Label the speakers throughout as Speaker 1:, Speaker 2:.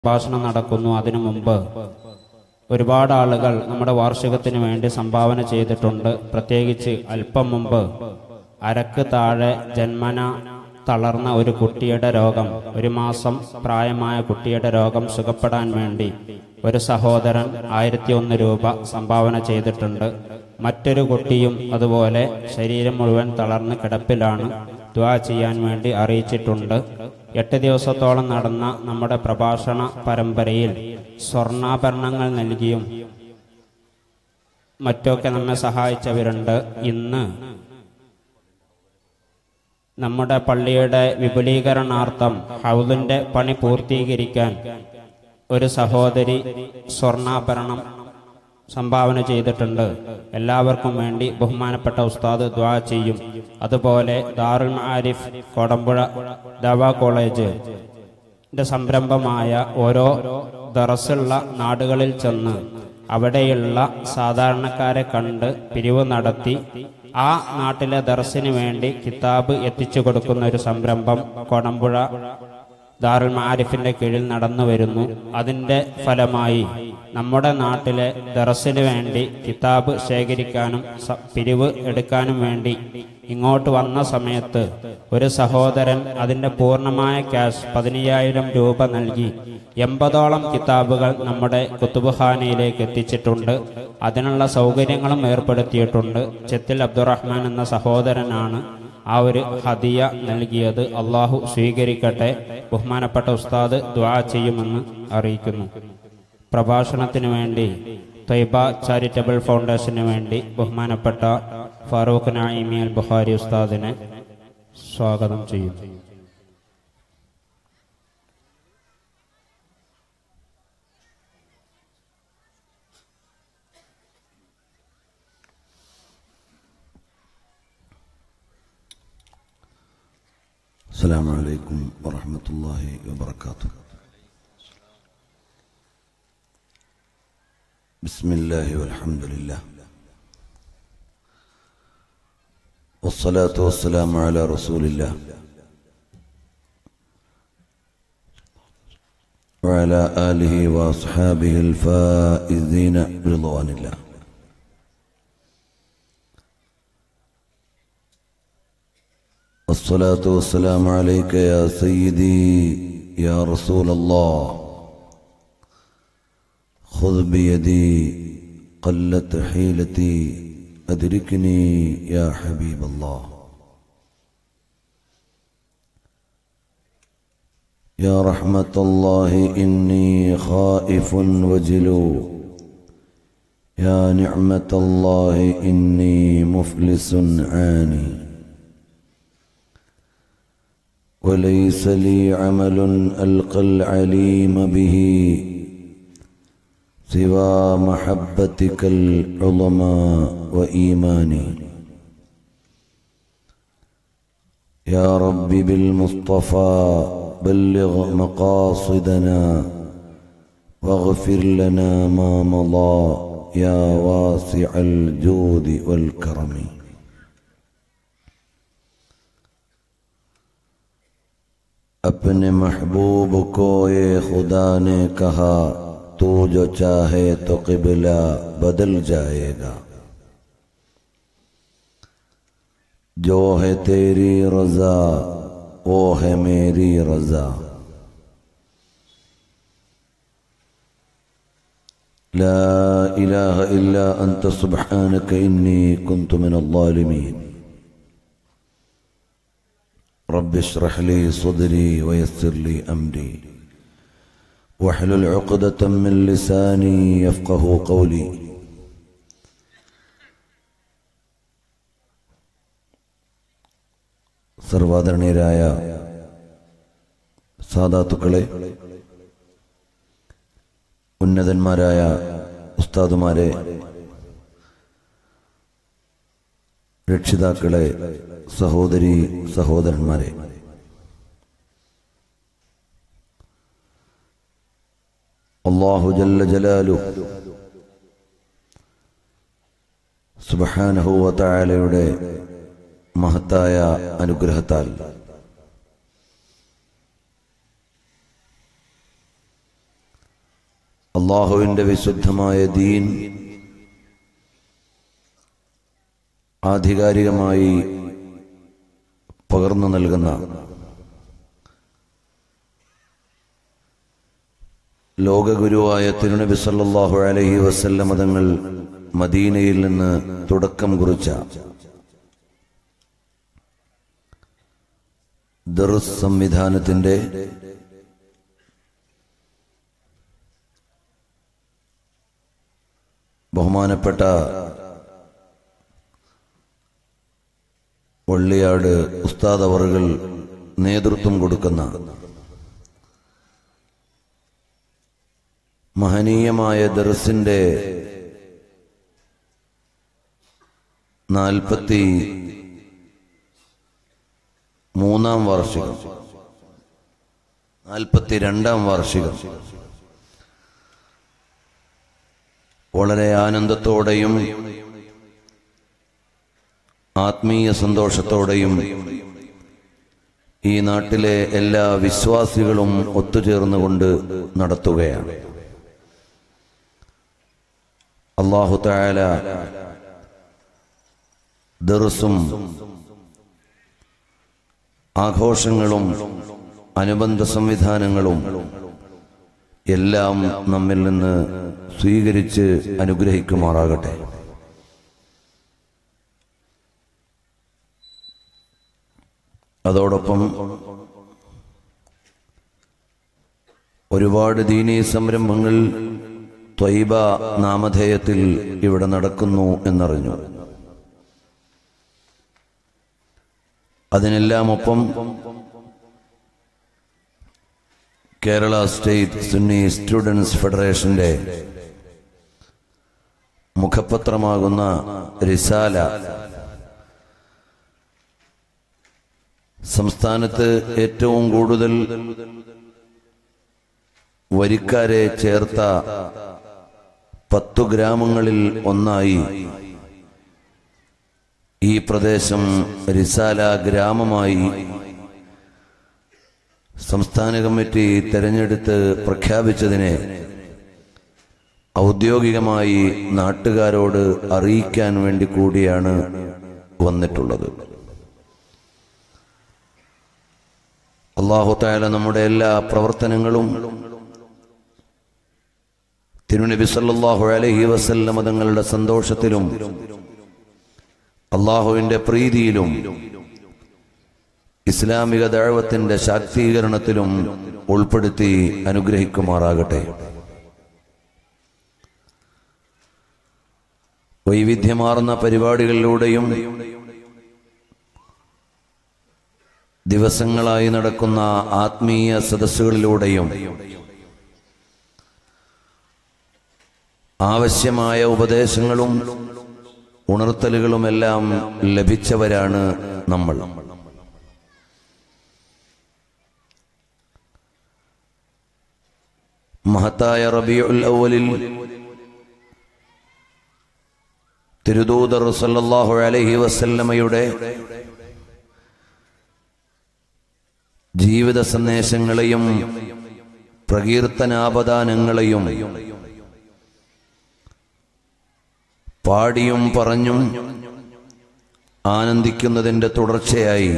Speaker 1: പ്രഭാഷണം നടക്കുന്നു അതിനു മുമ്പ് ഒരുപാട് ആളുകൾ നമ്മുടെ വാർഷികത്തിന് വേണ്ടി സംഭാവന ചെയ്തിട്ടുണ്ട് പ്രത്യേകിച്ച് അല്പം മുമ്പ് അരക്ക് താഴെ ജന്മന തളർന്ന ഒരു കുട്ടിയുടെ രോഗം ഒരു മാസം പ്രായമായ കുട്ടിയുടെ രോഗം സുഖപ്പെടാൻ വേണ്ടി ഒരു സഹോദരൻ ആയിരത്തി ഒന്ന് രൂപ സംഭാവന ചെയ്തിട്ടുണ്ട് മറ്റൊരു കുട്ടിയും അതുപോലെ ശരീരം മുഴുവൻ തളർന്ന് കിടപ്പിലാണ് ദ്വാ ചെയ്യാൻ വേണ്ടി അറിയിച്ചിട്ടുണ്ട് എട്ട് ദിവസത്തോളം നടന്ന നമ്മുടെ പ്രഭാഷണ പരമ്പരയിൽ സ്വർണ്ണാഭരണങ്ങൾ നൽകിയും മറ്റൊക്കെ നമ്മെ സഹായിച്ചവരുണ്ട് ഇന്ന് നമ്മുടെ പള്ളിയുടെ വിപുലീകരണാർത്ഥം ഹൗദിന്റെ പണി പൂർത്തീകരിക്കാൻ ഒരു സഹോദരി സ്വർണ്ണാഭരണം സംഭാവന ചെയ്തിട്ടുണ്ട് എല്ലാവർക്കും വേണ്ടി ബഹുമാനപ്പെട്ട ഉസ്താദ് ദ്വാ ചെയ്യും അതുപോലെ ദാറുൽ ആരിഫ് കോടമ്പുഴ ദവാ കോളേജ് ന്റെ സംരംഭമായ ഓരോ ദറസുള്ള നാടുകളിൽ ചെന്ന് അവിടെയുള്ള സാധാരണക്കാരെ കണ്ട് പിരിവ് നടത്തി ആ നാട്ടിലെ ദർസിന് വേണ്ടി കിതാബ് എത്തിച്ചു കൊടുക്കുന്ന ഒരു സംരംഭം കോടമ്പുഴ ദാറുൽ മാരിഫിന്റെ കീഴിൽ നടന്നു വരുന്നു അതിന്റെ ഫലമായി നമ്മുടെ നാട്ടിലെ ദറസിന് വേണ്ടി കിതാബ് ശേഖരിക്കാനും സ- പിരിവ് എടുക്കാനും വേണ്ടി ഇങ്ങോട്ട് വന്ന സമയത്ത് ഒരു സഹോദരൻ അതിന്റെ പൂർണ്ണമായ ക്യാഷ് പതിനയ്യായിരം രൂപ നൽകി എൺപതോളം കിതാബുകൾ നമ്മുടെ കുത്തുബുഖാനയിലേക്ക് എത്തിച്ചിട്ടുണ്ട് അതിനുള്ള സൗകര്യങ്ങളും ഏർപ്പെടുത്തിയിട്ടുണ്ട് ചെത്തിൽ അബ്ദുറഹ്മാൻ എന്ന സഹോദരനാണ് ആ ഒരു ഹദിയ നൽകിയത് അള്ളാഹു സ്വീകരിക്കട്ടെ ബഹുമാനപ്പെട്ട ഉസ്താദ് ദ്വാ ചെയ്യുമെന്ന് അറിയിക്കുന്നു പ്രഭാഷണത്തിന് വേണ്ടി ത്വയ്ബ ചാരിറ്റബിൾ ഫൗണ്ടേഷന് വേണ്ടി ബഹുമാനപ്പെട്ട ഫാറൂഖ് നായിമി അൽ ബുഖാരി ഉസ്താദിനെ സ്വാഗതം ചെയ്യുന്നു
Speaker 2: السلام عليكم ورحمة الله وبركاته بسم الله والحمد لله والصلاة والسلام على رسول الله وعلى آله وأصحابه الفائزين برضوان الله الصلاة والسلام عليك يا سيدي يا رسول الله خذ بيدي قلت حيلتي أدركني يا حبيب الله يا رحمة الله إني خائف وجلو يا نعمة الله إني مفلس عاني وليس لي عمل ألقى العليم به سوى محبتك العظمى وإيماني يا رب بالمصطفى بلغ مقاصدنا واغفر لنا ما مضى يا واسع الجود والكرم अपने महबूब को ये खुदा ने कहा तू जो चाहे तो किबला बदल जाएगा जो है तेरी रजा वो है मेरी रजा لا إله إلا أنت سبحانك إني كنت من الظالمين رب اشرح لي صدري ويسر لي أمري واحلل عقدة من لساني يفقه قولي സർവാദരണീയരായ സാദാത്തുക്കളെ ഉന്നതന്മാരായ ഉസ്താദുമാരെ രക്ഷിതാക്കളെ സഹോദരി സഹോദരന്മാരെ അള്ളാഹു ജല്ല ജലാലു സുബഹാനഹുവ തായാലയുടെ മഹത്തായ അനുഗ്രഹത്താൽ അള്ളാഹുവിൻ്റെ വിശുദ്ധമായ ദീൻ ആധികാരികമായി പകർന്നു നൽകുന്ന ലോകഗുരുവായ തിരുനബി സല്ലല്ലാഹു അലൈഹി വസല്ലം മതങ്ങൾ മദീനയിൽ നിന്ന് തുടക്കം കുറിച്ച ദറുസ് സംവിധാനത്തിന്റെ ബഹുമാനപ്പെട്ട വള്ളിയാട് ഉസ്താദ് അവറുകൾ നേതൃത്വം കൊടുക്കുന്ന മഹനീയമായ ദർസിന്റെ നാൽപ്പത്തി മൂന്നാം വാർഷികം നാൽപ്പത്തി രണ്ടാം വാർഷികം വളരെ ആനന്ദത്തോടെയും ആത്മീയ സന്തോഷത്തോടെയും ഈ നാട്ടിലെ എല്ലാ വിശ്വാസികളും ഒത്തുചേർന്നുകൊണ്ട് നടത്തുകയാണ് അള്ളാഹു താല ദർസും ആഘോഷങ്ങളും അനുബന്ധ സംവിധാനങ്ങളും എല്ലാം നമ്മിൽ നിന്ന് സ്വീകരിച്ച് അനുഗ്രഹിക്കുമാറാകട്ടെ അതോടൊപ്പം ഒരുപാട് ദീനീ സംരംഭങ്ങൾ ത്വൈബ നാമധേയത്തിൽ ഇവിടെ നടക്കുന്നു എന്നറിഞ്ഞു അതിനെല്ലാം ഒപ്പം കേരള സ്റ്റേറ്റ് സുന്നി സ്റ്റുഡൻസ് ഫെഡറേഷന്റെ മുഖപത്രമാകുന്ന റിസാല സംസ്ഥാനത്ത് ഏറ്റവും കൂടുതൽ വരിക്കാരെ ചേർത്ത പത്തു ഗ്രാമങ്ങളിൽ ഒന്നായി ഈ പ്രദേശം റിസാല ഗ്രാമമായി സംസ്ഥാന കമ്മിറ്റി തെരഞ്ഞെടുത്ത് പ്രഖ്യാപിച്ചതിനെ ഔദ്യോഗികമായി നാട്ടുകാരോട് അറിയിക്കാൻ വേണ്ടി കൂടിയാണ് വന്നിട്ടുള്ളത് അള്ളാഹു താല നമ്മുടെ എല്ലാ പ്രവർത്തനങ്ങളും തിരുനബി സല്ലല്ലാഹു അലൈഹി വസല്ലം തങ്ങളുടെ സന്തോഷത്തിലും അള്ളാഹുവിന്റെ പ്രീതിയിലും ഇസ്ലാമിക ദഴവത്തിന്റെ ശാക്തീകരണത്തിലും ഉൾപ്പെടുത്തി അനുഗ്രഹിക്കുമാറാകട്ടെ വൈവിധ്യമാർന്ന പരിപാടികളിലൂടെയും ദിവസങ്ങളായി നടക്കുന്ന ആത്മീയ സദസ്സുകളിലൂടെയും ആവശ്യമായ ഉപദേശങ്ങളും ഉണർത്തലുകളുമെല്ലാം ലഭിച്ചവരാണ് നമ്മൾ മഹത്തായ റബിയുൽ അവലിൽ തിരുദൂതർ സല്ലല്ലാഹു അലൈഹി വസല്ലമയുടെ ജീവിത സന്ദേശങ്ങളെയും പ്രകീർത്തനാപദാനങ്ങളെയും പാടിയും പറഞ്ഞും ആനന്ദിക്കുന്നതിന്റെ തുടർച്ചയായി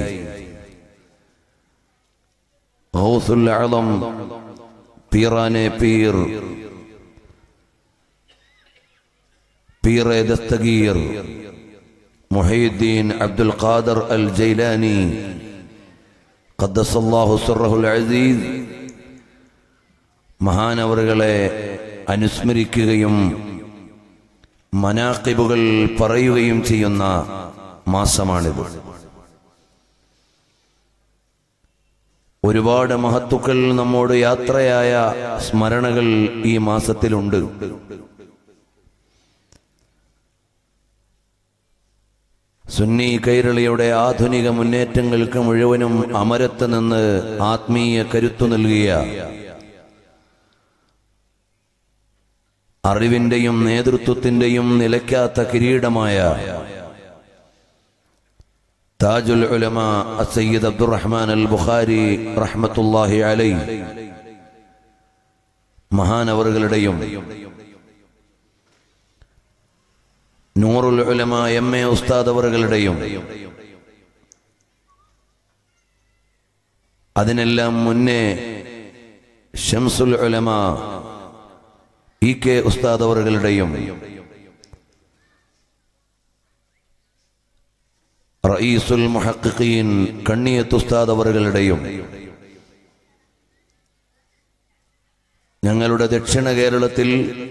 Speaker 2: ഗൗസുൽ അളം പീറാനെ പീർ പീറെ ദസ്തഗീർ മുഹയുദ്ദീൻ അബ്ദുൽ ഖാദർ അൽ ജൈലാനി ഖദ്ദസല്ലാഹു സുറഹുൽ അസീസ് മഹാനവറുകളെ അനുസ്മരിക്കുകയും മനാക്കിബുകൾ പറയുകയും ചെയ്യുന്ന മാസമാണിത് ഒരുപാട് മഹത്തുക്കൾ നമ്മോട് യാത്രയായ സ്മരണകൾ ഈ മാസത്തിലുണ്ട് സുന്നി കൈരളിയുടെ ആധുനിക മുന്നേറ്റങ്ങൾക്ക് മുഴുവനും അമരത്ത് നിന്ന് ആത്മീയ കരുത്തു നൽകിയ അറിവിന്റെയും നേതൃത്വത്തിന്റെയും നിലയ്ക്കാത്ത കിരീടമായ താജുൽ ഉലമ സയ്യിദ് അബ്ദുറഹ്മാൻ അൽ ബുഖാരി റഹ്മത്തുല്ലാഹി അലൈ മഹാനവറുകളുടെയും നൂറുൽ ഉലമ എം എ ഉസ്താദ് അവറുകളുടെയും അതിനെല്ലാം മുന്നേ ഷംസുൽ ഉലമ ഇ കെ ഉസ്താദ് അവറുകളുടെയും റയീസുൽ മുഹഖിഖീൻ കണ്ണിയത്ത് ഉസ്താദ് അവറുകളുടെയും ഞങ്ങളുടെ ദക്ഷിണ കേരളത്തിൽ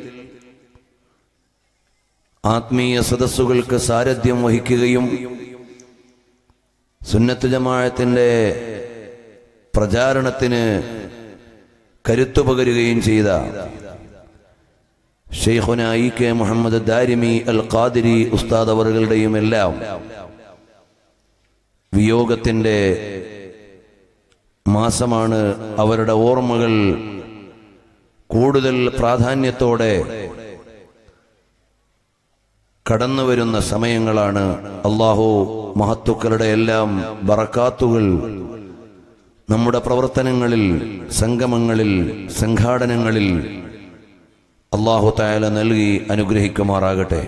Speaker 2: ആത്മീയ സദസ്സുകൾക്ക് സാരഥ്യം വഹിക്കുകയും സുന്നത്ത് ജമാഅത്തിന്റെ പ്രചാരണത്തിന് കരുത്തു പകരുകയും ചെയ്ത ഷെയ്ഖുന ഇ കെ മുഹമ്മദ് ദാരിമി അൽ ഖാദിരി ഉസ്താദ് അവറുകളുടെയും എല്ലാം വിയോഗത്തിന്റെ മാസമാണ് അവരുടെ ഓർമ്മകൾ കൂടുതൽ പ്രാധാന്യത്തോടെ കടന്നു വരുന്ന സമയങ്ങളാണ് അള്ളാഹു മഹത്തുക്കളുടെ എല്ലാം ബറക്കാത്തുകൾ നമ്മുടെ പ്രവർത്തനങ്ങളിൽ സംഗമങ്ങളിൽ സംഘാടനങ്ങളിൽ അള്ളാഹു തായാല നൽകി അനുഗ്രഹിക്കുമാറാകട്ടെ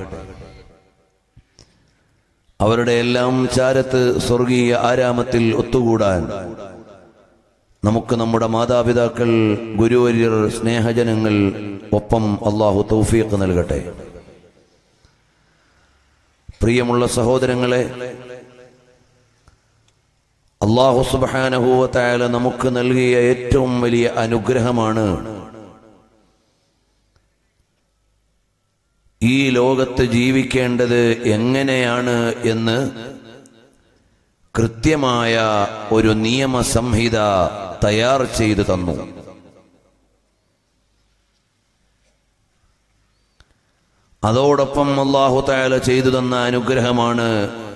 Speaker 2: അവരുടെ എല്ലാം ചാരത്ത് സ്വർഗീയ ആരാമത്തിൽ ഒത്തുകൂടാൻ നമുക്ക് നമ്മുടെ മാതാപിതാക്കൾ ഗുരുവര്യർ സ്നേഹജനങ്ങൾ ഒപ്പം അള്ളാഹു തൗഫീഖ് നൽകട്ടെ പ്രിയമുള്ള സഹോദരങ്ങളെ അള്ളാഹു സുബാനഹൂവത്തായാല നമുക്ക് നൽകിയ ഏറ്റവും വലിയ അനുഗ്രഹമാണ് ഈ ലോകത്ത് ജീവിക്കേണ്ടത് എങ്ങനെയാണ് എന്ന് കൃത്യമായ ഒരു നിയമസംഹിത തയ്യാർ ചെയ്തു തന്നു അതോടൊപ്പം അള്ളാഹു തായാല ചെയ്തു തന്ന അനുഗ്രഹമാണ്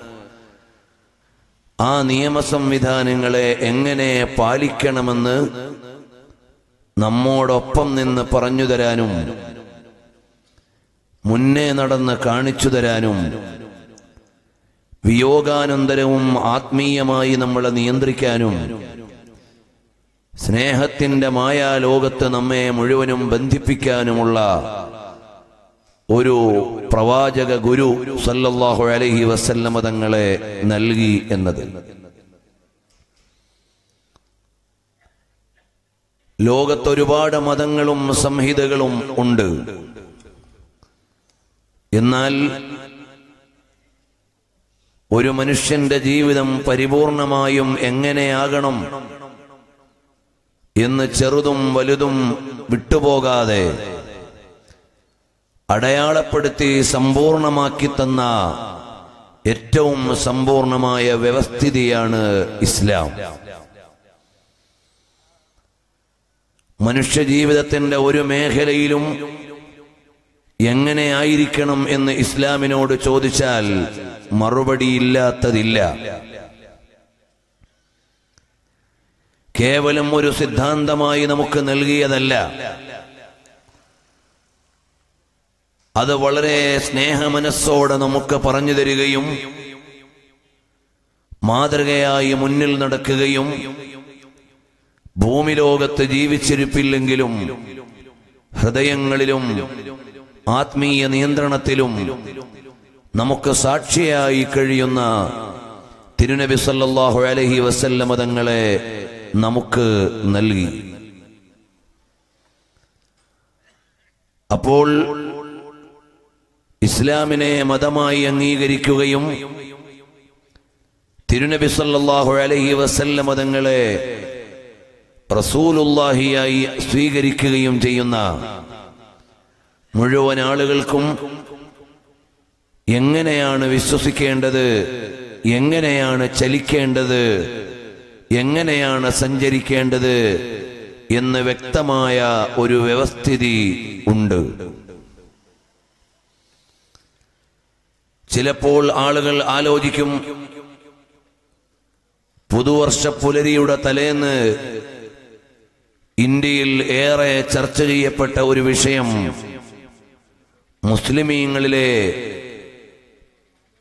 Speaker 2: ആ നിയമ സംവിധാനങ്ങളെ എങ്ങനെ പാലിക്കണമെന്ന് നമ്മോടൊപ്പം നിന്ന് പറഞ്ഞു തരാനും മുന്നേ നടന്ന് കാണിച്ചു തരാനും വിയോഗാനന്തരവും ആത്മീയമായി നമ്മളെ നിയന്ത്രിക്കാനും സ്നേഹത്തിന്റെ മായാലോകത്ത് നമ്മെ മുഴുവനും ബന്ധിപ്പിക്കാനുമുള്ള ഒരു പ്രവാചക ഗുരു സല്ലല്ലാഹു അലൈഹി വസല്ലമ തങ്ങളെ നൽകി എന്നത് ലോകത്തൊരുപാട് മതങ്ങളും സംഹിതകളും ഉണ്ട് എന്നാൽ ഒരു മനുഷ്യന്റെ ജീവിതം പരിപൂർണമായും എങ്ങനെയാകണം എന്ന് ചെറുതും വലുതും വിട്ടുപോകാതെ അടയാളപ്പെടുത്തി സമ്പൂർണമാക്കി തന്ന ഏറ്റവും സമ്പൂർണമായ വ്യവസ്ഥിതിയാണ് ഇസ്ലാം മനുഷ്യ ജീവിതത്തിന്റെ ഒരു മേഖലയിലും എങ്ങനെയായിരിക്കണം എന്ന് ഇസ്ലാമിനോട് ചോദിച്ചാൽ മറുപടിയില്ലാത്തതില്ല കേവലം ഒരു സിദ്ധാന്തമായി നമുക്ക് നൽകിയതല്ല അത് വളരെ സ്നേഹമനസ്സോടെ നമുക്ക് പറഞ്ഞു തരികയും മാതൃകയായി മുന്നിൽ നടക്കുകയും ഭൂമി ലോകത്ത് ജീവിച്ചിരിപ്പില്ലെങ്കിലും ഹൃദയങ്ങളിലും ആത്മീയ നിയന്ത്രണത്തിലും നമുക്ക് സാക്ഷിയായി കഴിയുന്ന തിരുനബി സല്ലല്ലാഹു അലൈഹി വസല്ലമ തങ്ങളെ നമുക്ക് നൽകി അപ്പോൾ ഇസ്ലാമിനെ മതമായി അംഗീകരിക്കുകയും തിരുനബി സല്ലല്ലാഹു അലൈഹി വസല്ലമ തങ്ങളെ റസൂലുള്ളാഹിയായി സ്വീകരിക്കുകയും ചെയ്യുന്ന മുഴുവൻ ആളുകൾക്കും എങ്ങനെയാണ് വിശ്വസിക്കേണ്ടത് എങ്ങനെയാണ് ചലിക്കേണ്ടത് എങ്ങനെയാണ് സഞ്ചരിക്കേണ്ടത് എന്ന് വ്യക്തമായ ഒരു വ്യവസ്ഥിതി ഉണ്ട് ചിലപ്പോൾ ആളുകൾ ആലോചിക്കും പുതുവർഷ പുലരിയുടെ തലേന്ന് ഇന്ത്യയിൽ ഏറെ ചർച്ച ചെയ്യപ്പെട്ട ഒരു വിഷയം മുസ്ലിമീങ്ങളിലെ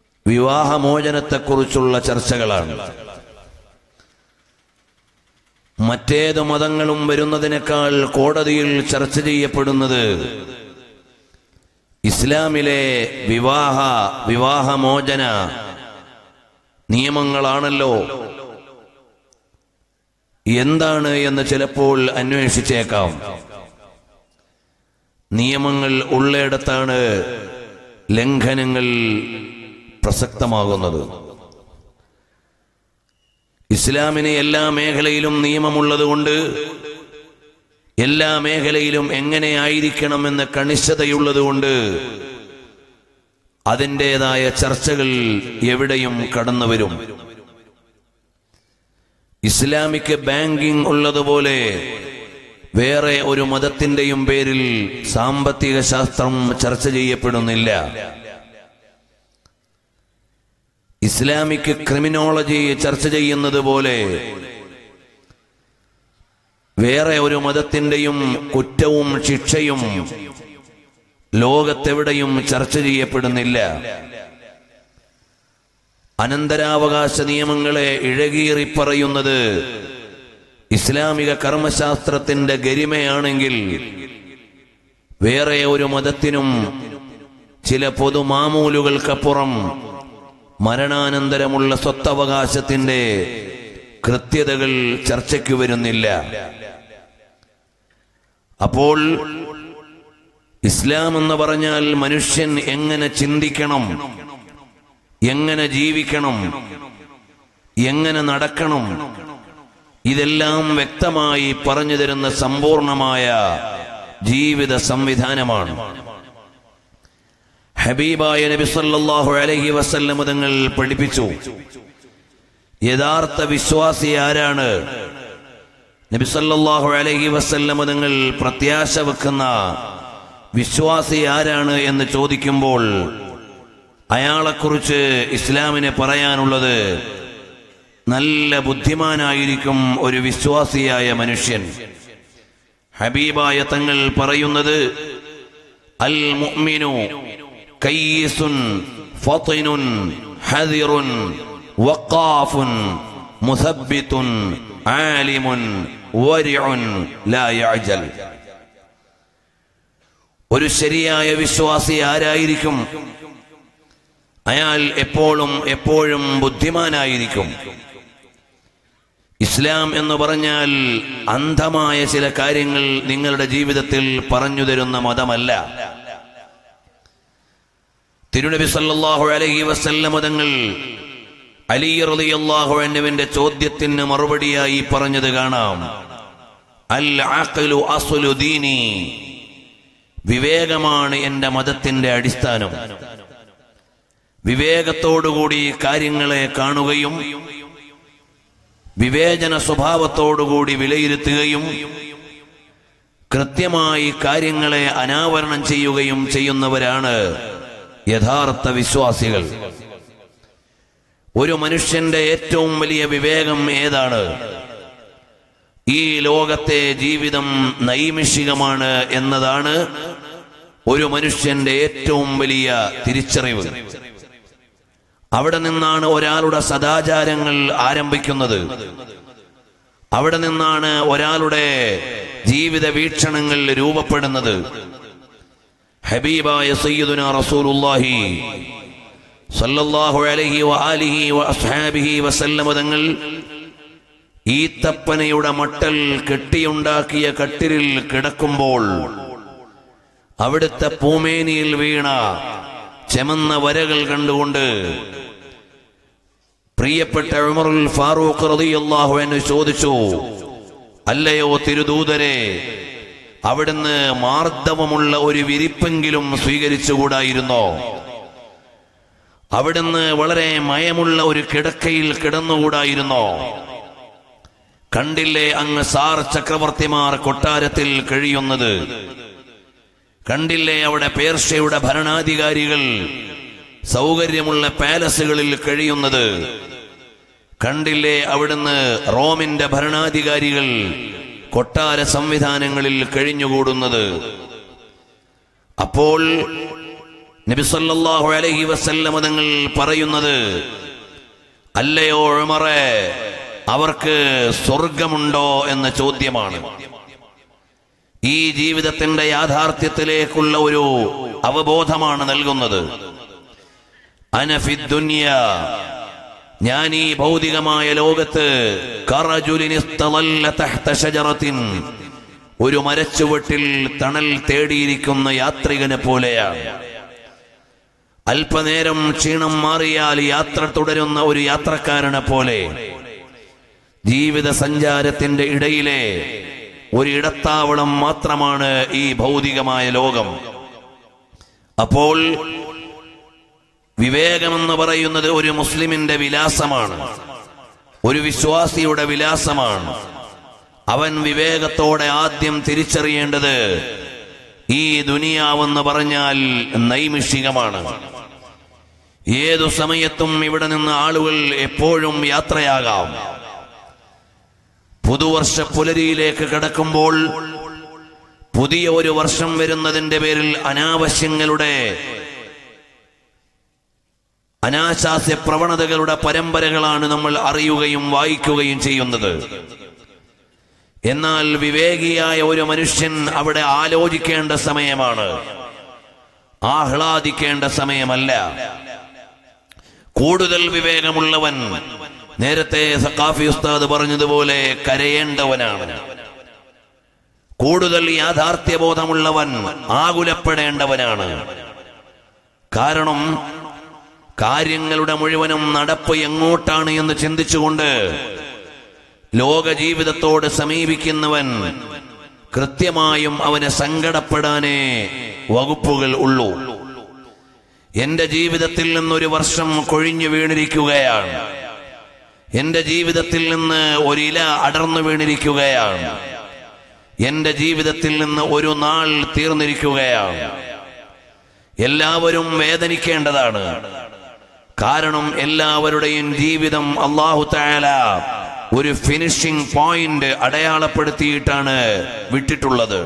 Speaker 2: വിവാഹമോചനത്തെക്കുറിച്ചുള്ള ചർച്ചകളാണ് മറ്റേത് മതങ്ങളും വരുന്നതിനേക്കാൾ കോടതിയിൽ ചർച്ച ചെയ്യപ്പെടുന്നത് ഇസ്ലാമിലെ വിവാഹ വിവാഹമോചന നിയമങ്ങളാണല്ലോ എന്താണ് എന്ന് ചിലപ്പോൾ അന്വേഷിച്ചേക്കാം നിയമങ്ങൾ ഉള്ളയിടത്താണ് ലംഘനങ്ങൾ പ്രസക്തമാകുന്നത് ഇസ്ലാമിന് എല്ലാ മേഖലയിലും നിയമമുള്ളതുകൊണ്ട് എല്ലാ മേഖലയിലും എങ്ങനെ ആയിരിക്കണമെന്ന് കണിശതയുള്ളതുകൊണ്ട് അതിൻ്റെതായ ചർച്ചകൾ എവിടെയും കടന്നു വരും ഇസ്ലാമിക് ബാങ്കിംഗ് ഉള്ളതുപോലെ വേറെ ഒരു മതത്തിന്റെയും പേരിൽ സാമ്പത്തിക ശാസ്ത്രം ചർച്ച ചെയ്യപ്പെടുന്നില്ല ഇസ്ലാമിക് ക്രിമിനോളജി ചർച്ച ചെയ്യുന്നത് പോലെ വേറെ ഒരു മതത്തിന്റെയും കുറ്റവും ശിക്ഷയും ലോകത്തെവിടെയും ചർച്ച ചെയ്യപ്പെടുന്നില്ല അനന്തരാവകാശ നിയമങ്ങളെ ഇഴകീറി പറയുന്നത് ഇസ്ലാമിക കർമ്മശാസ്ത്രത്തിന്റെ ഗരിമയാണെങ്കിൽ വേറെ ഒരു മതത്തിനും ചില പൊതുമാമൂലുകൾക്കപ്പുറം മരണാനന്തരമുള്ള സ്വത്തവകാശത്തിന്റെ കൃത്യതകൾ ചർച്ചയ്ക്ക് വരുന്നില്ല അപ്പോൾ ഇസ്ലാം എന്ന് പറഞ്ഞാൽ മനുഷ്യൻ എങ്ങനെ ചിന്തിക്കണം എങ്ങനെ ജീവിക്കണം എങ്ങനെ നടക്കണം ഇതെല്ലാം വ്യക്തമായി പറഞ്ഞു തരുന്ന സമ്പൂർണമായ ജീവിത സംവിധാനമാണ് ഹബീബായ നബി സല്ലല്ലാഹു അലൈഹി വസല്ലം തങ്ങൾ പഠിപ്പിച്ചു യഥാർത്ഥ വിശ്വാസി ആരാണ് നബി സല്ലല്ലാഹു അലൈഹി വസല്ലം തങ്ങൾ പ്രത്യാശ വെക്കുന്ന വിശ്വാസി ആരാണ് എന്ന് ചോദിക്കുമ്പോൾ അയാളെക്കുറിച്ച് ഇസ്ലാമിന് പറയാനുള്ളത് നല്ല ബുദ്ധിമാനായിരിക്കും ഒരു വിശ്വാസിയായ മനുഷ്യൻ ഹബീബായ തങ്ങൾ പറയുന്നത് അൽ മുഅ്മിനു കയ്യിസുൻ ഫത്തിനുൻ ഹദിറുൻ വഖാഫുൻ മുസബ്ബിതുൻ ആലിമുൻ വരിഉൻ ലാ യഅജൽ ഒരു ശരിയായ വിശ്വാസി ആരായിരിക്കും അയാൾ എപ്പോഴും എപ്പോഴും ബുദ്ധിമാനായിരിക്കും ഇസ്ലാം എന്ന് പറഞ്ഞാൽ അന്ധമായ ചില കാര്യങ്ങൾ നിങ്ങളുടെ ജീവിതത്തിൽ പറഞ്ഞു തരുന്ന മതമല്ല തിരുനബി സല്ലല്ലാഹു അലൈഹി വസല്ലം തങ്ങൾ അലി റളിയല്ലാഹു അൻഹുവിന്റെ ചോദ്യത്തിന് മറുപടിയായി പറഞ്ഞത് കാണാം അൽ അഖ്ലു അസ്ലു ദീനി വിവേകമാണ് എന്റെ മതത്തിന്റെ അടിസ്ഥാനം വിവേകത്തോടുകൂടി കാര്യങ്ങളെ കാണുകയും വിവേചന സ്വഭാവത്തോടുകൂടി വിലയിരുത്തുകയും കൃത്യമായി കാര്യങ്ങളെ അനാവരണം ചെയ്യുകയും ചെയ്യുന്നവരാണ് യഥാർത്ഥ വിശ്വാസികൾ ഒരു മനുഷ്യന്റെ ഏറ്റവും വലിയ വിവേകം ഏതാണ് ഈ ലോകത്തെ ജീവിതം നൈമിഷികമാണ് എന്നതാണ് ഒരു മനുഷ്യന്റെ ഏറ്റവും വലിയ തിരിച്ചറിവ് അവിടെ നിന്നാണ് ഒരാളുടെ സദാചാരങ്ങൾ ആരംഭിക്കുന്നത് അവിടെ നിന്നാണ് ഒരാളുടെ ജീവിത വീക്ഷണങ്ങൾ രൂപപ്പെടുന്നത് ഹബീബായ സയ്യിദുന റസൂലുള്ളാഹി സല്ലല്ലാഹു അലൈഹി വആലിഹി വഅസ്ഹാബിഹി വസല്ലമ തങ്ങൾ ഈത്തപ്പനയുടെ മട്ടൽ കെട്ടിയുണ്ടാക്കിയ കട്ടിലിൽ കിടക്കുമ്പോൾ അവിടുത്തെ പൂമേനിയിൽ വീണ ചെമന്ന വരകൾ കണ്ടുകൊണ്ട് പ്രിയപ്പെട്ട ഉമറുൽ ഫാറൂഖ് റളിയല്ലാഹു അൻഹു ചോദിച്ചു അല്ലയോ തിരുദൂതരെ അവിടുന്ന് മാർദ്ദവമുള്ള ഒരു വിരിപ്പെങ്കിലും സ്വീകരിച്ചുകൂടായിരുന്നോ അവിടുന്ന് വളരെ മയമുള്ള ഒരു കിടക്കയിൽ കിടന്നുകൂടായിരുന്നോ കണ്ടില്ലേ അങ്ങ് സാർ ചക്രവർത്തിമാർ കൊട്ടാരത്തിൽ കഴിയുന്നത് കണ്ടില്ലേ അവിടെ പേർഷ്യയുടെ ഭരണാധികാരികൾ സൗകര്യമുള്ള പാലസുകളിൽ കഴിയുന്നത് കണ്ടില്ലേ അവിടുന്ന് റോമിന്റെ ഭരണാധികാരികൾ കൊട്ടാര സംവിധാനങ്ങളിൽ കഴിഞ്ഞുകൂടുന്നത് അപ്പോൾ നബിസല്ലാഹു അലൈഹി വസല്ലമ തങ്ങൾ പറയുന്നത് അല്ലയോ ഉമറെ
Speaker 3: അവർക്ക് സ്വർഗമുണ്ടോ എന്ന ചോദ്യമാണ് ഈ ജീവിതത്തിന്റെ യാഥാർത്ഥ്യത്തിലേക്കുള്ള ഒരു അവബോധമാണ് നൽകുന്നത് അനഫിദ്ദുന്യ ഞാൻ ഈ ഭൗതികമായ ലോകത്ത് കറജുലിനിസ്തളല്ല തഹ്ത ഷജറത്തിൻ ഒരു മരച്ചുവട്ടിൽ തണൽ തേടിയിരിക്കുന്ന യാത്രികനെ പോലെയാണ് അല്പനേരം ക്ഷീണം മാറിയാൽ യാത്ര തുടരുന്ന ഒരു യാത്രക്കാരനെ പോലെ ജീവിത സഞ്ചാരത്തിന്റെ ഇടയിലെ ഒരു ഇടത്താവളം മാത്രമാണ് ഈ ഭൗതികമായ ലോകം അപ്പോൾ വിവേകമെന്ന് പറയുന്നത് ഒരു മുസ്ലിമിന്റെ വിലാസമാണ് ഒരു വിശ്വാസിയുടെ വിലാസമാണ് അവൻ വിവേകത്തോടെ ആദ്യം തിരിച്ചറിയേണ്ടത് ഈ ദുനിയാവെന്ന് പറഞ്ഞാൽ നൈമിഷികമാണ് ഏതു സമയത്തും ഇവിടെ നിന്ന് ആളുകൾ എപ്പോഴും യാത്രയാകാം പുതുവർഷ പുലരിയിലേക്ക് കടക്കുമ്പോൾ പുതിയ ഒരു വർഷം വരുന്നതിന്റെ പേരിൽ അനാവശ്യങ്ങളുടെ അനാശാസ്യ പ്രവണതകളുടെ പരമ്പരകളാണ് നമ്മൾ അറിയുകയും വായിക്കുകയും ചെയ്യുന്നത് എന്നാൽ വിവേകിയായ ഒരു മനുഷ്യൻ അവിടെ ആലോചിക്കേണ്ട സമയമാണ് ആഹ്ലാദിക്കേണ്ട സമയമല്ല കൂടുതൽ വിവേകമുള്ളവൻ നേരത്തെ സക്കാഫി ഉസ്താദ് പറഞ്ഞതുപോലെ കരയേണ്ടവനാണ് കൂടുതൽ യാഥാർത്ഥ്യബോധമുള്ളവൻ ആകുലപ്പെടേണ്ടവനാണ് കാരണം കാര്യങ്ങളുടെ മുഴുവനും നടപ്പ് എങ്ങോട്ടാണ് എന്ന് ചിന്തിച്ചുകൊണ്ട് ലോക ജീവിതത്തോട് സമീപിക്കുന്നവൻ കൃത്യമായും അവന് സങ്കടപ്പെടാനേ വകുപ്പുകൾ ഉള്ളൂ എന്റെ ജീവിതത്തിൽ നിന്നൊരു വർഷം കൊഴിഞ്ഞു വീണിരിക്കുകയാണ് എന്റെ ജീവിതത്തിൽ നിന്ന് ഒരില അടർന്നു വീണിരിക്കുകയാണ് എന്റെ ജീവിതത്തിൽ നിന്ന് ഒരു നാൾ തീർന്നിരിക്കുകയാണ് എല്ലാവരും വേദനിക്കേണ്ടതാണ് കാരണം എല്ലാവരുടെയും ജീവിതം അള്ളാഹു താല ഒരു ഫിനിഷിംഗ് പോയിന്റ് അടയാളപ്പെടുത്തിയിട്ടാണ് വിട്ടിട്ടുള്ളത്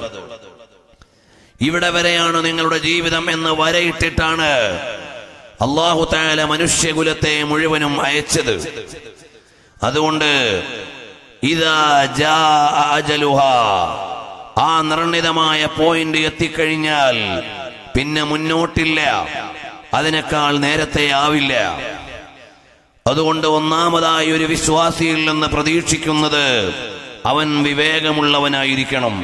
Speaker 3: ഇവിടെ വരെയാണ് നിങ്ങളുടെ ജീവിതം എന്ന് വരയിട്ടിട്ടാണ് അള്ളാഹു താല മനുഷ്യകുലത്തെ മുഴുവനും അയച്ചത് അതുകൊണ്ട് ഇതാ ജാ അജലുഹ ആ നിർണിതമായ പോയിന്റ് എത്തിക്കഴിഞ്ഞാൽ പിന്നെ മുന്നോട്ടില്ല അതിനേക്കാൾ നേരത്തെ ആവില്ല അതുകൊണ്ട് ഒന്നാമതായി ഒരു വിശ്വാസിയിൽ നിന്ന് പ്രതീക്ഷിക്കുന്നത് അവൻ വിവേകമുള്ളവനായിരിക്കണം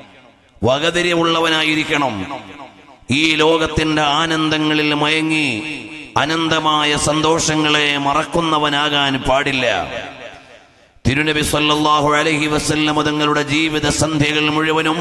Speaker 3: വകതിരിവുള്ളവനായിരിക്കണം ഈ ലോകത്തിന്റെ ആനന്ദങ്ങളിൽ മയങ്ങി അനന്തമായ സന്തോഷങ്ങളെ മറക്കുന്നവനാകാൻ പാടില്ല തിരുനബി സല്ലല്ലാഹു അലൈഹി വസല്ലം തങ്ങളുടെ ജീവിത സന്ധ്യകൾ മുഴുവനും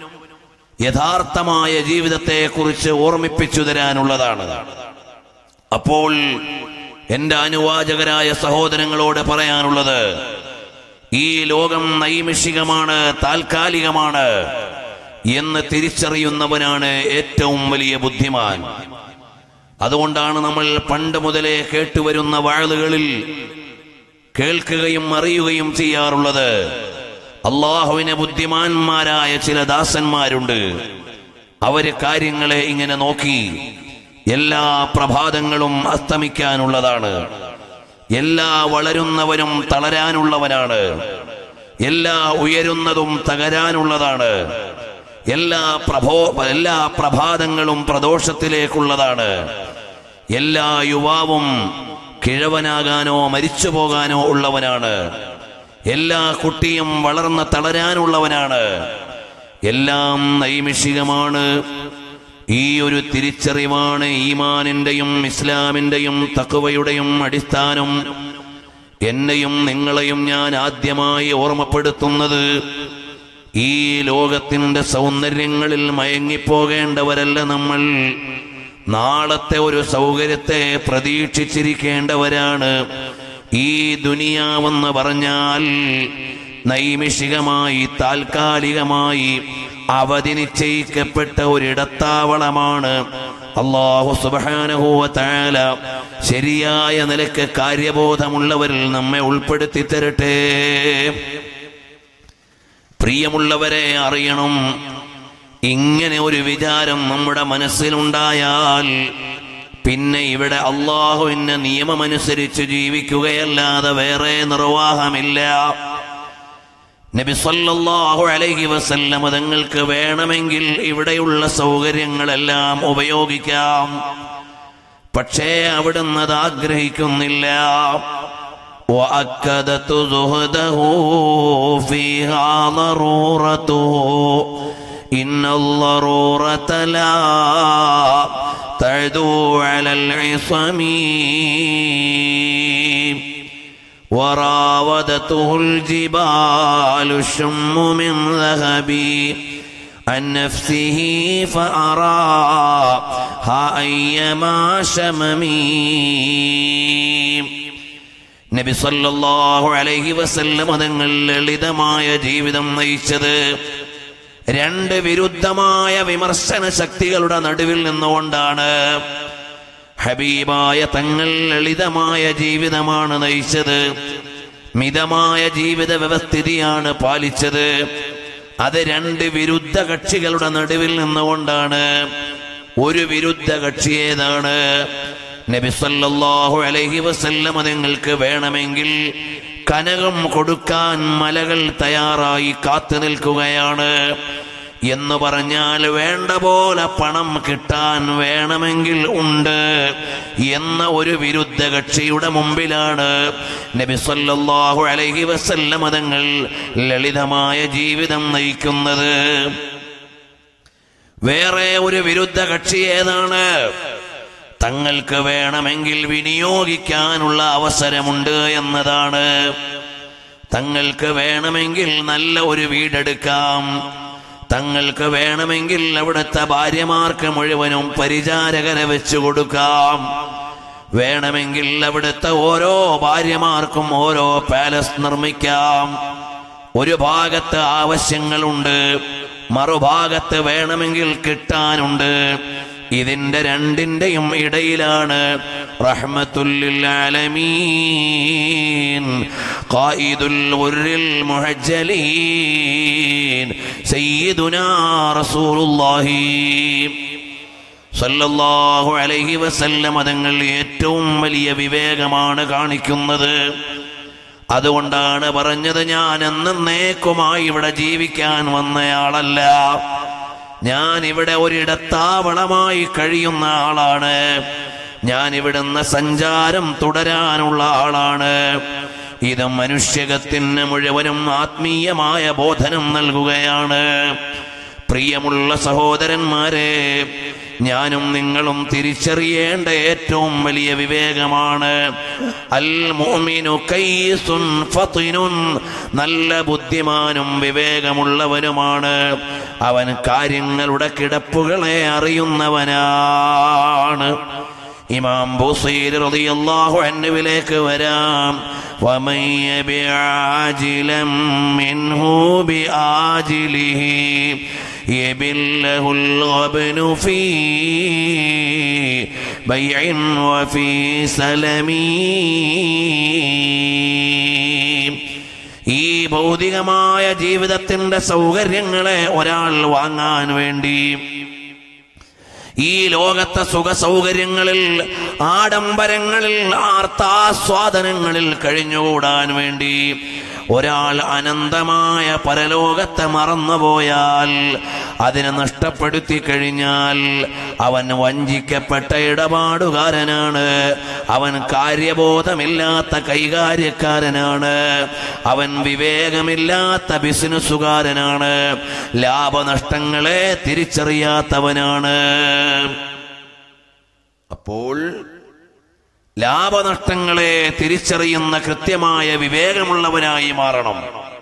Speaker 3: യഥാർത്ഥമായ ജീവിതത്തെ കുറിച്ച് ഓർമ്മിപ്പിച്ചു തരാനുള്ളതാണ് അപ്പോൾ എന്റെ അനുവാചകരായ സഹോദരങ്ങളോട് പറയാനുള്ളത് ഈ ലോകം നൈമിഷികമാണ് താൽക്കാലികമാണ് എന്ന് തിരിച്ചറിയുന്നവനാണ് ഏറ്റവും വലിയ ബുദ്ധിമാൻ അതുകൊണ്ടാണ് നമ്മൾ പണ്ട് മുതലേ കേട്ടുവരുന്ന വാഴുകളിൽ കേൾക്കുകയും അറിയുകയും ചെയ്യാറുള്ളത് അള്ളാഹുവിനെ ബുദ്ധിമാന്മാരായ ചില ദാസന്മാരുണ്ട് അവര് കാര്യങ്ങളെ ഇങ്ങനെ നോക്കി എല്ലാ പ്രഭാതങ്ങളും അസ്തമിക്കാനുള്ളതാണ് എല്ലാ വളരുന്നവനും തളരാനുള്ളവനാണ് എല്ലാ ഉയരുന്നതും തകരാനുള്ളതാണ് എല്ലാ പ്രഭോ എല്ലാ പ്രഭാതങ്ങളും പ്രദോഷത്തിലേക്കുള്ളതാണ് എല്ലാ യുവാവും കിഴവനാകാനോ മരിച്ചു പോകാനോ ഉള്ളവനാണ് എല്ലാ കുട്ടിയും വളർന്ന് തളരാനുള്ളവനാണ് എല്ലാം നൈമിഷികമാണ് ഈ ഒരു തിരിച്ചറിവാണ് ഈമാനിന്റെയും ഇസ്ലാമിന്റെയും തക്കുവയുടെയും അടിസ്ഥാനം എന്നെയും നിങ്ങളെയും ഞാൻ ആദ്യമായി ഓർമ്മപ്പെടുത്തുന്നത് ഈ ലോകത്തിന്റെ സൗന്ദര്യങ്ങളിൽ മയങ്ങിപ്പോകേണ്ടവരല്ല നമ്മൾ നാളത്തെ ഒരു സൗകര്യത്തെ പ്രതീക്ഷിച്ചിരിക്കേണ്ടവരാണ് ഈ ദുനിയാവെന്ന് പറഞ്ഞാൽ നൈമിഷികമായി താൽക്കാലികമായി അവധി നിശ്ചയിക്കപ്പെട്ട ഒരിടത്താവളമാണ് അള്ളാഹു സുബാനഹുവ താല ശരിയായ നിലക്ക് കാര്യബോധമുള്ളവരിൽ നമ്മെ ഉൾപ്പെടുത്തി തരട്ടെ പ്രിയമുള്ളവരെ അറിയണം ഇങ്ങനെ ഒരു വിചാരം നമ്മുടെ മനസ്സിലുണ്ടായാൽ പിന്നെ ഇവിടെ അള്ളാഹുവിന്റെ നിയമമനുസരിച്ച് ജീവിക്കുകയല്ലാതെ വേറെ നിർവാഹമില്ല നബി സല്ലല്ലാഹു അലൈഹി വസല്ലം തങ്ങൾക്ക് വേണമെങ്കിൽ ഇവിടെയുള്ള സൗകര്യങ്ങളെല്ലാം ഉപയോഗിക്കാം പക്ഷേ അവിടുന്ന് അത് ആഗ്രഹിക്കുന്നില്ല وأكدت زهده فيها ضرورته إن الضرورة لا تعدو على العصم وراودته الجبال الشم من ذهب عن نفسه فأراها أيما شممي നബി സല്ലല്ലാഹു അലൈഹി വസല്ലം തങ്ങൾ ലളിതമായ ജീവിതം നയിച്ചത് രണ്ട് വിരുദ്ധമായ വിമർശന ശക്തികളുടെ നടുവിൽ നിന്നുകൊണ്ടാണ് ഹബീബായ തങ്ങൾ ലളിതമായ ജീവിതമാണ് നയിച്ചത് മിതമായ ജീവിത വ്യവസ്ഥിതിയാണ് പാലിച്ചത് അത് രണ്ട് വിരുദ്ധ കക്ഷികളുടെ നടുവിൽ നിന്നുകൊണ്ടാണ് ഒരു വിരുദ്ധ കക്ഷി ഏതാണ് നബി സല്ലല്ലാഹു അലൈഹി വസല്ലം നിങ്ങൾക്ക് വേണമെങ്കിൽ കനകം കൊടുക്കാൻ മലകൾ തയ്യാറായി കാത്തു നിൽക്കുകയാണ് എന്ന് പറഞ്ഞാൽ വേണ്ട പോലെ പണം കിട്ടാൻ വേണമെങ്കിൽ ഉണ്ട് എന്ന ഒരു വിരുദ്ധ കക്ഷിയുടെ മുമ്പിലാണ് നബി സല്ലല്ലാഹു അലൈഹി വസല്ലം തങ്ങൾ ലളിതമായ ജീവിതം നയിക്കുന്നത് വേറെ ഒരു വിരുദ്ധ കക്ഷി ഏതാണ് തങ്ങൾക്ക് വേണമെങ്കിൽ വിനിയോഗിക്കാനുള്ള അവസരമുണ്ട് എന്നതാണ് തങ്ങൾക്ക് വേണമെങ്കിൽ നല്ല ഒരു വീടെടുക്കാം തങ്ങൾക്ക് വേണമെങ്കിൽ അവിടുത്തെ ഭാര്യമാർക്ക് മുഴുവനും പരിചാരകരെ വെച്ചു കൊടുക്കാം വേണമെങ്കിൽ അവിടുത്തെ ഓരോ ഭാര്യമാർക്കും ഓരോ പാലസ് നിർമ്മിക്കാം ഒരു ഭാഗത്ത് ആവശ്യങ്ങളുണ്ട് മറുഭാഗത്ത് വേണമെങ്കിൽ കിട്ടാനുണ്ട് ഇതിന്റെ രണ്ടിന്റെയും ഇടയിലാണ് റഹ്മത്തുല്ലിൽ ആലമീൻ ഖായിദുൽ ഉർരിൽ മുഹജ്ജലീൻ സയ്യിദുനാ റസൂലുള്ളാഹി സല്ലല്ലാഹു അലൈഹി വസല്ലം തങ്ങൾ ഏറ്റവും വലിയ വിവേകമാണ് കാണിക്കുന്നത് അതുകൊണ്ടാണ് പറഞ്ഞത് ഞാൻ എന്നേക്കുമായി ഇവിടെ ജീവിക്കാൻ വന്നയാളല്ല ഞാൻ ഇവിടെ ഒരിടത്താവളമായി കഴിയുന്ന ആളാണ് ഞാൻ ഇവിടുന്ന് സഞ്ചാരം തുടരാനുള്ള ആളാണ് ഇത് മനുഷ്യകത്തിന് മുഴുവനും ആത്മീയമായ ബോധനം നൽകുകയാണ് പ്രിയമുള്ള സഹോദരന്മാരെ ഞാനും നിങ്ങളും തിരിച്ചറിയേണ്ട ഏറ്റവും വലിയ വിവേകമാണ് അൽ മുഅ്മിനു കയ്യിസുൻ ഫത്തിനുൻ നല്ല ബുദ്ധിമാനും വിവേകമുള്ളവനുമാണ് അവൻ കാര്യങ്ങളുടെ കിടപ്പുകളെ അറിയുന്നവനാണ് ഇമാം ബുസൈർ റളിയല്ലാഹു അൻഹുവിലേക്ക് വരാം ومن يبع عاجلا منه بآجله يبله الغبن في بيع وفي سلم ഈ ഭൗതികമായ ജീവിതത്തിന്റെ സൗകര്യങ്ങളെ ഒരാൾ വാങ്ങാൻ വേണ്ടി ഈ ലോകത്തെ സുഖ സൗകര്യങ്ങളിൽ ആഡംബരങ്ങളിൽ ആർത്താസ്വാദനങ്ങളിൽ കഴിഞ്ഞുകൂടാൻ വേണ്ടി ഒരാൾ അനന്തമായ പരലോകത്തെ മറന്നുപോയാൽ അതിനെ നഷ്ടപ്പെടുത്തി കഴിഞ്ഞാൽ അവൻ വഞ്ചിക്കപ്പെട്ട ഇടപാടുകാരനാണ് അവൻ കാര്യബോധമില്ലാത്ത കൈകാര്യക്കാരനാണ് അവൻ വിവേകമില്ലാത്ത ബിസിനസ്സുകാരനാണ് ലാഭനഷ്ടങ്ങളെ തിരിച്ചറിയാത്തവനാണ് അപ്പോൾ ലാഭനഷ്ടങ്ങളെ തിരിച്ചറിയുന്ന കൃത്യമായ വിവേകമുള്ളവനായി മാറണം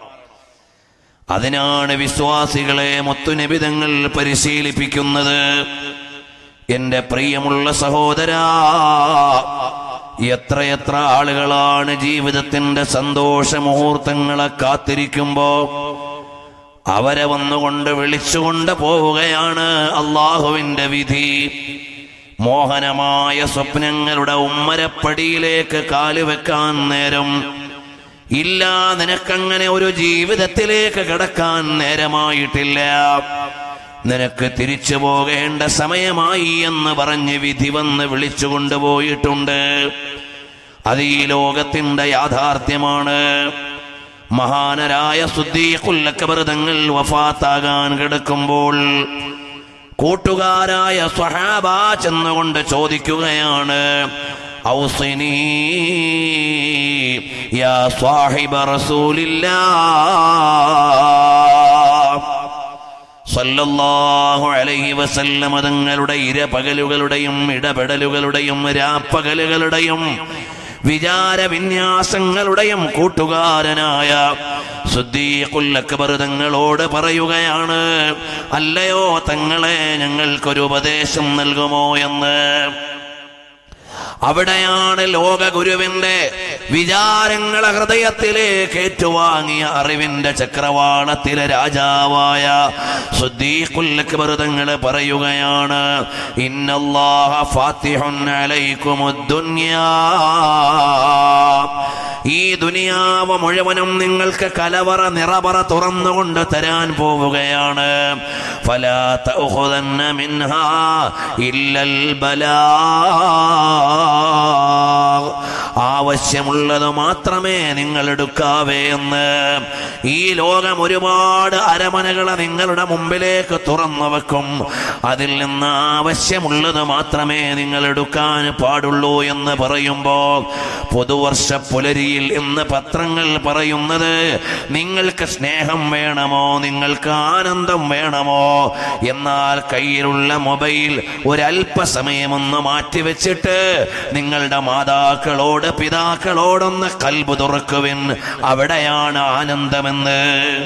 Speaker 3: അതിനാണ് വിശ്വാസികളെ മുത്തുനിബിതങ്ങൾ പരിശീലിപ്പിക്കുന്നത് എന്റെ പ്രിയമുള്ള സഹോദരാ എത്രയെത്ര ആളുകളാണ് ജീവിതത്തിന്റെ സന്തോഷ മുഹൂർത്തങ്ങളെ കാത്തിരിക്കുമ്പോ അവരെ വന്നുകൊണ്ട് വിളിച്ചുകൊണ്ട് പോവുകയാണ് അള്ളാഹുവിന്റെ വിധി മോഹനമായ സ്വപ്നങ്ങളുടെ ഉമ്മരപ്പടിയിലേക്ക് കാലുവെക്കാൻ നേരം ഇല്ല നിനക്കങ്ങനെ ഒരു ജീവിതത്തിലേക്ക് കടക്കാൻ നേരമായിട്ടില്ല നിനക്ക് തിരിച്ചു പോകേണ്ട സമയമായി എന്ന് പറഞ്ഞ് വിധി വന്ന് വിളിച്ചു കൊണ്ടുപോയിട്ടുണ്ട് അത് ഈ ലോകത്തിന്റെ യാഥാർത്ഥ്യമാണ് മഹാനരായ സുദ്ദീഖുല്ലക്കബർതങ്ങൾ വഫാത്താകാൻ കിടക്കുമ്പോൾ കൂട്ടുകാരായ സ്വഹാബ ചെന്നുകൊണ്ട് ചോദിക്കുകയാണ് ഔസിനീ യാ സ്വാഹിബ റസൂലില്ലാ സല്ലല്ലാഹു അലൈഹി വസല്ലമ തങ്ങളുടെ ഇരപകലുകളുടെയും ഇടപെടലുകളുടെയും രാപ്പകലുകളുടെയും വിചാര വിന്യാസങ്ങളുടെയും കൂട്ടുകാരനായ സുദ്ദീഖുൽ അക്ബർ തങ്ങളോട് പറയുകയാണ് അല്ലയോ തങ്ങളെ ഞങ്ങൾക്കൊരു ഉപദേശം നൽകുമോ എന്ന് അവിടെയാണ് ലോകഗുരുവിന്റെ വിചാരങ്ങളെ ഹൃദയത്തിലേക്ക് ഏറ്റുവാങ്ങിയ അറിവിന്റെ ചക്രവാളത്തിലെ രാജാവായ സുദ്ദീഖുല്ലക്ബർ പറയുകയാണ് ഇന്നല്ലാഹ ഫാത്തിഹുൻ അലൈക്കുമുദ്ദുന്യാ ഈ ദുനിയാവ് മുഴുവനും നിങ്ങൾക്ക് കലവറ നിറവറ തുറന്നുകൊണ്ട് തരാൻ പോവുകയാണ് ഫലാ തഅഖുദന്ന മിൻഹാ ഇല്ലൽ ബലാ ആവശ്യമുള്ളത് മാത്രമേ നിങ്ങൾ എടുക്കാവേ എന്ന് ഈ ലോകം ഒരുപാട് അരമനകളെ നിങ്ങളുടെ മുമ്പിലേക്ക് തുറന്നു വെക്കും അതിൽ നിന്ന് ആവശ്യമുള്ളത് മാത്രമേ നിങ്ങൾ എടുക്കാൻ പാടുള്ളൂ എന്ന് പറയുമ്പോ പുതുവർഷ പുലരിയിൽ ഇന്ന് പത്രങ്ങൾ പറയുന്നത് നിങ്ങൾക്ക് സ്നേഹം വേണമോ നിങ്ങൾക്ക് ആനന്ദം വേണമോ എന്നാൽ കയ്യിലുള്ള മൊബൈൽ ഒരല്പസമയമൊന്ന് മാറ്റിവെച്ചിട്ട് നിങ്ങളുടെ മാതാക്കളോട് പിതാക്കളോടൊന്ന് കൽബ് തുറക്കുവിൻ അവിടെയാണ് ആനന്ദമെന്ന്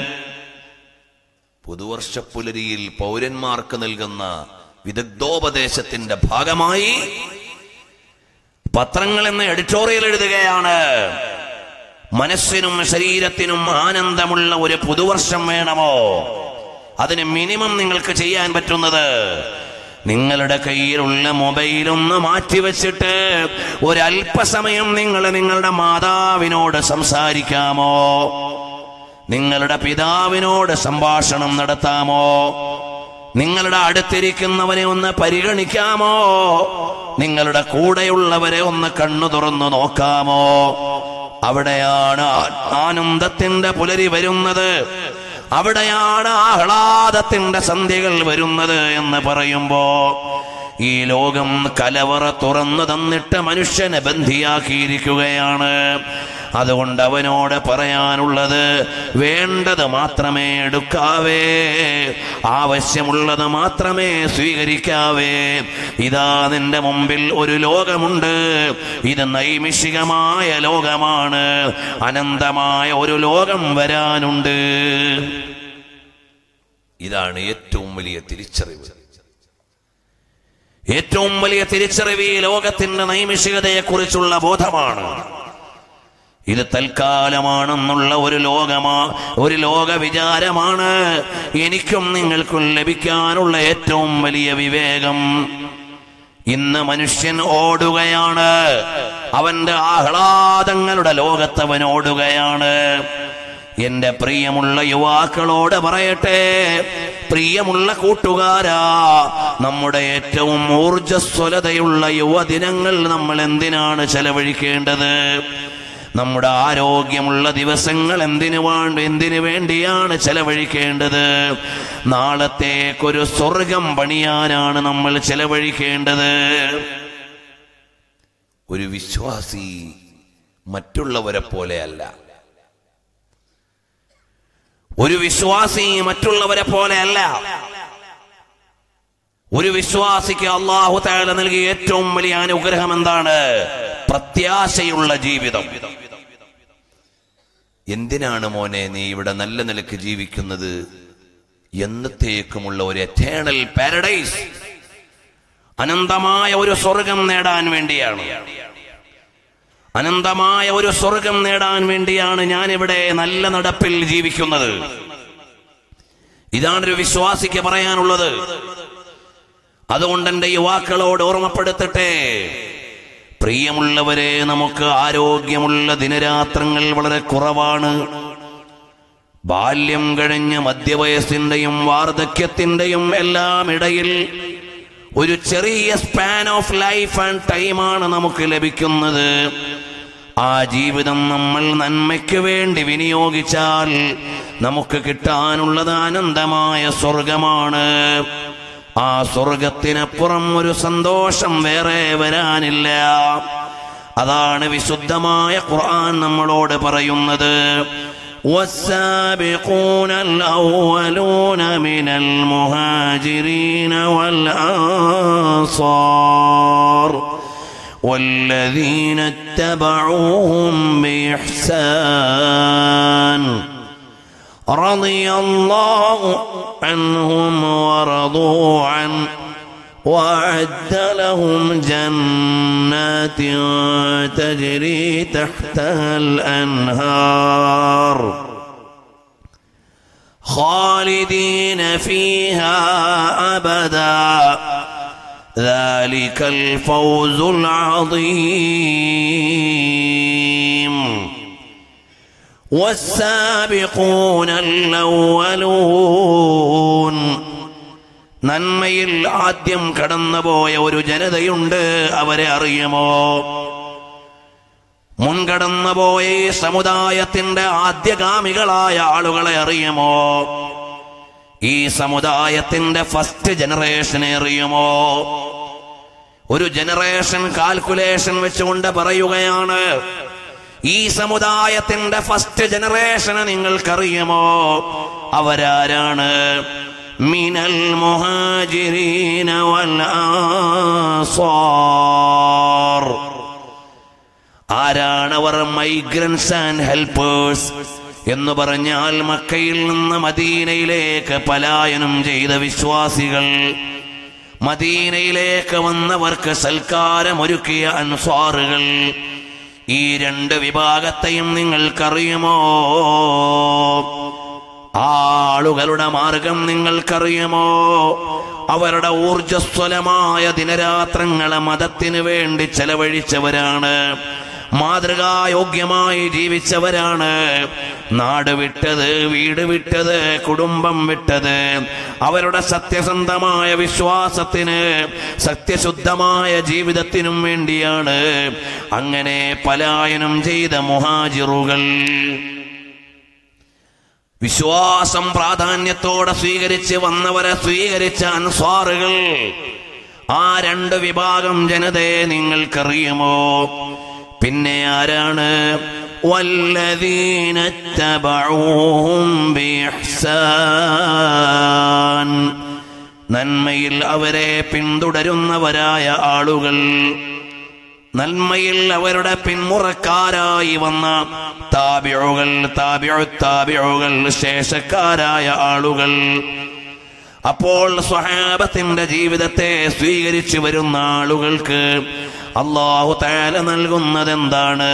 Speaker 3: പുതുവർഷ പുലരിയിൽ പൗരന്മാർക്ക് നൽകുന്ന വിദഗ്ധോപദേശത്തിന്റെ ഭാഗമായി പത്രങ്ങൾ എന്ന എഡിറ്റോറിയൽ എഴുതുകയാണ് മനസ്സിനും ശരീരത്തിനും ആനന്ദമുള്ള ഒരു പുതുവർഷം വേണമോ അതിന് മിനിമം നിങ്ങൾക്ക് ചെയ്യാൻ പറ്റുന്നത് നിങ്ങളുടെ കയ്യിലുള്ള മൊബൈൽ ഒന്ന് മാറ്റിവെച്ചിട്ട് ഒരല്പസമയം നിങ്ങൾ നിങ്ങളുടെ മാതാവിനോട് സംസാരിക്കാമോ നിങ്ങളുടെ പിതാവിനോട് സംഭാഷണം നടത്താമോ നിങ്ങളുടെ അടുത്തിരിക്കുന്നവനെ ഒന്ന് പരിഗണിക്കാമോ നിങ്ങളുടെ കൂടെയുള്ളവരെ ഒന്ന് കണ്ണു തുറന്നു നോക്കാമോ അവിടെയാണ് ആ- ആനന്ദത്തിന്റെ പുലരി വരുന്നത് അവിടെയാണ് ആഹ്ലാദത്തിന്റെ സന്ധ്യകൾ വരുന്നത് എന്ന് പറയുമ്പോ ഈ ലോകം കലവറ തുറന്നു തന്നിട്ട് മനുഷ്യനെ ബന്ധിയാക്കിയിരിക്കുകയാണ് അതുകൊണ്ട് അവനോട് പറയാനുള്ളത് വേണ്ടത് മാത്രമേ എടുക്കാവേ ആവശ്യമുള്ളത് മാത്രമേ സ്വീകരിക്കാവേ ഇതാ നിന്റെ മുമ്പിൽ ഒരു ലോകമുണ്ട് ഇത് നൈമിഷികമായ ലോകമാണ് അനന്തമായ ഒരു ലോകം വരാനുണ്ട് ഇതാണ് ഏറ്റവും വലിയ തിരിച്ചറിവ് ഏറ്റവും വലിയ തിരിച്ചറിവ് ഈ ലോകത്തിന്റെ നൈമിഷികതയെക്കുറിച്ചുള്ള ബോധമാണ് ഇത് തൽക്കാലമാണെന്നുള്ള ഒരു ലോകമാ ഒരു ലോക വിചാരമാണ് എനിക്കും നിങ്ങൾക്കും ലഭിക്കാനുള്ള ഏറ്റവും വലിയ വിവേകം ഇന്ന് മനുഷ്യൻ ഓടുകയാണ് അവന്റെ ആഹ്ലാദങ്ങളുടെ ലോകത്തവൻ ഓടുകയാണ് എന്റെ പ്രിയമുള്ള യുവാക്കളോട് പറയട്ടെ പ്രിയമുള്ള കൂട്ടുകാരാ നമ്മുടെ ഏറ്റവും ഊർജസ്വലതയുള്ള യുവദിനങ്ങൾ നമ്മൾ എന്തിനാണ് ചെലവഴിക്കേണ്ടത് നമ്മുടെ ആരോഗ്യമുള്ള ദിവസങ്ങൾ എന്തിനു വേണ്ട എന്തിനു വേണ്ടിയാണ് ചെലവഴിക്കേണ്ടത് നാളത്തേക്കൊരു സ്വർഗം പണിയാനാണ് നമ്മൾ ചെലവഴിക്കേണ്ടത് ഒരു വിശ്വാസി മറ്റുള്ളവരെ പോലെയല്ല ഒരു വിശ്വാസി മറ്റുള്ളവരെ പോലെയല്ല ഒരു വിശ്വാസിക്ക് അള്ളാഹു താല നൽകിയ ഏറ്റവും വലിയ അനുഗ്രഹം എന്താണ് പ്രത്യാശയുള്ള ജീവിതം എന്തിനാണ് മോനെ നീ ഇവിടെ നല്ല നിലക്ക് ജീവിക്കുന്നത് എന്നത്തേക്കുമുള്ള ഒരു എറ്റേണൽ പാരഡൈസ് അനന്തമായ ഒരു സ്വർഗം നേടാൻ വേണ്ടിയാണ് അനന്തമായ ഒരു സ്വർഗം നേടാൻ വേണ്ടിയാണ് ഞാൻ ഇവിടെ നല്ല നടപ്പിൽ ജീവിക്കുന്നത് ഇതാണ് ഒരു വിശ്വാസിക്ക് പറയാനുള്ളത് അതുകൊണ്ട് എന്റെ യുവാക്കളോട് ഓർമ്മപ്പെടുത്തട്ടെ പ്രിയമുള്ളവരെ നമുക്ക് ആരോഗ്യമുള്ള ദിനരാത്രങ്ങൾ വളരെ കുറവാണ് ബാല്യം കഴിഞ്ഞ് മധ്യവയസ്സിന്റെയും വാർദ്ധക്യത്തിന്റെയും എല്ലാം ഇടയിൽ ഒരു ചെറിയ സ്പാൻ ഓഫ് ലൈഫ് ആൻഡ് ടൈമാണ് നമുക്ക് ലഭിക്കുന്നത് ആ ജീവിതം നമ്മൾ നന്മയ്ക്ക് വേണ്ടി വിനിയോഗിച്ചാൽ നമുക്ക് കിട്ടാനുള്ളത് അനന്തമായ സ്വർഗമാണ് ആ സ്വർഗത്തിനപ്പുറം ഒരു സന്തോഷം വേറെ വരാനില്ല അതാണ് വിശുദ്ധമായ ഖുർആൻ നമ്മളോട് പറയുന്നത് والسابقون الأولون من المهاجرين والأنصار والذين اتبعوهم بإحسان رضي الله عنهم ورضوا عنه وأعد لهم جنات تجري تحتها الأنهار خالدين فيها أبدا ذلك الفوز العظيم والسابقون الأولون നന്മയിൽ ആദ്യം കടന്നുപോയ ഒരു ജനതയുണ്ട് അവരെ അറിയുമോ മുൻകടന്നുപോയ ഈ സമുദായത്തിന്റെ ആദ്യഗാമികളായ ആളുകളെ അറിയുമോ ഈ സമുദായത്തിന്റെ ഫസ്റ്റ് ജനറേഷനെ അറിയുമോ ഒരു ജനറേഷൻ കാൽക്കുലേഷൻ വെച്ചുകൊണ്ട് പറയുകയാണ് ഈ സമുദായത്തിന്റെ ഫസ്റ്റ് ജനറേഷനെ നിങ്ങൾക്കറിയുമോ അവരാരാണ് മിനൽ മുഹാജിരീന വൽ ആൻസാർ ആരാണവർ മൈഗ്രൻസ് ആൻഡ് ഹെൽപ്പേഴ്സ് എന്ന് പറഞ്ഞാൽ മക്കയിൽ നിന്ന് മദീനയിലേക്ക് പലായനം ചെയ്ത വിശ്വാസികൾ മദീനയിലേക്ക് വന്നവർക്ക് സൽക്കാരമൊരുക്കിയ അൻസ്വാറുകൾ ഈ രണ്ട് വിഭാഗത്തെയും നിങ്ങൾക്കറിയുമോ ആളുകളുടെ മാർഗം നിങ്ങൾക്കറിയുമോ അവരുടെ ഊർജസ്വലമായ ദിനരാത്രങ്ങളെ മതത്തിന് വേണ്ടി ചെലവഴിച്ചവരാണ് മാതൃകായോഗ്യമായി ജീവിച്ചവരാണ് നാട് വിട്ടത് വീട് വിട്ടത് കുടുംബം വിട്ടത് അവരുടെ സത്യസന്ധമായ വിശ്വാസത്തിന് സത്യശുദ്ധമായ ജീവിതത്തിനും വേണ്ടിയാണ് അങ്ങനെ പലായനം ചെയ്ത മുഹാജിറുകൾ വിശ്വാസം പ്രാധാന്യത്തോടെ സ്വീകരിച്ച് വന്നവരെ സ്വീകരിച്ച അൻസ്വാറുകൾ ആ രണ്ട് വിഭാഗം ജനതയെ നിങ്ങൾക്കറിയുമോ പിന്നെ ആരാണ് والذين اتبعوهم بإحسان നന്മയിൽ അവരെ പിന്തുടരുന്നവരായ ആളുകൾ നന്മയിൽ അവരുടെ പിന്മുറക്കാരായി വന്ന താബിഴുകൾ താബിഴു താബിഴുകൾ ശേഷക്കാരായ ആളുകൾ അപ്പോൾ സ്വഹാബത്തിന്റെ ജീവിതത്തെ സ്വീകരിച്ചു വരുന്ന ആളുകൾക്ക് അള്ളാഹു താല നൽകുന്നത് എന്താണ്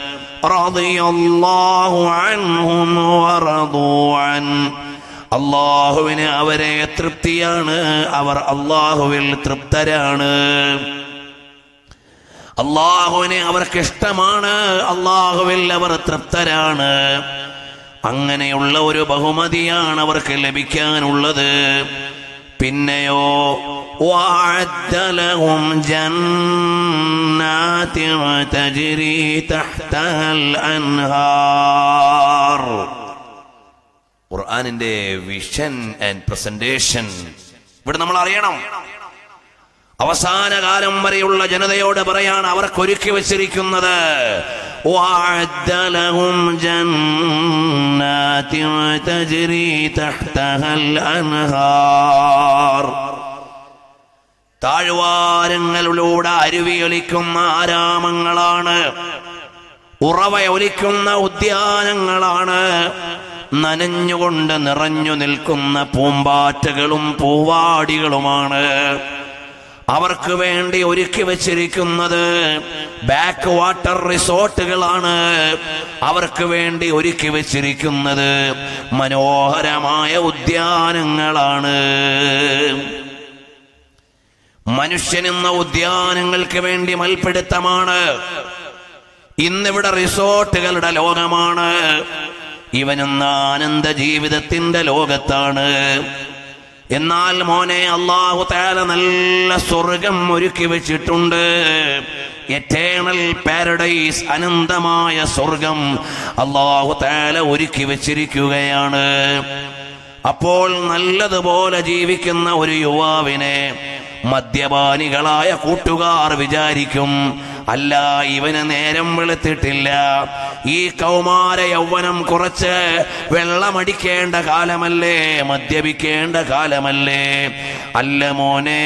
Speaker 3: അള്ളാഹുവിന് അവരെ തൃപ്തിയാണ് അവർ അള്ളാഹുവിൽ തൃപ്തരാണ് അള്ളാഹുവിനെ അവർക്ക് ഇഷ്ടമാണ് അള്ളാഹുവിൽ അവർ തൃപ്തരാണ് അങ്ങനെയുള്ള ഒരു ബഹുമതിയാണ് അവർക്ക് ലഭിക്കാനുള്ളത് പിന്നെയോ وأعد لهم جنات تجري تحتها الأنهار ഖുർആാനിന്റെ വിഷൻ ആൻഡ് പ്രസന്റേഷൻ ഇവിടെ നമ്മൾ അറിയണം അവസാന കാലം വരെയുള്ള ജനതയോട് പറയാണ് അവർക്ക് ഒരുക്കി വച്ചിരിക്കുന്നത് وأعد لهم جنات تجري تحتها الأنهار താഴ്വാരങ്ങളിലൂടെ അരുവിയൊലിക്കുന്ന ആരാമങ്ങളാണ് ഉറവയൊലിക്കുന്ന ഉദ്യാനങ്ങളാണ് നനഞ്ഞുകൊണ്ട് നിറഞ്ഞു നിൽക്കുന്ന പൂമ്പാറ്റകളും പൂവാടികളുമാണ് അവർക്ക് വേണ്ടി ഒരുക്കി വച്ചിരിക്കുന്നത് ബാക്ക് വാട്ടർ റിസോർട്ടുകളാണ് അവർക്ക് വേണ്ടി ഒരുക്കി വച്ചിരിക്കുന്നത് മനോഹരമായ ഉദ്യാനങ്ങളാണ് മനുഷ്യനെന്ന ഉദ്യാനങ്ങൾക്ക് വേണ്ടി മൽപ്പിടുത്തമാണ് ഇന്നിവിടെ റിസോർട്ടുകളുടെ ലോകമാണ് ഇവനെന്ന ആനന്ദ ജീവിതത്തിന്റെ ലോകത്താണ് എന്നാൽ മോനെ അള്ളാഹു താല നല്ല സ്വർഗം ഒരുക്കി വെച്ചിട്ടുണ്ട് എറ്റേണൽ പാരഡൈസ് അനന്തമായ സ്വർഗം അള്ളാഹു താല ഒരുക്കി വെച്ചിരിക്കുകയാണ് അപ്പോൾ നല്ലതുപോലെ ജീവിക്കുന്ന ഒരു യുവാവിനെ മദ്യപാനികളായ കൂട്ടുകാർ വിചാരിക്കും അല്ല ഇവന് നേരം വെളുത്തിട്ടില്ല ഈ കൗമാര യൗവനം കുറച്ച് വെള്ളമടിക്കേണ്ട കാലമല്ലേ മദ്യപിക്കേണ്ട കാലമല്ലേ അല്ല മോനെ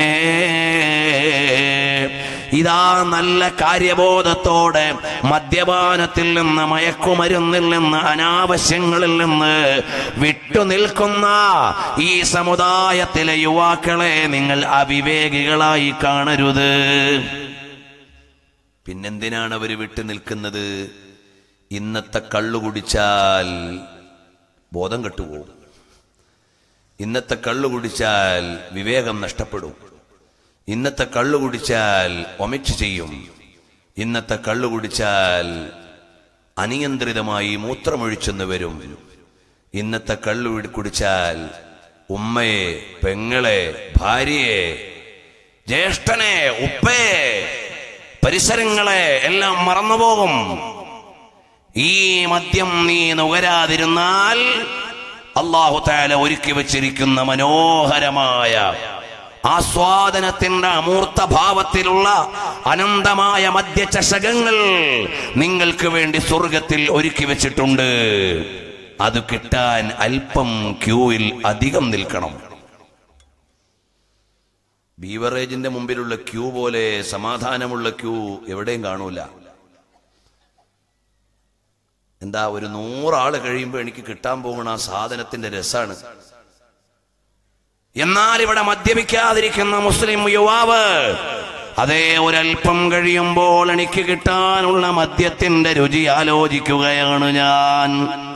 Speaker 3: ഇതാ നല്ല കാര്യബോധത്തോടെ മദ്യപാനത്തിൽ നിന്ന് മയക്കുമരുന്നിൽ നിന്ന് അനാവശ്യങ്ങളിൽ നിന്ന് വിട്ടുനിൽക്കുന്ന ഈ സമുദായത്തിലെ യുവാക്കളെ നിങ്ങൾ അവിവേകികളായി കാണരുത് പിന്നെന്തിനാണ് അവർ വിട്ടു നിൽക്കുന്നത് ഇന്നത്തെ കള്ളു കുടിച്ചാൽ ബോധം കെട്ടുപോകും ഇന്നത്തെ കള്ളു കുടിച്ചാൽ വിവേകം നഷ്ടപ്പെടും ഇന്നത്തെ കള്ളു കുടിച്ചാൽ ഒമിച്ച് ചെയ്യും ഇന്നത്തെ കള്ളു കുടിച്ചാൽ അനിയന്ത്രിതമായി മൂത്രമൊഴിച്ചെന്ന് വരും ഇന്നത്തെ കള്ളു കുടി- കുടിച്ചാൽ ഉമ്മയെ പെങ്ങളെ ഭാര്യയെ ജ്യേഷ്ഠനെ ഉപ്പയെ പരിസരങ്ങളെ എല്ലാം മറന്നുപോകും ഈ മദ്യം നീ നുകരാതിരുന്നാൽ അള്ളാഹു താല ഒരുക്കി വച്ചിരിക്കുന്ന മനോഹരമായ ആസ്വാദനത്തിന്റെ അമൂർത്ത ഭാവത്തിലുള്ള അനന്തമായ മദ്യചഷകങ്ങൾ നിങ്ങൾക്ക് വേണ്ടി സ്വർഗത്തിൽ ഒരുക്കി വെച്ചിട്ടുണ്ട് അത് കിട്ടാൻ അല്പം ക്യൂവിൽ അധികം നിൽക്കണം ബീവറേജിന്റെ മുമ്പിലുള്ള ക്യൂ പോലെ സമാധാനമുള്ള ക്യൂ എവിടെയും കാണൂല എന്താ ഒരു നൂറാള് കഴിയുമ്പോൾ എനിക്ക് കിട്ടാൻ പോകുന്ന ആ സാധനത്തിന്റെ രസാണ് എന്നാൽ ഇവിടെ മദ്യപിക്കാതിരിക്കുന്ന മുസ്ലിം യുവാവ് അതേ ഒരല്പം കഴിയുമ്പോൾ എനിക്ക് കിട്ടാനുള്ള മദ്യത്തിന്റെ രുചി ആലോചിക്കുകയാണ് ഞാൻ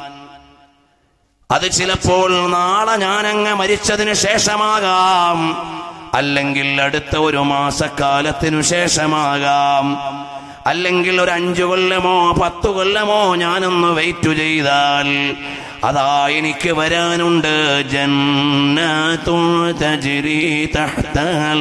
Speaker 3: അത് ചിലപ്പോൾ നാളെ ഞാനങ്ങ് മരിച്ചതിന് ശേഷമാകാം അല്ലെങ്കിൽ അടുത്ത ഒരു മാസക്കാലത്തിനു ശേഷമാകാം അല്ലെങ്കിൽ ഒരു അഞ്ചു കൊല്ലമോ പത്തു കൊല്ലമോ ഞാനൊന്ന് വെയിറ്റ് ചെയ്താൽ അതാ എനിക്ക് വരാനുണ്ട് ജന്നത്തുൽ തജ്രി തഹ്തൽ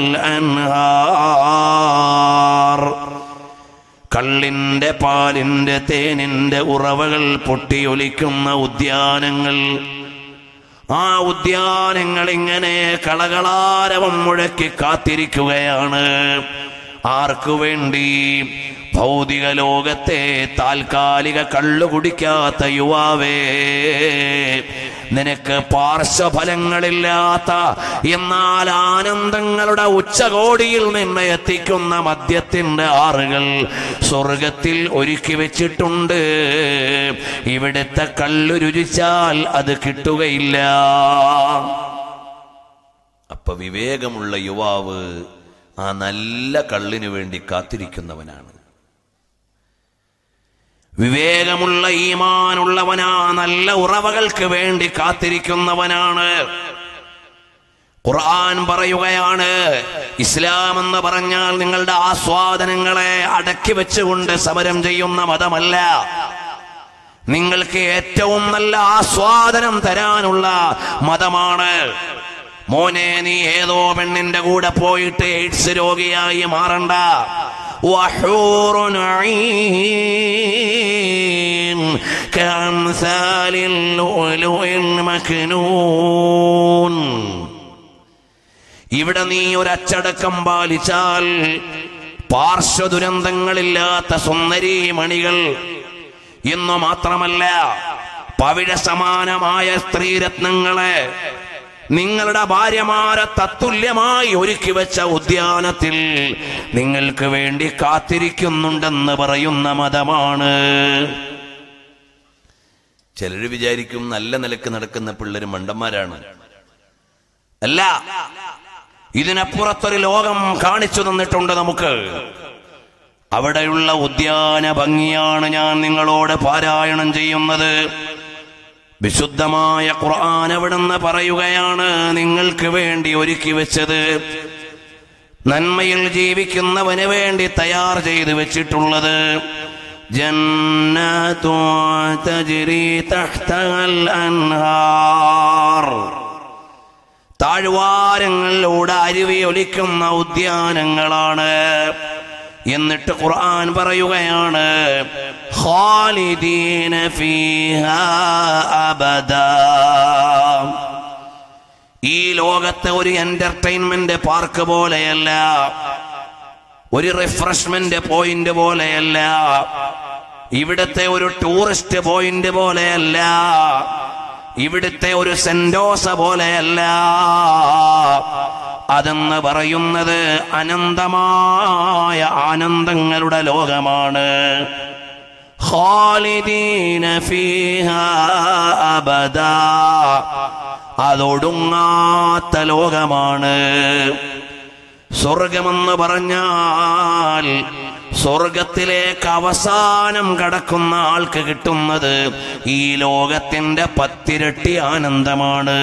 Speaker 3: അൻഹാർ കള്ളിന്റെ പാലിന്റെ തേനിന്റെ ഉറവകൾ പൊട്ടിയൊലിക്കുന്ന ഉദ്യാനങ്ങൾ ആ ഉദ്യാനങ്ങൾ ഇങ്ങനെ കളകളാരവം മുഴക്കി കാത്തിരിക്കുകയാണ് ആർക്കു വേണ്ടി ഭൗതിക ലോകത്തെ താൽക്കാലിക കള്ളു കുടിക്കാത്ത യുവാവേ നിനക്ക് പാർശ്വഫലങ്ങളില്ലാത്ത എന്നാൽ ആനന്ദങ്ങളുടെ ഉച്ചകോടിയിൽ നിന്ന് എത്തിക്കുന്ന മദ്യത്തിന്റെ ആറുകൾ സ്വർഗത്തിൽ ഒരുക്കി വെച്ചിട്ടുണ്ട് ഇവിടുത്തെ കള്ളു രുചിച്ചാൽ അത് കിട്ടുകയില്ല അപ്പൊ വിവേകമുള്ള യുവാവ് ആ നല്ല കള്ളിനു വേണ്ടി കാത്തിരിക്കുന്നവനാണ് വിവേകമുള്ള ഈമാനുള്ളവനാ നല്ല ഉറവകൾക്ക് വേണ്ടി കാത്തിരിക്കുന്നവനാണ് ഖുർആൻ പറയുകയാണ് ഇസ്ലാം എന്ന് പറഞ്ഞാൽ നിങ്ങളുടെ ആസ്വാദനങ്ങളെ അടക്കി വെച്ചുകൊണ്ട് സമരം ചെയ്യുന്ന മതമല്ല നിങ്ങൾക്ക് ഏറ്റവും നല്ല ആസ്വാദനം തരാനുള്ള മതമാണ് മോനെ നീ ഏതോ പെണ്ണിന്റെ കൂടെ പോയിട്ട് എയ്ഡ്സ് രോഗിയായി മാറണ്ട وحور عين كأمثال اللؤلؤ المكنون ഇവിടെ നീ ഒരച്ചടക്കം പാലിച്ചാൽ പാർശ്വദുരന്തങ്ങളില്ലാത്ത സുന്ദരീ മണികൾ എന്നു മാത്രമല്ല പവിഴ സമാനമായ സ്ത്രീരത്നങ്ങളെ നിങ്ങളുടെ ഭാര്യമാരെ തത്തുല്യമായി ഒരുക്കി വെച്ച ഉദ്യാനത്തിൽ നിങ്ങൾക്ക് വേണ്ടി കാത്തിരിക്കുന്നുണ്ടെന്ന് പറയുന്ന മതമാണ് ചിലർ വിചാരിക്കും നല്ല നിലക്ക് നടക്കുന്ന പിള്ളേര് മണ്ടന്മാരാണ് അല്ല ഇതിനപ്പുറത്തൊരു ലോകം കാണിച്ചു തന്നിട്ടുണ്ട് നമുക്ക് അവിടെയുള്ള ഉദ്യാന ഭംഗിയാണ് ഞാൻ നിങ്ങളോട് പാരായണം ചെയ്യുന്നത് വിശുദ്ധമായ ഖുർആൻ അവിടുന്ന് പറയുകയാണ് നിങ്ങൾക്ക് വേണ്ടി ഒരുക്കി വെച്ചത് നന്മയിൽ ജീവിക്കുന്നവന് വേണ്ടി തയ്യാർ ചെയ്തു വെച്ചിട്ടുള്ളത് جنات تجري تحتها الأنهار താഴ്വാരങ്ങളിലൂടെ അരുവി ഒലിക്കുന്ന ഉദ്യാനങ്ങളാണ് എന്നിട്ട് ഖുർആൻ പറയുകയാണ് ഖാലിദീന ഫീഹാ അബദാ ഈ ലോകത്തെ ഒരു എന്റർടൈൻമെന്റ് പാർക്ക് പോലെയല്ല ഒരു റിഫ്രഷ്മെന്റ് പോയിന്റ് പോലെയല്ല ഇവിടുത്തെ ഒരു ടൂറിസ്റ്റ് പോയിന്റ് പോലെയല്ല ഇവിടുത്തെ ഒരു സെന്റോസ പോലെയല്ല അതെന്ന് പറയുന്നത് അനന്തമായ ആനന്ദങ്ങളുടെ ലോകമാണ് ഖാലിദീന ഫീഹാ അബദാ അതൊടുങ്ങാത്ത ലോകമാണ് സ്വർഗമെന്ന് പറഞ്ഞാൽ സ്വർഗത്തിലേക്ക് അവസാനം കടക്കുന്ന ആൾക്ക് കിട്ടുന്നത് ഈ ലോകത്തിന്റെ പത്തിരട്ടി ആനന്ദമാണ്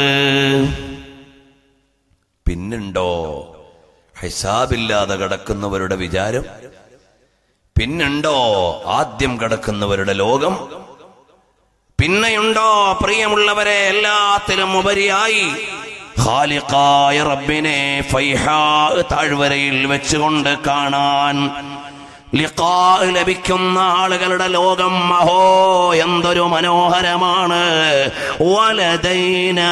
Speaker 3: പിന്നുണ്ടോ ഹിസാബില്ലാതെ കിടക്കുന്നവരുടെ വിചാരം പിന്നുണ്ടോ ആദ്യം കിടക്കുന്നവരുടെ ലോകം പിന്നെയുണ്ടോ പ്രിയമുള്ളവരെ എല്ലാത്തിലും ഉപരിയായി ഖാലിഖായ റബ്ബിനെ ഫൈഹാ താഴ്വരയിൽ വെച്ചുകൊണ്ട് കാണാൻ ലിഖാ ലഭിക്കുന്ന ആളുകളുടെ ലോകം അഹോ എന്തൊരു മനോഹരമാണ് വലദൈന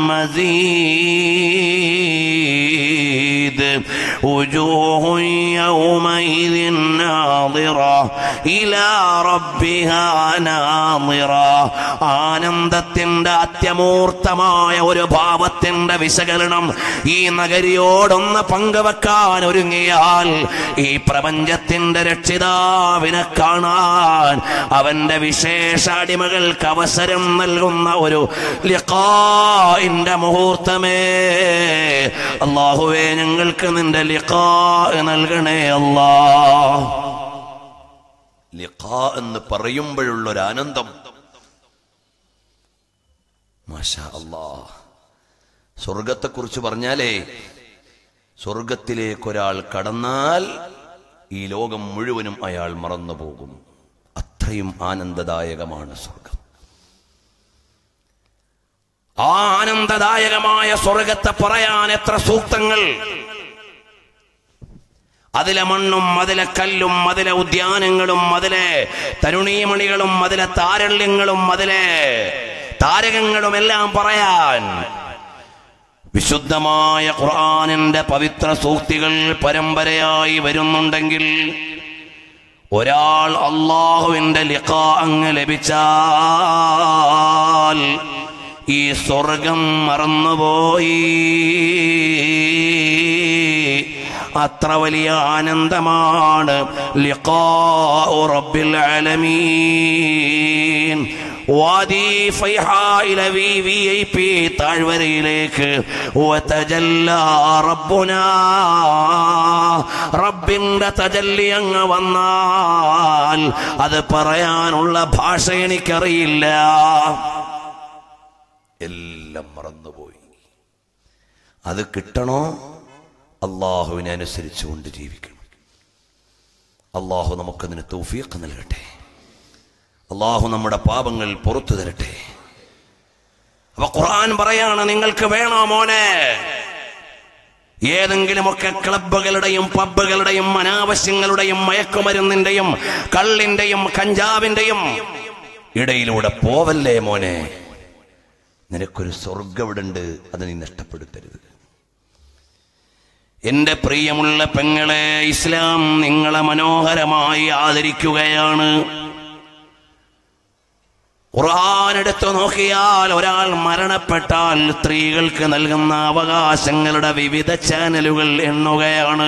Speaker 3: മസീദ് وجوه يومئذ ناظرة إلى ربها ناظرة ആനന്ദത്തിന്റെ അത്യമൂർത്തമായ ഒരു ഭാവത്തിന്റെ വിശകലനം ഈ നഗരിയോടൊന്ന് പങ്കുവെക്കാൻ ഒരുങ്ങിയാൽ ഈ പ്രപഞ്ചത്തിന്റെ രക്ഷിതാവിനെ കാണാൻ അവന്റെ വിശേഷ അടിമകൾക്ക് അവസരം നൽകുന്ന ഒരു ലിഖാഇന്റെ മുഹൂർത്തമേ അള്ളാഹുവേ ഞങ്ങൾക്ക് നിന്റെ ലിഖാ നൽകണേ അല്ലാ ലിഖാ എന്ന് പറയുമ്പോഴുള്ള ഒരു ആനന്ദം മാഷാ അല്ലാ സ്വർഗത്തെക്കുറിച്ച് പറഞ്ഞാലേ സ്വർഗത്തിലേക്ക് ഒരാൾ കടന്നാൽ ഈ ലോകം മുഴുവനും അയാൾ മറന്നു പോകും അത്രയും ആനന്ദദായകമാണ് സ്വർഗം ആ ആനന്ദദായകമായ സ്വർഗത്തെ പറയാൻ എത്ര സൂക്തങ്ങൾ അതിലെ മണ്ണും അതിലെ കല്ലും അതിലെ ഉദ്യാനങ്ങളും അതിലെ തരുണീമണികളും അതിലെ താരള്യങ്ങളും അതിലെ താരകങ്ങളും എല്ലാം പറയാൻ വിശുദ്ധമായ ഖുർആനിന്റെ പവിത്ര സൂക്തികൾ പരമ്പരയായി വരുന്നുണ്ടെങ്കിൽ ഒരാൾ അള്ളാഹുവിന്റെ ലിഖ അങ്ങ് ലഭിച്ചാൽ ഈ സ്വർഗം മറന്നുപോയി അത്ര വലിയ ആനന്ദമാണ് ലിഖാഉ റബ്ബിൽ ആലമീൻ വാദി ഫൈഹായിലെ വി വി ഐ പി താഴ്വരയിലേക്ക് വതജല്ല റബ്ബുനാ റബ്ബിന്റെ തജല്ലി അങ്ങ് വന്നാൽ അത് പറയാനുള്ള ഭാഷ എനിക്കറിയില്ല എല്ലാം മറന്നുപോയി അത് കിട്ടണോ അള്ളാഹുവിനെ അനുസരിച്ചുകൊണ്ട് ജീവിക്കണം അള്ളാഹു നമുക്കതിന് തൗഫീഖ് നൽകട്ടെ അള്ളാഹു നമ്മുടെ പാപങ്ങൾ പുറത്തു തരട്ടെ അപ്പൊ ഖുർആൻ പറയാണ് നിങ്ങൾക്ക് വേണോ മോനെ ഏതെങ്കിലുമൊക്കെ ക്ലബുകളുടെയും പബ്ബുകളുടെയും അനാവശ്യങ്ങളുടെയും മയക്കുമരുന്നിന്റെയും കള്ളിന്റെയും കഞ്ചാവിന്റെയും ഇടയിലൂടെ പോവല്ലേ മോനെ നിനക്കൊരു സ്വർഗം ഇവിടുണ്ട് അത് നീ നഷ്ടപ്പെടുത്തരുത് എന്റെ പ്രിയമുള്ള പെങ്ങളെ ഇസ്ലാം നിങ്ങളെ മനോഹരമായി ആദരിക്കുകയാണ് ഖുർആൻ എടുത്തു നോക്കിയാൽ ഒരാൾ മരണപ്പെട്ടാൽ സ്ത്രീകൾക്ക് നൽകുന്ന അവകാശങ്ങളുടെ വിവിധ ചാനലുകൾ എണ്ണുകയാണ്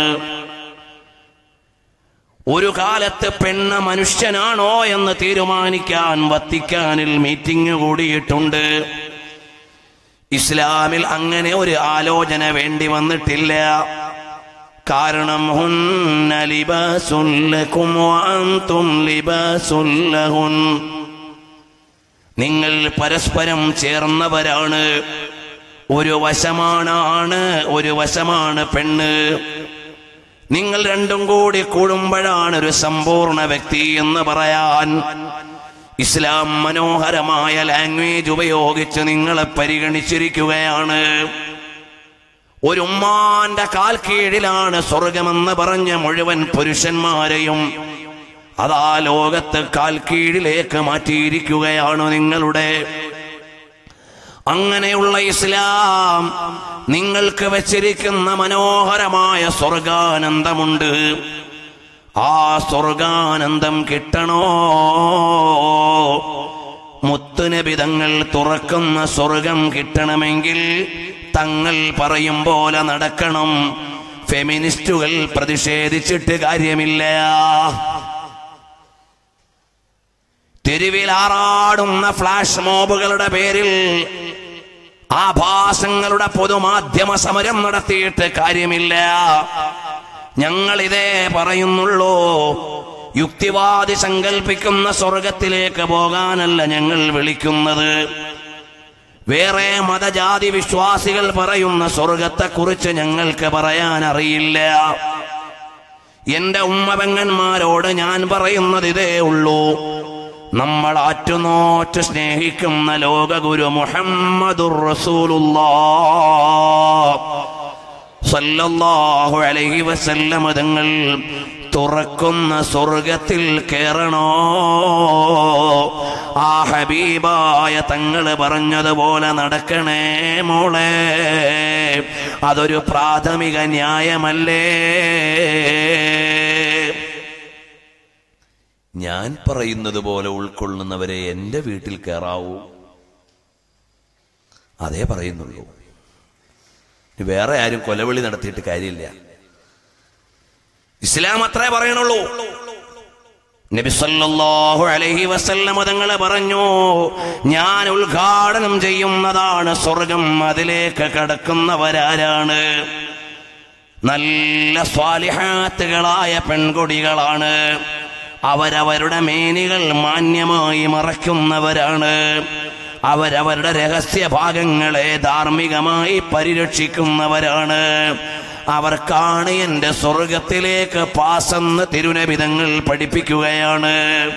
Speaker 3: ഒരു കാലത്ത് പെണ്ണ് മനുഷ്യനാണോ എന്ന് തീരുമാനിക്കാൻ വത്തിക്കാനിൽ മീറ്റിംഗ് കൂടിയിട്ടുണ്ട് ഇസ്ലാമിൽ അങ്ങനെ ഒരു ആലോചന വേണ്ടി വന്നിട്ടില്ല കാരണം ഹുന്ന ലിബാസുല്ലകും വഅൻതും ലിബാസുല്ലഹുൻ നിങ്ങൾ പരസ്പരം ചേർന്നവരാണ് ഒരു വശമാണ് ആണ് ഒരു വശമാണ് പെണ്ണ് നിങ്ങൾ രണ്ടും കൂടി കൂടുമ്പോഴാണ് ഒരു സമ്പൂർണ്ണ വ്യക്തി എന്ന് പറയാൻ ഇസ്ലാം മനോഹരമായ ലാംഗ്വേജ് ഉപയോഗിച്ച് നിങ്ങളെ പരിഗണിച്ചിരിക്കുകയാണ് ഒരു ഉമ്മാന്റെ കാൽ കീഴിലാണ് സ്വർഗമെന്ന് പറഞ്ഞ മുഴുവൻ പുരുഷന്മാരെയും അതാ ലോകത്ത് കാൽ കീഴിലേക്ക് മാറ്റിയിരിക്കുകയാണ് നിങ്ങളുടെ അങ്ങനെയുള്ള ഇസ്ലാം നിങ്ങൾക്ക് വച്ചിരിക്കുന്ന മനോഹരമായ സ്വർഗാനന്ദമുണ്ട് ആ സ്വർഗാനന്ദം കിട്ടണോ മുത്തുനബിതങ്ങൾ തുറക്കുന്ന സ്വർഗം കിട്ടണമെങ്കിൽ തങ്ങൾ പറയും പോലെ നടക്കണം ഫെമിനിസ്റ്റുകൾ പ്രതിഷേധിച്ചിട്ട് കാര്യമില്ല തെരുവിൽ ആറാടുന്ന ഫ്ലാഷ് മോബുകളുടെ പേരിൽ ആഭാസങ്ങളുടെ പൊതുമാധ്യമ സമരം നടത്തിയിട്ട് കാര്യമില്ല ഞങ്ങൾ ഇതേ പറയുന്നുള്ളൂ യുക്തിവാദി സങ്കല്പിക്കുന്ന സ്വർഗത്തിലേക്ക് പോകാനല്ല ഞങ്ങൾ വിളിക്കുന്നത് വേറെ മതജാതി വിശ്വാസികൾ പറയുന്ന സ്വർഗത്തെക്കുറിച്ച് ഞങ്ങൾക്ക് പറയാൻ അറിയില്ല എന്റെ ഉമ്മപെങ്ങന്മാരോട് ഞാൻ പറയുന്നത് ഇതേ ഉള്ളൂ നമ്മൾ ആറ്റുനോറ്റ് സ്നേഹിക്കുന്ന ലോകഗുരു മുഹമ്മദുർ റസൂലുള്ളാഹ് സല്ലല്ലാഹു അലൈഹി വസല്ലം തങ്ങൾ തുറക്കുന്ന സ്വർഗത്തിൽ കയറണോ ആ ഹബീബായ തങ്ങൾ പറഞ്ഞതുപോലെ നടക്കണേ മോളെ അതൊരു പ്രാഥമിക ന്യായമല്ലേ
Speaker 4: ഞാൻ പറയുന്നത് പോലെ ഉൾക്കൊള്ളുന്നവരെ എന്റെ വീട്ടിൽ കയറാവൂ അതേ പറയുന്നുള്ളൂ ഇനി വേറെ ആരും കൊലവിളി നടത്തിയിട്ട് കാര്യമില്ല
Speaker 3: ഇസ്ലാം അത്രേ പറയണുള്ളൂ നബി സല്ലല്ലാഹു അലൈഹി വസല്ലം തങ്ങൾ പറഞ്ഞു ഞാൻ ഉദ്ഘാടനം ചെയ്യുന്നതാണ് സ്വർഗം അതിലേക്ക് കടക്കുന്നവരാരാണ് നല്ല സ്വാലിഹാത്തുകളായ പെൺകുടികളാണ് അവരവരുടെ മേനികൾ മാന്യമായി മറയ്ക്കുന്നവരാണ് അവരവരുടെ രഹസ്യ ഭാഗങ്ങളെ ധാർമ്മികമായി പരിരക്ഷിക്കുന്നവരാണ് അവർക്കാണ് എൻ്റെ സ്വർഗത്തിലേക്ക് പാസെന്ന് തിരുനബിതങ്ങൾ പഠിപ്പിക്കുകയാണ്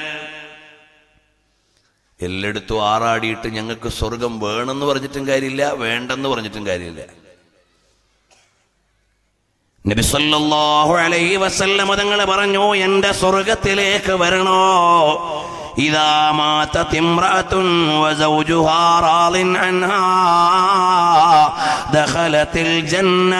Speaker 4: എല്ലായിടത്തും ആറാടിയിട്ട് ഞങ്ങൾക്ക് സ്വർഗം വേണമെന്ന് പറഞ്ഞിട്ടും കാര്യമില്ല വേണ്ടെന്ന് പറഞ്ഞിട്ടും കാര്യമില്ല
Speaker 3: നബി സല്ലല്ലാഹു അലൈഹി വസല്ലം തങ്ങൾ പറഞ്ഞു എൻ്റെ സ്വർഗത്തിലേക്ക് വരണോ ഇതാ മാതത് ഇംറഅത്തുൻ വസൗജുഹാ റാളിൻ അൻഹാ ദഖലത്തിൽ ജന്ന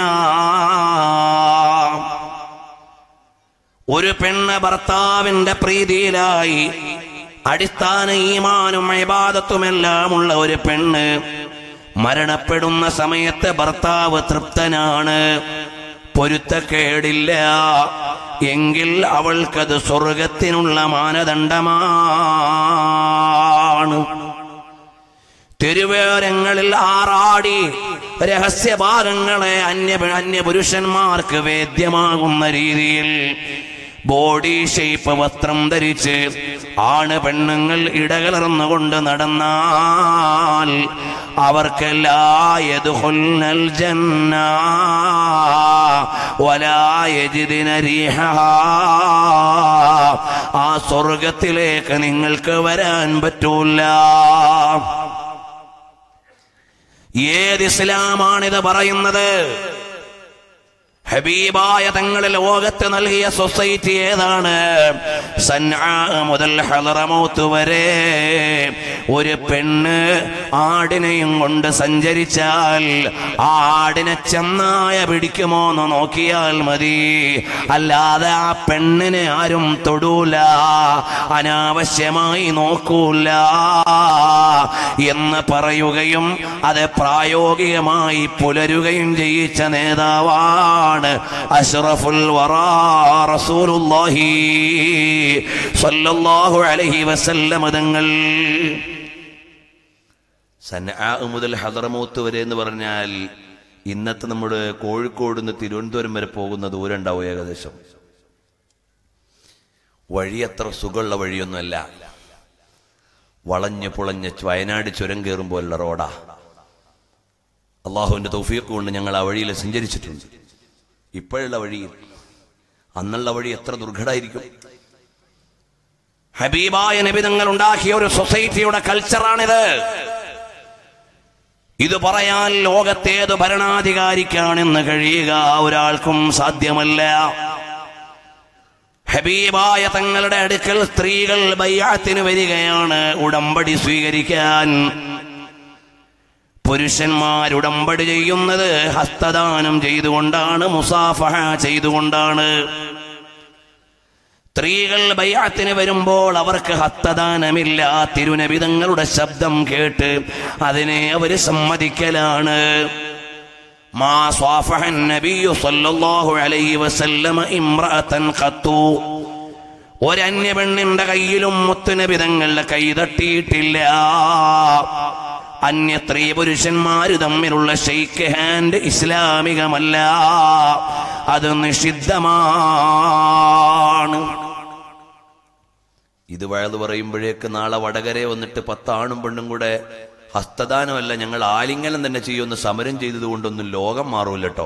Speaker 3: ഒരു പെണ്ണ് ഭർത്താവിന്റെ പ്രീതിയിലായി അടിസ്ഥാന ഈമാനും ഇബാദത്തുമെല്ലാമുള്ള ഒരു പെണ്ണ് മരണപ്പെടുന്ന സമയത്ത് ഭർത്താവ് തൃപ്തനാണ് പൊരുത്തക്കേടില്ല എങ്കിൽ അവൾക്കത് സ്വർഗത്തിനുള്ള മാനദണ്ഡമാണ് തിരുവേരങ്ങളിൽ ആറാടി രഹസ്യഭാഗങ്ങളെ അന്യ അന്യപുരുഷന്മാർക്ക് വേദ്യമാകുന്ന രീതിയിൽ ബോഡി ഷേപ്പ് വസ്ത്രം ധരിച്ച് ആണ് പെണ്ണുങ്ങൾ ഇടകലർന്നുകൊണ്ട് നടന്നാൽ അവർക്കെല്ലായതുൽ ജന്ന വലായജിദിന ആ സ്വർഗത്തിലേക്ക് നിങ്ങൾക്ക് വരാൻ പറ്റൂല ഏത് ഇസ്ലാമാണിത് പറയുന്നത് ഹബീബായ തങ്ങൾ ലോകത്ത് നൽകിയ സൊസൈറ്റി ഏതാണ് സൻആ മുതൽ ഹലറമൗത്ത് വരെ ഒരു പെണ്ണ് ആടിനെയും കൊണ്ട് സഞ്ചരിച്ചാൽ ആ ആടിനെ ചെന്നായ പിടിക്കുമോ എന്ന് നോക്കിയാൽ മതി അല്ലാതെ ആ പെണ്ണിനെ ആരും തൊടൂല അനാവശ്യമായി നോക്കൂല എന്ന് പറയുകയും അത് പ്രായോഗികമായി പുലരുകയും ചെയ്യിച്ച നേതാവാണ് അഷ്റഫുൽ വറാ റസൂലുള്ളാഹി സ്വല്ലല്ലാഹു അലൈഹി വസല്ലം തങ്ങൾ
Speaker 4: സൻആ മുതൽ ഹദറമൂത്ത് വരെ എന്ന് പറഞ്ഞാൽ ഇന്നത്തെ നമ്മുടെ കോഴിക്കോട് നിന്ന് തിരുവനന്തപുരം വരെ പോകുന്ന ദൂരം ഉണ്ടാവും ഏകദേശം വഴി അത്ര സുഖമുള്ള വഴിയൊന്നുമല്ല വളഞ്ഞ് പുളഞ്ഞ് വയനാട് ചുരം കയറുമ്പോലുള്ള റോഡാ അള്ളാഹുവിന്റെ തൗഫീഖ് കൊണ്ട് ഞങ്ങൾ ആ വഴിയിൽ സഞ്ചരിച്ചിട്ടുണ്ട് ഇപ്പോഴുള്ള വഴിയിൽ
Speaker 3: അന്നുള്ള വഴി എത്ര ദുർഘടായിരിക്കും ഹബീബായ നബി തങ്ങൾ ഉണ്ടാക്കിയ ഒരു സൊസൈറ്റിയുടെ കൾച്ചറാണിത് ഇത് പറയാൻ ലോകത്തേത് ഭരണാധികാരിക്കാണെന്ന് കഴിയുക ഒരാൾക്കും സാധ്യമല്ല ഹബീബായ തങ്ങളുടെ അടുക്കൽ സ്ത്രീകൾ ബയ്യാത്തിന് വരികയാണ് ഉടമ്പടി സ്വീകരിക്കാൻ പുരുഷന്മാർ ഉടമ്പടി ചെയ്യുന്നത് ഹസ്തദാനം ചെയ്തുകൊണ്ടാണ് മുസാഫഹ ചെയ്തുകൊണ്ടാണ് സ്ത്രീകൾ ബയ്യാത്തിന് വരുമ്പോൾ അവർക്ക് ഹസ്തദാനമില്ല തിരുനബിതങ്ങളുടെ ശബ്ദം കേട്ട് അതിനെ അവർ സമ്മതിക്കലാണ് മാ സ്വാഫഹൻ നബിയു സല്ലല്ലാഹു അലൈഹി വസല്ലമ ഇംറഅതൻ ഖത്തു ഒരന്യ പെണ്ണിന്റെ കയ്യിലും മുത്തുനബിതങ്ങളുടെ കൈ തട്ടിയിട്ടില്ല അന്യ സ്ത്രീ പുരുഷന്മാര് തമ്മിലുള്ള ഷെയ്ക്ക് ഹാൻഡ് ഇസ്ലാമികമല്ല അത് നിഷിദ്ധമാണ് ഇത് വയത് പറയുമ്പോഴേക്ക് നാളെ വടകരെ വന്നിട്ട് പത്താണും പെണ്ണും കൂടെ ഹസ്തദാനമല്ല ഞങ്ങൾ ആലിംഗനം തന്നെ ചെയ്യുമെന്ന് സമരം ചെയ്തത് കൊണ്ടൊന്നും ലോകം മാറൂല കേട്ടോ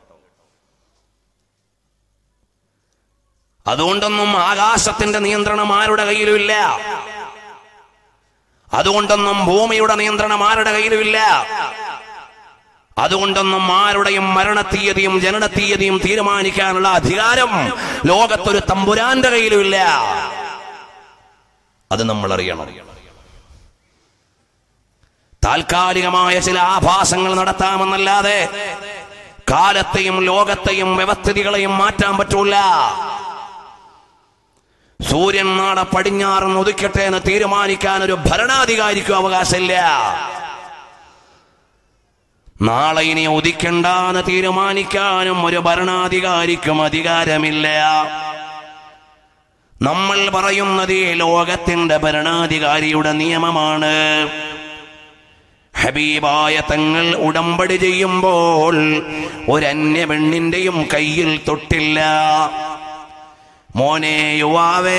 Speaker 3: അതുകൊണ്ടൊന്നും ആകാശത്തിന്റെ നിയന്ത്രണം ആരുടെ കയ്യിലുമില്ല അതുകൊണ്ടൊന്നും ഭൂമിയുടെ നിയന്ത്രണം ആരുടെ കയ്യിലുമില്ല അതുകൊണ്ടൊന്നും ആരുടെയും മരണത്തീയതിയും ജനനത്തീയതിയും തീരുമാനിക്കാനുള്ള അധികാരം ലോകത്തൊരു തമ്പുരാന്റെ കയ്യിലുമില്ല അത് നമ്മൾ അറിയണം താൽക്കാലികമായ ചില ആഭാസങ്ങൾ നടത്താമെന്നല്ലാതെ കാലത്തെയും ലോകത്തെയും വ്യവസ്ഥിതികളെയും മാറ്റാൻ പറ്റൂല സൂര്യൻ നാളെ പടിഞ്ഞാറെന്ന് ഉദിക്കട്ടെ എന്ന് തീരുമാനിക്കാൻ ഒരു ഭരണാധികാരിക്കും അവകാശമില്ല നാളെ ഇനി ഉദിക്കണ്ടെന്ന് തീരുമാനിക്കാനും ഒരു ഭരണാധികാരിക്കും അധികാരമില്ല നമ്മൾ പറയുന്നത് ഈ ലോകത്തിന്റെ ഭരണാധികാരിയുടെ നിയമമാണ് ഹബീബായ തങ്ങൾ ഉടമ്പടി ചെയ്യുമ്പോൾ ഒരന്യ പെണ്ണിന്റെയും കയ്യിൽ തൊട്ടില്ല മോനെ യുവാവേ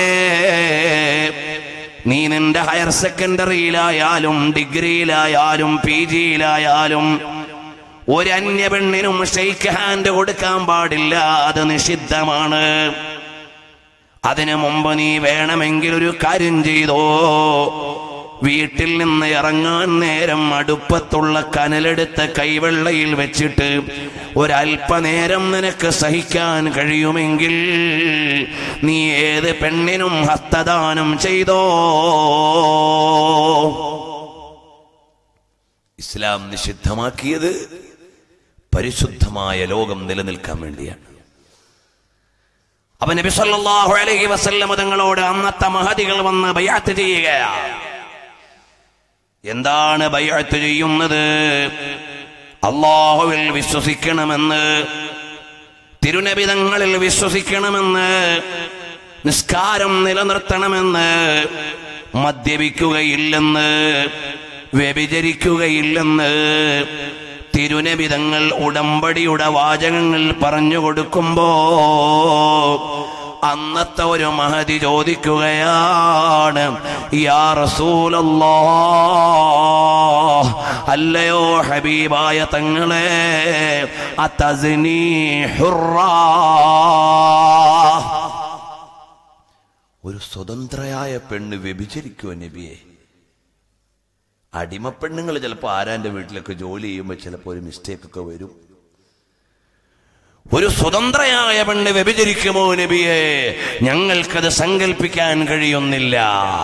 Speaker 3: നീ നിന്റെ ഹയർ സെക്കൻഡറിയിലായാലും ഡിഗ്രിയിലായാലും പി ജിയിലായാലും ഒരു അന്യ പെണ്ണിനും ഷെയ്ക്ക് ഹാൻഡ് കൊടുക്കാൻ പാടില്ല അത് നിഷിദ്ധമാണ് അതിനു മുമ്പ് നീ വേണമെങ്കിൽ ഒരു കാര്യം ചെയ്തോ വീട്ടിൽ നിന്ന് ഇറങ്ങാൻ നേരം അടുപ്പത്തുള്ള കനലെടുത്ത കൈവെള്ളയിൽ വെച്ചിട്ട് ഒരല്പനേരം നിനക്ക് സഹിക്കാൻ കഴിയുമെങ്കിൽ നീ ഏത് പെണ്ണിനും ഹസ്തദാനം ചെയ്തോ ഇസ്ലാം നിഷിദ്ധമാക്കിയത് പരിശുദ്ധമായ ലോകം നിലനിൽക്കാൻ വേണ്ടിയാണ് അപ്പൊ നബി സല്ലല്ലാഹു അലൈഹി വസല്ലം തങ്ങളോട് അന്നത്തെ മഹതികൾ വന്ന് ബയ്യാത്ത് ചെയ്യുകയാണ് എന്താണ് ബയ്യാത്ത് ചെയ്യുന്നത് അള്ളാഹുവിൽ വിശ്വസിക്കണമെന്ന് തിരുനബിതങ്ങളിൽ വിശ്വസിക്കണമെന്ന് നിസ്കാരം നിലനിർത്തണമെന്ന് മദ്യപിക്കുകയില്ലെന്ന് വ്യഭിചരിക്കുകയില്ലെന്ന് തിരുനബിതങ്ങൾ ഉടമ്പടിയുടെ വാചകങ്ങൾ പറഞ്ഞു കൊടുക്കുമ്പോ അന്നത്തെ ഒരു മഹതി ചോദിക്കുകയാണ് യാ റസൂലല്ലാ അല്ലയോ ഹബീബായ തങ്ങളെ അതസ്നി ഹുറാ ഒരു സ്വതന്ത്രയായ പെണ്ണ് വ്യഭിചരിക്കുമോ നബിയെ അടിമപ്പെണ്ണുങ്ങൾ ചിലപ്പോൾ ആരാന്റെ വീട്ടിലൊക്കെ ജോലി ചെയ്യുമ്പോൾ ചിലപ്പോൾ ഒരു മിസ്റ്റേക്ക് ഒക്കെ വരും ഒരു സ്വതന്ത്രയായ പെണ്ണ് വ്യഭിചരിക്കുമോ നബിയെ ഞങ്ങൾക്കത് സങ്കല്പിക്കാൻ കഴിയുന്നില്ല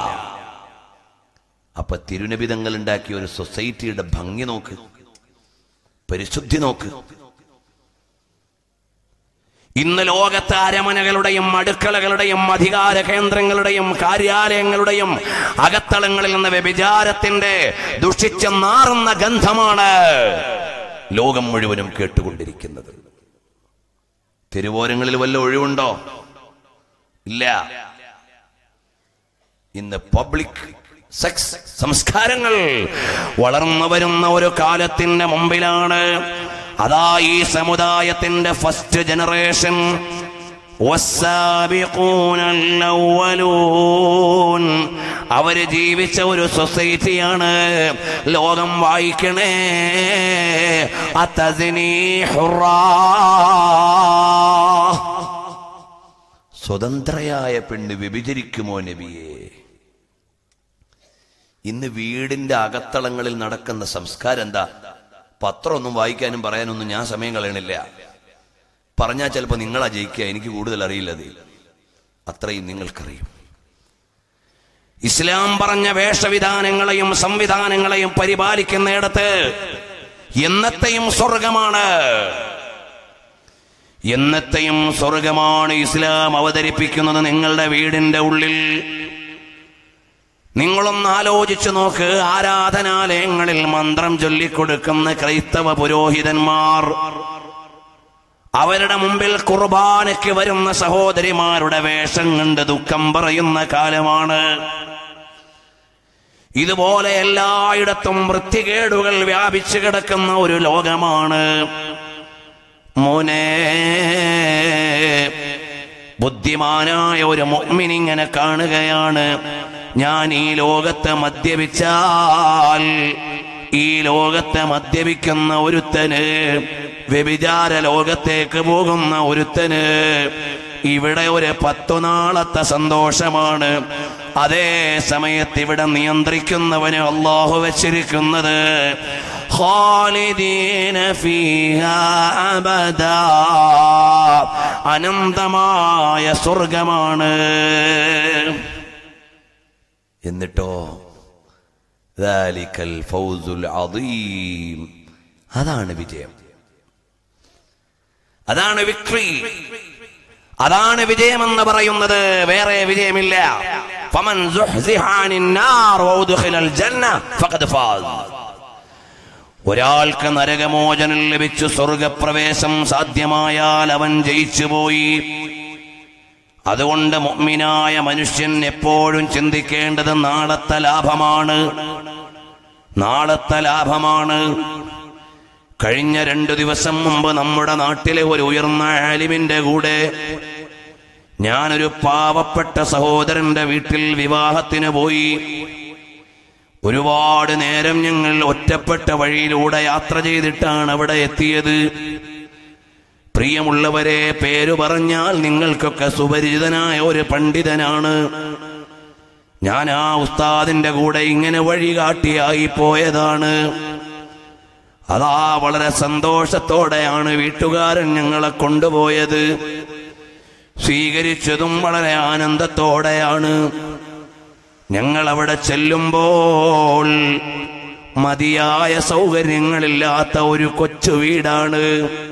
Speaker 3: അപ്പൊ തിരുനബി തങ്ങൾ ഉണ്ടാക്കിയ ഒരു സൊസൈറ്റിയുടെ ഭംഗി നോക്ക് പരിശുദ്ധി നോക്ക് ഇന്ന് ലോകത്തെ അരമനകളുടെയും അടുക്കളകളുടെയും അധികാര കേന്ദ്രങ്ങളുടെയും കാര്യാലയങ്ങളുടെയും അകത്തളങ്ങളിൽ നിന്ന് വ്യഭിചാരത്തിന്റെ ദുഷിച്ച നാറുന്ന ഗന്ധമാണ് ലോകം മുഴുവനും കേട്ടുകൊണ്ടിരിക്കുന്നത് തെരുവോരങ്ങളിൽ വല്ല ഒഴിവുണ്ടോ ഇല്ല ഇന്ന് പബ്ലിക് സെക്സ് സംസ്കാരങ്ങൾ വളർന്നു വരുന്ന ഒരു കാലത്തിന്റെ മുമ്പിലാണ് അതാ ഈ സമുദായത്തിന്റെ ഫസ്റ്റ് ജനറേഷൻ والسابقون الأولون അവര് ജീവിച്ച ഒരു സൊസൈറ്റിയാണ് ലോകം വായിക്കണേ അത്തസിനി ഹുറാ സ്വതന്ത്രയായ പെണ്ണ് വ്യഭിചരിക്കുമോ നബിയെ ഇന്ന് വീടിന്റെ അകത്തളങ്ങളിൽ നടക്കുന്ന സംസ്കാരം എന്താ പത്രമൊന്നും വായിക്കാനും പറയാനൊന്നും ഞാൻ സമയം കളയണില്ല പറഞ്ഞാൽ ചിലപ്പോൾ നിങ്ങളാ ജയിക്കുക എനിക്ക് കൂടുതൽ അറിയില്ല അതിൽ അത്രയും നിങ്ങൾക്കറിയും
Speaker 4: ഇസ്ലാം പറഞ്ഞ വേഷവിധാനങ്ങളെയും സംവിധാനങ്ങളെയും പരിപാലിക്കുന്നിടത്ത് എന്നത്തെയും സ്വർഗമാണ് എന്നത്തെയും സ്വർഗമാണ് ഇസ്ലാം അവതരിപ്പിക്കുന്നത് നിങ്ങളുടെ വീടിന്റെ ഉള്ളിൽ നിങ്ങളൊന്ന് ആലോചിച്ചു നോക്ക് ആരാധനാലയങ്ങളിൽ മന്ത്രം ചൊല്ലിക്കൊടുക്കുന്ന ക്രൈസ്തവ പുരോഹിതന്മാർ അവരുടെ മുമ്പിൽ കുർബാനയ്ക്ക് വരുന്ന സഹോദരിമാരുടെ വേഷം കണ്ട് ദുഃഖം പറയുന്ന കാലമാണ് ഇതുപോലെ എല്ലായിടത്തും വൃത്തികേടുകൾ വ്യാപിച്ചു കിടക്കുന്ന ഒരു ലോകമാണ് മോനെ ബുദ്ധിമാനായ ഒരു മുഅ്മിനിങ്ങനെ കാണുകയാണ് ഞാൻ ഈ ലോകത്തെ മദ്യപിച്ചാൽ ഈ ലോകത്തെ മദ്യപിക്കുന്ന ഒരുത്തന് വ്യഭിചാര ലോകത്തേക്ക് പോകുന്ന ഒരുത്തന് ഇവിടെ ഒരു പത്തു നാളത്തെ സന്തോഷമാണ് അതേ സമയത്ത് ഇവിടെ നിയന്ത്രിക്കുന്നവന് അള്ളാഹു വെച്ചിരിക്കുന്നത് ഖാലിദീന ഫീഹാ അബദാ അനന്തമായ സ്വർഗമാണ്
Speaker 3: എന്നിട്ടോ ദാലിക്കൽ ഫൗസുൽ അദീം അതാണ് വിജയം
Speaker 4: അതാണ് വിക്ടറി അതാണ് വിജയമെന്ന് പറയുന്നത് വേറെ വിജയമില്ല ഫമൻ സുഹ്സിഹ അനിൻ നാർ വഉദ്ഖിലൽ ജന്ന ഫഖദ് ഫാസ് ഒരാൾക്ക് നരകമോചനം ലഭിച്ചു സ്വർഗപ്രവേശം സാധ്യമായാൽ അവൻ ജയിച്ചുപോയി അതുകൊണ്ട് മുഅ്മിനായ മനുഷ്യൻ എപ്പോഴും ചിന്തിക്കേണ്ടത് നാളത്തെ ലാഭമാണ് നാളത്തെ ലാഭമാണ് കഴിഞ്ഞ രണ്ടു ദിവസം മുമ്പ് നമ്മുടെ നാട്ടിലെ ഒരു ഉയർന്ന ആലിമിന്റെ കൂടെ ഞാനൊരു പാവപ്പെട്ട സഹോദരന്റെ വീട്ടിൽ വിവാഹത്തിന് പോയി ഒരുപാട് നേരം ഞങ്ങൾ ഒറ്റപ്പെട്ട വഴിയിലൂടെ യാത്ര ചെയ്തിട്ടാണ് അവിടെ എത്തിയത് പ്രിയമുള്ളവരെ പേരു പറഞ്ഞാൽ നിങ്ങൾക്കൊക്കെ സുപരിചിതനായ ഒരു പണ്ഡിതനാണ് ഞാൻ ആ ഉസ്താദിന്റെ കൂടെ ഇങ്ങനെ വഴികാട്ടിയായി പോയതാണ് അതാ വളരെ സന്തോഷത്തോടെയാണ് വീട്ടുകാരൻ ഞങ്ങളെ കൊണ്ടുപോയത് സ്വീകരിച്ചതും വളരെ ആനന്ദത്തോടെയാണ് ഞങ്ങൾ അവിടെ ചെല്ലുമ്പോൾ മതിയായ സൗകര്യങ്ങളില്ലാത്ത ഒരു കൊച്ചു വീടാണ്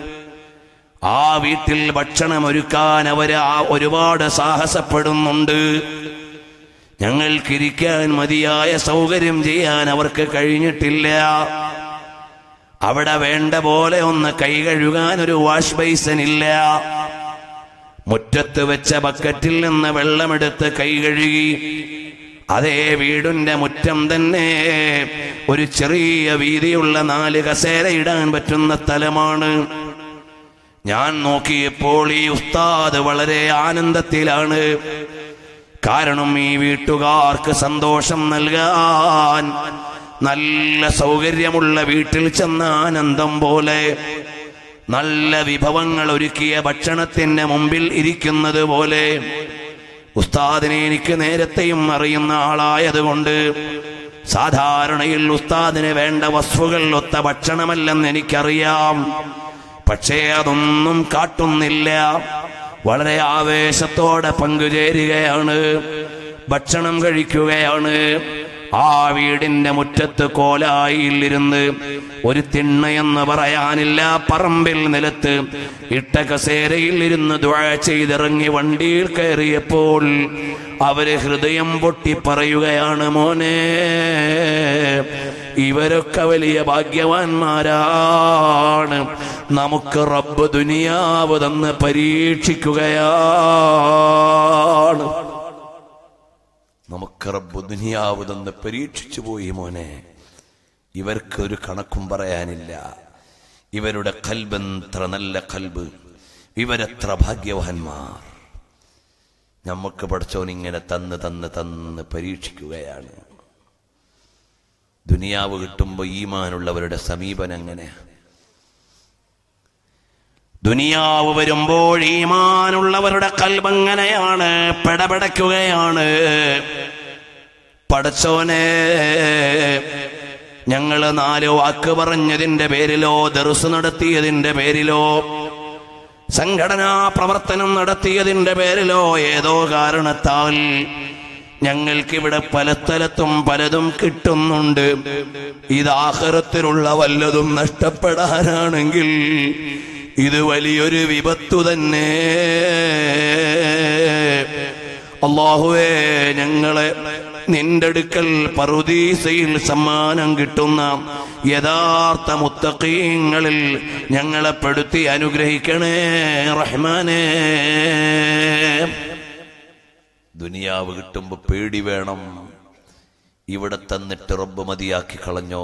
Speaker 4: ആ വീട്ടിൽ ഭക്ഷണം ഒരുക്കാൻ അവർ ആ ഒരുപാട് സാഹസപ്പെടുന്നുണ്ട് ഞങ്ങൾക്കിരിക്കാൻ മതിയായ സൗകര്യം ചെയ്യാൻ അവർക്ക് കഴിഞ്ഞിട്ടില്ല അവിടെ വേണ്ട പോലെ ഒന്ന് കൈ കഴുകാൻ ഒരു വാഷ് ബേസൻ ഇല്ല മുറ്റത്ത് വെച്ച ബക്കറ്റിൽ നിന്ന് വെള്ളമെടുത്ത് കൈ കഴുകി അതേ വീടിന്റെ മുറ്റം തന്നെ ഒരു ചെറിയ വീതിയുള്ള നാല് കസേര ഇടാൻ പറ്റുന്ന സ്ഥലമാണ് ഞാൻ നോക്കിയപ്പോൾ ഈ ഉസ്താദ് വളരെ ആനന്ദത്തിലാണ് കാരണം ഈ വീട്ടുകാർക്ക് സന്തോഷം നൽകാൻ നല്ല സൗകര്യമുള്ള വീട്ടിൽ ചെന്ന ആനന്ദം പോലെ നല്ല വിഭവങ്ങൾ ഒരുക്കിയ ഭക്ഷണത്തിന്റെ മുമ്പിൽ ഇരിക്കുന്നത് പോലെ ഉസ്താദിനെ എനിക്ക് നേരത്തെയും അറിയുന്ന ആളായതുകൊണ്ട് സാധാരണയിൽ ഉസ്താദിന് വേണ്ട വസ്തുക്കൾ ഒത്ത ഭക്ഷണമല്ലെന്ന് എനിക്കറിയാം പക്ഷേ അതൊന്നും കാട്ടുന്നില്ല വളരെ ആവേശത്തോടെ പങ്കുചേരുകയാണ് ഭക്ഷണം കഴിക്കുകയാണ് ആ വീടിന്റെ മുറ്റത്ത് കോലായിലിരുന്ന് ഒരു തിണ്ണയെന്ന് പറയാനില്ല പറമ്പിൽ നിലത്ത് ഇട്ട കസേരയിൽ ഇരുന്ന് ദ്വാ ചെയ്തിറങ്ങി വണ്ടിയിൽ കയറിയപ്പോൾ അവര് ഹൃദയം പൊട്ടി പറയുകയാണ് മോനെ ഇവരൊക്കെ വലിയ ഭാഗ്യവാന്മാരാണ് നമുക്ക് റബ്ബ് ദുനിയാവ് തന്ന് പരീക്ഷിക്കുകയാണ്
Speaker 3: നമുക്ക് റബ്ബ് ദുനിയാവ് തന്ന് പരീക്ഷിച്ചു പോയി മോനെ ഇവർക്ക് ഒരു കണക്കും പറയാനില്ല ഇവരുടെ കൽബെത്ര നല്ല കൽബ് ഇവരെത്ര ഭാഗ്യവാന്മാർ നമുക്ക് പഠിച്ചോൻ ഇങ്ങനെ തന്ന് തന്ന് തന്ന് പരീക്ഷിക്കുകയാണ് ദുനിയാവ് കിട്ടുമ്പോൾ ഈമാനുള്ളവരുടെ സമീപനം എങ്ങനെ
Speaker 4: ദുനിയാവ് വരുമ്പോൾ ഈമാനുള്ളവരുടെ കൽബങ്ങനെയാണ് പെടപെടയ്ക്കുകയാണ് പടച്ചോനെ ഞങ്ങൾ നാല് വാക്ക് പറഞ്ഞതിന്റെ പേരിലോ ദർസ് നടത്തിയതിന്റെ പേരിലോ സംഘടനാ പ്രവർത്തനം നടത്തിയതിന്റെ പേരിലോ ഏതോ കാരണത്താൽ ഞങ്ങൾക്കിവിടെ പല സ്ഥലത്തും പലതും കിട്ടുന്നുണ്ട് ഇത് ആഹ്റത്തിലുള്ള വല്ലതും നഷ്ടപ്പെടാനാണെങ്കിൽ ഇത് വലിയൊരു വിപത്തു തന്നെ അള്ളാഹുവേ ഞങ്ങളെ നിന്റെ അടുക്കൽ പറുദീസയിൽ സമ്മാനം കിട്ടുന്ന യഥാർത്ഥ മുത്തക്കീങ്ങളിൽ ഞങ്ങളെ പെടുത്തി അനുഗ്രഹിക്കണേ റഹ്മാനേ
Speaker 3: ദുനിയാവ് കിട്ടുമ്പോ പേടി വേണം ഇവിടെ തന്നിട്ട് റബ്ബ് മതിയാക്കി കളഞ്ഞോ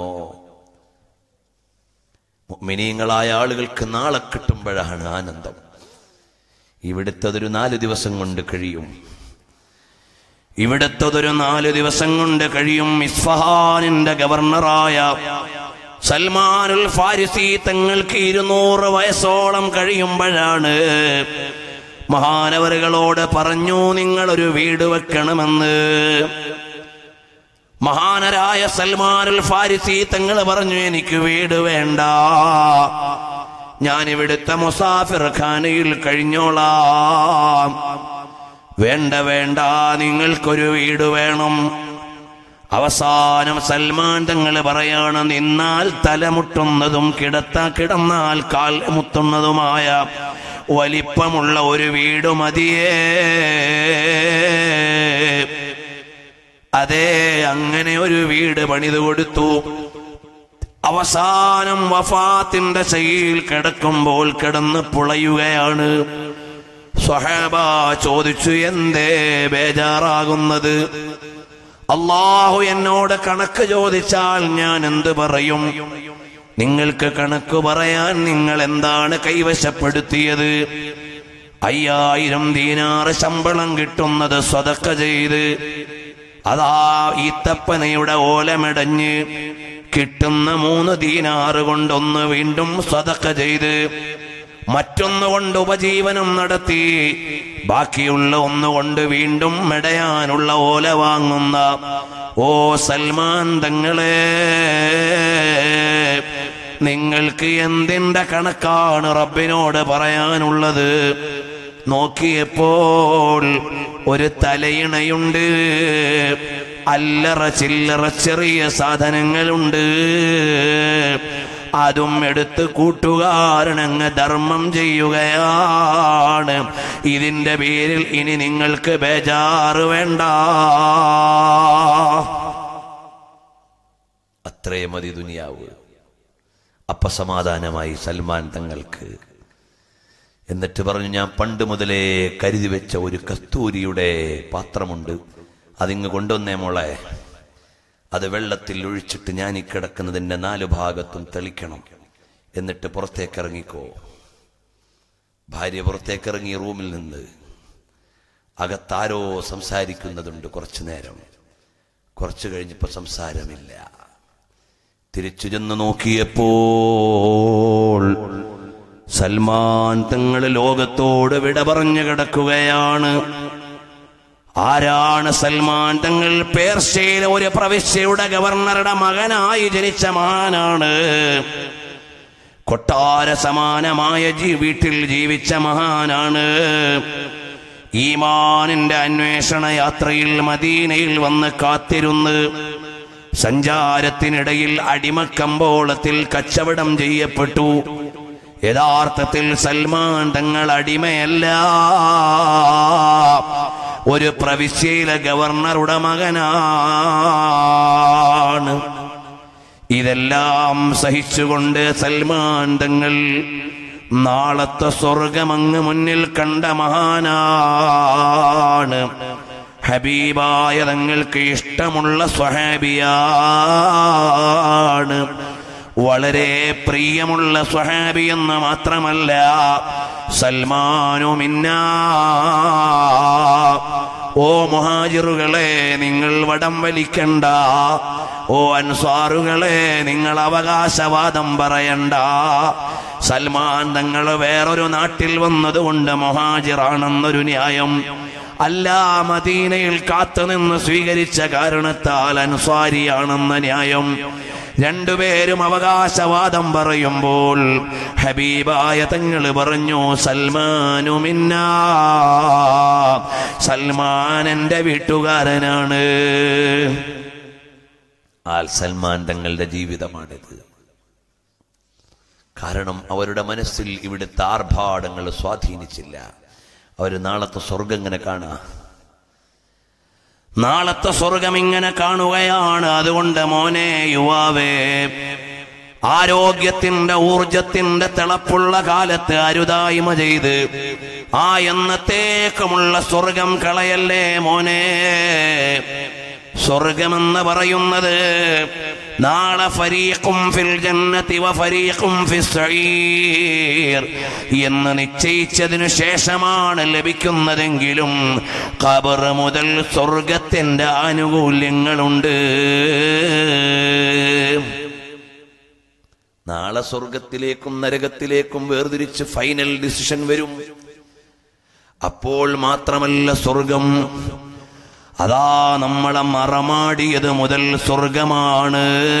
Speaker 3: മിനിയങ്ങളായ ആളുകൾക്ക് നാളെ കിട്ടുമ്പോഴാണ് ആനന്ദം ഇവിടുത്തതൊരു നാല് ദിവസം കൊണ്ട് കഴിയും
Speaker 4: ഇവിടത്തതൊരു നാല് ദിവസം കൊണ്ട് കഴിയും ഇസ്ഫഹാനിന്റെ ഗവർണറായ സൽമാനുൽ ഫാരിസി തങ്ങൾക്ക് ഇരുന്നൂറ് വയസ്സോളം കഴിയുമ്പോഴാണ് മഹാനവറുകളോട് പറഞ്ഞു നിങ്ങളൊരു വീട് വെക്കണമെന്ന് മഹാനരായ സൽമാനുൽ ഫാരിസി തങ്ങൾ പറഞ്ഞു എനിക്ക് വീട് വേണ്ട ഞാൻ ഇവിടുത്തെ മുസാഫിർ ഖാനയിൽ കഴിഞ്ഞോളാം വേണ്ട വേണ്ട നിങ്ങൾക്കൊരു വീട് വേണം അവസാനം സൽമാൻ തങ്ങൾ പറയാണ് നിന്നാൽ തലമുട്ടുന്നതും കിടത്ത കിടന്നാൽ കാൽ മുത്തുന്നതുമായ വലിപ്പമുള്ള ഒരു വീട് മതിയേ അതെ അങ്ങനെ ഒരു വീട് പണിത് കൊടുത്തു അവസാനം വഫാത്തിന്റെ ശൈലിയിൽ കിടക്കുമ്പോൾ കിടന്ന് പുളയുകയാണ് സ്വഹാബ ചോദിച്ചു എന്തേ ബേജാറാകുന്നത് അള്ളാഹു എന്നോട് കണക്ക് ചോദിച്ചാൽ ഞാൻ എന്ത് പറയും നിങ്ങൾക്ക് കണക്ക് പറയാൻ നിങ്ങൾ എന്താണ് കൈവശപ്പെടുത്തിയത് അയ്യായിരം ദീനാറ് ശമ്പളം കിട്ടുന്നത് സ്വതക്ക ചെയ്ത് അതാ ഈത്തപ്പനയുടെ ഓലമെടഞ്ഞ് കിട്ടുന്ന മൂന്ന് ദീനാറ് കൊണ്ടൊന്ന് വീണ്ടും സ്വതക്ക ചെയ്ത് മറ്റൊന്ന് കൊണ്ട് ഉപജീവനം നടത്തി ബാക്കിയുള്ള ഒന്നുകൊണ്ട് വീണ്ടും മെടയാനുള്ള ഓല വാങ്ങുന്ന ഓ സൽമാൻ തങ്ങളെ നിങ്ങൾക്ക് എന്തിന്റെ കണക്കാണ് റബ്ബിനോട് പറയാനുള്ളത് നോക്കിയപ്പോൾ ഒരു തലയിണയുണ്ട് അല്ലറ ചില്ലറ ചെറിയ സാധനങ്ങളുണ്ട് അതും എടുത്ത് കൂട്ടുകാരനങ്ങ് ധർമ്മം ചെയ്യുകയാണ് ഇതിന്റെ പേരിൽ ഇനി നിങ്ങൾക്ക് ബേജാറ് വേണ്ട
Speaker 3: അത്രേ മതി ദുനിയാവ് അപ്പസമാധാനമായി സൽമാൻ തങ്ങൾക്ക് എന്നിട്ട് പറഞ്ഞു ഞാൻ പണ്ട് മുതലേ കരുതി വെച്ച ഒരു കസ്തൂരിയുടെ പാത്രമുണ്ട് അതിങ്ങ് കൊണ്ടുവന്നേ മോളെ അത് വെള്ളത്തിൽ ഒഴിച്ചിട്ട് ഞാൻ ഈ കിടക്കുന്നതിന്റെ നാലു ഭാഗത്തും തെളിക്കണം എന്നിട്ട് പുറത്തേക്ക് ഇറങ്ങിക്കോ ഭാര്യ പുറത്തേക്ക് ഇറങ്ങി റൂമിൽ നിന്ന് അകത്താരോ സംസാരിക്കുന്നതുണ്ട് കുറച്ചു നേരം കുറച്ചു കഴിഞ്ഞപ്പോ സംസാരമില്ല തിരിച്ചു ചെന്ന് നോക്കിയപ്പോൾ സൽമാൻ തങ്ങൾ ലോകത്തോട് വിട പറഞ്ഞു കിടക്കുകയാണ് ആരാണ് സൽമാൻ തങ്ങൾ പേർഷ്യയിലെ ഒരു പ്രവിശ്യയുടെ ഗവർണറുടെ മകനായി ജനിച്ച മഹാനാണ് കൊട്ടാര സമാനമായ ജീ വീട്ടിൽ ജീവിച്ച മഹാനാണ് ഈമാനിന്റെ അന്വേഷണ യാത്രയിൽ മദീനയിൽ വന്ന് കാത്തിരുന്ന് സഞ്ചാരത്തിനിടയിൽ അടിമക്കമ്പോളത്തിൽ കച്ചവടം ചെയ്യപ്പെട്ടു യഥാർത്ഥത്തിൽ സൽമാൻ തങ്ങൾ അടിമയല്ല ഒരു പ്രവിശ്യയിലെ ഗവർണറുടെ മകനാണ് ഇതെല്ലാം സഹിച്ചുകൊണ്ട് സൽമാൻ തങ്ങൾ നാളത്തെ സ്വർഗമങ്ങ് മുന്നിൽ കണ്ട മഹാനാണ് ഹബീബായ തങ്ങൾക്ക് ഇഷ്ടമുള്ള സ്വഹാബിയാണ് വളരെ പ്രിയമുള്ള സ്വഹാബി എന്ന് മാത്രമല്ല സൽമാനുമിന്ന
Speaker 4: ഓ മുഹാജിറുകളെ നിങ്ങൾ വടം വലിക്കണ്ട ഓ അൻസ്വാറുകളെ നിങ്ങൾ അവകാശവാദം പറയണ്ട സൽമാൻ തങ്ങൾ വേറൊരു നാട്ടിൽ വന്നതുകൊണ്ട് മുഹാജിറാണെന്നൊരു ന്യായം അല്ല മദീനയിൽ കാത്തുനിന്ന് സ്വീകരിച്ച കാരണത്താൽ അൻസ്വാരിയാണെന്ന ന്യായം രണ്ടുപേരും അവകാശവാദം പറയുമ്പോൾ ഹബീബായ തങ്ങൾ പറഞ്ഞു സൽമാനു മിന്ന സൽമാൻ എൻ്റെ വീട്ടുകാരനാണ്
Speaker 3: ആൽ സൽമാൻ തങ്ങളുടെ ജീവിതമാണിത് കാരണം അവരുടെ മനസ്സിൽ ഇവിടുത്തെ ആർഭാടങ്ങൾ സ്വാധീനിച്ചില്ല അവർ നാളത്തെ സ്വർഗം ഇങ്ങനെ കാണുക
Speaker 4: നാളത്തെ സ്വർഗം ഇങ്ങനെ കാണുകയാണ് അതുകൊണ്ട് മോനെ യുവാവേ ആരോഗ്യത്തിന്റെ ഊർജത്തിന്റെ തിളപ്പുള്ള കാലത്ത് അരുതായ്മ ചെയ്ത് ആ എന്നത്തേക്കുമുള്ള സ്വർഗം കളയല്ലേ മോനെ സ്വർഗമെന്ന് പറയുന്നത് നാളെ ഫരീഖും ഫിൽ ജന്നതി വ ഫരീഖും ഫിസ് സഈർ എന്ന് നിശ്ചയിച്ചതിനു ശേഷമാണ് ലഭിക്കുന്നതെങ്കിലും ഖബർ മുതൽ സ്വർഗത്തിന്റെ ആനുകൂല്യങ്ങളുണ്ട്
Speaker 3: നാളെ സ്വർഗത്തിലേക്കും നരകത്തിലേക്കും വേർതിരിച്ച് ഫൈനൽ ഡിസിഷൻ വരും
Speaker 4: അപ്പോൾ മാത്രമല്ല സ്വർഗം അതാ നമ്മളെ മറമാടിയത് മുതൽ സ്വർഗമാണ്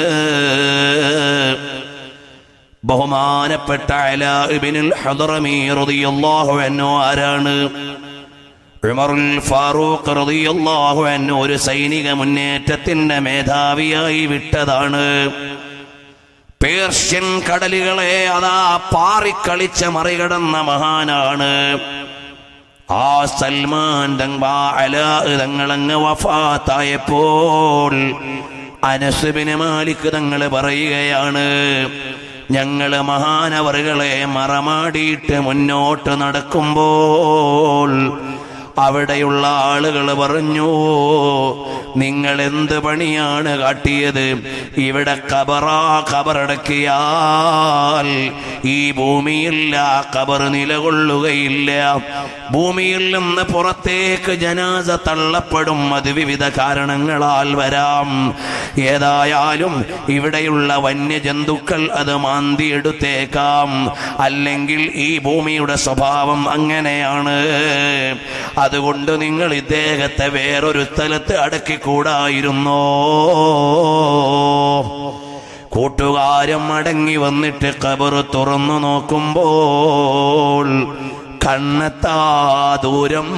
Speaker 4: ബഹുമാനപ്പെട്ട അലാ ഇബ്നുൽ ഹദറമി റളിയല്ലാഹു അൻഹു ആരാണ് ഉമറുൽ ഫാറൂഖ് റളിയല്ലാഹു അൻഹു ഒരു സൈനിക മുന്നേറ്റത്തിന്റെ മേധാവിയായി വിട്ടതാണ് പേർഷ്യൻ കടലുകളെ അതാ പാറിക്കളിച്ച മറികടന്ന മഹാനാണ് ആ സൽമാൻ തങ്ങളങ്ങ് വഫാത്തായപ്പോൾ അനസുബിന് മാലിക് തങ്ങൾ പറയുകയാണ് ഞങ്ങള് മഹാനവറുകളെ മറമാടിയിട്ട് മുന്നോട്ട് നടക്കുമ്പോൾ അവിടെയുള്ള ആളുകൾ പറഞ്ഞു നിങ്ങൾ എന്ത് പണിയാണ് കാട്ടിയത് ഇവിടെ കബറാ കബറടക്കിയാൽ ഈ ഭൂമിയിൽ ആ കബർ നിലകൊള്ളുകയില്ല ഭൂമിയിൽ നിന്ന് പുറത്തേക്ക് ജനാസ തള്ളപ്പെടും അത് വിവിധ കാരണങ്ങളാൽ വരാം ഏതായാലും ഇവിടെയുള്ള വന്യജന്തുക്കൾ അത് മാന്തിയെടുത്തേക്കാം അല്ലെങ്കിൽ ഈ ഭൂമിയുടെ സ്വഭാവം അങ്ങനെയാണ് അതുകൊണ്ട് നിങ്ങൾ ഇദ്ദേഹത്തെ വേറൊരു സ്ഥലത്ത് അടക്കിക്കൂടായിരുന്നോ കൂട്ടുകാരൻ മടങ്ങി വന്നിട്ട് കബർ തുറന്നു നോക്കുമ്പോൾ കണ്ണെത്താ ദൂരം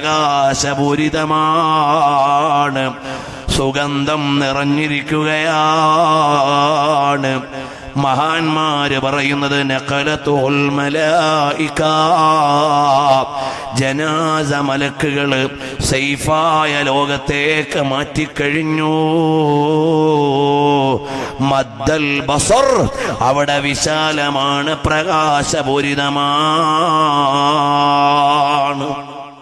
Speaker 4: പ്രകാശപൂരിതമാണ് സുഗന്ധം നിറഞ്ഞിരിക്കുകയാണ് മഹാന്മാര് പറയുന്നത് നഖലത്തുൽ മലായിക ജനാസ മലക്കുകള് സൈഫായ ലോകത്തേക്ക് മാറ്റിക്കഴിഞ്ഞു മദ്ദൽ ബസർ അവിടെ വിശാലമാണ് പ്രകാശപൂരിതമാണ്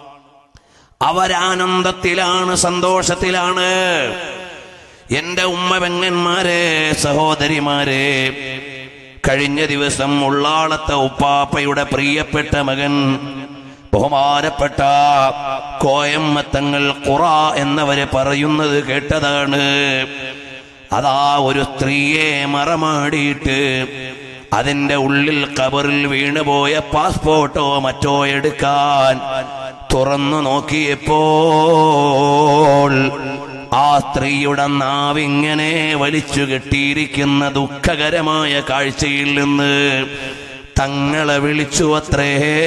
Speaker 4: അവരാനന്ദത്തിലാണ് സന്തോഷത്തിലാണ് എന്റെ ഉമ്മ പെങ്ങന്മാരെ സഹോദരിമാരെ കഴിഞ്ഞ ദിവസം ഉള്ളാളത്തെ ഉപ്പാപ്പയുടെ പ്രിയപ്പെട്ട മകൻ ബഹുമാനപ്പെട്ട കോയമ്മത്തങ്ങൾ ഖുറ എന്നവര് പറയുന്നത് കേട്ടതാണ് അതാ ഒരു സ്ത്രീയെ മറമാടിയിട്ട് അതിന്റെ ഉള്ളിൽ കബറിൽ വീണുപോയ പാസ്പോർട്ടോ മറ്റോ എടുക്കാൻ തുറന്നു നോക്കിയപ്പോൾ ആ സ്ത്രീയുടെ നാവിങ്ങനെ വലിച്ചു കെട്ടിയിരിക്കുന്ന ദുഃഖകരമായ കാഴ്ചയിൽ നിന്ന് തങ്ങളെ വിളിച്ചു അത്രേ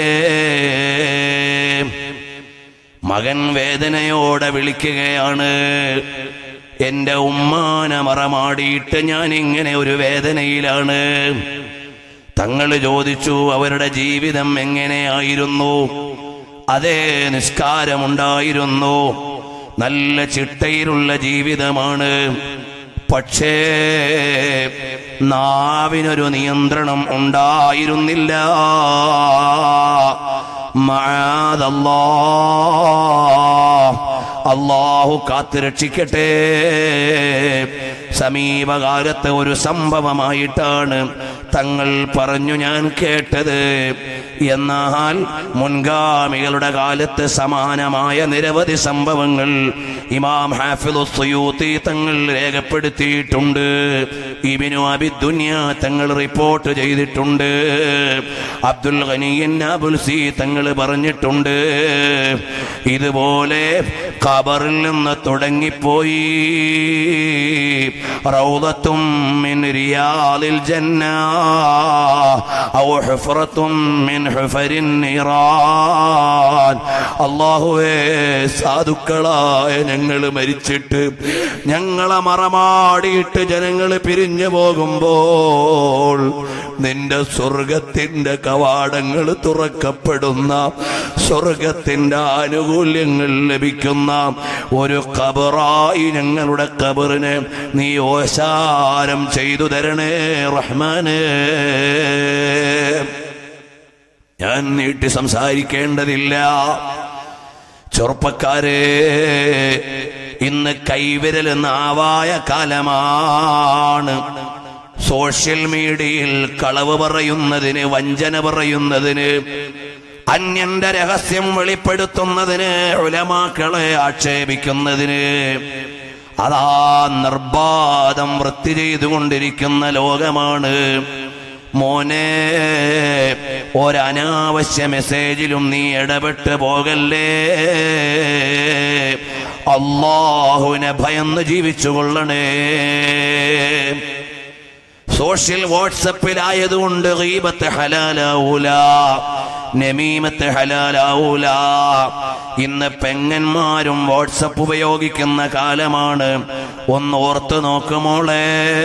Speaker 4: മകൻ വേദനയോടെ വിളിക്കുകയാണ് എന്റെ ഉമ്മാനെ മറമാടിയിട്ട് ഞാൻ ഇങ്ങനെ ഒരു വേദനയിലാണ് തങ്ങൾ ചോദിച്ചു അവരുടെ ജീവിതം എങ്ങനെയായിരുന്നു അതേ നിസ്കാരമുണ്ടായിരുന്നു നല്ല ചിട്ടയിലുള്ള ജീവിതമാണ് പക്ഷേ നാവിനൊരു നിയന്ത്രണം ഉണ്ടായിരുന്നില്ല മഴതല്ലാ അള്ളാഹു കാത്തുരക്ഷിക്കട്ടെ സമീപകാലത്തെ ഒരു സംഭവമായിട്ടാണ് തങ്ങൾ പറഞ്ഞു ഞാൻ കേട്ടത് എന്നാൽ മുൻഗാമികളുടെ കാലത്ത് സമാനമായ നിരവധി സംഭവങ്ങൾ ഇമാം ഹാഫിദു സുയൂത്തി തങ്ങൾ രേഖപ്പെടുത്തിയിട്ടുണ്ട് ഇബിനു അബിദുന്യ തങ്ങൾ റിപ്പോർട്ട് ചെയ്തിട്ടുണ്ട് അബ്ദുൽ ഖനിയൻ അബുൽ സി തങ്ങൾ പറഞ്ഞിട്ടുണ്ട് ഇതുപോലെ ഖബറിൽ നിന്ന് തുടങ്ങിപ്പോയി റൗദത്തും മിൻ റിയാദിൽ ജന്ന ഔ ഹുഫറത്തും മിൻ ഹുഫരിൻ നിറാൻ അല്ലാഹുവേ സാധുക്കളായ ഞങ്ങൾ മരിച്ചിട്ട് ഞങ്ങളെ മറമാടിയിട്ട് ജനങ്ങൾ പിരിഞ്ഞു പോകുമ്പോൾ നിന്റെ സ്വർഗത്തിന്റെ കവാടങ്ങൾ തുറക്കപ്പെടുന്ന സ്വർഗത്തിന്റെ ആനുകൂല്യങ്ങൾ ലഭിക്കുന്ന ഒരു കബറായി ഞങ്ങളുടെ കബറിനെ നീ ഓശാരം ചെയ്തു തരണേ റഹ്മാനേ ഞാൻ നീട്ടി സംസാരിക്കേണ്ടതില്ല ചെറുപ്പക്കാരെ ഇന്ന് കൈവിരൽ നാവായ കാലമാണ് സോഷ്യൽ മീഡിയയിൽ കളവ് പറയുന്നതിന് വഞ്ചന പറയുന്നതിന് അന്യന്റെ രഹസ്യം വെളിപ്പെടുത്തുന്നതിന് ഉലമാക്കളെ ആക്ഷേപിക്കുന്നതിന് അതാ നിർബാധം വൃത്തി ചെയ്തുകൊണ്ടിരിക്കുന്ന ലോകമാണ് മോനെ ഒരനാവശ്യ മെസ്സേജിലും നീ ഇടപെട്ട് പോകല്ലേ അള്ളാഹുവിനെ ഭയന്ന് ജീവിച്ചു കൊള്ളണേ സോഷ്യൽ വാട്സപ്പിലായതുകൊണ്ട് ഗീബത്ത് ഹലാലാവൂല നമീമത്ത് ഹലാലാവൂല ഇന്ന് പെങ്ങന്മാരും വാട്സപ്പ് ഉപയോഗിക്കുന്ന കാലമാണ് ഒന്ന് ഓർത്ത് നോക്കുമോളെ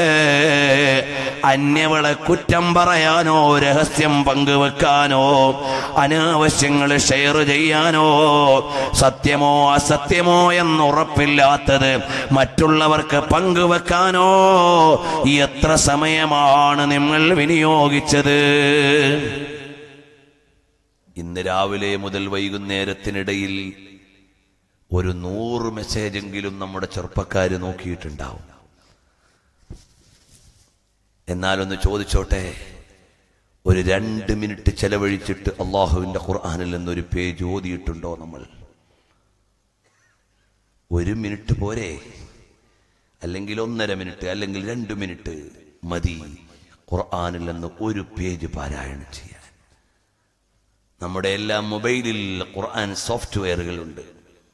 Speaker 4: അന്യവളെ കുറ്റം പറയാനോ രഹസ്യം പങ്കുവെക്കാനോ അനാവശ്യങ്ങൾ ഷെയർ ചെയ്യാനോ സത്യമോ അസത്യമോ എന്നുറപ്പില്ലാത്തത് മറ്റുള്ളവർക്ക് പങ്കുവെക്കാനോ എത്ര സമയമാണ് നിങ്ങൾ വിനിയോഗിച്ചത്
Speaker 3: ഇന്ന് രാവിലെ മുതൽ വൈകുന്നേരത്തിനിടയിൽ ഒരു നൂറ് മെസ്സേജെങ്കിലും നമ്മുടെ ചെറുപ്പക്കാര് നോക്കിയിട്ടുണ്ടാവും എന്നാലൊന്ന് ചോദിച്ചോട്ടെ ഒരു രണ്ട് മിനിറ്റ് ചെലവഴിച്ചിട്ട് അള്ളാഹുവിന്റെ ഖുർആാനിൽ നിന്നൊരു പേജ് ഓതിയിട്ടുണ്ടോ നമ്മൾ ഒരു മിനിറ്റ് പോരെ അല്ലെങ്കിൽ ഒന്നര മിനിറ്റ് അല്ലെങ്കിൽ രണ്ട് മിനിറ്റ് മതി ഖുർആാനിൽ നിന്ന് ഒരു പേജ് പാരായണം ചെയ്യാൻ നമ്മുടെ എല്ലാ മൊബൈലിൽ ഖുർആൻ സോഫ്റ്റ്വെയറുകളുണ്ട്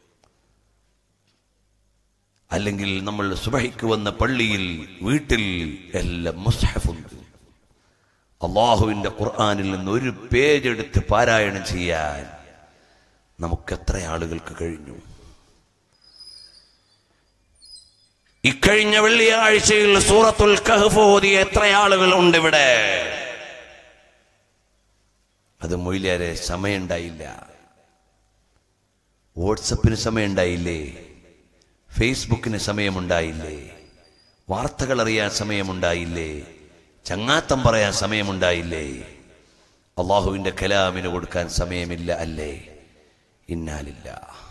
Speaker 3: അല്ലെങ്കിൽ നമ്മൾ സുബഹിക്ക് വന്ന പള്ളിയിൽ വീട്ടിൽ എല്ലാം മുസ്ഹഫുണ്ട് അള്ളാഹുവിന്റെ ഖുർആാനിൽ നിന്ന് ഒരു പേജ് എടുത്ത് പാരായണം ചെയ്യാൻ നമുക്ക് എത്ര ആളുകൾക്ക് കഴിഞ്ഞു
Speaker 4: ഇക്കഴിഞ്ഞ വെള്ളിയാഴ്ചയിൽ സൂറത്തുൽ കഹ്ഫ് ഓതിയ എത്ര ആളുകളുണ്ട് ഇവിടെ
Speaker 3: അത് മൊയിലേറെ സമയമുണ്ടായില്ല വാട്സപ്പിന് സമയമുണ്ടായില്ലേ ഫേസ്ബുക്കിന് സമയമുണ്ടായില്ലേ വാർത്തകൾ അറിയാൻ സമയമുണ്ടായില്ലേ ചങ്ങാത്തം പറയാൻ സമയമുണ്ടായില്ലേ അള്ളാഹുവിന്റെ കലാമിന് കൊടുക്കാൻ സമയമില്ല അല്ലേ ഇന്നാലില്ല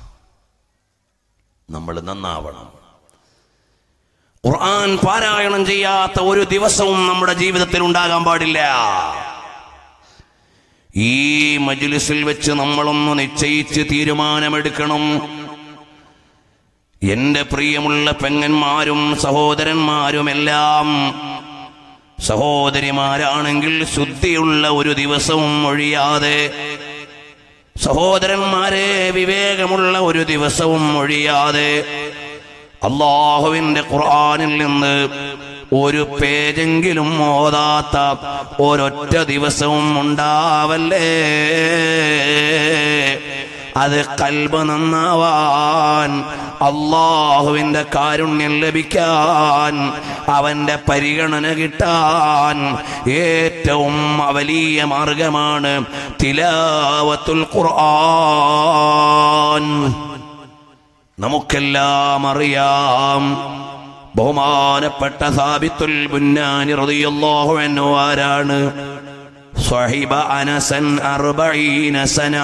Speaker 3: നമ്മൾ നന്നാവണം
Speaker 4: ഖുർആൻ പാരായണം ചെയ്യാത്ത ഒരു ദിവസവും നമ്മുടെ ജീവിതത്തിൽ ഉണ്ടാകാൻ പാടില്ല ഈ മജ്ലിസിൽ വെച്ച് നമ്മളൊന്ന് നിശ്ചയിച്ച് തീരുമാനമെടുക്കണം എന്റെ പ്രിയമുള്ള പെങ്ങന്മാരും സഹോദരന്മാരുമെല്ലാം സഹോദരിമാരാണെങ്കിൽ ശുദ്ധിയുള്ള ഒരു ദിവസവും ഒഴിയാതെ സഹോദരന്മാരെ വിവേകമുള്ള ഒരു ദിവസവും ഒഴിയാതെ അള്ളാഹുവിന്റെ ഖുർആനിൽ നിന്ന് ഒരു പേജെങ്കിലും ഓതാത്ത ഒരൊറ്റ ദിവസവും ഉണ്ടാവല്ലേ അത് കൽബ് നന്നാവാൻ അള്ളാഹുവിന്റെ കാരുണ്യം ലഭിക്കാൻ അവന്റെ പരിഗണന കിട്ടാൻ ഏറ്റവും വലിയ മാർഗമാണ് തിലാവത്തുൽ ഖുർആൻ നമുക്കെല്ലാം അറിയാം ബഹുമാനപ്പെട്ട സാബിത്തുൽ ബുന്നാനി റളിയല്ലാഹു അൻഹു ആരാണ് സ്വഹിബ അനസൻ അർബഈന സന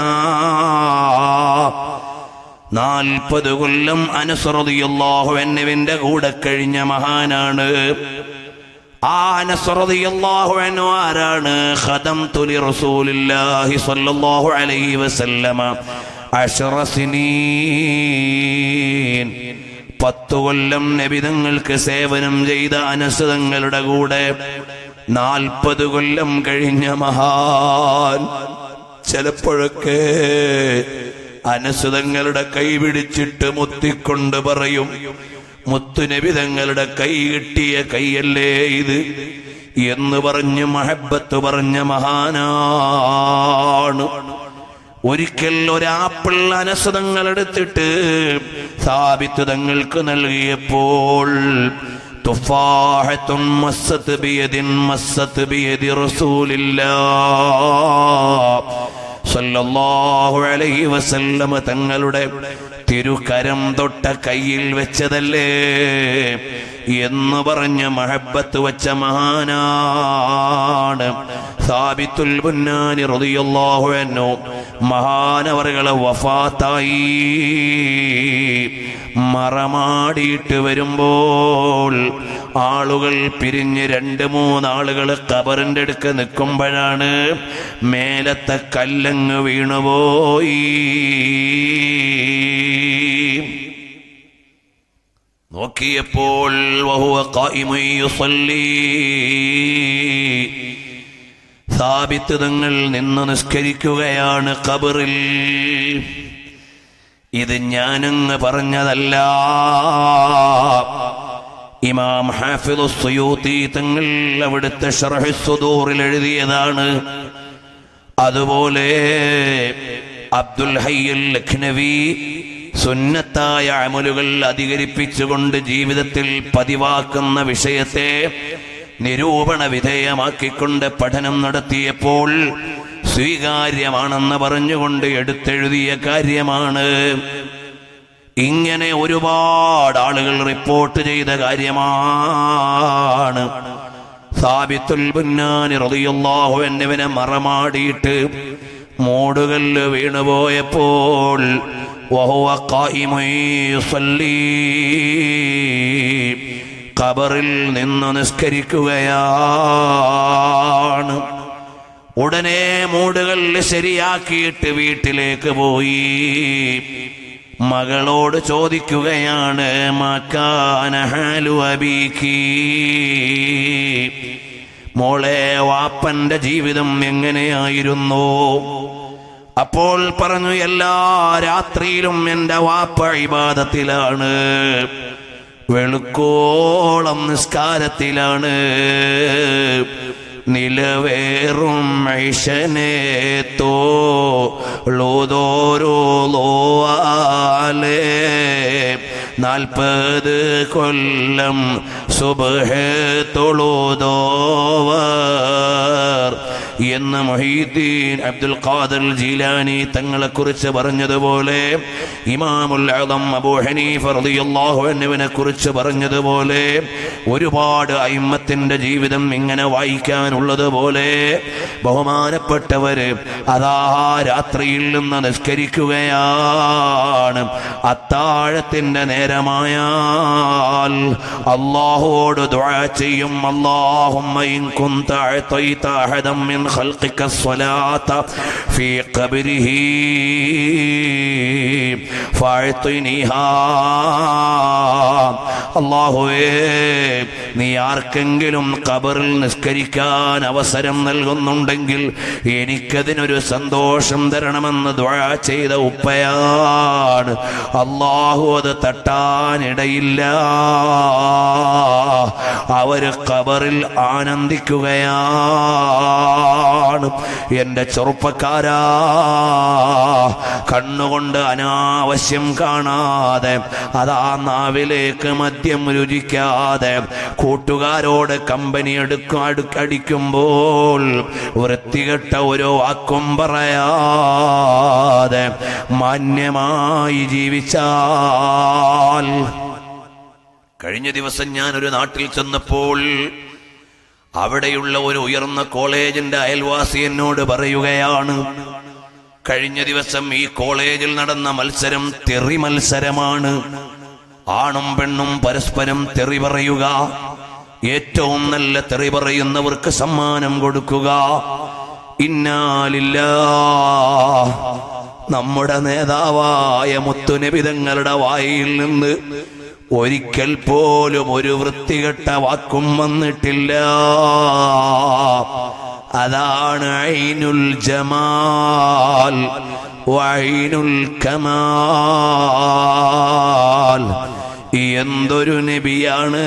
Speaker 4: നാൽപ്പത് കൊല്ലം അനസ് റളിയല്ലാഹു അൻഹുവിന്റെ കൂടെ കഴിഞ്ഞ മഹാനാണ് ആ അനസ് റളിയല്ലാഹു അൻഹു ആരാണ് ഖദംതു ലി റസൂലില്ലാഹി സ്വല്ലല്ലാഹു അലൈഹി വസല്ലമ അശറ സിനീൻ പത്തു കൊല്ലം നബിതങ്ങൾക്ക് സേവനം ചെയ്ത അനസ് തങ്ങളുടെ കൂടെ നാൽപ്പത് കൊല്ലം കഴിഞ്ഞ മഹാൻ ചിലപ്പോഴൊക്കെ അനസുതങ്ങളുടെ കൈ പിടിച്ചിട്ട് മുത്തിക്കൊണ്ട് പറയും മുത്തുനബി തങ്ങളുടെ കൈ കിട്ടിയ കൈയല്ലേ ഇത് എന്ന് പറഞ്ഞ് മഹബത്ത് പറഞ്ഞ മഹാനാണ് ഒരിക്കൽ ഒരാപ്പിൾ അനസുതങ്ങൾ എടുത്തിട്ട് സാബിത്ത് തങ്ങൾക്ക് നൽകിയപ്പോൾ തുഫാഹത്തുൻ മസ്സത്ത് ബിയദിൻ മസ്സത്ത് ബിയദി റസൂലില്ലാ സല്ലല്ലാഹു അലൈഹി വസല്ലമ തങ്ങളുടെ തിരുകരം തൊട്ട കയ്യിൽ വെച്ചതല്ലേ എന്ന് പറഞ്ഞ മഹബത്ത് വച്ച മഹാനാണ് സാബിത്തുൽ ബുന്നാനി റളിയല്ലാഹു അൻഹു മഹാനവറുകളെ വഫാത്തായി മറമാടിയിട്ട് വരുമ്പോൾ ആളുകൾ പിരിഞ്ഞ് രണ്ട് മൂന്നാളുകൾ കബറിന്റെ അടുക്ക് നിൽക്കുമ്പോഴാണ് മേലത്തെ കല്ലങ്ങ് വീണുപോയി നോക്കിയപ്പോൾ വഹുവ ഖായിമുൻ യുസല്ലി സാബിത്ത് തങ്ങൾ നിന്ന് നിസ്കരിക്കുകയാണ് ഖബറിൽ ഇത് ഞാനങ്ങ് പറഞ്ഞതല്ല ഇമാം ഹാഫിദു സുയൂത്തി തങ്ങൾ അവിടുത്തെ ഷറഹ് സുദൂറിൽ എഴുതിയതാണ് അതുപോലെ അബ്ദുൽ ഹയ്യൽ ലഖ്നവി സുന്നത്തായ അമലുകൾ അധികരിപ്പിച്ചുകൊണ്ട് ജീവിതത്തിൽ പതിവാക്കുന്ന വിഷയത്തെ നിരൂപണ വിധേയമാക്കിക്കൊണ്ട് പഠനം നടത്തിയപ്പോൾ സ്വീകാര്യമാണെന്ന് പറഞ്ഞുകൊണ്ട് എടുത്തെഴുതിയ കാര്യമാണ് ഇങ്ങനെ ഒരുപാട് ആളുകൾ റിപ്പോർട്ട് ചെയ്ത കാര്യമാണ് സാബിത്തുൽ ബുന്നാനി റളിയല്ലാഹു എന്നിവനെ മറമാടിയിട്ട് മൂടുകല്ല് വീണുപോയപ്പോൾ വഹുവ ഖായിമുൻ യുസല്ലി ഖബറിൽ നിന്ന് നിസ്കരിക്കുകയാണ് ഉടനെ മൂടുകല്ല് ശരിയാക്കിയിട്ട് വീട്ടിലേക്ക് പോയി മകളോട് ചോദിക്കുകയാണ് മക്കാനഹാലു അബീക്കി മോളെ വാപ്പന്റെ ജീവിതം എങ്ങനെയായിരുന്നു അപ്പോൾ പറഞ്ഞു എല്ലാ രാത്രിയിലും എൻ്റെ വാപ്പ ഇബാദത്തിലാണ് വെളുക്കോളം നിസ്കാരത്തിലാണ് നിലവേറും ഐശനേത്തോ ലോതോരോ ലോവാലേ നാൽപ്പത് കൊല്ലം സുബഹേ തൊഴുതോവർ എന്ന് മൊഹീദ്ദീൻ അബ്ദുൽ ഖാദർ ജീലാനി തങ്ങളെ കുറിച്ച് പറഞ്ഞതുപോലെ ഇമാമുൽ അദം അബൂ ഹനീഫ റളിയല്ലാഹു അൻഹുവിനെ കുറിച്ച് പറഞ്ഞതുപോലെ ഒരുപാട് അയിമ്മത്തിന്റെ ജീവിതം ഇങ്ങനെ വായിക്കാനുള്ളതുപോലെ ബഹുമാനപ്പെട്ടവര് അതാ രാത്രിയിൽ നിന്ന് നിസ്കരിക്കുകയാണ് അത്താഴത്തിന്റെ നേരമായാൽ അള്ളാഹുവോട് ദുആ ചെയ്യും അല്ലാഹുമ്മ ഇൻ കുന്ത അഅതൈത അഹദം മിൻ ഖൽഖിക الصلاة في قبره فاعطنيها അള്ളാഹുവേ നീ ആർക്കെങ്കിലും ഖബറിൽ നിസ്കരിക്കാൻ അവസരം നൽകുന്നുണ്ടെങ്കിൽ എനിക്കതിനൊരു സന്തോഷം തരണമെന്ന് ദുആ ചെയ്ത ഉപ്പയാണ് അള്ളാഹു അത് തട്ടാനിടയില്ല അവര് ഖബറിൽ ആനന്ദിക്കുകയാണ് എന്റെ ചെറുപ്പക്കാരാ കണ്ണുകൊണ്ട് അനാവശ്യം കാണാതെ അതാ നാവിലേക്ക് മദ്യം രുചിക്കാതെ കൂട്ടുകാരോട് കമ്പനി എടുക്കും അടുക്കടിക്കുമ്പോൾ വൃത്തികെട്ട ഓരോ വാക്കും പറയാതെ മാന്യമായി ജീവിച്ചാൽ കഴിഞ്ഞ ദിവസം ഞാൻ ഒരു നാട്ടിൽ ചെന്നപ്പോൾ അവിടെയുള്ള ഒരു ഉയർന്ന കോളേജിന്റെ അയൽവാസി എന്നോട് പറയുകയാണ് കഴിഞ്ഞ ദിവസം ഈ കോളേജിൽ നടന്ന മത്സരം തെറി മത്സരമാണ് ആണും പെണ്ണും പരസ്പരം തെറി പറയുക ഏറ്റവും നല്ല തെറി പറയുന്നവർക്ക് സമ്മാനം കൊടുക്കുക ഇന്നാലില്ല നമ്മുടെ നേതാവായ മുത്തുനബിതങ്ങളുടെ വായിൽ നിന്ന് ഒരിക്കൽ പോലും ഒരു വൃത്തികെട്ട വാക്കും വന്നിട്ടില്ല അതാണ് ഐനുൽ ജമാൽ വൈനുൽ കമാൽ എന്തൊരു നബിയാണ്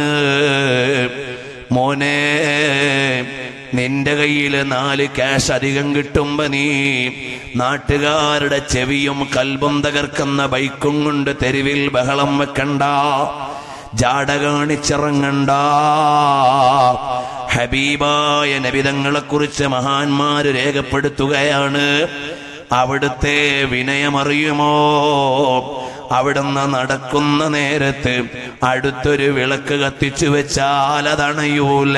Speaker 4: മോനെ നിന്റെ കയ്യിൽ നാല് ക്യാഷ് അധികം കിട്ടുമ്പോ നീ നാട്ടുകാരുടെ ചെവിയും കൽബും തകർക്കുന്ന ബൈക്കും കൊണ്ട് തെരുവിൽ ബഹളം വെക്കണ്ട ജാട കാണിച്ചിറങ്ങണ്ട ഹബീബായ നബിതങ്ങളെ കുറിച്ച് മഹാന്മാര് രേഖപ്പെടുത്തുകയാണ് അവിടുത്തെ വിനയമറിയുമോ അവിടുന്ന് നടക്കുന്ന നേരത്ത് അടുത്തൊരു വിളക്ക് കത്തിച്ചു വെച്ചാൽ അതണയൂല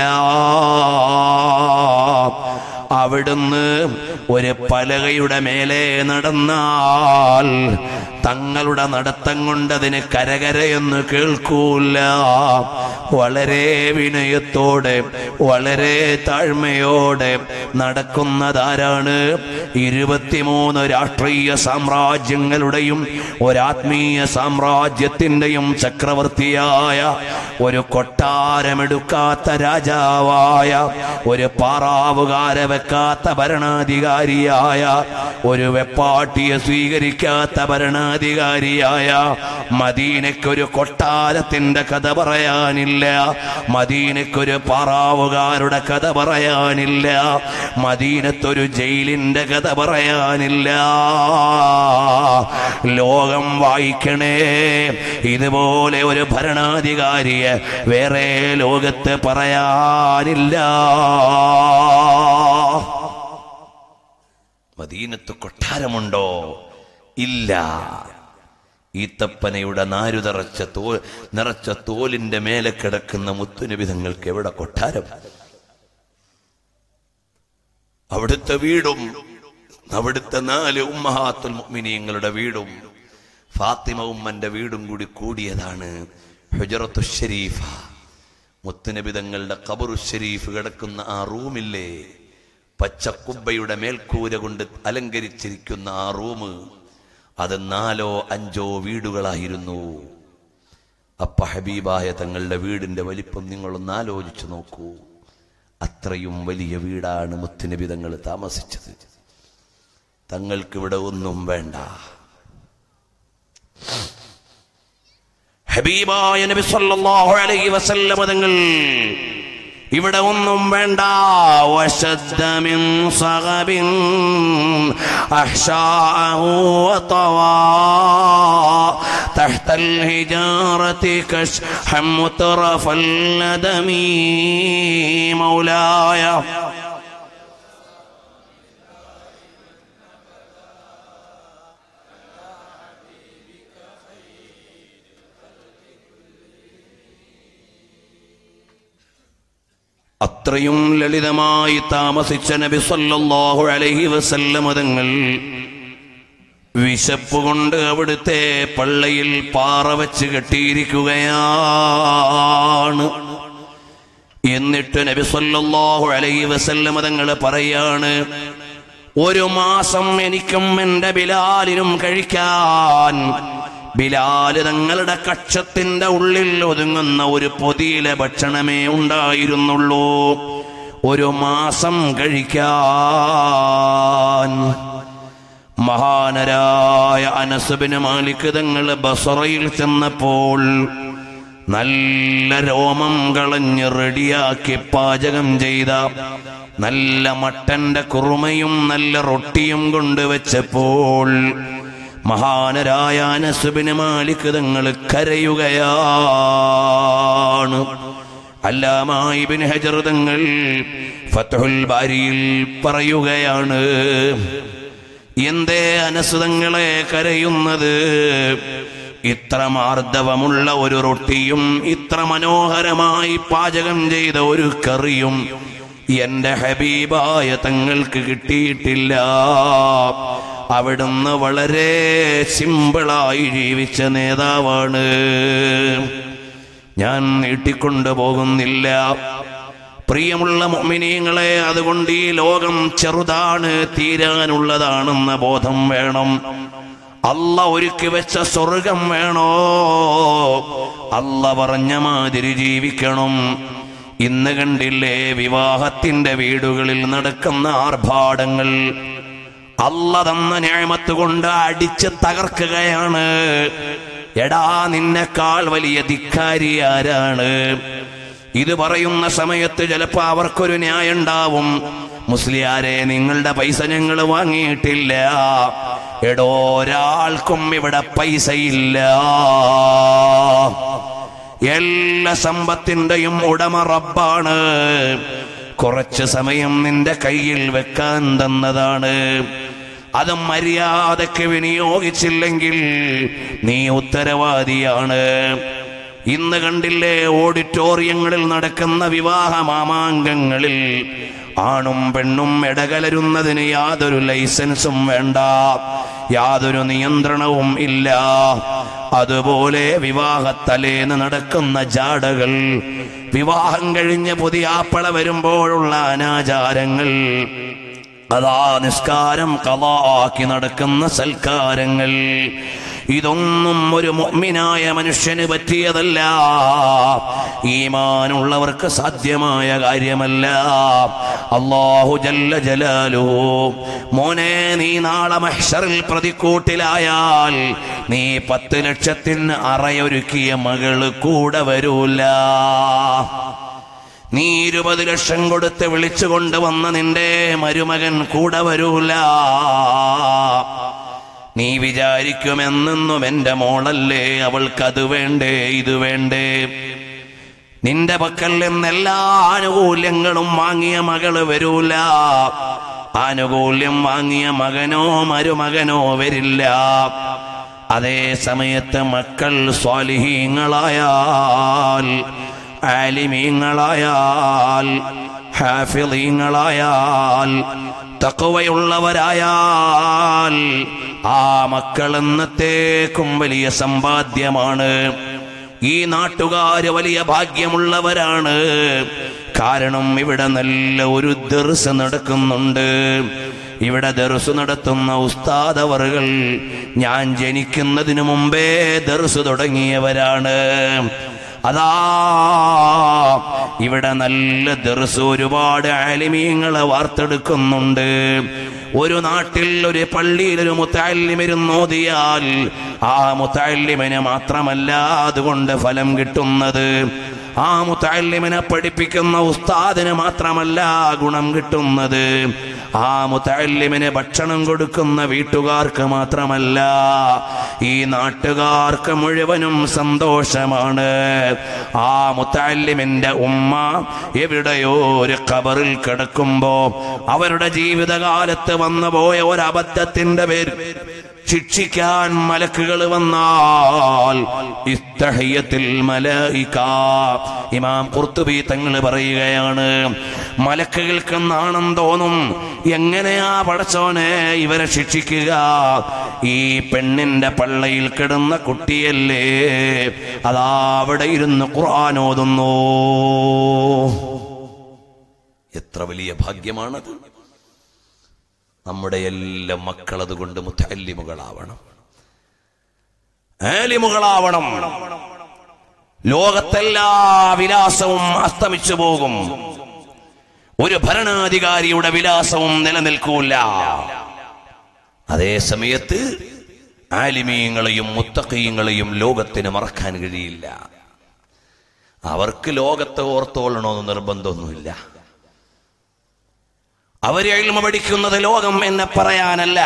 Speaker 4: അവിടുന്ന് ഒരു പലകയുടെ മേലെ നടന്നാൽ തങ്ങളുടെ നടത്തം കൊണ്ട് അതിന് കരകരയെന്ന് കേൾക്കൂല വളരെ വിനയത്തോടെ വളരെ താഴ്മയോടെ നടക്കുന്നതാരാണ് ഇരുപത്തിമൂന്ന് രാഷ്ട്രീയ സാമ്രാജ്യങ്ങളുടെയും ഒരാത്മീയ സാമ്രാജ്യത്തിന്റെയും ചക്രവർത്തിയായ ഒരു കൊട്ടാരമെടുക്കാത്ത രാജാവായ ഒരു പാറാവുകാരെ വെക്കാത്ത ഭരണാധികാരിയായ ഒരു വെപ്പാട്ടിയെ സ്വീകരിക്കാത്ത ഭരണാധികാരിയായ മദീനയ്ക്കൊരു കൊട്ടാരത്തിന്റെ കഥ പറയാനില്ല മദീനയ്ക്കൊരു പാറാവുകാരുടെ കഥ പറയാനില്ല മദീനത്തൊരു ജയിലിന്റെ കഥ പറയാനില്ല ലോകം വായിക്കണേ ഇതുപോലെ ഒരു ഭരണാധികാരിയെ വേറെ ലോകത്ത് പറയാനില്ല മദീനത്ത് കൊട്ടാരമുണ്ടോ ഇല്ല ഈത്തപ്പനയുടെ നാരു നിറച്ച തോ നിറച്ച തോലിന്റെ മേലെ കിടക്കുന്ന മുത്തുനിബിതങ്ങൾക്ക് എവിടെ കൊട്ടാരം അവിടുത്തെ വീടും അവിടുത്തെ നാല് ഉമ്മഹാത്തുൽ മുഅ്മിനീങ്ങളുടെ വീടും ഫാത്തിമ ഉമ്മന്റെ വീടും കൂടി കൂടിയതാണ് ഹുജറത്തു ഷരീഫ മുത്തുനബിതങ്ങളുടെ ഖബറു ഷരീഫ് കിടക്കുന്ന ആ റൂമില്ലേ പച്ചക്കുബ്ബയുടെ മേൽക്കൂര കൊണ്ട് അലങ്കരിച്ചിരിക്കുന്ന ആ റൂം അത് നാലോ അഞ്ചോ വീടുകളായിരുന്നു അപ്പ ഹബീബായ തങ്ങളുടെ വീടിന്റെ വലിപ്പം നിങ്ങളൊന്ന് ആലോചിച്ചു നോക്കൂ അത്രയും വലിയ വീടാണ് മുത്തുനബി തങ്ങൾ താമസിച്ചത് തങ്ങൾക്കിവിടെ ഒന്നും വേണ്ട ഹബീബായ നബി സല്ലല്ലാഹു അലൈഹി വസല്ലമ തങ്ങൾ ഇവിടെ ഒന്നും വേണ്ട വശദ്ദ മിൻ സഗബിൻ അഹ്ശാഅഹു വതവാ تحت الهجارة كشحا مترف الندم مولاي അത്രയും ലളിതമായി താമസിച്ച നബി സല്ലല്ലാഹു അലൈഹി വസല്ലമ തങ്ങൾ വിശപ്പ് കൊണ്ട് അവിടുത്തെ പള്ളയിൽ പാറ വെച്ച് കെട്ടിയിരിക്കുകയാണ് എന്നിട്ട് നബി സല്ലല്ലാഹു അലൈഹി വസല്ലമ തങ്ങൾ പറയാണ് ഒരു മാസം എനിക്കും എന്റെ ബിലാലിനും കഴിക്കാൻ ബിലാല് തങ്ങളുടെ കക്ഷത്തിന്റെ ഉള്ളിൽ ഒതുങ്ങുന്ന ഒരു പൊതിയിലെ ഭക്ഷണമേ ഉണ്ടായിരുന്നുള്ളൂ ഒരു മാസം കഴിക്കാൻ മഹാനരായ അനസബിന് മാലിക് തങ്ങൾ ബസറയിൽ ചെന്നപ്പോൾ നല്ല രോമം കളഞ്ഞ് റെഡിയാക്കി പാചകം ചെയ്ത നല്ല മട്ടന്റെ കുറുമയും നല്ല റൊട്ടിയും കൊണ്ടുവച്ചപ്പോൾ മഹാനരായ അനസുബിന് മാലിക് തങ്ങൾ കരയുകയാണ് അല്ലാമായിബിൻ ഹജർ തങ്ങൾ ഫത്തുൽ ബാരിയിൽ പറയുകയാണ് എന്തേ അനസുതങ്ങളെ കരയുന്നത് ഇത്ര മാർദ്ദവമുള്ള ഒരു റൊട്ടിയും ഇത്ര മനോഹരമായി പാചകം ചെയ്ത ഒരു കറിയും എന്റെ ഹബീബായ തങ്ങൾക്ക് കിട്ടിയിട്ടില്ല അവിടുന്ന് വളരെ സിമ്പിളായി ജീവിച്ച നേതാവാണ് ഞാൻ നീട്ടിക്കൊണ്ടു പോകുന്നില്ല പ്രിയമുള്ള മുഅ്മിനീങ്ങളെ അതുകൊണ്ട് ഈ ലോകം ചെറുതാണ് തീരാനുള്ളതാണെന്ന ബോധം വേണം അല്ല ഒരുക്കി വെച്ച സ്വർഗം വേണോ അല്ല പറഞ്ഞ മാതിരി ജീവിക്കണം ഇന്ന് കണ്ടില്ലേ വിവാഹത്തിന്റെ വീടുകളിൽ നടക്കുന്ന ആർഭാടങ്ങൾ അല്ല തന്ന ന്യായമത്ത് കൊണ്ട് അടിച്ച് തകർക്കുകയാണ് എടാ നിന്നെക്കാൾ വലിയ ധിക്കാരി ആരാണ് ഇത് പറയുന്ന സമയത്ത് ചിലപ്പോ അവർക്കൊരു ന്യായം ഉണ്ടാവും മുസ്ലിയാരെ നിങ്ങളുടെ പൈസ ഞങ്ങൾ വാങ്ങിയിട്ടില്ല എടോ ഒരാൾക്കും ഇവിടെ പൈസയില്ല എല്ലാ സമ്പത്തിന്റെയും ഉടമ റബ്ബാണ് കുറച്ച് സമയം നിന്റെ കയ്യിൽ വെക്കാൻ തന്നതാണ് അത് മര്യാദക്ക് വിനിയോഗിച്ചില്ലെങ്കിൽ നീ ഉത്തരവാദിയാണ് ഇന്ന് കണ്ടില്ലേ ഓഡിറ്റോറിയങ്ങളിൽ നടക്കുന്ന വിവാഹ മാമാങ്കങ്ങളിൽ ആണും പെണ്ണും ഇടകലരുന്നതിന് യാതൊരു ലൈസൻസും വേണ്ട യാതൊരു നിയന്ത്രണവും ഇല്ല അതുപോലെ വിവാഹത്തലേന്ന് നടക്കുന്ന ജാടകൾ വിവാഹം കഴിഞ്ഞ് പുതിയ ആപ്പള വരുമ്പോഴുള്ള അനാചാരങ്ങൾ അതാ നിസ്കാരം കലാക്കി നടക്കുന്ന സൽക്കാരങ്ങൾ ഇതൊന്നും ഒരു മുഅ്മിനായ മനുഷ്യന് പറ്റിയതല്ല ഈമാനുള്ളവർക്ക് സാധ്യമായ കാര്യമല്ല അള്ളാഹു ജല്ല ജലാലു മോനെ നീ നാളെ മഹ്ഷറിൽ പ്രതിക്കൂട്ടിലായാൽ നീ പത്ത് ലക്ഷത്തിന് അറയൊരുക്കിയ മകള് കൂടെ വരൂല നീ ഇരുപത് ലക്ഷം കൊടുത്ത് വിളിച്ചുകൊണ്ട് വന്ന നിന്റെ മരുമകൻ കൂടെ വരൂല നീ വിചാരിക്കുമെന്നെന്നും എന്റെ മോളല്ലേ അവൾക്കത് വേണ്ടേ ഇത് വേണ്ടേ നിന്റെ പക്കൽ നിന്നെല്ലാ ആനുകൂല്യങ്ങളും വാങ്ങിയ മകള് വരൂല ആനുകൂല്യം വാങ്ങിയ മകനോ മരുമകനോ വരില്ല അതേ സമയത്ത് മക്കൾ സ്വാലിഹീങ്ങളായാൽ ആലിമീങ്ങളായാൽ ഹാഫിളീങ്ങളായാൽ തക്കവയുള്ളവരായാൽ ആ മക്കൾ എന്നത്തേക്കും വലിയ സമ്പാദ്യമാണ് ഈ നാട്ടുകാര് വലിയ ഭാഗ്യമുള്ളവരാണ് കാരണം ഇവിടെ നല്ല ഒരു ദർസ് നടക്കുന്നുണ്ട് ഇവിടെ ദർസ് നടത്തുന്ന ഉസ്താദ് അവറുകൾ ഞാൻ ജനിക്കുന്നതിനു മുമ്പേ ദർസ് തുടങ്ങിയവരാണ് അതാ ഇവിടെ നല്ല ദർസ് ഒരുപാട് ആലിമീങ്ങളെ വാർത്തെടുക്കുന്നുണ്ട് ഒരു നാട്ടിൽ ഒരു പള്ളിയിൽ ഒരു മുത്താലിമിരുന്നോതിയാൽ ആ മുത്താലിമിന് മാത്രമല്ല അതുകൊണ്ട് ഫലം കിട്ടുന്നത് ആ മുത്താലിമിനെ പഠിപ്പിക്കുന്ന ഉസ്താദിന് മാത്രമല്ല ഗുണം കിട്ടുന്നത് ആ മുത്താലിമിന് ഭക്ഷണം കൊടുക്കുന്ന വീട്ടുകാർക്ക് മാത്രമല്ല ഈ നാട്ടുകാർക്ക് മുഴുവനും സന്തോഷമാണ് ആ മുത്താലിമിന്റെ ഉമ്മ എവിടെയോ ഒരു ഖബറിൽ കിടക്കുമ്പോ അവരുടെ ജീവിതകാലത്ത് വന്നുപോയ ഒരു അബദ്ധത്തിന്റെ പേര് ശിക്ഷിക്കാൻ മലക്കുകൾ വന്നാൽ ഇസ്തഹയ്യത്തിൽ മലയിക്ക ഇമാം കുർത്തുബി തങ്ങൾ പറയുകയാണ് മലക്കുകൾക്ക് നാണം തോന്നും എങ്ങനെയാ പടച്ചോനെ ഇവരെ ശിക്ഷിക്കുക ഈ പെണ്ണിന്റെ പള്ളയിൽ കിടന്ന കുട്ടിയല്ലേ അതാ അവിടെ ഇരുന്ന് ഖുർആൻ ഓതുന്നു
Speaker 3: എത്ര വലിയ ഭാഗ്യമാണത് നമ്മുടെ എല്ലാ മക്കൾ അതുകൊണ്ട് മുത്തല്ലിമുകളാവണം
Speaker 4: ആലിമുകളാവണം ലോകത്തെല്ലാ വിലാസവും അസ്തമിച്ചു പോകും ഒരു ഭരണാധികാരിയുടെ വിലാസവും നിലനിൽക്കൂല
Speaker 3: അതേ സമയത്ത് ആലിമീങ്ങളെയും മുത്തക്കീങ്ങളെയും ലോകത്തിന് മറക്കാൻ കഴിയില്ല അവർക്ക് ലോകത്തെ ഓർത്തോളണമെന്ന് നിർബന്ധമൊന്നുമില്ല
Speaker 4: അവര് എഴുമ പഠിക്കുന്നത് ലോകം എന്ന് പറയാനല്ല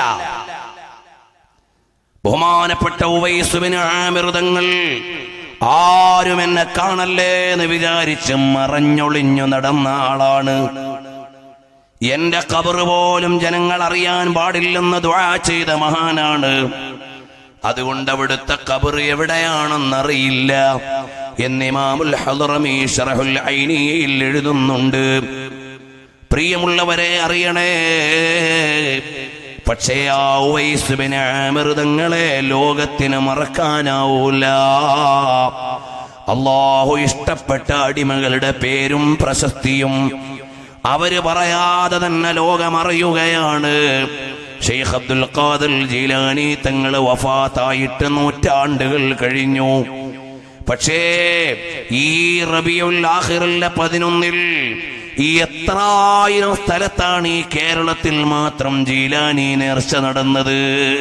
Speaker 4: ബഹുമാനപ്പെട്ട ഉവൈസുവിന് ആമൃതങ്ങൾ ആരും എന്നെ കാണല്ലേ എന്ന് വിചാരിച്ച് മറഞ്ഞൊളിഞ്ഞു നടന്ന ആളാണ് എന്റെ കബറ് പോലും ജനങ്ങൾ അറിയാൻ പാടില്ലെന്ന് ദ്വാ ചെയ്ത മഹാനാണ് അതുകൊണ്ട് അവിടുത്തെ കബർ എവിടെയാണെന്നറിയില്ല എന്നിമാമുൽ ഹദറമി ഷറഹുൽ ഐനിയയിൽ എഴുതുന്നുണ്ട് പ്രിയമുള്ളവരെ അറിയണേ പക്ഷേ ആ ഉവൈസുബിന് അമൃതങ്ങളെ ലോകത്തിന് മറക്കാനാവൂല അള്ളാഹു ഇഷ്ടപ്പെട്ട അടിമകളുടെ പേരും പ്രശസ്തിയും അവര് പറയാതെ തന്നെ ലോകമറിയുകയാണ് ഷെയ്ഖ് അബ്ദുൽ ഖാദിർ ജീലാനി തങ്ങൾ വഫാത്തായിട്ട് നൂറ്റാണ്ടുകൾ കഴിഞ്ഞു പക്ഷേ ഈ റബിയുൽ ആഖിറിലെ പതിനൊന്നിൽ ഈ എത്രായിരം സ്ഥലത്താണ് ഈ കേരളത്തിൽ മാത്രം ജീലാനി നേർച്ച നടന്നത്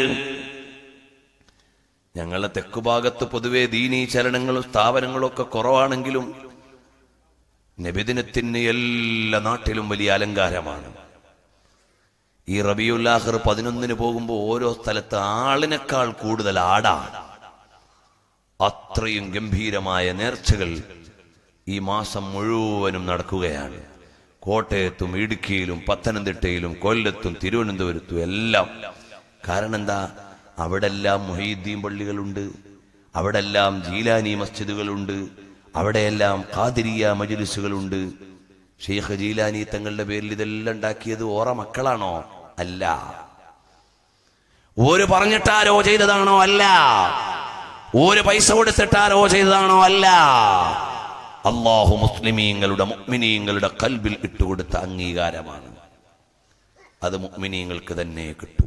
Speaker 3: ഞങ്ങളുടെ തെക്കുഭാഗത്ത് പൊതുവെ ദീനീ ചലനങ്ങളും സ്ഥാപനങ്ങളും ഒക്കെ കുറവാണെങ്കിലും നബിദിനത്തിന് എല്ലാ നാട്ടിലും വലിയ അലങ്കാരമാണ് ഈ റബിയുല്ലാഹർ പതിനൊന്നിന് പോകുമ്പോൾ ഓരോ സ്ഥലത്ത് ആളിനേക്കാൾ കൂടുതൽ ആടാണ് അത്രയും ഗംഭീരമായ നേർച്ചകൾ ഈ മാസം മുഴുവനും നടക്കുകയാണ് കോട്ടയത്തും ഇടുക്കിയിലും പത്തനംതിട്ടയിലും കൊല്ലത്തും തിരുവനന്തപുരത്തും എല്ലാം കാരണം എന്താ അവിടെ എല്ലാം മൊഹീദ്ദീൻ പള്ളികളുണ്ട് അവിടെ എല്ലാം ജീലാനി മസ്ജിദുകളുണ്ട് അവിടെയെല്ലാം ഖാദിരിയ മജ്ലിസുകളുണ്ട് ഷെയ്ഖ് ജീലാനി തങ്ങളുടെ പേരിൽ ഇതെല്ലാം ഉണ്ടാക്കിയത് ഓറ മക്കളാണോ അല്ല
Speaker 4: ഒരു പറഞ്ഞിട്ടാരോ ചെയ്തതാണോ അല്ല ഒരു പൈസ കൊടുത്തിട്ടാരോ ചെയ്തതാണോ അല്ല
Speaker 3: അള്ളാഹു മുസ്ലിമീങ്ങളുടെ മുഅ്മിനീങ്ങളുടെ കൽബിൽ ഇട്ടുകൊടുത്ത അംഗീകാരമാണ് അത് മുഅ്മിനീങ്ങൾക്ക് തന്നെ കിട്ടൂ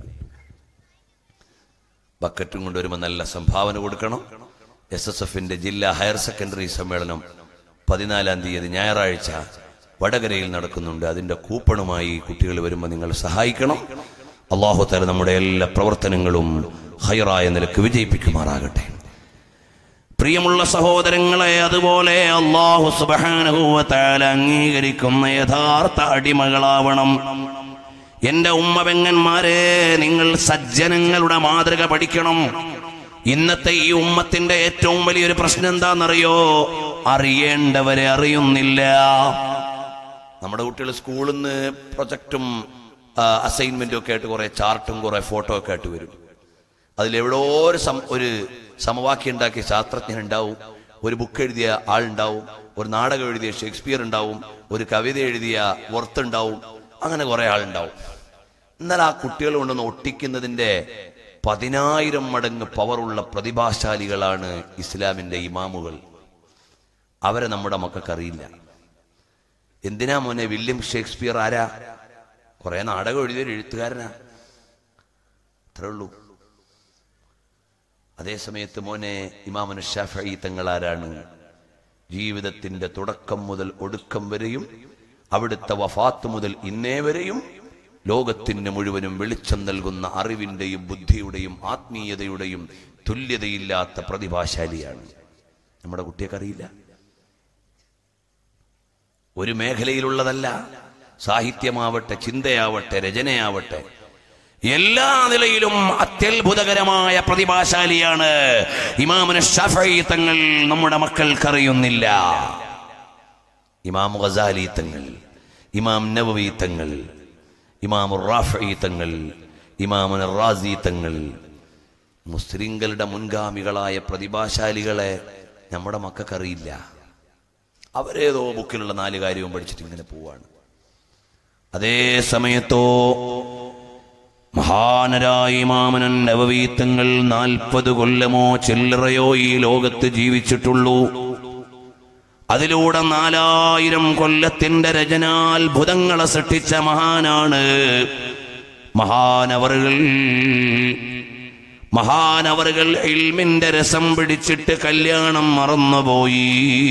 Speaker 3: ബക്കറ്റും കൊണ്ടുവരുമ്പോൾ നല്ല സംഭാവന കൊടുക്കണം എസ് എസ് എഫിന്റെ ജില്ലാ ഹയർ സെക്കൻഡറി സമ്മേളനം പതിനാലാം തീയതി ഞായറാഴ്ച വടകരയിൽ നടക്കുന്നുണ്ട് അതിന്റെ കൂപ്പണുമായി കുട്ടികൾ വരുമ്പോൾ നിങ്ങൾ സഹായിക്കണം അള്ളാഹു തല നമ്മുടെ എല്ലാ പ്രവർത്തനങ്ങളും ഹൈറായ നിലക്ക് വിജയിപ്പിക്കുമാറാകട്ടെ
Speaker 4: പ്രിയമുള്ള സഹോദരങ്ങളെ അതുപോലെ അള്ളാഹു സുബാനുഭവത്താൽ അംഗീകരിക്കുന്ന യഥാർത്ഥ അടിമകളാവണം എന്റെ ഉമ്മപെങ്ങന്മാരെ നിങ്ങൾ സജ്ജനങ്ങളുടെ മാതൃക പഠിക്കണം ഇന്നത്തെ ഈ ഉമ്മത്തിന്റെ ഏറ്റവും വലിയൊരു പ്രശ്നം എന്താണെന്നറിയോ അറിയേണ്ടവരെ അറിയുന്നില്ല
Speaker 3: നമ്മുടെ കുട്ടികൾ സ്കൂളിൽ നിന്ന് പ്രൊജക്റ്റും അസൈൻമെന്റും ഒക്കെ ആയിട്ട് കുറെ ചാർട്ടും കുറെ ഫോട്ടോ ഒക്കെ ആയിട്ട് വരും അതിലെവിടോ ഒരു സം- ഒരു സമവാക്യം ഉണ്ടാക്കിയ ശാസ്ത്രജ്ഞൻ ഉണ്ടാവും ഒരു ബുക്ക് എഴുതിയ ആളുണ്ടാവും ഒരു നാടകം എഴുതിയ ഷേക്സ്പിയർ ഉണ്ടാവും ഒരു കവിത എഴുതിയ വർത്ത് ഉണ്ടാവും അങ്ങനെ കുറെ ആളുണ്ടാവും എന്നാൽ ആ കുട്ടികൾ കൊണ്ടൊന്ന് ഒട്ടിക്കുന്നതിന്റെ പതിനായിരം മടങ്ങ് പവറുള്ള പ്രതിഭാശാലികളാണ് ഇസ്ലാമിന്റെ ഇമാമുകൾ അവരെ നമ്മുടെ മക്കൾക്ക് അറിയില്ല എന്തിനാ മോനെ വില്യം ഷേക്സ്പിയർ ആരാ കുറെ നാടകം എഴുതിയ ഒരു എഴുത്തുകാരനാ അത്രേ ഉള്ളൂ അതേസമയത്ത് മോനെ ഇമാമന് ഷാഫി തങ്ങൾ ആരാണ് ജീവിതത്തിന്റെ തുടക്കം മുതൽ ഒടുക്കം വരെയും അവിടുത്തെ വഫാത്ത് മുതൽ ഇന്നേ വരെയും ലോകത്തിന് മുഴുവനും വെളിച്ചം നൽകുന്ന അറിവിന്റെയും ബുദ്ധിയുടെയും ആത്മീയതയുടെയും തുല്യതയില്ലാത്ത പ്രതിഭാശാലിയാണ് നമ്മുടെ കുട്ടിയൊക്കെ അറിയില്ല ഒരു മേഖലയിലുള്ളതല്ല സാഹിത്യമാവട്ടെ ചിന്തയാവട്ടെ രചനയാവട്ടെ
Speaker 4: എല്ലാ നിലയിലും അത്യത്ഭുതകരമായ പ്രതിഭാശാലിയാണ് ഇമാമുന ഷഫഈ തങ്ങൾ നമ്മുടെ മക്കൾക്കറിയുന്നില്ല
Speaker 3: ഇമാം ഗസാലി തങ്ങൾ ഇമാം നവവി തങ്ങൾ ഇമാം റാഫി തങ്ങൾ ഇമാമുൻ റാസി തങ്ങൾ മുസ്ലിങ്ങളുടെ മുൻഗാമികളായ പ്രതിഭാശാലികളെ നമ്മുടെ മക്കൾക്കറിയില്ല അവരേതോ ബുക്കിലുള്ള നാല് കാര്യവും പഠിച്ചിട്ട് ഇങ്ങനെ പോവാണ്
Speaker 4: അതേ സമയത്തോ മഹാനരായ ഇമാമനൻ നവവീത്തങ്ങൾ നാൽപ്പത് കൊല്ലമോ ചില്ലറയോ ഈ ലോകത്ത് ജീവിച്ചിട്ടുള്ളൂ അതിലൂടെ നാലായിരം കൊല്ലത്തിന്റെ രചനാത്ഭുതങ്ങളെ സൃഷ്ടിച്ച മഹാനാണ് മഹാനവറുകൾ മഹാനവറുകൾ ഇൽമിന്റെ രസം പിടിച്ചിട്ട് കല്യാണം മറന്നുപോയി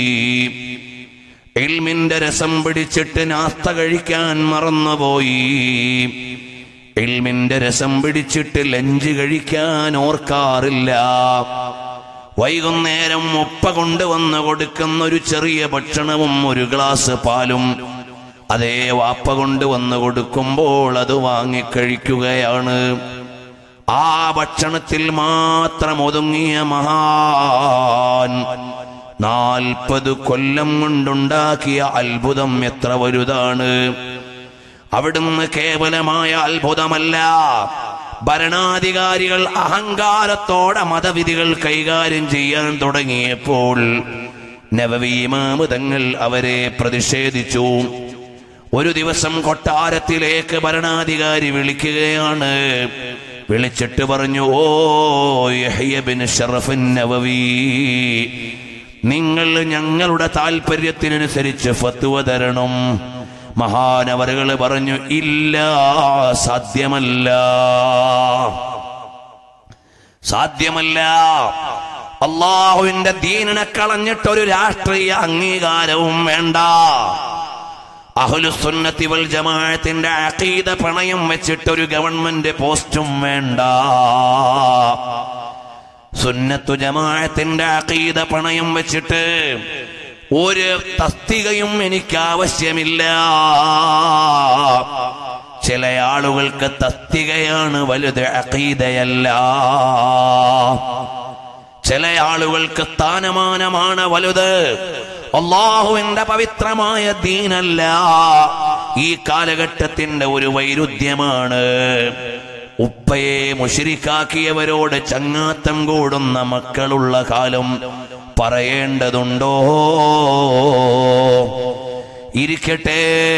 Speaker 4: ഇൽമിന്റെ രസം പിടിച്ചിട്ട് നാസ്ത കഴിക്കാൻ മറന്നുപോയി ഇൽമിന്റെ രസം പിടിച്ചിട്ട് ലഞ്ച് കഴിക്കാൻ ഓർക്കാറില്ല വൈകുന്നേരം ഉപ്പ കൊണ്ടുവന്ന് കൊടുക്കുന്ന ഒരു ചെറിയ ഭക്ഷണവും ഒരു ഗ്ലാസ് പാലും അതേ വാപ്പ കൊണ്ടുവന്ന് കൊടുക്കുമ്പോൾ അത് വാങ്ങിക്കഴിക്കുകയാണ് ആ ഭക്ഷണത്തിൽ മാത്രം ഒതുങ്ങിയ മഹാൻ നാൽപ്പത് കൊല്ലം കൊണ്ടുണ്ടാക്കിയ അത്ഭുതം എത്ര വലുതാണ് അവിടുന്ന് കേവലമായ അത്ഭുതമല്ല ഭരണാധികാരികൾ അഹങ്കാരത്തോടെ മതവിധികൾ കൈകാര്യം ചെയ്യാൻ തുടങ്ങിയപ്പോൾ നവവീമാമ് തങ്ങൾ അവരെ പ്രതിഷേധിച്ചു ഒരു ദിവസം കൊട്ടാരത്തിലേക്ക് ഭരണാധികാരി വിളിക്കുകയാണ് വിളിച്ചിട്ട് പറഞ്ഞു ഓ യഹ്യ ബിൻ ഷറഫിൻ നവവി നിങ്ങൾ ഞങ്ങളുടെ താല്പര്യത്തിനനുസരിച്ച് ഫത്വ തരണം മഹാനവറുകൾ പറഞ്ഞു ഇല്ല സാധ്യമല്ല സാധ്യമല്ല അള്ളാഹുവിന്റെ ദീനിനെ കളഞ്ഞിട്ടൊരു രാഷ്ട്രീയ അംഗീകാരവും വേണ്ട അഹുലുസുന്നത്തി വൽ ജമാഅത്തിന്റെ അഖീദ പണയം വെച്ചിട്ടൊരു ഗവൺമെന്റ് പോസ്റ്റും വേണ്ട സുന്നത്തു ജമാഅത്തിന്റെ അഖീദ പണയം വെച്ചിട്ട് ഒരു തസ്തികയും എനിക്ക് ആവശ്യമില്ല ചില ആളുകൾക്ക് തസ്തികയാണ് വലുത് അഖീദയല്ല ചില ആളുകൾക്ക് സ്ഥാനമാനമാണ് വലുത് അള്ളാഹുവിന്റെ പവിത്രമായ ദീനല്ല ഈ കാലഘട്ടത്തിന്റെ ഒരു വൈരുദ്ധ്യമാണ് ഉപ്പയെ മുഷിരിക്കാക്കിയവരോട് ചങ്ങാത്തം കൂടുന്ന മക്കളുള്ള കാലം പറയേണ്ടതുണ്ടോ ഇരിക്കട്ടെ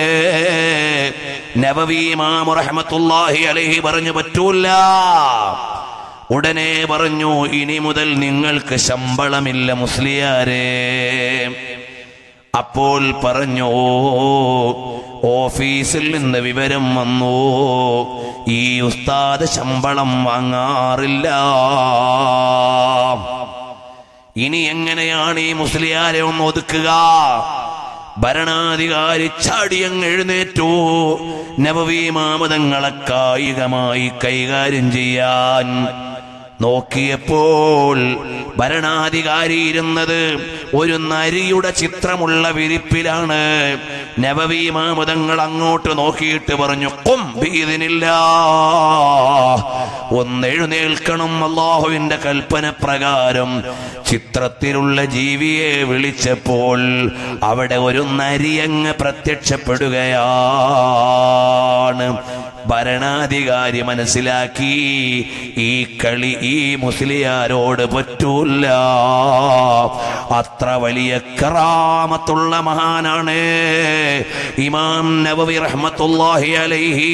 Speaker 4: നബവീമാം റഹ്മത്തുള്ളാഹി അലൈഹി പറഞ്ഞു പറ്റൂല ഉടനെ പറഞ്ഞു ഇനി മുതൽ നിങ്ങൾക്ക് ശമ്പളമില്ല മുസ്ലിയാരെ അപ്പോൾ പറഞ്ഞു ഓഫീസിൽ നിന്ന് വിവരം വന്നു ഈ ഉസ്താദ് ശമ്പളം വാങ്ങാറില്ല ഇനി എങ്ങനെയാണ് ഈ മുസ്ലിയാരെ ഒന്ന് ഒതുക്കുക ഭരണാധികാരി ചാടിയങ്ങ് എഴുന്നേറ്റു നവവീമാമതങ്ങളെ കായികമായി കൈകാര്യം ചെയ്യാൻ നോക്കിയപ്പോൾ ഭരണാധികാരി ഇരുന്നത് ഒരു നരിയുടെ ചിത്രമുള്ള വിരിപ്പിലാണ് നവവീമാമതങ്ങൾ അങ്ങോട്ട് നോക്കിയിട്ട് പറഞ്ഞു കും ഭീതിനില്ല ഒന്നെഴുന്നേൽക്കണം അള്ളാഹുവിന്റെ കൽപ്പന പ്രകാരം ചിത്രത്തിലുള്ള ജീവിയെ വിളിച്ചപ്പോൾ അവിടെ ഒരു നരിയങ്ങ് പ്രത്യക്ഷപ്പെടുകയാണ് ഭരണാധികാരി മനസ്സിലാക്കി ഈ കളി ഈ മുസ്ലിയാരോട് പറ്റൂല അത്ര വലിയ കറാമത്തുള്ള മഹാനാണ് ഇമാം നബവി റഹ്മത്തുള്ളാഹി അലൈഹി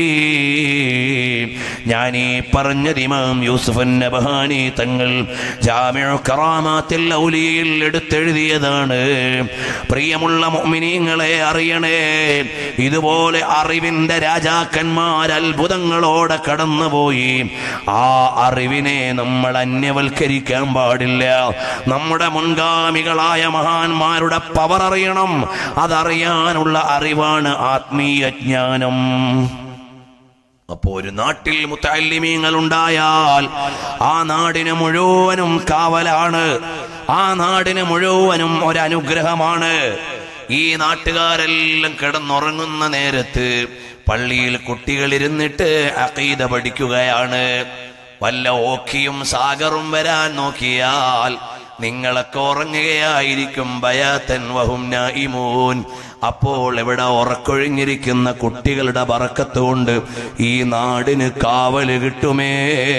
Speaker 4: ഞാൻ ഈ പറഞ്ഞത് ഇമാം യൂസുഫ് നബഹാനി തങ്ങൾ ജാമിഉ കറാമാത്തിൽ ഔലിയയിൽ എടുത്തെഴുതിയതാണ് പ്രിയമുള്ള മുഅ്മിനീങ്ങളെ അറിയണേ ഇതുപോലെ അറിവിന്റെ രാജാക്കന്മാർ അത്ഭുതങ്ങളോടെ കടന്നുപോയി ആ അറിവിനെ നമ്മൾ അന്യവൽക്കരിക്കാൻ പാടില്ല നമ്മുടെ മുൻഗാമികളായ മഹാന്മാരുടെ പവർ അറിയണം അതറിയാനുള്ള അറിവാണ് ആത്മീയ ജ്ഞാനം അപ്പോ ഒരു നാട്ടിൽ മുത്തല്ലിമീങ്ങൾ ഉണ്ടായാൽ ആ നാടിന് മുഴുവനും കാവലാണ് ആ നാടിന് മുഴുവനും ഒരനുഗ്രഹമാണ് ഈ നാട്ടുകാരെല്ലാം കിടന്നുറങ്ങുന്ന നേരത്ത് പള്ളിയിൽ കുട്ടികൾ ഇരുന്നിട്ട് അക്കീത പഠിക്കുകയാണ് വല്ല ഓക്കിയും സാഗറും വരാൻ നോക്കിയാൽ നിങ്ങളൊക്കെ ഉറങ്ങുകയായിരിക്കും ബയാത്തൻ വഹും നായിമൂൻ അപ്പോൾ ഇവിടെ ഉറക്കൊഴിഞ്ഞിരിക്കുന്ന കുട്ടികളുടെ ബറക്കത്തുകൊണ്ട് ഈ നാടിന് കാവല് കിട്ടുമേ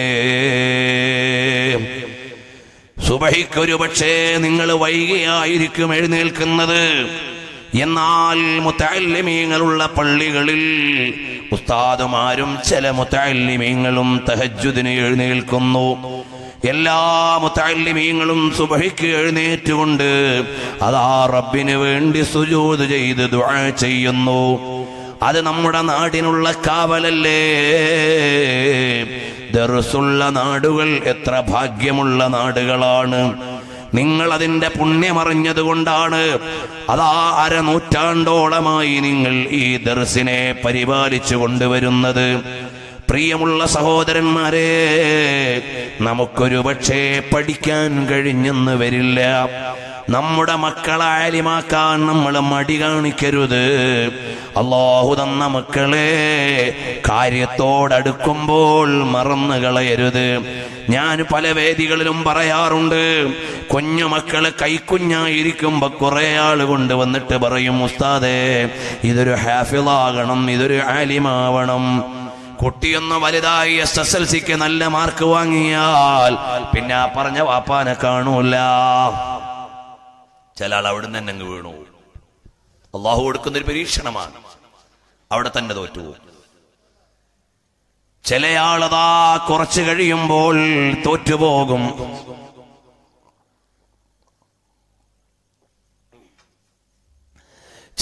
Speaker 4: സുബഹിക്കൊരു പക്ഷേ നിങ്ങൾ വൈകിയായിരിക്കും എഴുന്നേൽക്കുന്നത് എന്നാൽ മുത്തല്ലിമീങ്ങളുള്ള പള്ളികളിൽ ഉസ്താദുമാരും ചില മുത്തല്ലിമീങ്ങളും തഹജുദിന് എഴുന്നേൽക്കുന്നു എല്ലാ മുത്തല്ലിമീങ്ങളും സുബഹിക്ക് എഴുന്നേറ്റുകൊണ്ട് അതാ റബ്ബിന് വേണ്ടി സുജൂത് ചെയ്ത് ദുആ ചെയ്യുന്നു അത് നമ്മുടെ നാടിനുള്ള കാവലല്ലേ ദർസുള്ള നാടുകൾ എത്ര ഭാഗ്യമുള്ള നാടുകളാണ് നിങ്ങൾ അതിന്റെ പുണ്യമറിഞ്ഞതുകൊണ്ടാണ് അതാ അരനൂറ്റാണ്ടോളമായി നിങ്ങൾ ഈ ദർസിനെ പരിപാലിച്ചു കൊണ്ടുവരുന്നത് പ്രിയമുള്ള സഹോദരന്മാരെ നമുക്കൊരു പക്ഷേ പഠിക്കാൻ കഴിഞ്ഞെന്ന് വരില്ല നമ്മുടെ മക്കളെ ആലിമാക്കാൻ നമ്മൾ മടി കാണിക്കരുത് അള്ളാഹു തന്ന മക്കളെ കാര്യത്തോടടുക്കുമ്പോൾ മറന്നു കളയരുത് ഞാൻ പല വേദികളിലും പറയാറുണ്ട് കുഞ്ഞു മക്കള് കൈക്കുഞ്ഞായിരിക്കുമ്പോ കുറെ ആള് കൊണ്ട് വന്നിട്ട് പറയും ഉസ്താദേ ഇതൊരു ഹാഫിളാകണം ഇതൊരു ആലിമാവണം കുട്ടിയൊന്ന് വലുതായി എസ് എസ് എൽ സിക്ക് നല്ല മാർക്ക് വാങ്ങിയാൽ പിന്നെ ആ പറഞ്ഞ വാപ്പാനെ കാണൂല ചില ആൾ അവിടെ തന്നെ അങ്ങ് വീണു അള്ളാഹു കൊടുക്കുന്ന ഒരു പരീക്ഷണമാണ് അവിടെ തന്നെ തോറ്റുപോകും ചില ആളതാ കുറച്ച് കഴിയുമ്പോൾ തോറ്റുപോകും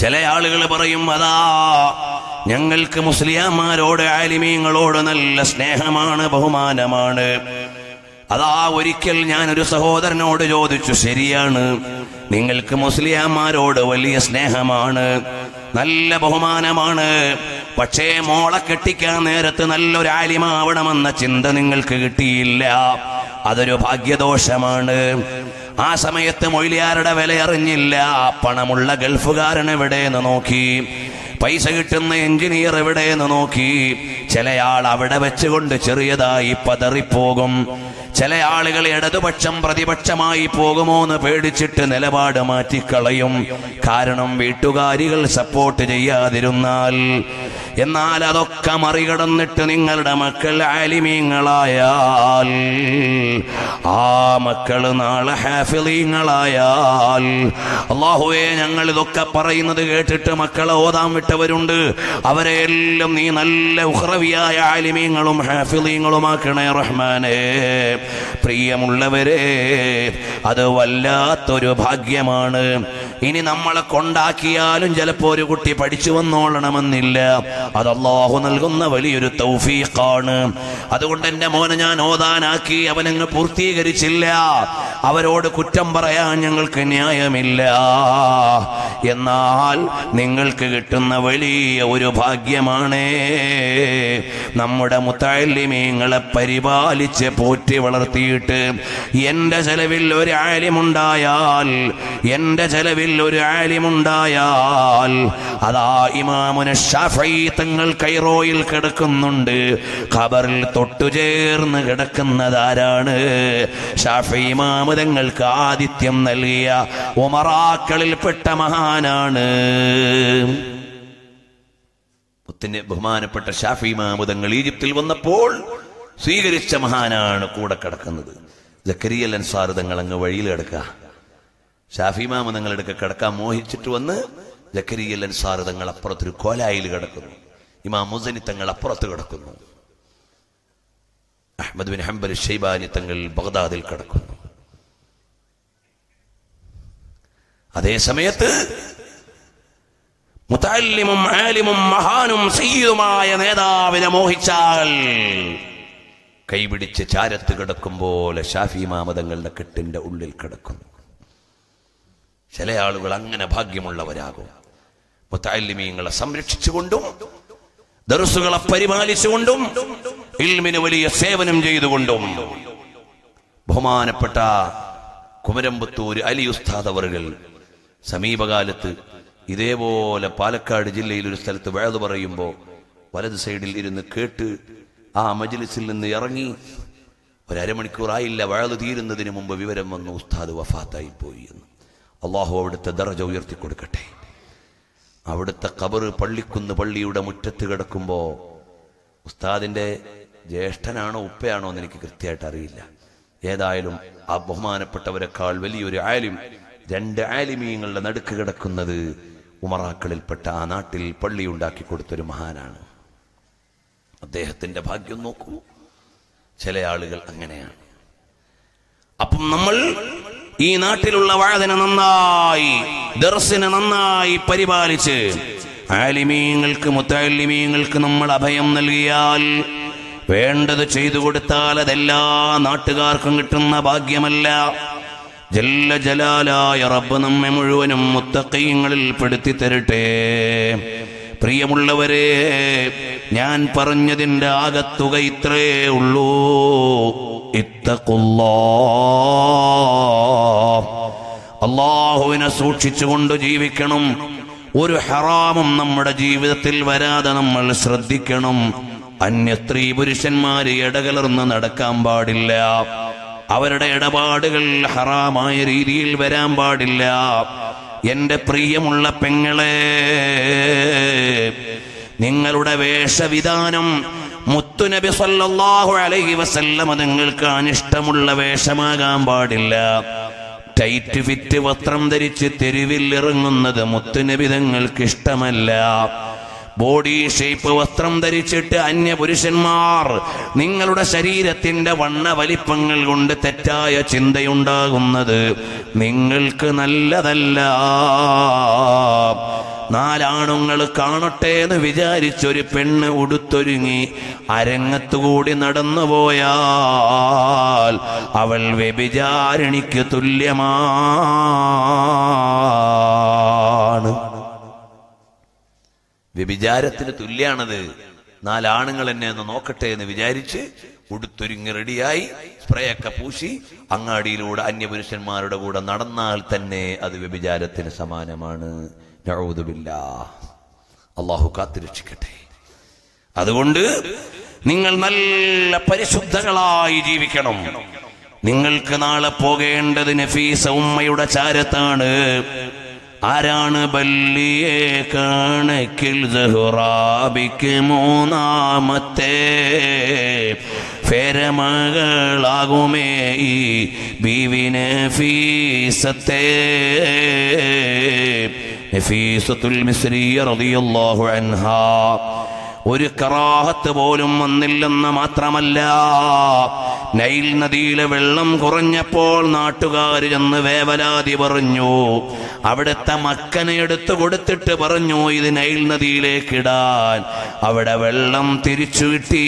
Speaker 4: ചില ആളുകൾ പറയും അതാ ഞങ്ങൾക്ക് മുസ്ലിയാമാരോട് ആലിമീങ്ങളോട് നല്ല സ്നേഹമാണ് ബഹുമാനമാണ് അതാ ഒരിക്കൽ ഞാൻ ഒരു സഹോദരനോട് ചോദിച്ചു ശരിയാണ് നിങ്ങൾക്ക് മുസ്ലിയാമാരോട് വലിയ സ്നേഹമാണ് നല്ല ബഹുമാനമാണ് പക്ഷേ മോളെ കെട്ടിക്കാൻ നേരത്ത് നല്ലൊരു ആലിമാവണമെന്ന ചിന്ത നിങ്ങൾക്ക് കിട്ടിയില്ല അതൊരു ഭാഗ്യദോഷമാണ് ആ സമയത്ത് മൊയ്ലിയാരുടെ വില അറിഞ്ഞില്ല പണമുള്ള ഗൾഫുകാരൻ എവിടെയെന്ന് നോക്കി പൈസ കിട്ടുന്ന എഞ്ചിനീയർ എവിടെയെന്ന് നോക്കി ചിലയാൾ അവിടെ വെച്ചുകൊണ്ട് ചെറിയതായി പതറിപ്പോകും ചില ആളുകൾ ഇടതുപക്ഷം പ്രതിപക്ഷമായി പോകുമോ എന്ന് പേടിച്ചിട്ട് നിലപാട് മാറ്റിക്കളയും കാരണം വീട്ടുകാരികൾ സപ്പോർട്ട് ചെയ്യാതിരുന്നാൽ എന്നാൽ അതൊക്കെ മറികടന്നിട്ട് നിങ്ങളുടെ മക്കൾ ആലിമീങ്ങളായാൽ ആ മക്കൾ നാളെ ഹാഫിലീങ്ങളായാൽ അള്ളാഹുവെ ഞങ്ങൾ ഇതൊക്കെ പറയുന്നത് കേട്ടിട്ട് മക്കളെ ഓതാൻ വിട്ടവരുണ്ട് അവരെല്ലാം നീ നല്ല ഉഹ്റവിയായ ആലിമീങ്ങളും ഹാഫിലീങ്ങളുമാക്കണേ റഹ്മാനേ പ്രിയമുള്ളവരെ അത് വല്ലാത്തൊരു ഭാഗ്യമാണ് ഇനി നമ്മളെ കൊണ്ടാക്കിയാലും ചിലപ്പോ ഒരു കുട്ടി പഠിച്ചു വന്നോളണമെന്നില്ല അത് അള്ളാഹു നൽകുന്ന വലിയൊരു തൗഫീഖാണ് അതുകൊണ്ട് എന്റെ മോനെ ഞാൻ ഓതാനാക്കി അവനങ്ങ് പൂർത്തീകരിച്ചില്ല അവരോട് കുറ്റം പറയാൻ ഞങ്ങൾക്ക് ന്യായമില്ല എന്നാൽ നിങ്ങൾക്ക് കിട്ടുന്ന വലിയ ഒരു ഭാഗ്യമാണേ നമ്മുടെ മുത്താലിമീങ്ങളെ പരിപാലിച്ച് പോറ്റി വളർത്തിയിട്ട് എന്റെ ചെലവിൽ ഒരു ആലിമുണ്ടായാൽ എന്റെ ചെലവിൽ ഒരു ആലിമുണ്ടായാൽ അതാ ഇമാമുന ഷാഫി തങ്ങൾ കൈറോയിൽ കിടക്കുന്നുണ്ട് ഖബറിൽ തൊട്ടുചേർന്ന് കിടക്കുന്നതാരാണ് ഷാഫി ഇമാമ് തങ്ങൾക്ക് ആതിഥ്യം നൽകിയ ഉമറാക്കളിൽപ്പെട്ട മഹാനാണ്
Speaker 3: മുത്തിന്റെ ബഹുമാനപ്പെട്ട ഷാഫി മാമുദങ്ങൾ ഈജിപ്തിൽ വന്നപ്പോൾ സ്വീകരിച്ച മഹാനാണ് കൂടെ കിടക്കുന്നത് ജക്കരിയൽ അൻസാർ തങ്ങൾ അങ്ങ് വഴിയിൽ കിടക്കുക ഷാഫി മാമുദങ്ങളെടുക്ക കിടക്കാൻ മോഹിച്ചിട്ട് വന്ന് ജക്കരിയൽ അൻസാർ തങ്ങൾ അപ്പുറത്തൊരു കോലായിൽ കിടക്കുന്നു ഇമാം മുസനി തങ്ങൾ അപ്പുറത്ത് കിടക്കുന്നു അഹമ്മദ് ബിൻ ഹംബൽ ഷെയ്ബാനി തങ്ങൾ ബഗ്ദാദിൽ കിടക്കുന്നു അതേ സമയത്ത്
Speaker 4: മുത്തല്ലിമും ആലിമും മഹാനും സയ്യിദുമായ നേതാവിനെ മോഹിച്ചാൽ
Speaker 3: കൈപിടിച്ച് ചാരത്ത് കിടക്കുമ്പോൾ ഷാഫി മാമതങ്ങളുടെ കെട്ടിന്റെ ഉള്ളിൽ കിടക്കുന്നു ചില ആളുകൾ അങ്ങനെ ഭാഗ്യമുള്ളവരാകും മുത്താലിമീങ്ങളെ സംരക്ഷിച്ചുകൊണ്ടും
Speaker 4: ദർസുകളെ പരിപാലിച്ചുകൊണ്ടും ഇൽമിന് വലിയ സേവനം ചെയ്തുകൊണ്ടും
Speaker 3: ബഹുമാനപ്പെട്ട കുമരമ്പത്തൂർ അലി ഉസ്താദ് അവറുകൾ സമീപകാലത്ത് ഇതേപോലെ പാലക്കാട് ജില്ലയിൽ ഒരു സ്ഥലത്ത് വേദ പറയുമ്പോൾ വലത് സൈഡിൽ ഇരുന്ന് കേട്ട് ആ മജ്ലിസിൽ നിന്ന് ഇറങ്ങി ഒരമണിക്കൂറായില്ല വേദ തീരുന്നതിന് മുമ്പ് വിവരം വന്നു ഉസ്താദ് വഫാത്തായി പോയി എന്ന് അള്ളാഹു അവിടുത്തെ ദറജ ഉയർത്തി കൊടുക്കട്ടെ അവിടുത്തെ കബറ് പള്ളിക്കുന്ന് പള്ളിയുടെ മുറ്റത്ത് കിടക്കുമ്പോ ഉസ്താദിന്റെ ജ്യേഷ്ഠനാണോ ഉപ്പയാണോ എന്ന് എനിക്ക് കൃത്യമായിട്ട് അറിയില്ല ഏതായാലും ആ ബഹുമാനപ്പെട്ടവരെക്കാൾ വലിയൊരു ആലിം രണ്ട് ആലിമീങ്ങളുടെ നടുക്ക് കിടക്കുന്നത് ഉമറാക്കളിൽപ്പെട്ട ആ നാട്ടിൽ പള്ളി ഉണ്ടാക്കി കൊടുത്തൊരു മഹാനാണ് അദ്ദേഹത്തിന്റെ ഭാഗ്യം നോക്കൂ ചില ആളുകൾ അങ്ങനെയാണ്
Speaker 4: അപ്പം നമ്മൾ ഈ നാട്ടിലുള്ള വാഴതിനെ നന്നായി ദർസിനെ നന്നായി പരിപാലിച്ച് ആലിമീങ്ങൾക്ക് മുത്താലിമീങ്ങൾക്ക് നമ്മൾ അഭയം നൽകിയാൽ വേണ്ടത് ചെയ്തു കൊടുത്താൽ അതെല്ലാ നാട്ടുകാർക്കും കിട്ടുന്ന ഭാഗ്യമല്ല ജല്ല ജലാലായ റബ്ബ് നമ്മെ മുഴുവനും മുത്തക്കയങ്ങളിൽ പെടുത്തി തരട്ടെ പ്രിയമുള്ളവരെ ഞാൻ പറഞ്ഞതിന്റെ ആകത്തുക ഇത്രേ ഉള്ളൂ ഇത്തക്കുള്ളോ അള്ളാഹുവിനെ സൂക്ഷിച്ചുകൊണ്ട് ജീവിക്കണം ഒരു ഹറാമും നമ്മുടെ ജീവിതത്തിൽ വരാതെ നമ്മൾ ശ്രദ്ധിക്കണം അന്യ സ്ത്രീ പുരുഷന്മാര് ഇടകലർന്ന് നടക്കാൻ പാടില്ല അവരുടെ ഇടപാടുകൾ ഹറാമായ രീതിയിൽ വരാൻ പാടില്ല എന്റെ പ്രിയമുള്ള പെങ്ങളെ നിങ്ങളുടെ വേഷവിധാനം മുത്തുനബി സല്ലല്ലാഹു അലൈഹി വസല്ലമ നിങ്ങൾക്ക് അനിഷ്ടമുള്ള വേഷമാകാൻ പാടില്ല ടൈറ്റ് ഫിറ്റ് വസ്ത്രം ധരിച്ച് തെരുവിൽ ഇറങ്ങുന്നത് മുത്തുനബി തങ്ങൾക്ക് ഇഷ്ടമല്ല ബോഡി ഷേപ്പ് വസ്ത്രം ധരിച്ചിട്ട് അന്യ പുരുഷന്മാർ നിങ്ങളുടെ ശരീരത്തിന്റെ വണ്ണ വലിപ്പങ്ങൾ കൊണ്ട് തെറ്റായ ചിന്തയുണ്ടാകുന്നത് നിങ്ങൾക്ക് നല്ലതല്ല നാലാണുങ്ങൾ കാണട്ടെ എന്ന് വിചാരിച്ചൊരു പെണ്ണ് ഉടുത്തൊരുങ്ങി അരങ്ങത്തുകൂടി നടന്നു പോയാൽ അവൾ വ്യഭിചാരിണിക്ക് തുല്യമാണ്
Speaker 3: വ്യഭിചാരത്തിന് തുല്യാണത് നാലാണുങ്ങൾ എന്നെ ഒന്ന് നോക്കട്ടെ എന്ന് വിചാരിച്ച് ഉടുത്തൊരുങ്ങി റെഡിയായി സ്പ്രേ ഒക്കെ പൂശി അങ്ങാടിയിലൂടെ അന്യപുരുഷന്മാരുടെ കൂടെ നടന്നാൽ തന്നെ അത് വ്യഭിചാരത്തിന് സമാനമാണ് നഊദുബില്ലാ. അള്ളാഹു കാത്തുരക്ഷിക്കട്ടെ
Speaker 4: അതുകൊണ്ട് നിങ്ങൾ നല്ല പരിശുദ്ധകളായി ജീവിക്കണം നിങ്ങൾക്ക് നാളെ പോകേണ്ടത് നഫീസ ഉമ്മയുടെ ചാരത്താണ് ആരാണ് ബല്ലിയെ കണക്കിൽ സഹുറാബിക്ക് മൂന്നാമത്തെ ഫേരമകളാകുമേ ഈ ബീവിന് ഫീസത്തെ നഫീസത്തുൽ മിസ്രിയ റളിയല്ലാഹു അൻഹാ ഒരു കറാഹത്ത് പോലും വന്നില്ലെന്ന് മാത്രമല്ല നൈൽ നദിയിലെ വെള്ളം കുറഞ്ഞപ്പോൾ നാട്ടുകാർ ചെന്ന് വേവലാതി പറഞ്ഞു അവിടുത്തെ മക്കനെ എടുത്തു കൊടുത്തിട്ട് പറഞ്ഞു ഇത് നൈൽ നദിയിലേക്ക് ഇടാൻ അവിടെ വെള്ളം തിരിച്ചു കിട്ടി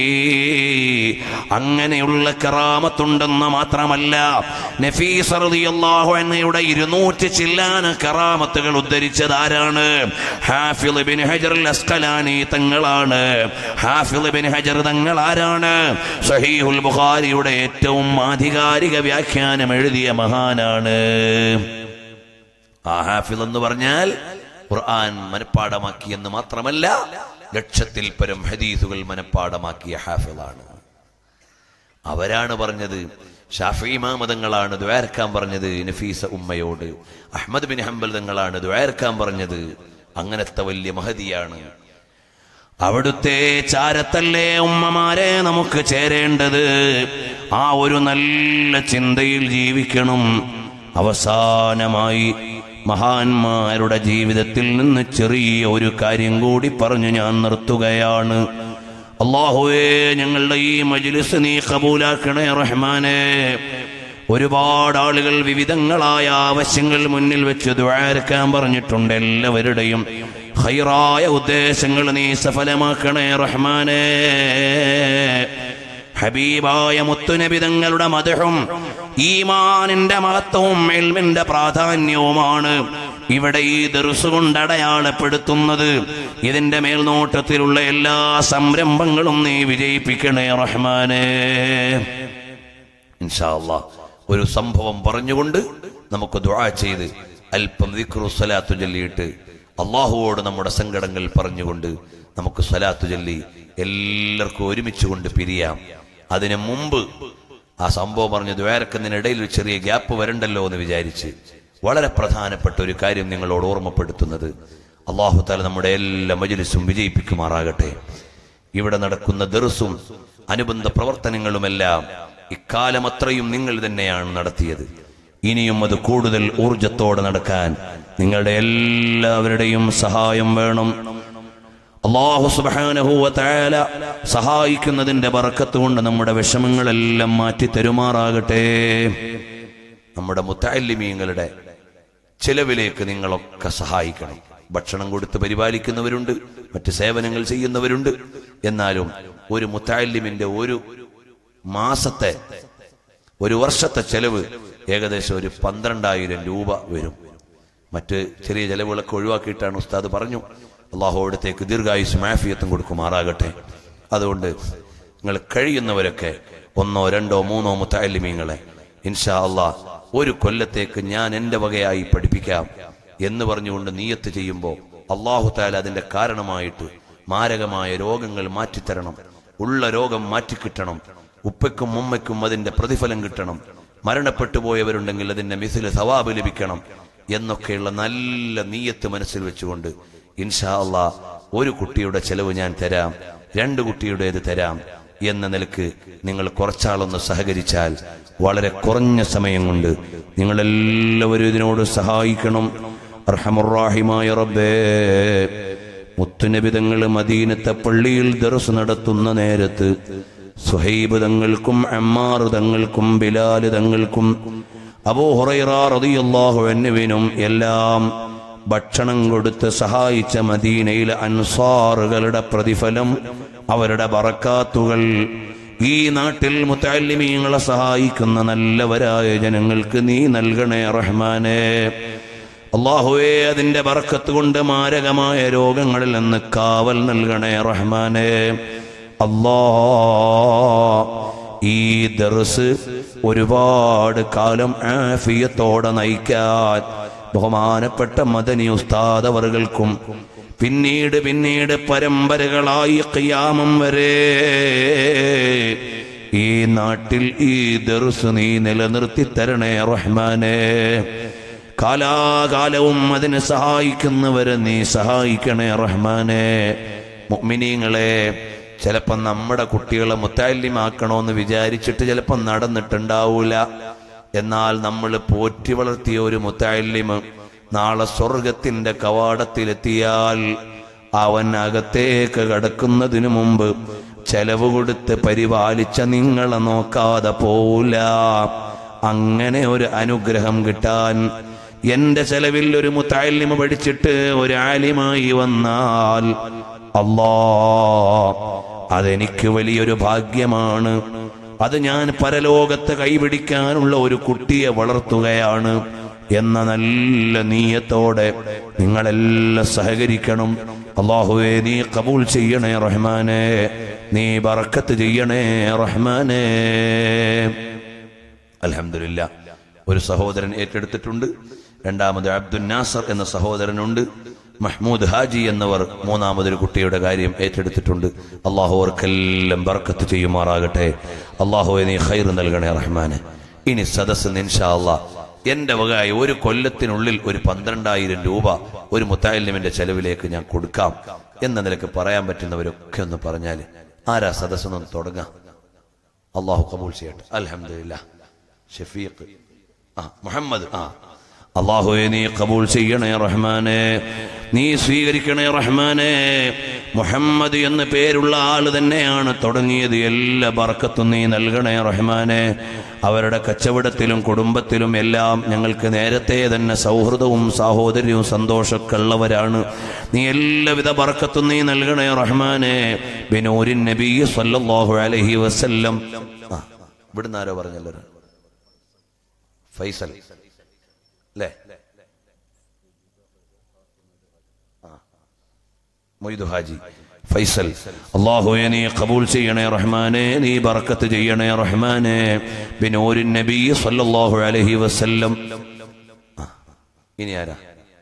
Speaker 4: അങ്ങനെയുള്ള കറാമത്തുണ്ടെന്ന് മാത്രമല്ല നഫീസ് റളിയല്ലാഹു അൻഹയുടെ ഇരുന്നൂറ്റി ചില്ലാന കറാമത്തുകൾ ഉദ്ധരിച്ചത് ആരാണ് ഹാഫിൾ ബിൻ ഹജർ അസ്കലാനി തങ്ങളാണ് ഹാഫിൾ ബിൻ ഹജർ തങ്ങൾ ആരാണ് സഹീഹുൽ ബുഖാരിയുടെ ഏറ്റവും ആധികാരിക വ്യാഖ്യാനം എഴുതിയ മഹാനാണ്
Speaker 3: ആ ഹാഫിൽ എന്ന് പറഞ്ഞാൽ ഖുർആൻ മനഃപ്പാടമാക്കി എന്ന് മാത്രമല്ല ലക്ഷത്തിൽ പരം ഹദീസുകൾ മനഃപ്പാടമാക്കിയ ഹാഫിളാണ് അവരാണ് പറഞ്ഞത് ഷാഫി മാമതങ്ങളാണ് ദ്വാരക്കാൻ പറഞ്ഞത് നഫീസ ഉമ്മയോട് അഹമ്മദ് ബിൻ ഹംബൽ തങ്ങളാണ് ദ്വാരക്കാൻ പറഞ്ഞത് അങ്ങനത്തെ വലിയ മഹതിയാണ്
Speaker 4: അവിടുത്തെ ചാരത്തല്ലേ ഉമ്മമാരെ നമുക്ക് ചേരേണ്ടത് ആ ഒരു നല്ല ചിന്തയിൽ ജീവിക്കണം അവസാനമായി മഹാന്മാരുടെ ജീവിതത്തിൽ നിന്ന് ചെറിയ ഒരു കാര്യം കൂടി പറഞ്ഞു ഞാൻ നിർത്തുകയാണ് അള്ളാഹുവേ ഞങ്ങളുടെ ഈ മജ്ലിസ് നീ കബൂലാക്കണേ റഹ്മാനെ ഒരുപാട് ആളുകൾ വിവിധങ്ങളായ ആവശ്യങ്ങൾ മുന്നിൽ വെച്ച് ദ്വാരക്കാൻ പറഞ്ഞിട്ടുണ്ട് എല്ലാവരുടെയും ഹൈറായ ഉദ്ദേശങ്ങൾ നീ സഫലമാക്കണേ റഹ്മാനേ ഹബീബായ മുത്തുനബിതങ്ങളുടെ മതഹും ഈമാനിന്റെ മഹത്വവും എൽമിന്റെ പ്രാധാന്യവുമാണ് ഇവിടെ ഈ ദർസ് കൊണ്ട് അടയാളപ്പെടുത്തുന്നത് ഇതിന്റെ മേൽനോട്ടത്തിലുള്ള എല്ലാ സംരംഭങ്ങളും നീ വിജയിപ്പിക്കണേ റഹ്മാനേ
Speaker 3: ഇൻഷാ അല്ലാ ഒരു സംഭവം പറഞ്ഞുകൊണ്ട് നമുക്ക് ദുആ ചെയ്ത് അല്പം ദിക്റു സ്വലാത്തു ചൊല്ലിയിട്ട് അള്ളാഹുവോട് നമ്മുടെ സങ്കടങ്ങൾ പറഞ്ഞുകൊണ്ട് നമുക്ക് സ്വലാത്തു ചൊല്ലി എല്ലാവർക്കും ഒരുമിച്ച് കൊണ്ട് പിരിയാം അതിനു മുമ്പ് ആ സംഭവം പറഞ്ഞ് ദ്വാരക്കുന്നതിനിടയിൽ ഒരു ചെറിയ ഗ്യാപ്പ് വരണ്ടല്ലോ എന്ന് വിചാരിച്ച് വളരെ പ്രധാനപ്പെട്ട ഒരു കാര്യം നിങ്ങളോട് ഓർമ്മപ്പെടുത്തുന്നത് അള്ളാഹു താല നമ്മുടെ എല്ലാ മജ്ലിസും വിജയിപ്പിക്കുമാറാകട്ടെ ഇവിടെ നടക്കുന്ന ദർസും അനുബന്ധ പ്രവർത്തനങ്ങളുമെല്ലാം ഇക്കാലം അത്രയും നിങ്ങൾ തന്നെയാണ് നടത്തിയത് ഇനിയും അത് കൂടുതൽ ഊർജത്തോടെ നടക്കാൻ നിങ്ങളുടെ എല്ലാവരുടെയും സഹായം വേണം
Speaker 4: അള്ളാഹു സുബ്ഹാനഹു വ തആല സഹായിക്കുന്നതിന്റെ ബർക്കത്ത് കൊണ്ട് നമ്മുടെ വിഷമങ്ങളെല്ലാം മാറ്റി തരുമാറാകട്ടെ
Speaker 3: നമ്മുടെ മുത്താലിമീങ്ങളുടെ ചിലവിലേക്ക് നിങ്ങളൊക്കെ സഹായിക്കണം ഭക്ഷണം കൊടുത്ത് പരിപാലിക്കുന്നവരുണ്ട് മറ്റ് സേവനങ്ങൾ ചെയ്യുന്നവരുണ്ട് എന്നാലും ഒരു മുത്താലിമിന്റെ ഒരു മാസത്തെ ഒരു വർഷത്തെ ചെലവ് ഏകദേശം ഒരു പന്ത്രണ്ടായിരം രൂപ വരും മറ്റ് ചെറിയ ചെലവുകളൊക്കെ ഒഴിവാക്കിയിട്ടാണ് ഉസ്താദ് പറഞ്ഞു അള്ളാഹു അവിടത്തേക്ക് ദീർഘായുസ് മാഫിയത്തും കൊടുക്കുമാറാകട്ടെ അതുകൊണ്ട് നിങ്ങൾ കഴിയുന്നവരൊക്കെ ഒന്നോ രണ്ടോ മൂന്നോ മുത്താലിമീങ്ങളെ ഇൻഷാ അള്ളാഹ് ഒരു കൊല്ലത്തേക്ക് ഞാൻ എൻ്റെ വകയായി പഠിപ്പിക്കാം എന്ന് പറഞ്ഞുകൊണ്ട് നീയത്ത് ചെയ്യുമ്പോൾ അള്ളാഹു താല അതിന്റെ കാരണമായിട്ട് മാരകമായ രോഗങ്ങൾ മാറ്റിത്തരണം ഉള്ള രോഗം മാറ്റിക്കിട്ടണം ഉപ്പയ്ക്കും ഉമ്മയ്ക്കും അതിന്റെ പ്രതിഫലം കിട്ടണം മരണപ്പെട്ടു പോയവരുണ്ടെങ്കിൽ അതിന്റെ മിസില് സവാബ് ലഭിക്കണം എന്നൊക്കെയുള്ള നല്ല നീയത്ത് മനസ്സിൽ വെച്ചുകൊണ്ട് ഇൻഷാ അള്ളാ ഒരു കുട്ടിയുടെ ചെലവ് ഞാൻ തരാം രണ്ട് കുട്ടിയുടേത് തരാം എന്ന നിലക്ക് നിങ്ങൾ കുറച്ചാളൊന്ന് സഹകരിച്ചാൽ വളരെ കുറഞ്ഞ സമയം കൊണ്ട് നിങ്ങളെല്ലാവരും ഇതിനോട് സഹായിക്കണം അർഹമുറാഹിമായ റബ്ബേ മുത്തുനബി തങ്ങൾ മദീനത്തെ പള്ളിയിൽ ദർസ് നടത്തുന്ന നേരത്ത് സുഹൈബ് തങ്ങൾക്കും അമ്മാർ തങ്ങൾക്കും ബിലാൽ തങ്ങൾക്കും അബൂ ഹുറൈറ റളിയല്ലാഹു അൻഹുവിനും എല്ലാം
Speaker 4: ഭക്ഷണം കൊടുത്ത് സഹായിച്ച മദീനയിലെ അൻസാറുകളുടെ പ്രതിഫലം അവരുടെ ബറക്കാത്തുകൾ ഈ നാട്ടിൽ മുത്താലിമീങ്ങളെ സഹായിക്കുന്ന നല്ലവരായ ജനങ്ങൾക്ക് നീ നൽകണേ റഹ്മാനെ അള്ളാഹുവേ അതിന്റെ ബറക്കത്ത് കൊണ്ട് മാരകമായ രോഗങ്ങളിൽ നിന്ന് കാവൽ നൽകണേ റഹ്മാനെ അല്ലാ ഈ ദർസ് ഒരുപാട് കാലം ആഫിയത്തോടെ നയിക്കാൻ ബഹുമാനപ്പെട്ട മദനി ഉസ്താദ് അവർകൾക്കും പിന്നീട് പിന്നീട് പരമ്പരകളായി ഖിയാമം വരെ ഈ നാട്ടിൽ ഈ ദർസ് നീ നിലനിർത്തി തരണേ റഹ്മാനെ കാലാകാലവും അതിനെ സഹായിക്കുന്നവരെ നീ സഹായിക്കണേ റഹ്മാനെ മുഅ്മിനീങ്ങളെ ചിലപ്പോൾ നമ്മുടെ കുട്ടികളെ മുത്താലിമാക്കണമെന്ന് വിചാരിച്ചിട്ട് ചിലപ്പോൾ നടന്നിട്ടുണ്ടാവൂല എന്നാൽ നമ്മൾ പോറ്റി വളർത്തിയ ഒരു മുത്താലിമ് നാളെ സ്വർഗത്തിന്റെ കവാടത്തിലെത്തിയാൽ അവൻ അകത്തേക്ക് കടക്കുന്നതിനു മുമ്പ് ചെലവ് കൊടുത്ത് പരിപാലിച്ച നിങ്ങളെ നോക്കാതെ പോവില്ല അങ്ങനെ ഒരു അനുഗ്രഹം കിട്ടാൻ എന്റെ ചെലവിൽ ഒരു മുത്താലിമ പഠിച്ചിട്ട് ഒരു ആലിമായി വന്നാൽ അല്ലാ അതെനിക്ക് വലിയൊരു ഭാഗ്യമാണ് അത് ഞാൻ പരലോകത്ത് കൈപിടിക്കാനുള്ള ഒരു കുട്ടിയെ വളർത്തുകയാണ് എന്ന നല്ല നീയത്തോടെ നിങ്ങളെല്ലാം സഹകരിക്കണം അള്ളാഹുവേ നീ കബൂൽ ചെയ്യണേ റഹ്മാനെ നീ ബറക്കത്ത് ചെയ്യണേ റഹ്മാനേ അലഹമില്ല ഒരു സഹോദരൻ ഏറ്റെടുത്തിട്ടുണ്ട് രണ്ടാമത് അബ്ദുൽ നാസർ എന്ന സഹോദരനുണ്ട് മഹ്മൂദ് ഹാജി എന്നവർ മൂന്നാമതൊരു കുട്ടിയുടെ കാര്യം ഏറ്റെടുത്തിട്ടുണ്ട് അള്ളാഹു അവർക്കെല്ലാം ബർക്കത്ത് ചെയ്യുമാറാകട്ടെ അള്ളാഹുവെ നീ ഖൈർ നൽകണേ റഹ്മാന് ഇനി സദസ് നിൻഷാ അള്ളാ എന്റെ വകയായി ഒരു കൊല്ലത്തിനുള്ളിൽ ഒരു പന്ത്രണ്ടായിരം രൂപ ഒരു മുത്താലിമിന്റെ ചെലവിലേക്ക് ഞാൻ കൊടുക്കാം എന്ന നിലക്ക് പറയാൻ പറ്റുന്നവരൊക്കെ ഒന്ന് പറഞ്ഞാൽ ആരാ സദസ് ഒന്ന് തുടങ്ങാം അള്ളാഹു കബൂൾ ചെയ്യട്ടെ അൽഹംദുലില്ല ഷഫീഖ് ആ മുഹമ്മദ് ആ അള്ളാഹുവെ നീ കബൂൾ ചെയ്യണേ റഹ്മാനെ നീ സ്വീകരിക്കണേ റഹ്മാനെ മുഹമ്മദ് എന്ന് പേരുള്ള ആള് തന്നെയാണ് തുടങ്ങിയത് എല്ലാ ബർക്കത്തും നീ നൽകണേ റഹ്മാനെ അവരുടെ കച്ചവടത്തിലും കുടുംബത്തിലും എല്ലാം ഞങ്ങൾക്ക് നേരത്തെ തന്നെ സൗഹൃദവും സാഹോദര്യവും സന്തോഷമൊക്കെ ഉള്ളവരാണ് നീ എല്ലാവിധ ബർക്കത്തും നീ നൽകണേ റഹ്മാനെ ബിനൂരിൻ നബി സല്ലല്ലാഹു അലൈഹി വസല്ലം ആ ഇവിടുന്ന് ആരോ പറഞ്ഞല്ലോ ഫൈസൽ അല്ലേ മൊയ്തു ഹാജി ഫൈസൽ അള്ളാഹുയെ നീ കബൂൽ ചെയ്യണേ റഹ്മാനെ നീ ബർക്കത്ത് ചെയ്യണേ റഹ്മാനെ ബിനൂരിൻ നബി സല്ലല്ലാഹു അലൈഹി വസല്ലം ആ, ഇനി ആരാ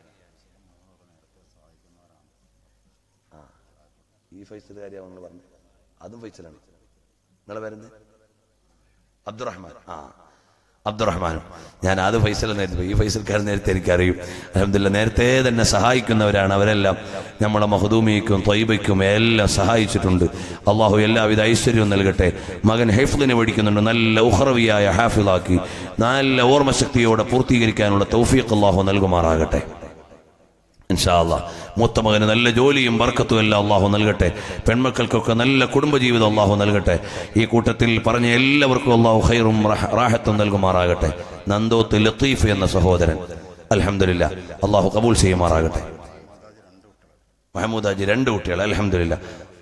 Speaker 4: ആ, ഈ ഫൈസൽ കാര്യമാണ് പറഞ്ഞു അതും ഫൈസലാണ് നിങ്ങളെ വരുന്നത് അബ്ദുറഹ്മാൻ ആ അബ്ദുറഹ്മാനും ഞാൻ അത് ഫൈസൽ നേരത്തെ ഈ ഫൈസൽക്കാരൻ നേരത്തെ എനിക്കറിയും അലഹമില്ല നേരത്തെ തന്നെ സഹായിക്കുന്നവരാണ് അവരെല്ലാം നമ്മളെ മഹദൂമിക്കും ത്വയ്ബയ്ക്കും എല്ലാം സഹായിച്ചിട്ടുണ്ട് അള്ളാഹു എല്ലാവിധ ഐശ്വര്യവും നൽകട്ടെ മകൻ ഹൈഫിലിനെ പഠിക്കുന്നുണ്ട് നല്ല ഉഹറവിയായ ഹാഫിലാക്കി നല്ല ഓർമ്മശക്തിയോടെ പൂർത്തീകരിക്കാനുള്ള തൗഫീഖ് അള്ളാഹു നൽകുമാറാകട്ടെ ഇൻഷാല്ല മൂത്ത മകന് നല്ല ജോലിയും ബർക്കത്തും എല്ലാം അള്ളാഹു നൽകട്ടെ പെൺമക്കൾക്കൊക്കെ നല്ല കുടുംബജീവിതം അള്ളാഹു നൽകട്ടെ ഈ കൂട്ടത്തിൽ പറഞ്ഞ എല്ലാവർക്കും അള്ളാഹു ഖൈറും റഹ- റാഹത്തും നൽകുമാറാകട്ടെ നന്ദോത്ത് ലത്തീഫ് എന്ന സഹോദരൻ അലഹമില്ല അള്ളാഹു കബൂൽ ചെയ്യുമാറാകട്ടെ മഹമൂദ് ഹാജി രണ്ട് കുട്ടികൾ അലഹമില്ല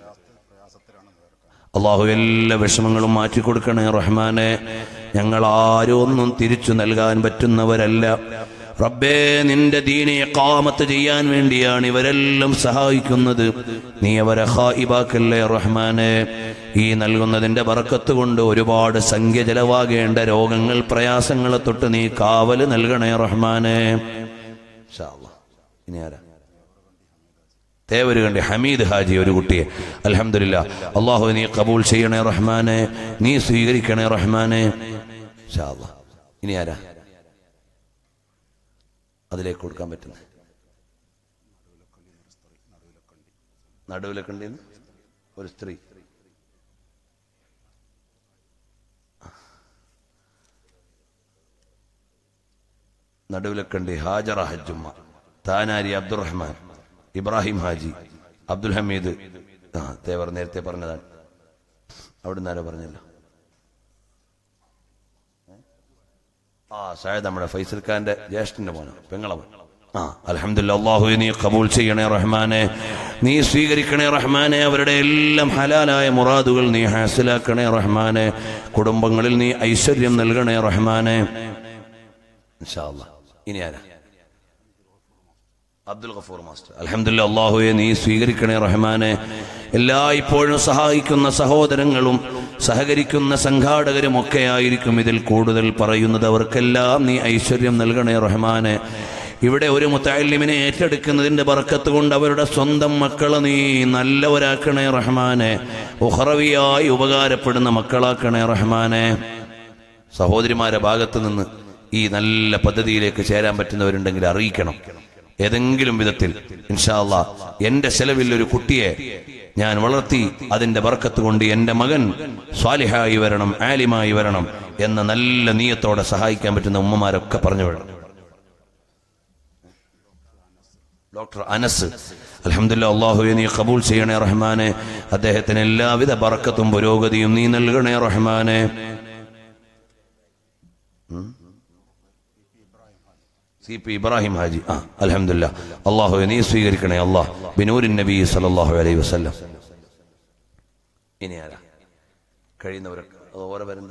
Speaker 4: അള്ളാഹു എല്ലാ വിഷമങ്ങളും മാറ്റിക്കൊടുക്കണേ റഹ്മാനെ ഞങ്ങൾ ആരും ഒന്നും തിരിച്ചു നൽകാൻ പറ്റുന്നവരല്ല റബ്ബേ നിന്റെ ദീനെ കാമത്ത് ചെയ്യാൻ വേണ്ടിയാണ് ഇവരെല്ലാം സഹായിക്കുന്നത് നീ അവരെ ഹായിബാക്കല്ലേ റഹ്മാനെ ഈ നൽകുന്നതിന്റെ ബറക്കത്ത് കൊണ്ട് ഒരുപാട് സംഖ്യ ചെലവാകേണ്ട രോഗങ്ങൾ പ്രയാസങ്ങളെ തൊട്ട് നീ കാവല് നൽകണേ റഹ്മാനെ ഇൻഷാ അല്ലാ. ഇനി ആരാ തേവര് കണ്ടി ഹമീദ് ഹാജി ഒരു കുട്ടിയെ അലഹമില്ല അള്ളാഹു നീ കബൂൽ ചെയ്യണേ റഹ്മാനെ നീ സ്വീകരിക്കണേ റഹ്മാനെ ഇൻഷാ അല്ലാ. ഇനി ആരാ അതിലേക്ക് കൊടുക്കാൻ പറ്റുന്നത് നടുവിലക്കണ്ടി ഒരു സ്ത്രീ നടുവിലക്കണ്ടി ഹാജറ ഹജ്ജുമ്മ താനാരി അബ്ദുറഹ്മാൻ ഇബ്രാഹിം ഹാജി അബ്ദുൽ ഹമീദ് ആ തേവർ നേരത്തെ പറഞ്ഞതാണ് അവിടുന്ന് ആരോ പറഞ്ഞല്ലോ ആ സായത് നമ്മുടെ ഫൈസൽ ഖാന്റെ ജ്യേഷ്ഠന്റെ മോനോ പെങ്ങളവൻ ആ അലഹമില്ല അള്ളാഹു നീ കബൂൽ ചെയ്യണേ റഹ്മാനെ നീ സ്വീകരിക്കണേ റഹ്മാനെ അവരുടെ എല്ലാം ഹലാലായ മുറാദുകൾ നീ ഹാസിലാക്കണേ റഹ്മാനെ കുടുംബങ്ങളിൽ നീ ഐശ്വര്യം നൽകണേ റഹ്മാനെ ഇൻഷാ അല്ലാ. ഇനി ആരാ അബ്ദുൽ ഗഫൂർ മാസ്റ്റർ അലഹമില്ല അള്ളാഹുയെ നീ സ്വീകരിക്കണേ റഹ്മാനെ എല്ലാ ഇപ്പോഴും സഹായിക്കുന്ന സഹോദരങ്ങളും സഹകരിക്കുന്ന സംഘാടകരും ഒക്കെ ആയിരിക്കും ഇതിൽ കൂടുതൽ പറയുന്നത് അവർക്കെല്ലാം നീ ഐശ്വര്യം നൽകണേ റഹ്മാനെ ഇവിടെ ഒരു മുത്താലിമിനെ ഏറ്റെടുക്കുന്നതിന്റെ ബർക്കത്ത് കൊണ്ട് അവരുടെ സ്വന്തം മക്കളെ നീ നല്ലവരാക്കണേ റഹ്മാനെ ഉഹറവിയായി ഉപകാരപ്പെടുന്ന മക്കളാക്കണേ റഹ്മാനെ സഹോദരിമാരെ ഭാഗത്ത് നിന്ന് ഈ നല്ല പദ്ധതിയിലേക്ക് ചേരാൻ പറ്റുന്നവരുണ്ടെങ്കിൽ അറിയിക്കണം ഏതെങ്കിലും വിധത്തിൽ ഇൻഷാല്ല എന്റെ ചെലവിൽ ഒരു കുട്ടിയെ ഞാൻ വളർത്തി അതിന്റെ ബർക്കത്ത് കൊണ്ട് എന്റെ മകൻ സ്വാലിഹായി വരണം ആലിമായി വരണം എന്ന നല്ല നീയത്തോടെ സഹായിക്കാൻ പറ്റുന്ന ഉമ്മമാരൊക്കെ പറഞ്ഞു വിടണം ഡോക്ടർ അനസ് അലഹമില്ല അള്ളാഹുയെ നീ കബൂൽ ചെയ്യണേ റഹ്മാനെ അദ്ദേഹത്തിന് എല്ലാവിധ ബറക്കത്തും പുരോഗതിയും നീ നൽകണേ റഹ്മാനെ സി പി ഇബ്രാഹിം ഹാജി ആ അലഹമില്ല അള്ളാഹു നീ സ്വീകരിക്കണേ അള്ളാഹ് ബിനൂരിൻ നബി സല്ലല്ലാഹു അലൈഹി വസല്ലം ഇനി ആരാ കഴിയുന്നവരൊക്കെ അത് ഓരോ വരുന്ന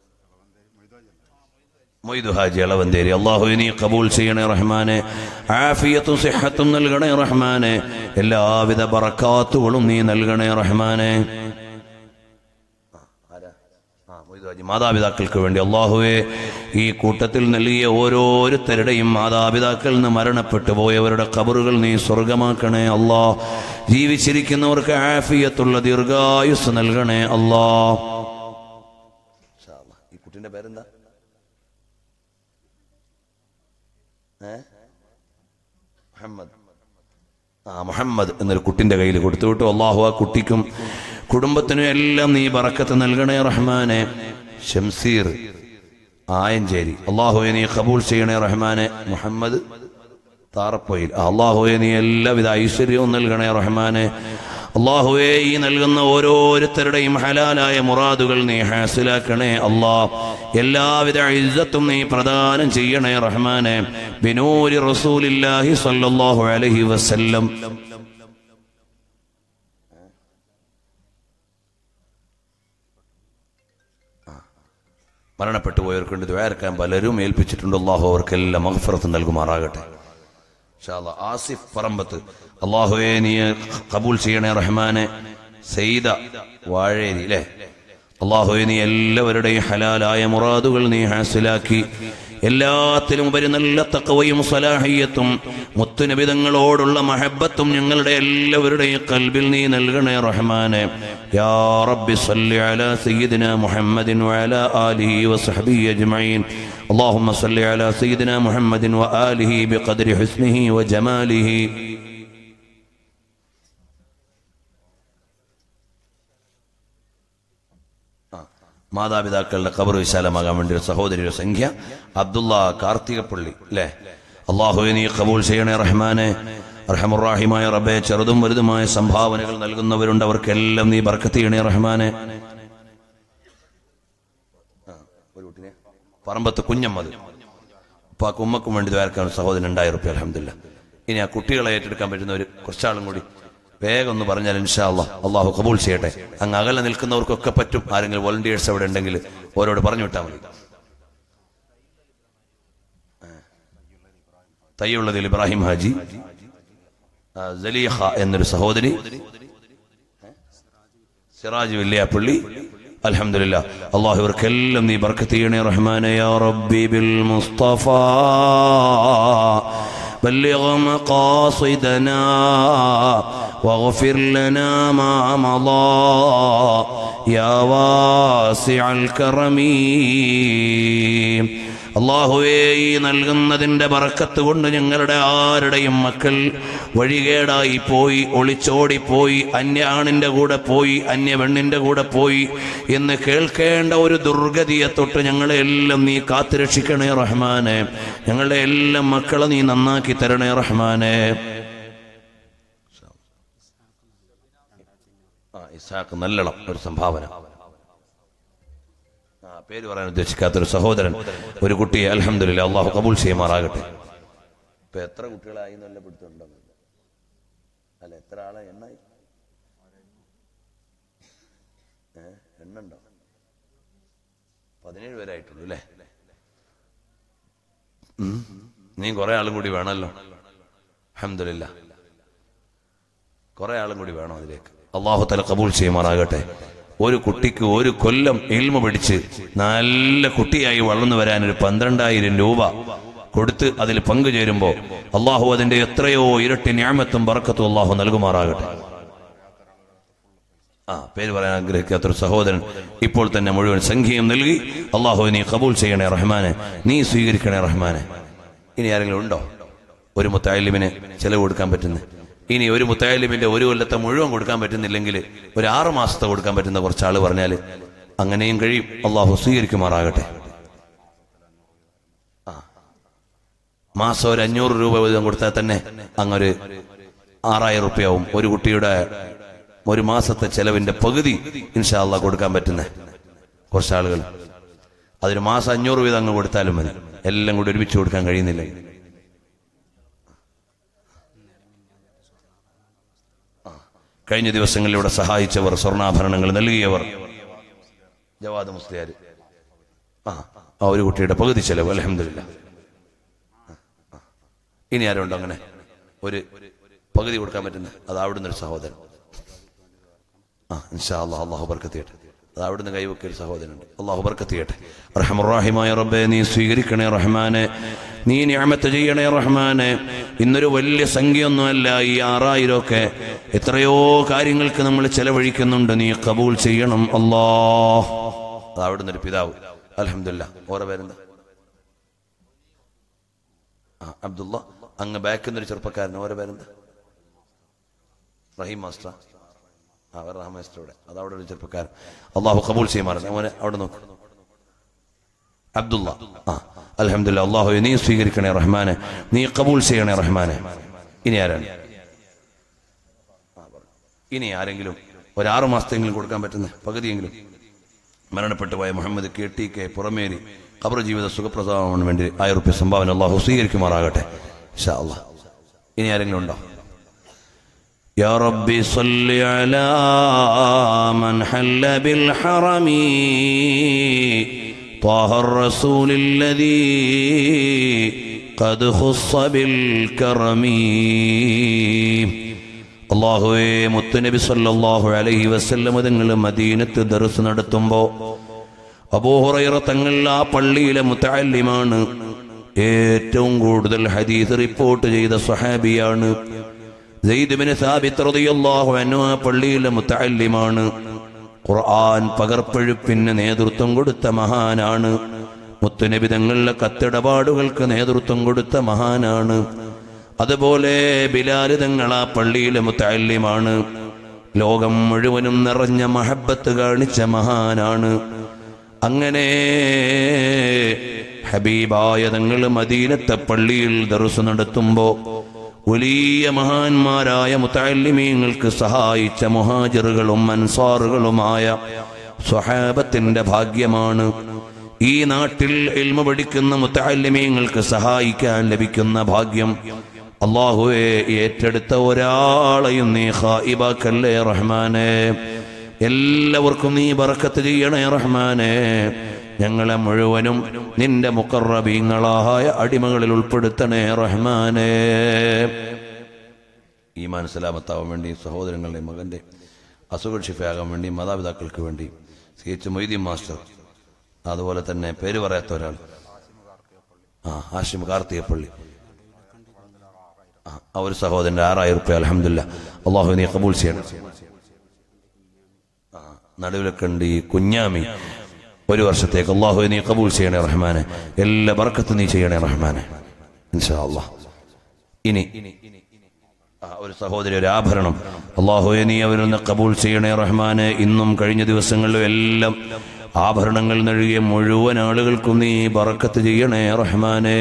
Speaker 4: മൊയ്തു ഹാജി അളവന്തേരി അള്ളാഹു നീ കബൂൽ ചെയ്യണേ റഹ്മാനെ ആഫിയത്തും സിഹത്തും നൽകണേ റഹ്മാനെ എല്ലാവിധ ബറക്കാത്തുകളും നീ നൽകണേ റഹ്മാനെ ആ, മൊയ്തു ഹാജി മാതാപിതാക്കൾക്ക് വേണ്ടി അള്ളാഹുവെ ഈ കൂട്ടത്തിൽ നൽകിയ ഓരോരുത്തരുടെയും മാതാപിതാക്കളിൽ നിന്ന് മരണപ്പെട്ടു പോയവരുടെ കബറുകൾ നീ സ്വർഗമാക്കണേ അല്ലാ ജീവിച്ചിരിക്കുന്നവർക്ക് ആഫിയത്തുള്ള ദീർഘായുസ് നൽകണേ അല്ലാ ഈ കുട്ടിന്റെ പേരെന്താ ഏ? മുഹമ്മദ് ആ മുഹമ്മദ് എന്നൊരു കുട്ടിന്റെ കയ്യിൽ കൊടുത്തു വിട്ടു അള്ളാഹു ആ കുട്ടിക്കും കുടുംബത്തിനും എല്ലാം നീ ബറക്കത്ത് നൽകണേ റഹ്മാനെ ഷംസീർ ആയഞ്ചേരി അള്ളാഹുയെ നീ കബൂൽ ചെയ്യണേ റഹ്മാനെ മുഹമ്മദ് താറപ്പൊയിൽ അള്ളാഹുയെ നീ എല്ലാവിധ ഐശ്വര്യവും നൽകണേ റഹ്മാനെ അള്ളാഹുവെ ഈ നൽകുന്ന ഓരോരുത്തരുടെയും ഹലാലായ മുറാദുകൾ നീ ഹാസിലാക്കണേ അള്ളാ എല്ലാവിധ ഇജ്ജത്തും നീ പ്രദാനം ചെയ്യണേ റഹ്മാനെ ബിനൂരി റസൂലില്ലാഹി സല്ലല്ലാഹു അലൈഹി വസല്ലം മരണപ്പെട്ടു പോയവർക്കുണ്ട് ദ്വാരക്കാൻ പലരും ഏൽപ്പിച്ചിട്ടുണ്ട് അള്ളാഹു അവർക്കെല്ലാം മഹഫറത്ത് നൽകുമാറാകട്ടെ ഇൻഷാ അല്ലാ. ആസിഫ് പറമ്പത്ത് അള്ളാഹുവെ നീ കബൂൽ ചെയ്യണേ റഹ്മാനെ സെയ്ത വാഴേരി അല്ലേ അള്ളാഹുവെ നീ എല്ലാവരുടെയും ഹലാലായ മുറാദുകൾ നീ ഹാസിലാക്കി എല്ലാത്തിലും ഉപരി നല്ല തക്കവയും സലാഹിയത്തും മുത്തുനബിതങ്ങളോടുള്ള മഹബത്തും ഞങ്ങളുടെ എല്ലാവരുടെയും കൽബിൽ നീ നൽകണേ റഹ്മാനെ യാ റബ്ബി സല്ലി അലാ സയ്യിദിന മുഹമ്മദിൻ വഅലാ ആലിഹി വസഹബിഹി അജ്മഈൻ اللهم صل على سيدنا محمد وآله بقدر حسنه وجماله മാതാപിതാക്കളുടെ കബർ വിശാലമാകാൻ വേണ്ടി ഒരു സഹോദരിയുടെ സംഖ്യ അബ്ദുള്ള കാർത്തികപ്പള്ളി അല്ലേ അള്ളാഹുവെ നീ കബൂൽ ചെയ്യണേ റഹ്മാനെ റഹമുറാഹിമായ റബ്ബെ ചെറുതും വലുതുമായ സംഭാവനകൾ നൽകുന്നവരുണ്ട് അവർക്കെല്ലാം നീ ബർക്കത്ത് ചെയ്യണേ റഹ്മാനെ ഒരു കുട്ടിനെ പറമ്പത്ത് കുഞ്ഞമ്മത് ഉപ്പാക്കും ഉമ്മക്കും വേണ്ടി ദ്വാരക്കാൻ സഹോദരൻ രണ്ടായിരം റുപ്യ അലഹമില്ല ഇനി ആ കുട്ടികളെ ഏറ്റെടുക്കാൻ പറ്റുന്ന ഒരു കുറച്ചാളും കൂടി വേഗം ഒന്ന് പറഞ്ഞാൽ ഇൻഷാ അള്ളാഹ് അള്ളാഹു കബൂൽ ചെയ്യട്ടെ അങ്ങ് അകലെ നിൽക്കുന്നവർക്കൊക്കെ പറ്റും ആരെങ്കിലും വോളണ്ടിയേഴ്സ് അവിടെ ഉണ്ടെങ്കിൽ ഓരോട് പറഞ്ഞു വിട്ടാൽ മതി തയ്യുള്ളതിൽ ഇബ്രാഹിം ഹാജി ആ, സലീഹ എന്നൊരു സഹോദരി സിറാജ് വല്യാപ്പള്ളി അൽഹംദുലില്ല അള്ളാഹു ഇവർക്കെല്ലാം നീ ബർക്കത്ത് ചെയ്യണേ റഹ്മാനെ യാ റബ്ബി ബിൽ മുസ്തഫ بلغ مقاصدنا واغفر لنا ما مضى يا واسع الكرم അള്ളാഹുവേ ഈ നൽകുന്നതിന്റെ ബറക്കത്ത് കൊണ്ട് ഞങ്ങളുടെ ആരുടെയും മക്കൾ വഴികേടായി പോയി ഒളിച്ചോടിപ്പോയി അന്യ ആണിന്റെ കൂടെ പോയി അന്യ പെണ്ണിന്റെ കൂടെ പോയി എന്ന് കേൾക്കേണ്ട ഒരു ദുർഗതിയെ തൊട്ട് ഞങ്ങളെ എല്ലാം നീ കാത്തുരക്ഷിക്കണേ റഹ്മാനെ ഞങ്ങളുടെ എല്ലാം മക്കളെ നീ നന്നാക്കി തരണേ റഹ്മാനെ ആ ഇസാഖ് നല്ലളം ഒരു സംഭാവന ആ, പേര് പറയാൻ ഉദ്ദേശിക്കാത്ത ഒരു സഹോദരൻ ഒരു കുട്ടിയെ അലഹമില്ല അള്ളാഹു കബൂൽ ചെയ്യുമാറാകട്ടെ
Speaker 3: ഇപ്പൊ എത്ര കുട്ടികളായി എന്നല്ല പിടുത്തുണ്ടോ അല്ല എത്ര ആളെ എണ്ണായി ഏ എണ്ണുണ്ടോ പതിനേഴ് പേരായിട്ടുള്ളൂ അല്ലേ ഉം. നീ കുറെ ആളും കൂടി വേണമല്ലോ അഹമ്മദില്ല കുറെ ആളും കൂടി വേണം അതിലേക്ക് അള്ളാഹു തല കബൂൾ ചെയ്യുമാറാകട്ടെ ഒരു കുട്ടിക്ക് ഒരു കൊല്ലം ഇൽമ പിടിച്ച് നല്ല കുട്ടിയായി വളർന്നു വരാൻ ഒരു പന്ത്രണ്ടായിരം രൂപ കൊടുത്ത് അതിൽ പങ്കുചേരുമ്പോ അള്ളാഹു അതിന്റെ എത്രയോ ഇരട്ടി ഞാമത്തും പറക്കത്തും അള്ളാഹു നൽകുമാറാകട്ടെ ആ പേര് പറയാൻ ആഗ്രഹിക്കാത്തൊരു സഹോദരൻ ഇപ്പോൾ തന്നെ മുഴുവൻ സംഖ്യയും നൽകി അള്ളാഹു നീ കബൂൽ ചെയ്യണേ റഹ്മാനെ നീ സ്വീകരിക്കണേ റഹ്മാനെ ഇനി ആരെങ്കിലും ഉണ്ടോ ഒരു മുത്താലിമിന് ചെലവ് കൊടുക്കാൻ പറ്റുന്ന ഇനി ഒരു മുത്താലിമിന്റെ ഒരു കൊല്ലത്തെ മുഴുവൻ കൊടുക്കാൻ പറ്റുന്നില്ലെങ്കിൽ ഒരു ആറ് മാസത്തെ കൊടുക്കാൻ പറ്റുന്ന കുറച്ച് ആള് പറഞ്ഞാൽ അങ്ങനെയും കഴിയും അള്ളാഹു സ്വീകരിക്കുമാറാകട്ടെ ആ മാസം ഒരു അഞ്ഞൂറ് രൂപ വീതം കൊടുത്താൽ തന്നെ അങ്ങൊരു ആറായിരം റുപ്യാവും ഒരു കുട്ടിയുടെ ഒരു മാസത്തെ ചെലവിന്റെ പകുതി ഇൻഷാല്ല കൊടുക്കാൻ പറ്റുന്ന കുറച്ച് ആളുകൾ അതൊരു മാസം അഞ്ഞൂറ് വീതം അങ്ങ് കൊടുത്താലും മതി എല്ലാം കൂടി ഒരുമിച്ച് കൊടുക്കാൻ കഴിയുന്നില്ല ആ. കഴിഞ്ഞ ദിവസങ്ങളിൽ ഇവിടെ സഹായിച്ചവർ സ്വർണ്ണാഭരണങ്ങൾ നൽകിയവർ ജവാദ് മുസ്ലിയാർ ആ ആ ഒരു കുട്ടിയുടെ പകുതി ചെലവ് അലഹമില്ല ഇനി ആരുണ്ടോ അങ്ങനെ ഒരു പകുതി കൊടുക്കാൻ പറ്റുന്ന അത് അവിടുന്ന് ഒരു സഹോദരൻ ആ ഇൻഷാ അല്ലാഹ് അള്ളാഹു ബർക്കത്ത് ചെയ്യട്ടെ അത് അവിടുന്ന് കൈവക്കിയ ഒരു സഹോദരനുണ്ട് അള്ളാഹു ബർക്കത്ത് ചെയ്യട്ടെ റഹമുറാഹിമായ റബ്ബെ നീ സ്വീകരിക്കണേ റഹ്മാനെ നീ ഞാമത്ത് ചെയ്യണേ റഹ്മാനെ ഇന്നൊരു വലിയ സംഖ്യയൊന്നുമല്ല ഈ ആറായിരം ഒക്കെ എത്രയോ കാര്യങ്ങൾക്ക് നമ്മൾ ചെലവഴിക്കുന്നുണ്ട് നീ കബൂൽ ചെയ്യണം അല്ലാ അത് അവിടുന്ന് ഒരു പിതാവ് അലഹമില്ല ഓരോ പേരെന്താ ആ അബ്ദുള്ള അങ്ങ് ബാക്കിൽ നിന്നൊരു ചെറുപ്പക്കാരൻ ഓരോ പേരെന്താ റഹീം മാസ്റ്റർ ആ വേറെ റഹീം മാസ്റ്ററുടെ അത് അവിടെ ഒരു ചെറുപ്പക്കാരൻ അള്ളാഹു കബൂൽ ചെയ്യുമാറുണ്ട് മോനെ അവിടെ നോക്ക് അബ്ദുള്ള ആ അലഹമില്ല അള്ളാഹു നീ സ്വീകരിക്കണേ റഹ്മാനെ നീ കബൂൽ ചെയ്യണേ റഹ്മാനെ ഇനി ആരാണ് ആ, പറ. ഇനി ആരെങ്കിലും ഒരാറു മാസത്തെങ്കിലും കൊടുക്കാൻ പറ്റുന്ന പകുതിയെങ്കിലും മരണപ്പെട്ടു പോയ Muhammad K T K Purameri ഖബർ ജീവിത സുഖപ്രസവത്തിന് വേണ്ടി ആയിരം റുപ്യ സംഭാവന അള്ളാഹു സ്വീകരിക്കുമാറാകട്ടെ ഇൻഷാ അള്ളാഹ് ഇനി ആരെങ്കിലും ഉണ്ടോ يا رب صل على من حل بالحرم طه الرسول الذي قد خص بالكرم അള്ളാഹുവെ മുത്തുനബി സല്ലല്ലാഹു അലൈഹി വസല്ലം തങ്ങൾ മദീനത്ത് ദർസ് നടത്തുമ്പോ അബൂഹുറൈറ തങ്ങൾ ആ പള്ളിയിലെ മുത്തല്ലിമാണ് ഏറ്റവും കൂടുതൽ ഹദീസ് റിപ്പോർട്ട് ചെയ്ത സ്വഹാബിയാണ് സെയ്ദ് ബിൻ സാബിത്ത് റളിയല്ലാഹു അൻഹു ആ പള്ളിയിലെ മുത്തല്ലിമാണ് ഖുർആൻ പകർപ്പെഴുപ്പിന് നേതൃത്വം കൊടുത്ത മഹാനാണ് മുത്തുനബി തങ്ങളുടെ കത്തിടപാടുകൾക്ക് നേതൃത്വം കൊടുത്ത മഹാനാണ് അതുപോലെ ബിലാല് തങ്ങൾ ആ പള്ളിയിലെ മുത്തല്ലിമാണ് ലോകം മുഴുവനും നിറഞ്ഞ മഹബത്ത് കാണിച്ച മഹാനാണ് അങ്ങനെ ഹബീബായ തങ്ങൾ മദീനത്തെ പള്ളിയിൽ ദർസ് നടത്തുമ്പോ വലിയ മഹാന്മാരായ മുത്തല്ലിമീങ്ങൾക്ക് സഹായിച്ച മുഹാജിറുകളും അൻസാറുകളുമായ സ്വഹാബത്തിന്റെ ഭാഗ്യമാണ് ഈ നാട്ടിൽ ഇൽമ പഠിക്കുന്ന മുത്തല്ലിമീങ്ങൾക്ക് സഹായിക്കാൻ ലഭിക്കുന്ന ഭാഗ്യം അള്ളാഹുവെ ഏറ്റെടുത്ത ഒരാളെയും നീ ഹായിബാക്കല്ലേ റഹ്മാനെ എല്ലാവർക്കും നീ ബറക്കത്ത് ചെയ്യണേ റഹ്മാനെ ഞങ്ങളെ മുഴുവനും നിന്റെ മുക്കറബീങ്ങളായ അടിമകളിൽ ഉൾപ്പെടുത്തണേ റഹ്മാനെ ഈ മനസ്സിലാമത്താവാൻ വേണ്ടി സഹോദരങ്ങളുടെ മകന്റെ അസുഖ ഷിഫയാകാൻ വേണ്ടി മാതാപിതാക്കൾക്ക് വേണ്ടി സി എച്ച് മൊയ്തീൻ മാസ്റ്റർ അതുപോലെ തന്നെ പേര് പറയാത്ത ഒരാൾ ആ ഹാഷിം കാർത്തികപ്പള്ളി ആ, ആ ഒരു സഹോദരന്റെ ആറായിരം റുപ്യ അലഹമില്ല അള്ളാഹു നീ കബൂൽ ചെയ്യണം ആ, നടുവിലൊക്കെ ഉണ്ട് ഈ കുഞ്ഞാമി ഒരു വർഷത്തേക്ക് അള്ളാഹു നീ കബൂൽ ചെയ്യണേ റഹ്മാനെ എല്ലാ ബർക്കത്തും നീ ചെയ്യണേ റഹ്മാനെ ഇൻഷാ അള്ളാഹ് ഇനി ആ, ഒരു സഹോദരി ഒരു ആഭരണം അള്ളാഹു നീ അവരിൽ നിന്ന് കബൂൽ ചെയ്യണേ റഹ്മാനെ ഇന്നും കഴിഞ്ഞ ദിവസങ്ങളിലും എല്ലാം ആഭരണങ്ങൾ നൽകിയ മുഴുവൻ ആളുകൾക്കും നീ ബറക്കത്ത് ചെയ്യണേ റഹ്മാനെ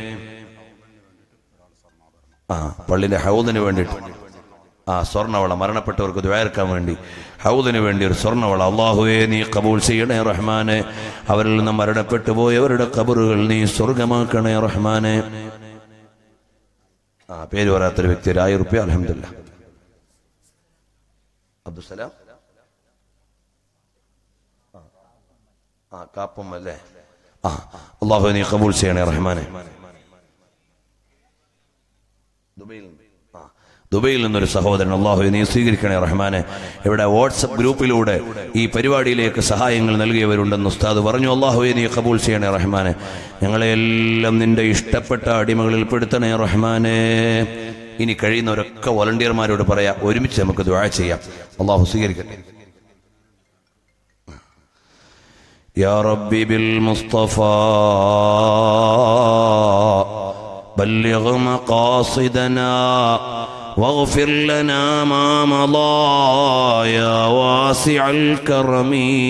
Speaker 3: ആ പള്ളിന്റെ ഹൗദിന് വേണ്ടിയിട്ട് ആ സ്വർണ്ണവള മരണപ്പെട്ടവർക്ക് ദ്വാരക്കാൻ വേണ്ടി ഹൗദിന് വേണ്ടി ഒരു സ്വർണ്ണവള അള്ളാഹുവെ നീ കബൂൽ ചെയ്യണേ റഹ്മാനെ അവരിൽ നിന്ന് മരണപ്പെട്ടു പോയവരുടെ കബറുകൾ നീ സ്വർഗമാക്കണേ റഹ്മാനെ ആ പേര് പറയാത്തൊരു വ്യക്തി ഒരു ആയിരം റുപ്യ അലഹമില്ല അബ്ദുസലാം ആ. ആ കാപ്പം അല്ലേ ആ അള്ളാഹു നീ കബൂൽ ചെയ്യണേ റഹ്മാനെ ദുബൈയിൽ നിന്ന്. ആ. ദുബൈയിൽ നിന്നൊരു സഹോദരൻ അള്ളാഹു നീ സ്വീകരിക്കണേ റഹ്മാനെ ഇവിടെ വാട്സപ്പ് ഗ്രൂപ്പിലൂടെ ഈ പരിപാടിയിലേക്ക് സഹായങ്ങൾ നൽകിയവരുണ്ടെന്ന് ഉസ്താദ് പറഞ്ഞു അള്ളാഹു നീ കബൂൽ ചെയ്യണേ റഹ്മാനെ ഞങ്ങളെല്ലാം നിന്റെ ഇഷ്ടപ്പെട്ട അടിമകളിൽ പെടുത്തണേ റഹ്മാനെ ഇനി കഴിയുന്നവരൊക്കെ വോളണ്ടിയർമാരോട് പറയാ ഒരുമിച്ച് നമുക്ക് ദ്വാ ചെയ്യാം അള്ളാഹു സ്വീകരിക്കട്ടെ يا ربي بالمصطفى بلغ مقاصدنا واغفر لنا ما مضى يا واسع الكرم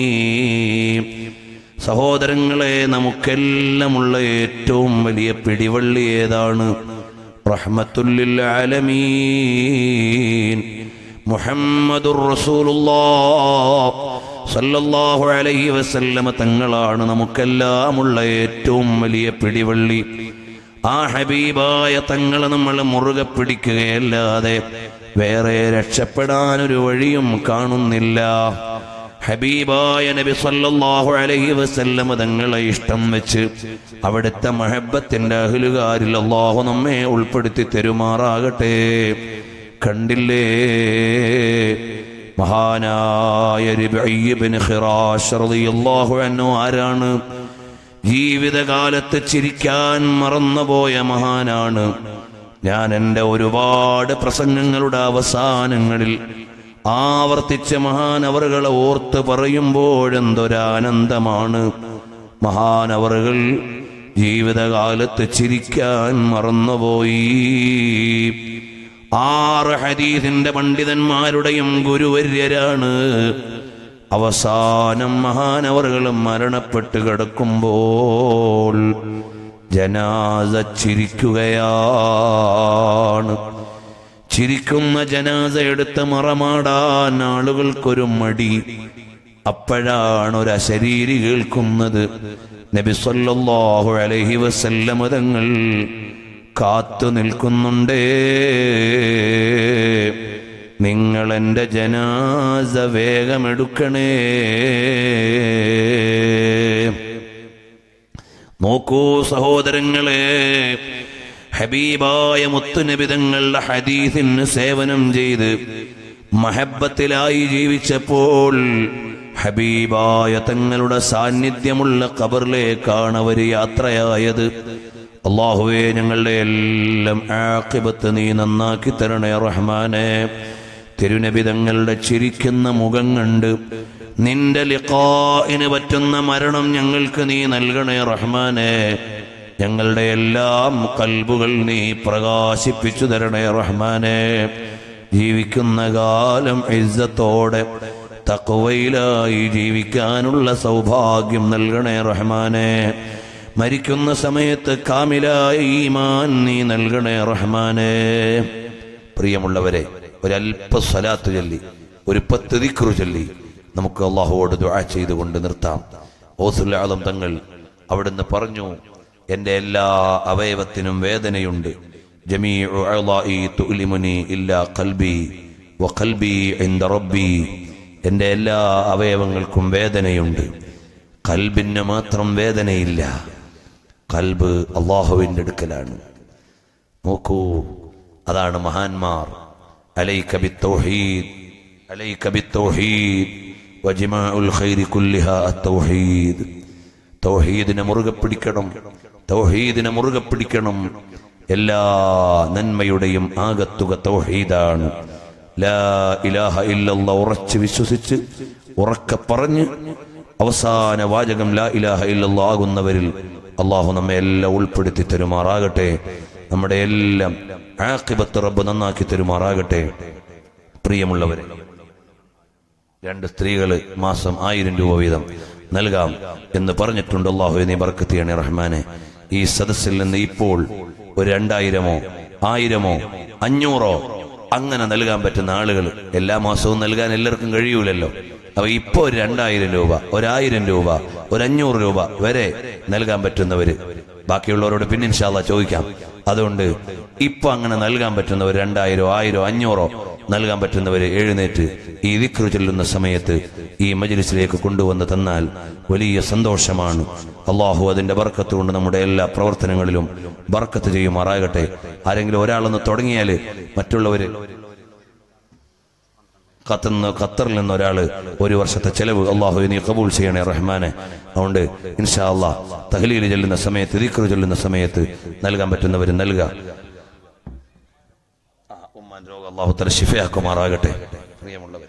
Speaker 3: സഹോദരങ്ങളെ നമുക്കെല്ലാമുള്ള ഏറ്റവും വലിയ പിടിവള്ളി ഏതാണ് റഹ്മത്തുല്ലിൽ ആലമീൻ മുഹമ്മദുർ റസൂലുള്ളാഹ് സല്ലല്ലാഹു അലൈഹി വസല്ലമ തങ്ങളാണ് നമുക്കെല്ലാമുള്ള ഏറ്റവും വലിയ പിടിവള്ളി ആ ഹബീബായ തങ്ങളെ നമ്മൾ മുറുകെ പിടിക്കുകയല്ലാതെ വേറെ രക്ഷപ്പെടാനൊരു വഴിയും കാണുന്നില്ല ഹബീബായ നബി സല്ലല്ലാഹു അലൈഹി വസല്ലമ തങ്ങളെ ഇഷ്ടം വെച്ച് അവിടുത്തെ മഹബത്തിന്റെ അഹലുകാരിൽ അള്ളാഹു നമ്മെ ഉൾപ്പെടുത്തി തെരുമാറാകട്ടെ കണ്ടില്ലേ മഹാനായ റിബഈബിന് ഖിറാശ് റളിയല്ലാഹു അൻഹു ആരാണ് ജീവിതകാലത്ത് ചിരിക്കാൻ മറന്നുപോയ മഹാനാണ് ഞാൻ എൻ്റെ ഒരുപാട് പ്രസംഗങ്ങളുടെ അവസാനങ്ങളിൽ ആവർത്തിച്ച മഹാനവറുകളെ ഓർത്ത് പറയുമ്പോഴെന്തൊരാനന്ദമാണ് മഹാനവറുകൾ ജീവിതകാലത്ത് ചിരിക്കാൻ മറന്നുപോയി ആറ് ഹദീസിന്റെ പണ്ഡിതന്മാരുടെയും ഗുരുവര്യരാണ് അവസാനം മഹാനവറുകൾ മരണപ്പെട്ട് കിടക്കുമ്പോൾ ജനാസ ചിരിക്കുകയാണ് ചിരിക്കുന്ന ജനാസ എടുത്ത് മറമാടാൻ ആളുകൾക്കൊരു മടി അപ്പോഴാണ് ഒരു അശരീരി കേൾക്കുന്നത് നബി സല്ലല്ലാഹു അലൈഹി വസല്ലമ തങ്ങൾ കാത്തു നിൽക്കുന്നുണ്ടേ നിങ്ങൾ എൻ്റെ ജനാസ വേഗമെടുക്കണേ നോക്കൂ സഹോദരങ്ങളെ ഹബീബായ മുത്തുനിബിതങ്ങളുടെ ഹദീസിന് സേവനം ചെയ്ത് മഹബത്തിലായി ജീവിച്ചപ്പോൾ ഹബീബായ തങ്ങളുടെ സാന്നിധ്യമുള്ള ഖബറിലേക്കാണ് അവർ യാത്രയായത് അള്ളാഹുവെ ഞങ്ങളുടെ എല്ലാം ആക്കിബത്ത് നീ നന്നാക്കി തരണേ റഹ്മാനെ തിരുനബി തങ്ങളുടെ ചിരിക്കുന്ന മുഖം കണ്ട് നിന്റെ ലിഖായിന് പറ്റുന്ന മരണം ഞങ്ങൾക്ക് നീ നൽകണേ റഹ്മാനെ ഞങ്ങളുടെ എല്ലാം കൽബുകൾ നീ പ്രകാശിപ്പിച്ചു തരണേ റഹ്മാനെ ജീവിക്കുന്ന കാലം ഇസ്സത്തോടെ തക്കവയിലായി ജീവിക്കാനുള്ള സൗഭാഗ്യം നൽകണേ റഹ്മാനെ മരിക്കുന്ന സമയത്ത് കാമിലായ ഈമാൻ നീ നൽകണേ റഹ്മാനെ പ്രിയമുള്ളവരെ ഒരല്പ സ്വലാത്ത് ചൊല്ലി ഒരു പത്ത് ദിക്റു ചൊല്ലി നമുക്ക് അള്ളാഹുവോട് ദുആ ചെയ്തുകൊണ്ട് നിർത്താം ഓസുല്ലാദം തങ്ങൾ അവിടുന്ന് പറഞ്ഞു എൻ്റെ എല്ലാ അവയവത്തിനും വേദനയുണ്ട് ജമീഉ അഅ്ളാഇ തുഅ്ലിമുനി ഇല്ലാ ഖൽബി വഖൽബി ഇൻദ റബ്ബി എൻ്റെ എല്ലാ അവയവങ്ങൾക്കും വേദനയുണ്ട് കൽബിന് മാത്രം വേദനയില്ല കൽബ് അള്ളാഹുവിൻ്റെ അടുക്കലാണ് നോക്കൂ അതാണ് മഹാന്മാർ അലൈക ബിത്തൗഹീദ് അലൈക ബിത്തൗഹീദ് വജിമാഉൽ ഖൈരി കുല്ലിഹ അത്തൗഹീദ് തൗഹീദിനെ മുറുകെ പിടിക്കണം തൗഹീദിനെ മുറുകെ പിടിക്കണം എല്ലാ നന്മയുടെയും ആകത്തുക തൗഹീദാണ് ലാ ഇലാഹ ഇല്ലല്ല ഉറച്ച് വിശ്വസിച്ച് ഉറക്കെ പറഞ്ഞ് അവസാന വാചകം ലാ ഇലാഹ ഇല്ലല്ല ആകുന്നവരിൽ അള്ളാഹു നമ്മെ എല്ലാം ഉൾപ്പെടുത്തി തരുമാറാകട്ടെ നമ്മുടെ എല്ലാം ആക്കിബത്ത് റബ്ബ് നന്നാക്കി തരുമാറാകട്ടെ പ്രിയമുള്ളവരെ രണ്ട് സ്ത്രീകള് മാസം ആയിരം രൂപ വീതം നൽകാം എന്ന് പറഞ്ഞിട്ടുണ്ട് അള്ളാഹു നീ ബർക്കത്തിയാണ് റഹ്മാനെ ഈ സദസ്സിൽ നിന്ന് ഇപ്പോൾ ഒരു രണ്ടായിരമോ ആയിരമോ അഞ്ഞൂറോ അങ്ങനെ നൽകാൻ പറ്റുന്ന ആളുകൾ എല്ലാ മാസവും നൽകാൻ എല്ലാവർക്കും കഴിയൂലല്ലോ അപ്പൊ ഇപ്പൊ ഒരു രണ്ടായിരം രൂപ ഒരായിരം രൂപ ഒരു അഞ്ഞൂറ് രൂപ വരെ നൽകാൻ പറ്റുന്നവര് ബാക്കിയുള്ളവരോട് പിന്നെ ഇൻഷാല്ല ചോദിക്കാം അതുകൊണ്ട് ഇപ്പൊ അങ്ങനെ നൽകാൻ പറ്റുന്നവർ രണ്ടായിരോ ആയിരോ അഞ്ഞൂറോ നൽകാൻ പറ്റുന്നവർ എഴുന്നേറ്റ് ഈ വിക്രു ചൊല്ലുന്ന സമയത്ത് ഈ മജ്ലിസിലേക്ക് കൊണ്ടുവന്ന് തന്നാൽ വലിയ സന്തോഷമാണ് അള്ളാഹു അതിന്റെ ബർക്കത്ത് കൊണ്ട് നമ്മുടെ എല്ലാ പ്രവർത്തനങ്ങളിലും ബർക്കത്ത് ചെയ്യുമാറാകട്ടെ ആരെങ്കിലും ഒരാളൊന്ന് തുടങ്ങിയാൽ മറ്റുള്ളവര് ഖത്തറിൽ നിന്ന് ഖത്തറിൽ നിന്ന് ഒരാൾ ഒരു വർഷത്തെ ചെലവ് അള്ളാഹു നീ കബൂൾ ചെയ്യണേ റഹ്മാനെ അതുകൊണ്ട് ഇൻഷാ അള്ളാഹ് തഹലീൽ ചൊല്ലുന്ന സമയത്ത് ദിക്റ് ചൊല്ലുന്ന സമയത്ത് നൽകാൻ പറ്റുന്നവർ നൽകുക ആ, ഉമ്മാൻ രോഗം അള്ളാഹു തല ശിഫയാക്കുമാറാകട്ടെ പ്രിയമുള്ളവർ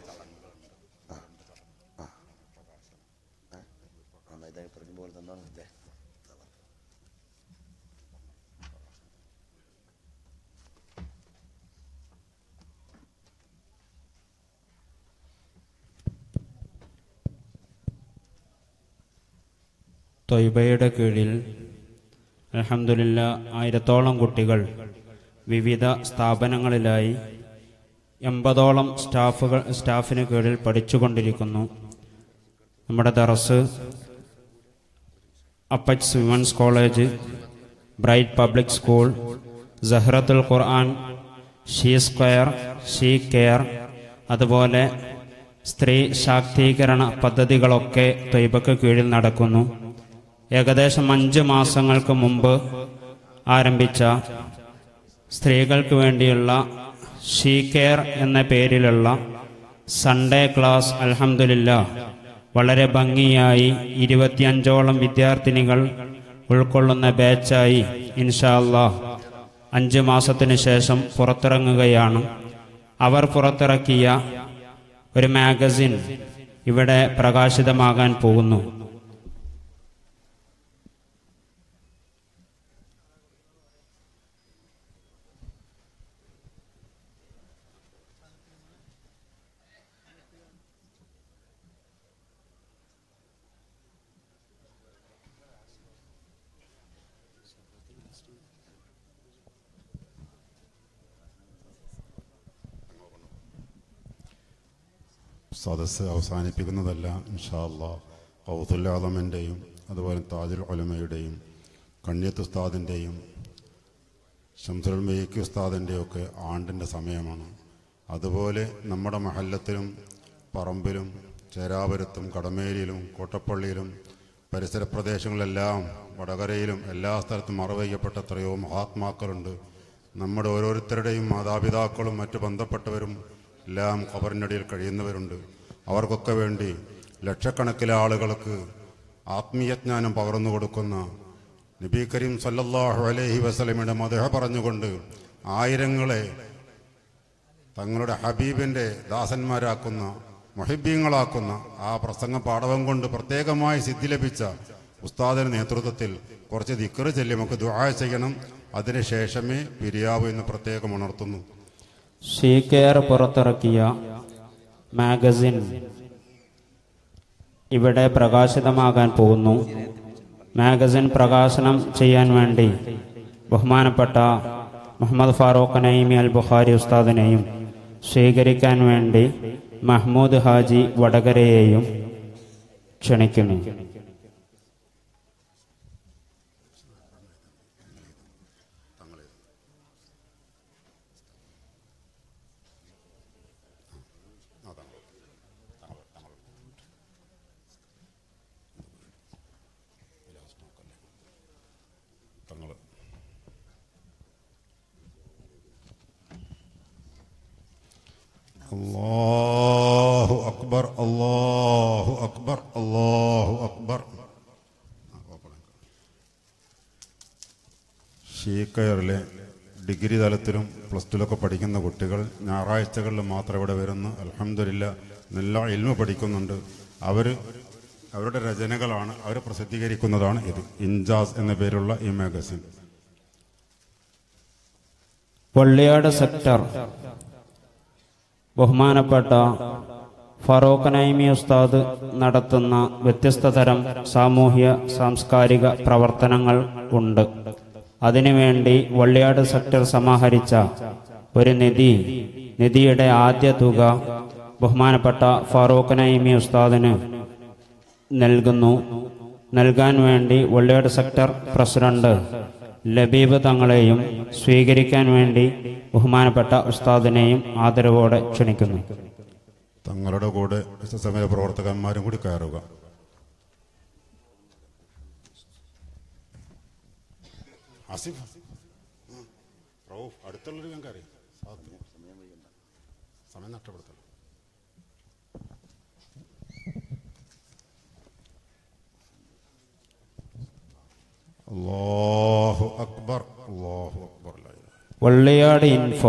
Speaker 1: തൊയ്ബയുടെ കീഴിൽ അലഹമില്ല ആയിരത്തോളം കുട്ടികൾ വിവിധ സ്ഥാപനങ്ങളിലായി എൺപതോളം സ്റ്റാഫുകൾ സ്റ്റാഫിന് കീഴിൽ പഠിച്ചുകൊണ്ടിരിക്കുന്നു നമ്മുടെ ദറസ് അപ്പച്ച് women's college bright public school Zahratul Quran she square she care അതുപോലെ സ്ത്രീ ശാക്തീകരണ പദ്ധതികളൊക്കെ തൊയ്ബക്ക് കീഴിൽ നടക്കുന്നു ഏകദേശം അഞ്ച് മാസങ്ങൾക്ക് മുമ്പ് ആരംഭിച്ച സ്ത്രീകൾക്ക് വേണ്ടിയുള്ള ഷീ കെയർ എന്ന പേരിലുള്ള സൺഡേ ക്ലാസ് അൽഹംദുലില്ല വളരെ ഭംഗിയായി ഇരുപത്തിയഞ്ചോളം വിദ്യാർത്ഥിനികൾ ഉൾക്കൊള്ളുന്ന ബാച്ചായി ഇൻഷാ അല്ലാഹ് അഞ്ച് മാസത്തിന് ശേഷം പുറത്തിറങ്ങുകയാണ് അവർ പുറത്തിറക്കിയ ഒരു മാഗസിൻ ഇവിടെ പ്രകാശിതമാകാൻ പോകുന്നു
Speaker 5: സദസ്സ് അവസാനിപ്പിക്കുന്നതല്ല ഇൻഷാല്ല കൗതുല്ലാദമിൻ്റെയും അതുപോലെ താജുൽ ഉലമയുടെയും കണ്യത്ത് ഉസ്താദിൻ്റെയും ഷംസുൽ മെയ്ക്ക് ഉസ്താദിൻ്റെയും ഒക്കെ ആണ്ടിൻ്റെ സമയമാണ് അതുപോലെ നമ്മുടെ മഹല്ലത്തിലും പറമ്പിലും ചേരാപുരത്തും കടമേരിയിലും കോട്ടപ്പള്ളിയിലും പരിസര പ്രദേശങ്ങളിലെല്ലാം വടകരയിലും എല്ലാ സ്ഥലത്തും മറവയ്ക്കപ്പെട്ട എത്രയോ മഹാത്മാക്കളുണ്ട് നമ്മുടെ ഓരോരുത്തരുടെയും മാതാപിതാക്കളും മറ്റു ബന്ധപ്പെട്ടവരും എല്ലാം ഖബറിനടിയിൽ കഴിയുന്നവരുണ്ട് അവർക്കൊക്കെ വേണ്ടി ലക്ഷക്കണക്കിലെ ആളുകൾക്ക് ആത്മീയജ്ഞാനം പകർന്നു കൊടുക്കുന്ന നബി കരീം സല്ലല്ലാഹു അലൈഹി വസല്ലമയുടെ മതഹ പറഞ്ഞുകൊണ്ട് ആയിരങ്ങളെ തങ്ങളുടെ ഹബീബിൻ്റെ ദാസന്മാരാക്കുന്ന മൊഹിബീങ്ങളാക്കുന്ന ആ പ്രസംഗ പാഠവം കൊണ്ട് പ്രത്യേകമായി സിദ്ധി ലഭിച്ച ഉസ്താദിന്റെ നേതൃത്വത്തിൽ കുറച്ച് ദിക്കറ് ചൊല്ലി നമുക്ക് ദുആ ചെയ്യണം അതിനുശേഷമേ പിരിയാവൂ എന്ന് പ്രത്യേകം ഉണർത്തുന്നു
Speaker 1: ഷീ കെയർ പുറത്തിറക്കിയ മാഗസിൻ ഇവിടെ പ്രകാശിതമാകാൻ പോകുന്നു മാഗസിൻ പ്രകാശനം ചെയ്യാൻ വേണ്ടി ബഹുമാനപ്പെട്ട മുഹമ്മദ് ഫാറൂഖ് നൈമി അൽ ബുഖാരി ഉസ്താദിനെയും സ്വീകരിക്കാൻ വേണ്ടി മഹ്മൂദ് ഹാജി വടകരയെയും ക്ഷണിക്കുന്നു
Speaker 5: തങ്ങൾ അല്ലാഹു അക്ബർ അല്ലാഹു അക്ബർ അല്ലാഹു അക്ബർ ഷീക്കയറിലെ ഡിഗ്രി തലത്തിലും പ്ലസ് ടുവിലൊക്കെ പഠിക്കുന്ന കുട്ടികൾ ഞായറാഴ്ചകളിൽ മാത്രം ഇവിടെ വരുന്നു അലഹമില്ല നല്ല ഇൽമ പഠിക്കുന്നുണ്ട് അവർ അവരുടെ രചനകളാണ് അവർ പ്രസിദ്ധീകരിക്കുന്നതാണ് ഇത് ഇൻജാസ് എന്ന പേരുള്ള ഈ മാഗസിൻ
Speaker 1: വള്ളിയാട് സെക്ടർ ബഹുമാനപ്പെട്ട ഫറൂഖ് നൈമി ഉസ്താദ് നടത്തുന്ന വ്യത്യസ്ത തരം സാമൂഹ്യ സാംസ്കാരിക പ്രവർത്തനങ്ങൾ ഉണ്ട് അതിനുവേണ്ടി വള്ളിയാട് സെക്ടർ സമാഹരിച്ച ഒരു നിധി നിധിയുടെ ആദ്യ തുക ബഹുമാനപ്പെട്ട ഫാറൂഖ് നൈമി ഉസ്താദിന് നൽകുന്നു നൽകാൻ വേണ്ടി വള്ളിയാട് സെക്ടർ പ്രസിഡന്റ് ലബീബ് തങ്ങളെയും സ്വീകരിക്കാൻ വേണ്ടി ബഹുമാനപ്പെട്ട ഉസ്താദിനെയും ആദരവോടെ ക്ഷണിക്കുന്നു
Speaker 5: തങ്ങളുടെ കൂടെ സമയ പ്രവർത്തകന്മാരും കൂടി കയറുക ആസിഫ് റൌഫ് അടുത്തുള്ളൊരു ഞാൻ കയറി സമയം നഷ്ടപ്പെടുത്തണം അല്ലാഹു അക്ബർ അല്ലാഹു അക്ബർ ലാ ഇലാഹ
Speaker 1: വള്ളിയാട് ഇൻഫോ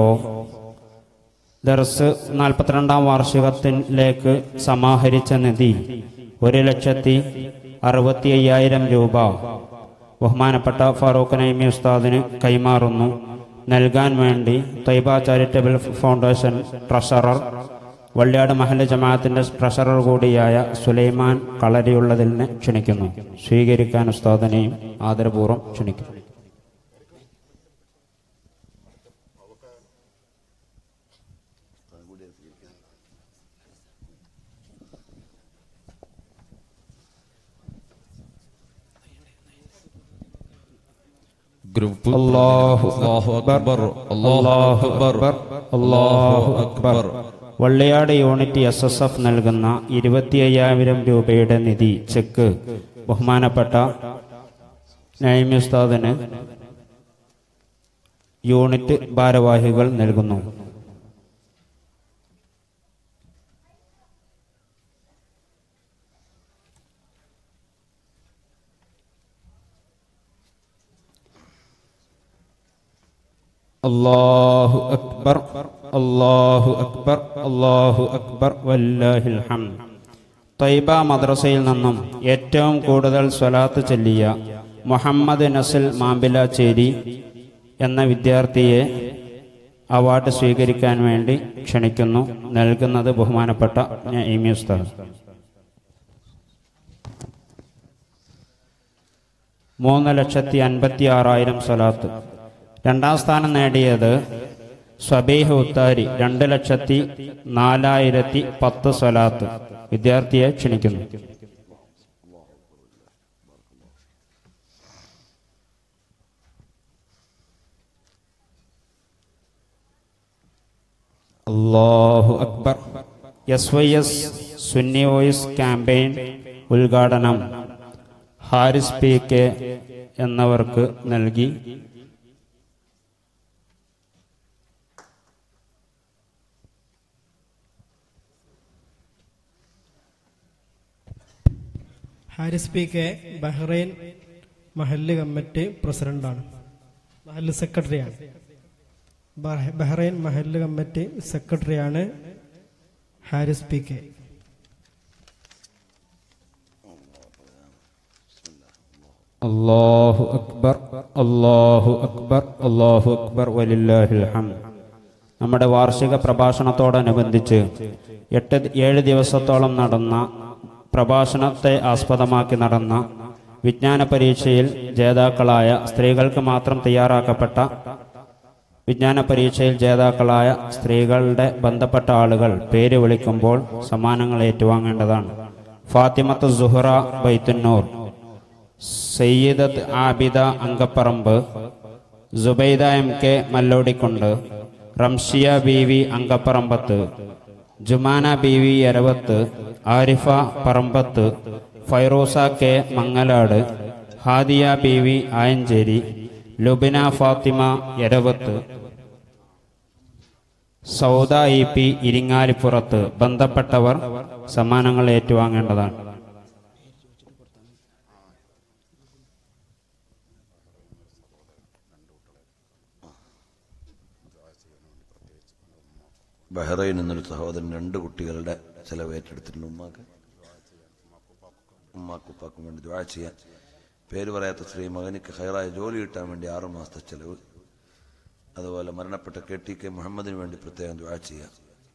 Speaker 1: ദർസ് നാൽപ്പത്തിരണ്ടാം വാർഷികത്തിലേക്ക് സമാഹരിച്ച നിധി ഒരു ലക്ഷത്തി അറുപത്തി അയ്യായിരം രൂപ ബഹുമാനപ്പെട്ട ഫാറൂഖ് നൈമി ഉസ്താദിന് കൈമാറുന്നു നൽകാൻ വേണ്ടി Thaiba charitable foundation treasurer Valliyad മഹല്ല ജമാഅത്തിന്റെ ട്രഷറർ കൂടിയായ സുലൈമാൻ കളരിയുള്ളതിനെ ക്ഷണിക്കുന്നു സ്വീകരിക്കാൻ ഉസ്താദിനെയും ആദരപൂർവ്വം ക്ഷണിക്കുന്നു
Speaker 6: ഗ്രൂപ്പ്
Speaker 1: അല്ലാഹു
Speaker 6: അല്ലാഹു
Speaker 1: അക്ബർ
Speaker 6: അക്ബർ അല്ലാഹു അക്ബർ
Speaker 1: അല്ലാഹു അക്ബർ Valliyad unit S S F നൽകുന്ന ഇരുപത്തി അയ്യായിരം രൂപയുടെ നിധി ചെക്ക് ബഹുമാനപ്പെട്ട നൈമി ഉസ്താദിന് യൂണിറ്റ് ഭാരവാഹികൾ നൽകുന്നു അല്ലാഹു അക്ബർ അല്ലാഹു അക്ബർ അല്ലാഹു അക്ബർ വല്ലാഹിൽ ഹംദ് തൈബ മദ്രസയിൽ നിന്നും ഏറ്റവും കൂടുതൽ സ്വലാത്ത് ചൊല്ലിയ മുഹമ്മദ് നസിൽ മാമ്പിലാച്ചേരി എന്ന വിദ്യാർത്ഥിയെ അവാർഡ് സ്വീകരിക്കാൻ വേണ്ടി ക്ഷണിക്കുന്നു നൽകുന്നത് ബഹുമാനപ്പെട്ട നഈമി ഉസ്താദ് മൂന്ന് ലക്ഷത്തി അൻപത്തി ആറായിരം സ്വലാത്ത് രണ്ടാം സ്ഥാനം നേടിയത് സ്വബീഹ് ഉത്താരി രണ്ട് ലക്ഷത്തി നാലായിരത്തി പത്ത് സ്വലാത്ത് വിദ്യാർത്ഥിയെ ക്ഷണിക്കുന്നു അല്ലാഹു അക്ബർ S Y S Sunni voice campaign ഉദ്ഘാടനം ഹാരിസ് പി കെ എന്നവർക്ക് നൽകി
Speaker 7: ഹാരിസ് പി കെ ബഹ്റൈൻ മഹല്ല് കമ്മിറ്റി പ്രസിഡന്റാണ് മഹല്ല് സെക്രട്ടറിയാണ് ബഹ- ബഹ്റൈൻ മഹല്ല് കമ്മിറ്റി സെക്രട്ടറിയാണ് ഹാരിസ് പി കെ
Speaker 1: അല്ലാഹു അക്ബർ അല്ലാഹു അക്ബർ അല്ലാഹു അക്ബർ വലില്ലാഹിൽ ഹംദ് നമ്മുടെ വാർഷിക പ്രഭാഷണത്തോടനുബന്ധിച്ച് എട്ട് ഏഴ് ദിവസത്തോളം നടന്ന പ്രഭാഷണത്തെ ആസ്പദമാക്കി നടന്ന വിജ്ഞാന പരീക്ഷയിൽ ജേതാക്കളായ സ്ത്രീകൾക്ക് മാത്രം തയ്യാറാക്കപ്പെട്ട വിജ്ഞാന പരീക്ഷയിൽ ജേതാക്കളായ സ്ത്രീകളുടെ ബന്ധപ്പെട്ട ആളുകൾ പേര് വിളിക്കുമ്പോൾ സമ്മാനങ്ങൾ ഏറ്റുവാങ്ങേണ്ടതാണ് Fathimath Suhara Baithunnoor Sayyidath Abida Ankaparamb Subaida M K Mallodikkund Ramshiya B V Ankaparambath Jumana B V Eravath Arifa Parambath Fairoosa K Mangalad Hadiya B V Ayancheri Lubina Fathima Eravath Sauda E P Iringalippurath ബന്ധപ്പെട്ടവർ സമ്മാനങ്ങൾ ഏറ്റുവാങ്ങേണ്ടതാണ്
Speaker 3: ബഹ്റൈൻ എന്നൊരു സഹോദരൻ രണ്ട് കുട്ടികളുടെ ചെലവ് ഏറ്റെടുത്തിട്ടുണ്ട് ഉമ്മാക്ക് ഉമ്മാക്കും ഉപ്പാക്കും വേണ്ടി ദ്വാ ചെയ്യാൻ പേര് പറയാത്ത സ്ത്രീ മകനിക്ക് ഹൈറായ ജോലി കിട്ടാൻ വേണ്ടി ആറു മാസത്തെ ചെലവ് അതുപോലെ മരണപ്പെട്ട കെ ടി കെ മുഹമ്മദിന് വേണ്ടി പ്രത്യേകം ദ്വാ ചെയ്യാം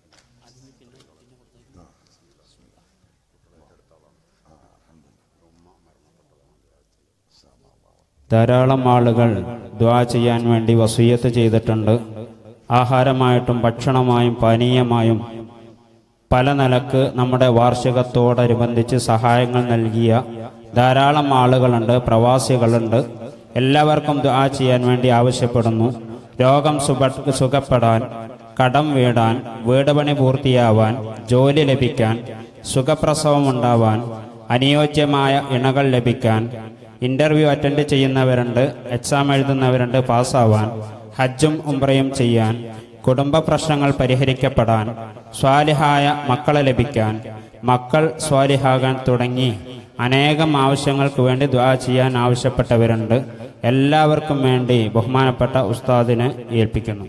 Speaker 1: ധാരാളം ആളുകൾ ദ്വാ ചെയ്യാൻ വേണ്ടി വസൂയത്ത് ചെയ്തിട്ടുണ്ട് ആഹാരമായിട്ടും ഭക്ഷണമായും പാനീയമായും പല നിലക്ക് നമ്മുടെ വാർഷികത്തോടനുബന്ധിച്ച് സഹായങ്ങൾ നൽകിയ ധാരാളം ആളുകളുണ്ട് പ്രവാസികളുണ്ട് എല്ലാവർക്കും ദുആ ചെയ്യാൻ വേണ്ടി ആവശ്യപ്പെടുന്നു രോഗം സുഖ സുഖപ്പെടാൻ കടം വീടാൻ വീട് പണി പൂർത്തിയാവാൻ ജോലി ലഭിക്കാൻ സുഖപ്രസവം ഉണ്ടാവാൻ അനുയോജ്യമായ ഇണകൾ ലഭിക്കാൻ ഇന്റർവ്യൂ അറ്റൻഡ് ചെയ്യുന്നവരുണ്ട് എക്സാം എഴുതുന്നവരുണ്ട് പാസ്സാവാൻ ഹജ്ജും ഉംറയും ചെയ്യാൻ കുടുംബ പ്രശ്നങ്ങൾ പരിഹരിക്കപ്പെടാൻ സ്വാലിഹായ മക്കളെ ലഭിക്കാൻ മക്കൾ സ്വാലിഹാകാൻ തുടങ്ങി അനേകം ആവശ്യങ്ങൾക്ക് വേണ്ടി ദ്വാ ചെയ്യാൻ ആവശ്യപ്പെട്ടവരുണ്ട് എല്ലാവർക്കും വേണ്ടി ബഹുമാനപ്പെട്ട ഉസ്താദിനെ ഏൽപ്പിക്കുന്നു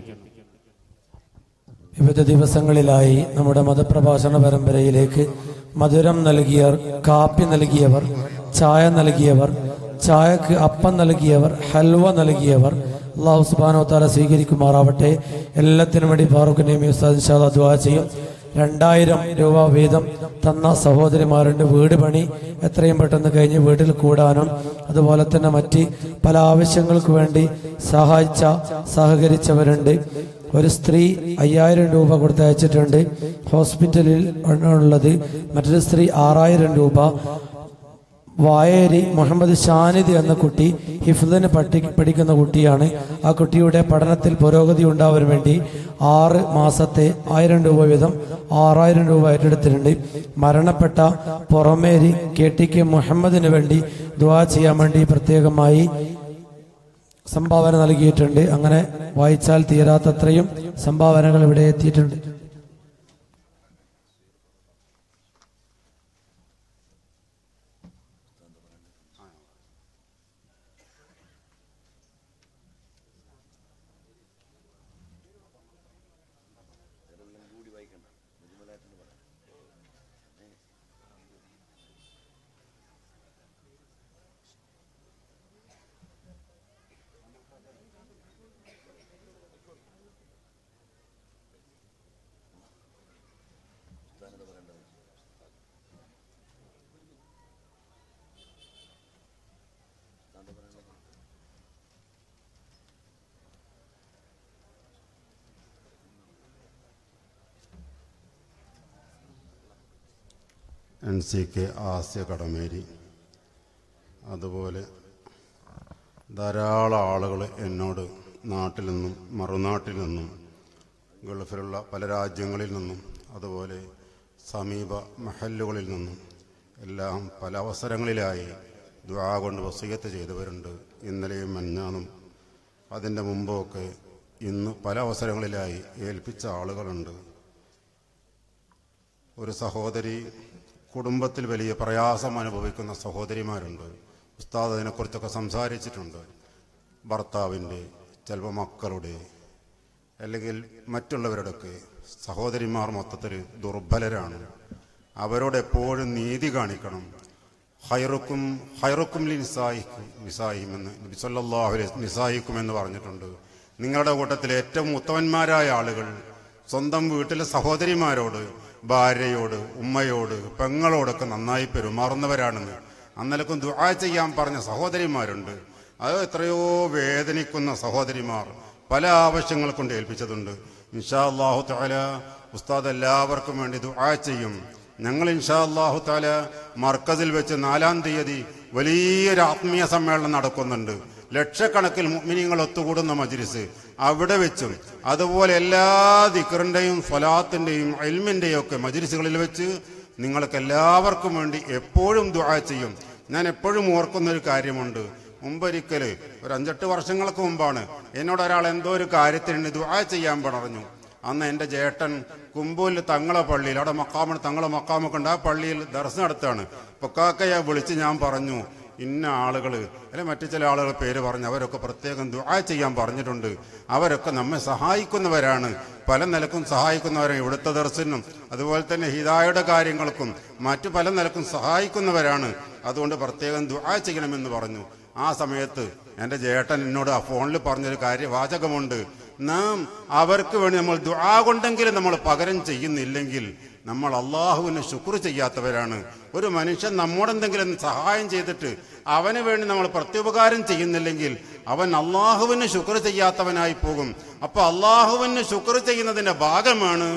Speaker 8: വിവിധ ദിവസങ്ങളിലായി നമ്മുടെ മതപ്രഭാഷണ പരമ്പരയിലേക്ക് മധുരം നൽകിയവർ കാപ്പി നൽകിയവർ ചായ നൽകിയവർ ചായക്ക് അപ്പം നൽകിയവർ ഹൽവ നൽകിയവർ അള്ളാഹു സുബാനോ താല സ്വീകരിക്കുമാറാവട്ടെ എല്ലാത്തിനും വേണ്ടി ഫാറൂഖ് നബി ഉസ്താദ് ഇൻഷാല്ലാ ദുആ ചെയ്യും രണ്ടായിരം രൂപ വീതം തന്ന സഹോദരിമാരുണ്ട് വീട് പണി എത്രയും പെട്ടെന്ന് കഴിഞ്ഞ് വീട്ടിൽ കൂടാനും അതുപോലെ തന്നെ മറ്റ് പല ആവശ്യങ്ങൾക്ക് വേണ്ടി സഹായിച്ച സഹകരിച്ചവരുണ്ട് ഒരു സ്ത്രീ അയ്യായിരം രൂപ കൊടുത്തയച്ചിട്ടുണ്ട് ഹോസ്പിറ്റലിൽ ഉള്ളത് മറ്റൊരു സ്ത്രീ ആറായിരം രൂപ വായേരി മുഹമ്മദ് ഷാനിദ് എന്ന കുട്ടി ഹിഫ്ദിന് പഠി പഠിക്കുന്ന കുട്ടിയാണ് ആ കുട്ടിയുടെ പഠനത്തിൽ പുരോഗതി ഉണ്ടാവാൻ വേണ്ടി ആറ് മാസത്തെ ആയിരം രൂപ വീതം ആറായിരം രൂപ ഏറ്റെടുത്തിട്ടുണ്ട് മരണപ്പെട്ട പുറമേരി കെ ടി കെ മുഹമ്മദിന് വേണ്ടി ദുവാ ചെയ്യാൻ വേണ്ടി പ്രത്യേകമായി സംഭാവന നൽകിയിട്ടുണ്ട് അങ്ങനെ വായിച്ചാൽ തീരാത്തത്രയും സംഭാവനകൾ ഇവിടെ എത്തിയിട്ടുണ്ട്
Speaker 5: N C K Asya Kadameri അതുപോലെ ധാരാളം ആളുകൾ എന്നോട് നാട്ടിൽ നിന്നും മറുനാട്ടിൽ നിന്നും ഗൾഫിലുള്ള പല രാജ്യങ്ങളിൽ നിന്നും അതുപോലെ സമീപ മഹല്ലുകളിൽ നിന്നും എല്ലാം പല അവസരങ്ങളിലായി ദ്വാ കൊണ്ട് വസീയത്ത് ചെയ്തവരുണ്ട് ഇന്നലെയും മഞ്ഞാനും അതിൻ്റെ മുമ്പൊക്കെ ഇന്ന് പല അവസരങ്ങളിലായി ഏൽപ്പിച്ച ആളുകളുണ്ട് ഒരു സഹോദരി കുടുംബത്തിൽ വലിയ പ്രയാസം അനുഭവിക്കുന്ന സഹോദരിമാരുണ്ട് ഉസ്താദ് അതിനെക്കുറിച്ചൊക്കെ സംസാരിച്ചിട്ടുണ്ട് ഭർത്താവിൻ്റെ ചിലപ്പോൾ മക്കളുടെ അല്ലെങ്കിൽ മറ്റുള്ളവരുടെയൊക്കെ സഹോദരിമാർ മൊത്തത്തിൽ ദുർബലരാണ് അവരോട് എപ്പോഴും നീതി കാണിക്കണം ഹൈറുക്കും ഹൈറുക്കും ലി നിസായിക്കും നിസായിക്കും എന്ന് നബി സല്ലല്ലാഹു അലൈഹി നിസായിക്കും എന്ന് പറഞ്ഞിട്ടുണ്ട് നിങ്ങളുടെ കൂട്ടത്തിൽ ഏറ്റവും ഉത്തമന്മാരായ ആളുകൾ സ്വന്തം വീട്ടിലെ സഹോദരിമാരോട് ഭാര്യയോട് ഉമ്മയോട് പെങ്ങളോടൊക്കെ നന്നായി പെരുമാറുന്നവരാണെന്ന് അന്നലക്കും ദുആ ചെയ്യാൻ പറഞ്ഞ സഹോദരിമാരുണ്ട് അത് എത്രയോ വേദനിക്കുന്ന സഹോദരിമാർ പല ആവശ്യങ്ങൾ കൊണ്ട് ഏൽപ്പിച്ചതുണ്ട് ഇൻഷാ അള്ളാഹു താല ഉസ്താദ് എല്ലാവർക്കും വേണ്ടി ദുആ ചെയ്യും ഞങ്ങൾ ഇൻഷാ അള്ളാഹു താല മർക്കസിൽ വെച്ച് നാലാം തീയതി വലിയൊരു ആത്മീയ സമ്മേളനം നടക്കുന്നുണ്ട് ലക്ഷക്കണക്കിൽ മുഅ്മിനീങ്ങൾ ഒത്തുകൂടുന്ന മജ്ലിസ് അവിടെ വെച്ചും അതുപോലെ എല്ലാ ദിക്കറിന്റെയും സ്വലാത്തിന്റെയും എൽമിന്റെയും ഒക്കെ മജ്ലിസുകളിൽ വെച്ച് നിങ്ങൾക്ക് എല്ലാവർക്കും വേണ്ടി എപ്പോഴും ദുആ ചെയ്യും ഞാൻ എപ്പോഴും ഓർക്കുന്ന ഒരു കാര്യമുണ്ട് മുമ്പൊരിക്കല് ഒരു അഞ്ചെട്ട് വർഷങ്ങൾക്ക് മുമ്പാണ് എന്നോട് ഒരാൾ എന്തോ ഒരു കാര്യത്തിന് ദുആ ചെയ്യാൻ പറഞ്ഞു അന്ന് എൻ്റെ ചേട്ടൻ കുമ്പൂല് തങ്ങളെ പള്ളിയിൽ അവിടെ മക്കാമ തങ്ങളെ മക്കാമൊക്കെ ഉണ്ട് ആ പള്ളിയിൽ ദർശനം നടത്താണ് പൊക്കാക്കയെ വിളിച്ച് ഞാൻ പറഞ്ഞു ഇന്ന ആളുകൾ അല്ലെ മറ്റു ചില ആളുകൾ പേര് പറഞ്ഞു അവരൊക്കെ പ്രത്യേകം ദുആ ചെയ്യാൻ പറഞ്ഞിട്ടുണ്ട് അവരൊക്കെ നമ്മെ സഹായിക്കുന്നവരാണ് പല നിലക്കും സഹായിക്കുന്നവരാണ് ഇവിടുത്തെ ദർശനം അതുപോലെ തന്നെ ഹിതായുടെ കാര്യങ്ങൾക്കും മറ്റു പല നിലക്കും സഹായിക്കുന്നവരാണ് അതുകൊണ്ട് പ്രത്യേകം ദുആ ചെയ്യണമെന്ന് പറഞ്ഞു ആ സമയത്ത് എൻ്റെ ചേട്ടൻ എന്നോട് ആ ഫോണിൽ പറഞ്ഞൊരു കാര്യ വാചകമുണ്ട് നാം അവർക്ക് വേണ്ടി നമ്മൾ ദുആ കൊണ്ടെങ്കിലും നമ്മൾ പകരം ചെയ്യുന്നില്ലെങ്കിൽ നമ്മൾ അള്ളാഹുവിന് ശുക്ർ ചെയ്യാത്തവരാണ് ഒരു മനുഷ്യൻ നമ്മോടെന്തെങ്കിലും സഹായം ചെയ്തിട്ട് അവന് വേണ്ടി നമ്മൾ പ്രത്യുപകാരം ചെയ്യുന്നില്ലെങ്കിൽ അവൻ അള്ളാഹുവിന് ശുക്ർ ചെയ്യാത്തവനായി പോകും അപ്പൊ അള്ളാഹുവിന് ശുക്ർ ചെയ്യുന്നതിന്റെ ഭാഗമാണ്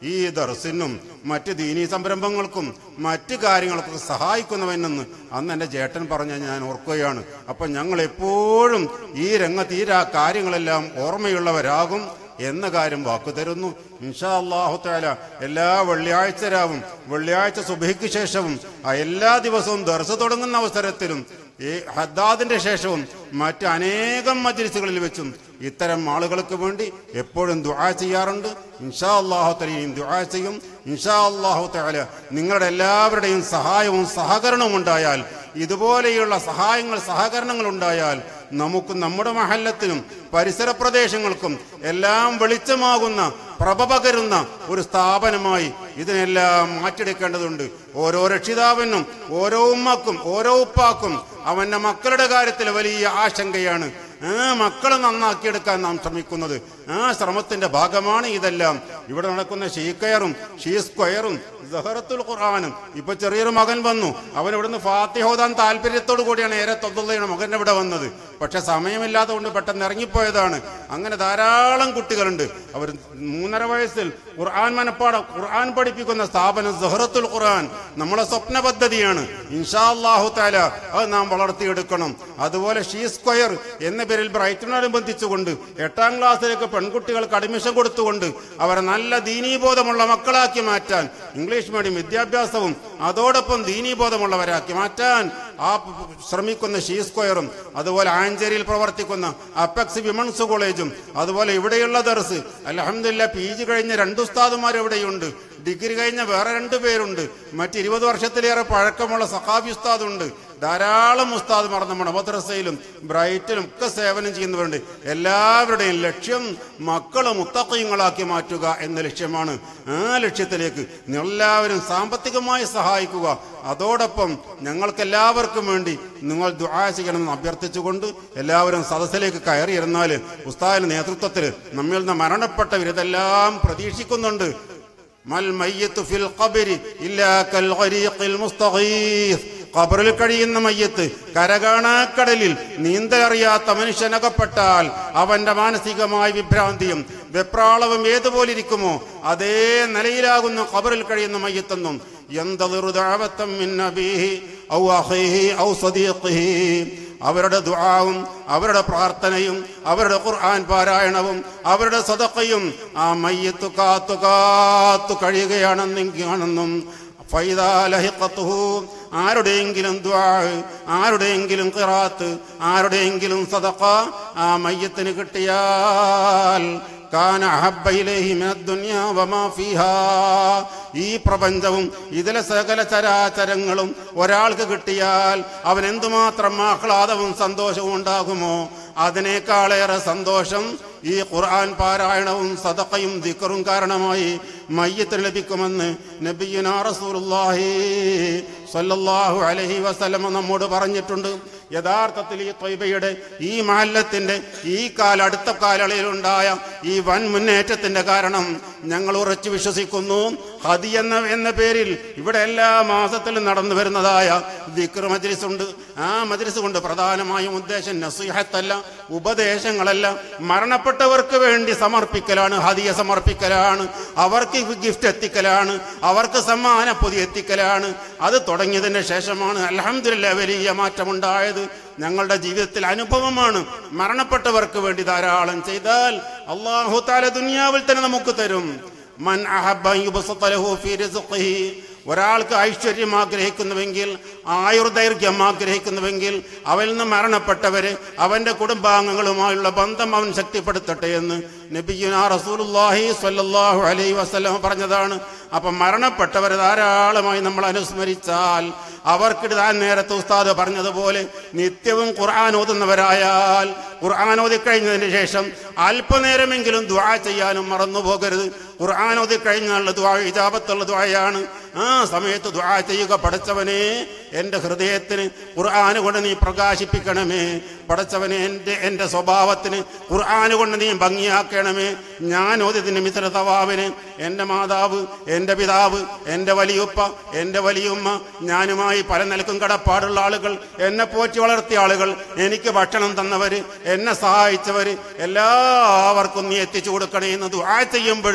Speaker 5: ഈ ദർസിനും മറ്റ് ദീനീ സംരംഭങ്ങൾക്കും മറ്റ് കാര്യങ്ങൾക്കും സഹായിക്കുന്നവനെന്ന് അന്ന് എൻ്റെ ചേട്ടൻ പറഞ്ഞ ഞാൻ ഓർക്കുകയാണ് അപ്പം ഞങ്ങൾ എപ്പോഴും ഈ രംഗത്ത് ഈ രാ- കാര്യങ്ങളെല്ലാം ഓർമ്മയുള്ളവരാകും എന്ന കാര്യം വാക്കു തരുന്നു ഇൻഷാ അള്ളാഹു താല എല്ലാ വെള്ളിയാഴ്ച രാവും വെള്ളിയാഴ്ച സുബഹിക്ക് ശേഷവും ആ എല്ലാ ദിവസവും ദർസ് തുടങ്ങുന്ന അവസരത്തിലും ഈ ഹദ്ദാദിന്റെ ശേഷവും മറ്റ് അനേകം മജ്ലിസുകളിൽ വെച്ചും ഇത്തരം ആളുകൾക്ക് വേണ്ടി എപ്പോഴും ദുആ ചെയ്യാറുണ്ട് ഇൻഷാ അള്ളാഹു തലയും ദുആ ചെയ്യും ഇൻഷാ അള്ളാഹു തല നിങ്ങളുടെ എല്ലാവരുടെയും സഹായവും സഹകരണവും ഉണ്ടായാൽ ഇതുപോലെയുള്ള സഹായങ്ങൾ സഹകരണങ്ങൾ ഉണ്ടായാൽ നമുക്ക് നമ്മുടെ മഹല്ലത്തിനും പരിസര പ്രദേശങ്ങൾക്കും എല്ലാം വെളിച്ചമാകുന്ന പ്രഭ പകരുന്ന ഒരു സ്ഥാപനമായി ഇതിനെല്ലാം മാറ്റിയെടുക്കേണ്ടതുണ്ട് ഓരോ രക്ഷിതാവിനും ഓരോ ഉമ്മക്കും ഓരോ ഉപ്പാക്കും അവന്റെ മക്കളുടെ കാര്യത്തിൽ വലിയ ആശങ്കയാണ് ആ മക്കളെ നന്നാക്കിയെടുക്കാൻ നാം ശ്രമിക്കുന്നത് ആ ശ്രമത്തിന്റെ ഭാഗമാണ് ഇതെല്ലാം ഇവിടെ നടക്കുന്ന ഷീക്കയറും ഷീ സ്ക്വയറും സഹറത്തുൽ ഖുർആാനും ഇപ്പൊ ചെറിയൊരു മകൻ വന്നു അവൻ ഇവിടുന്ന് ഫാത്തിഹോദാൻ താല്പര്യത്തോടു കൂടിയാണ് ഏറെ തൊന്നുള്ളതാണ് മകൻ ഇവിടെ വന്നത് പക്ഷെ സമയമില്ലാതെ കൊണ്ട് പെട്ടെന്ന് ഇറങ്ങിപ്പോയതാണ് അങ്ങനെ ധാരാളം കുട്ടികളുണ്ട് അവർ മൂന്നര വയസ്സിൽ ഖുർആൻ മനപ്പാട ഖുർആൻ പഠിപ്പിക്കുന്ന സ്ഥാപനം സഹറത്തുൽ ഖുർആൻ നമ്മളെ സ്വപ്ന പദ്ധതിയാണ് ഇൻഷാ അല്ലാഹു താല അത് നാം വളർത്തിയെടുക്കണം അതുപോലെ ഷീ സ്ക്വയർ എന്ന പേരിൽ ബ്രൈറ്റിനോടനുബന്ധിച്ചുകൊണ്ട് എട്ടാം ക്ലാസ്സിലേക്ക് പെൺകുട്ടികൾക്ക് അഡ്മിഷൻ കൊടുത്തുകൊണ്ട് അവരെ നല്ല ദീനീബോധമുള്ള മക്കളാക്കി മാറ്റാൻ ഇംഗ്ലീഷ് മീഡിയം വിദ്യാഭ്യാസവും അതോടൊപ്പം ദീനീബോധമുള്ളവരാക്കി മാറ്റാൻ ആ ശ്രമിക്കുന്ന ഷീ സ്ക്വയറും അതുപോലെ ആഞ്ചേരിയിൽ പ്രവർത്തിക്കുന്ന അപ്പെക്സ് വിമൺസ് കോളേജും അതുപോലെ ഇവിടെയുള്ള ദർസ് അലഹമില്ല പി ജി കഴിഞ്ഞ രണ്ട് ഉസ്താദുമാർ ഇവിടെയുണ്ട് ഡിഗ്രി കഴിഞ്ഞ വേറെ രണ്ട് പേരുണ്ട് മറ്റ് ഇരുപത് വർഷത്തിലേറെ പഴക്കമുള്ള സഖാബി ഉസ്താദുണ്ട് ധാരാളം ഉസ്താദുമാർ നമ്മുടെ മദ്രസയിലും ബ്രൈറ്റിലും ഒക്കെ സേവനം ചെയ്യുന്നവരുണ്ട് എല്ലാവരുടെയും ലക്ഷ്യം മക്കളെ മുത്തക്കയങ്ങളാക്കി മാറ്റുക എന്ന ലക്ഷ്യമാണ് ആ ലക്ഷ്യത്തിലേക്ക് എല്ലാവരും സാമ്പത്തികമായി സഹായിക്കുക അതോടൊപ്പം ഞങ്ങൾക്ക് എല്ലാവർക്കും വേണ്ടി നിങ്ങൾ ദുആ ചെയ്യണമെന്ന് അഭ്യർത്ഥിച്ചുകൊണ്ട് എല്ലാവരും സദസ്സിലേക്ക് കയറിയിരുന്നാൽ ഉസ്താദിന്റെ നേതൃത്വത്തിൽ നമ്മിൽ നിന്ന് മരണപ്പെട്ടവരിതെല്ലാം പ്രതീക്ഷിക്കുന്നുണ്ട് മൽ മയ്യത്തു ഫിൽ ഖബരി ഇല്ലാ കൽ ഗരീഖിൽ മുസ്തഗീസ് ഖബറിൽ കഴിയുന്ന മയ്യത്ത് കരകാണാക്കടലിൽ നീന്തലറിയാത്ത മനുഷ്യനകപ്പെട്ടാൽ അവന്റെ മാനസികമായ വിഭ്രാന്തിയും വെപ്രാളവും ഏതുപോലെ ഇരിക്കുമോ അതേ നിലയിലാകുന്ന ഖബറിൽ കഴിയുന്ന മയ്യത്തെന്നും ينتظر دعوة من أبيه أو أخيه أو صديقه അവരുടെ ദുആവും അവരുടെ പ്രാർത്ഥനയും അവരുടെ ഖുർആൻ പാരായണവും അവരുടെ സദക്കയും ആ മയ്യത്ത് കാത്തു കാത്തു കഴിയുകയാണെന്നെങ്കിലും ഫൈദാലഹിഖത്തുഹു ആരുടെയെങ്കിലും ദ്വാ ആരുടെയെങ്കിലും ഖിറാത്ത് ആരുടെയെങ്കിലും സദക്ക ആ മയ്യത്തിന് കിട്ടിയാൽ കാന അഹബ്ബ ഇലൈഹി മിനദ് ദുനിയാ വമാ ഫീഹാ ഈ പ്രപഞ്ചവും ഇതിലെ സകല ചരാചരങ്ങളും ഒരാൾക്ക് കിട്ടിയാൽ അവൻ എന്തുമാത്രം ആഹ്ലാദവും സന്തോഷവും ഉണ്ടാകുമോ അതിനേക്കാളേറെ സന്തോഷം ഈ ഖുർആൻ പാരായണവും സദക്കയും ദിക്കറും കാരണമായി മയ്യത്തിന് ലഭിക്കുമെന്ന് നബിയുന റസൂലുള്ളാഹി സ്വല്ലല്ലാഹു അലൈഹി വസല്ലമ നമ്മോട് പറഞ്ഞിട്ടുണ്ട് യഥാർത്ഥത്തിൽ ഈ ത്വയ്ബയുടെ ഈ മാലത്തിന്റെ ഈ കാല അടുത്ത കാലയളവിലുണ്ടായ ഈ വൻ മുന്നേറ്റത്തിന്റെ കാരണം ഞങ്ങൾ ഉറച്ചു വിശ്വസിക്കുന്നു ഹദി എന്ന എന്ന പേരിൽ ഇവിടെ എല്ലാ മാസത്തിലും നടന്നു വരുന്നതായ ദിക്ർ മജ്ലിസ് ഉണ്ട് ആ മജ്ലിസ് കൊണ്ട് പ്രധാനമായും ഉദ്ദേശം നസീഹത്തല്ല ഉപദേശങ്ങളല്ല മരണപ്പെട്ടവർക്ക് വേണ്ടി സമർപ്പിക്കലാണ് ഹദിയ സമർപ്പിക്കലാണ് അവർക്ക് ഗിഫ്റ്റ് എത്തിക്കലാണ് അവർക്ക് സമ്മാന പൊതി എത്തിക്കലാണ് അത് തുടങ്ങിയതിന് ശേഷമാണ് അലഹമില്ല വലിയ മാറ്റമുണ്ടായത് ഞങ്ങളുടെ ജീവിതത്തിൽ അനുഭവമാണ് മരണപ്പെട്ടവർക്ക് വേണ്ടി ധാരാളം ചെയ്താൽ അള്ളാഹു താല ദുനിയാവിൽ തന്നെ നമുക്ക് തരും മൻ അഹബ്ബ അൻ യുബ്സത ലഹു ഫീ റിസ്ഖിഹി ഒരാൾക്ക് ഐശ്വര്യം ആഗ്രഹിക്കുന്നുവെങ്കിൽ ആയുർദൈർഘ്യം ആഗ്രഹിക്കുന്നുവെങ്കിൽ അവനിൽ നിന്ന് മരണപ്പെട്ടവര് അവന്റെ കുടുംബാംഗങ്ങളുമായുള്ള ബന്ധം അവൻ ശക്തിപ്പെടുത്തട്ടെ എന്ന് നബിയുന റസൂലുള്ളാഹി സ്വല്ലല്ലാഹു അലൈഹി വസല്ലം പറഞ്ഞതാണ് അപ്പം മരണപ്പെട്ടവർ ധാരാളമായി നമ്മൾ അനുസ്മരിച്ചാൽ അവർക്കിട്ട് താൻ നേരത്തെ ഉസ്താദ് പറഞ്ഞതുപോലെ നിത്യവും ഖുർആൻ ഓതുന്നവരായാൽ ഖുർആൻ ഓതി കഴിഞ്ഞതിന് ശേഷം അല്പനേരമെങ്കിലും ദുആ ചെയ്യാനും മറന്നു പോകരുത് ഖുർആൻ ഓതി കഴിഞ്ഞാലുള്ള ദുആ ഇജാബത്തുള്ള ദുആയാണ് ആ സമയത്ത് ദുആ ചെയ്യുക പടച്ചവനെ എൻ്റെ ഹൃദയത്തിന് ഖുർആൻ കൊണ്ട് നീ പ്രകാശിപ്പിക്കണമേ പടച്ചവനെ എൻ്റെ എൻ്റെ സ്വഭാവത്തിന് ഖുർആൻ കൊണ്ട് നീ ഭംഗിയാക്കണമേ ഞാൻ ഓതിയതിന് മിത്ര തവാവിന് എൻ്റെ മാതാവ് എൻ്റെ പിതാവ് എൻ്റെ വലിയുപ്പ എൻ്റെ വലിയുമ്മ ഞാനുമായി പല നിലക്കും കടപ്പാടുള്ള ആളുകൾ എന്നെ പോറ്റി വളർത്തിയ ആളുകൾ എനിക്ക് ഭക്ഷണം തന്നവര് എന്നെ സഹായിച്ചവര് എല്ലാവർക്കും നീ എത്തിച്ചു കൊടുക്കണേ എന്ന് ദുആ ചെയ്യുമ്പോൾ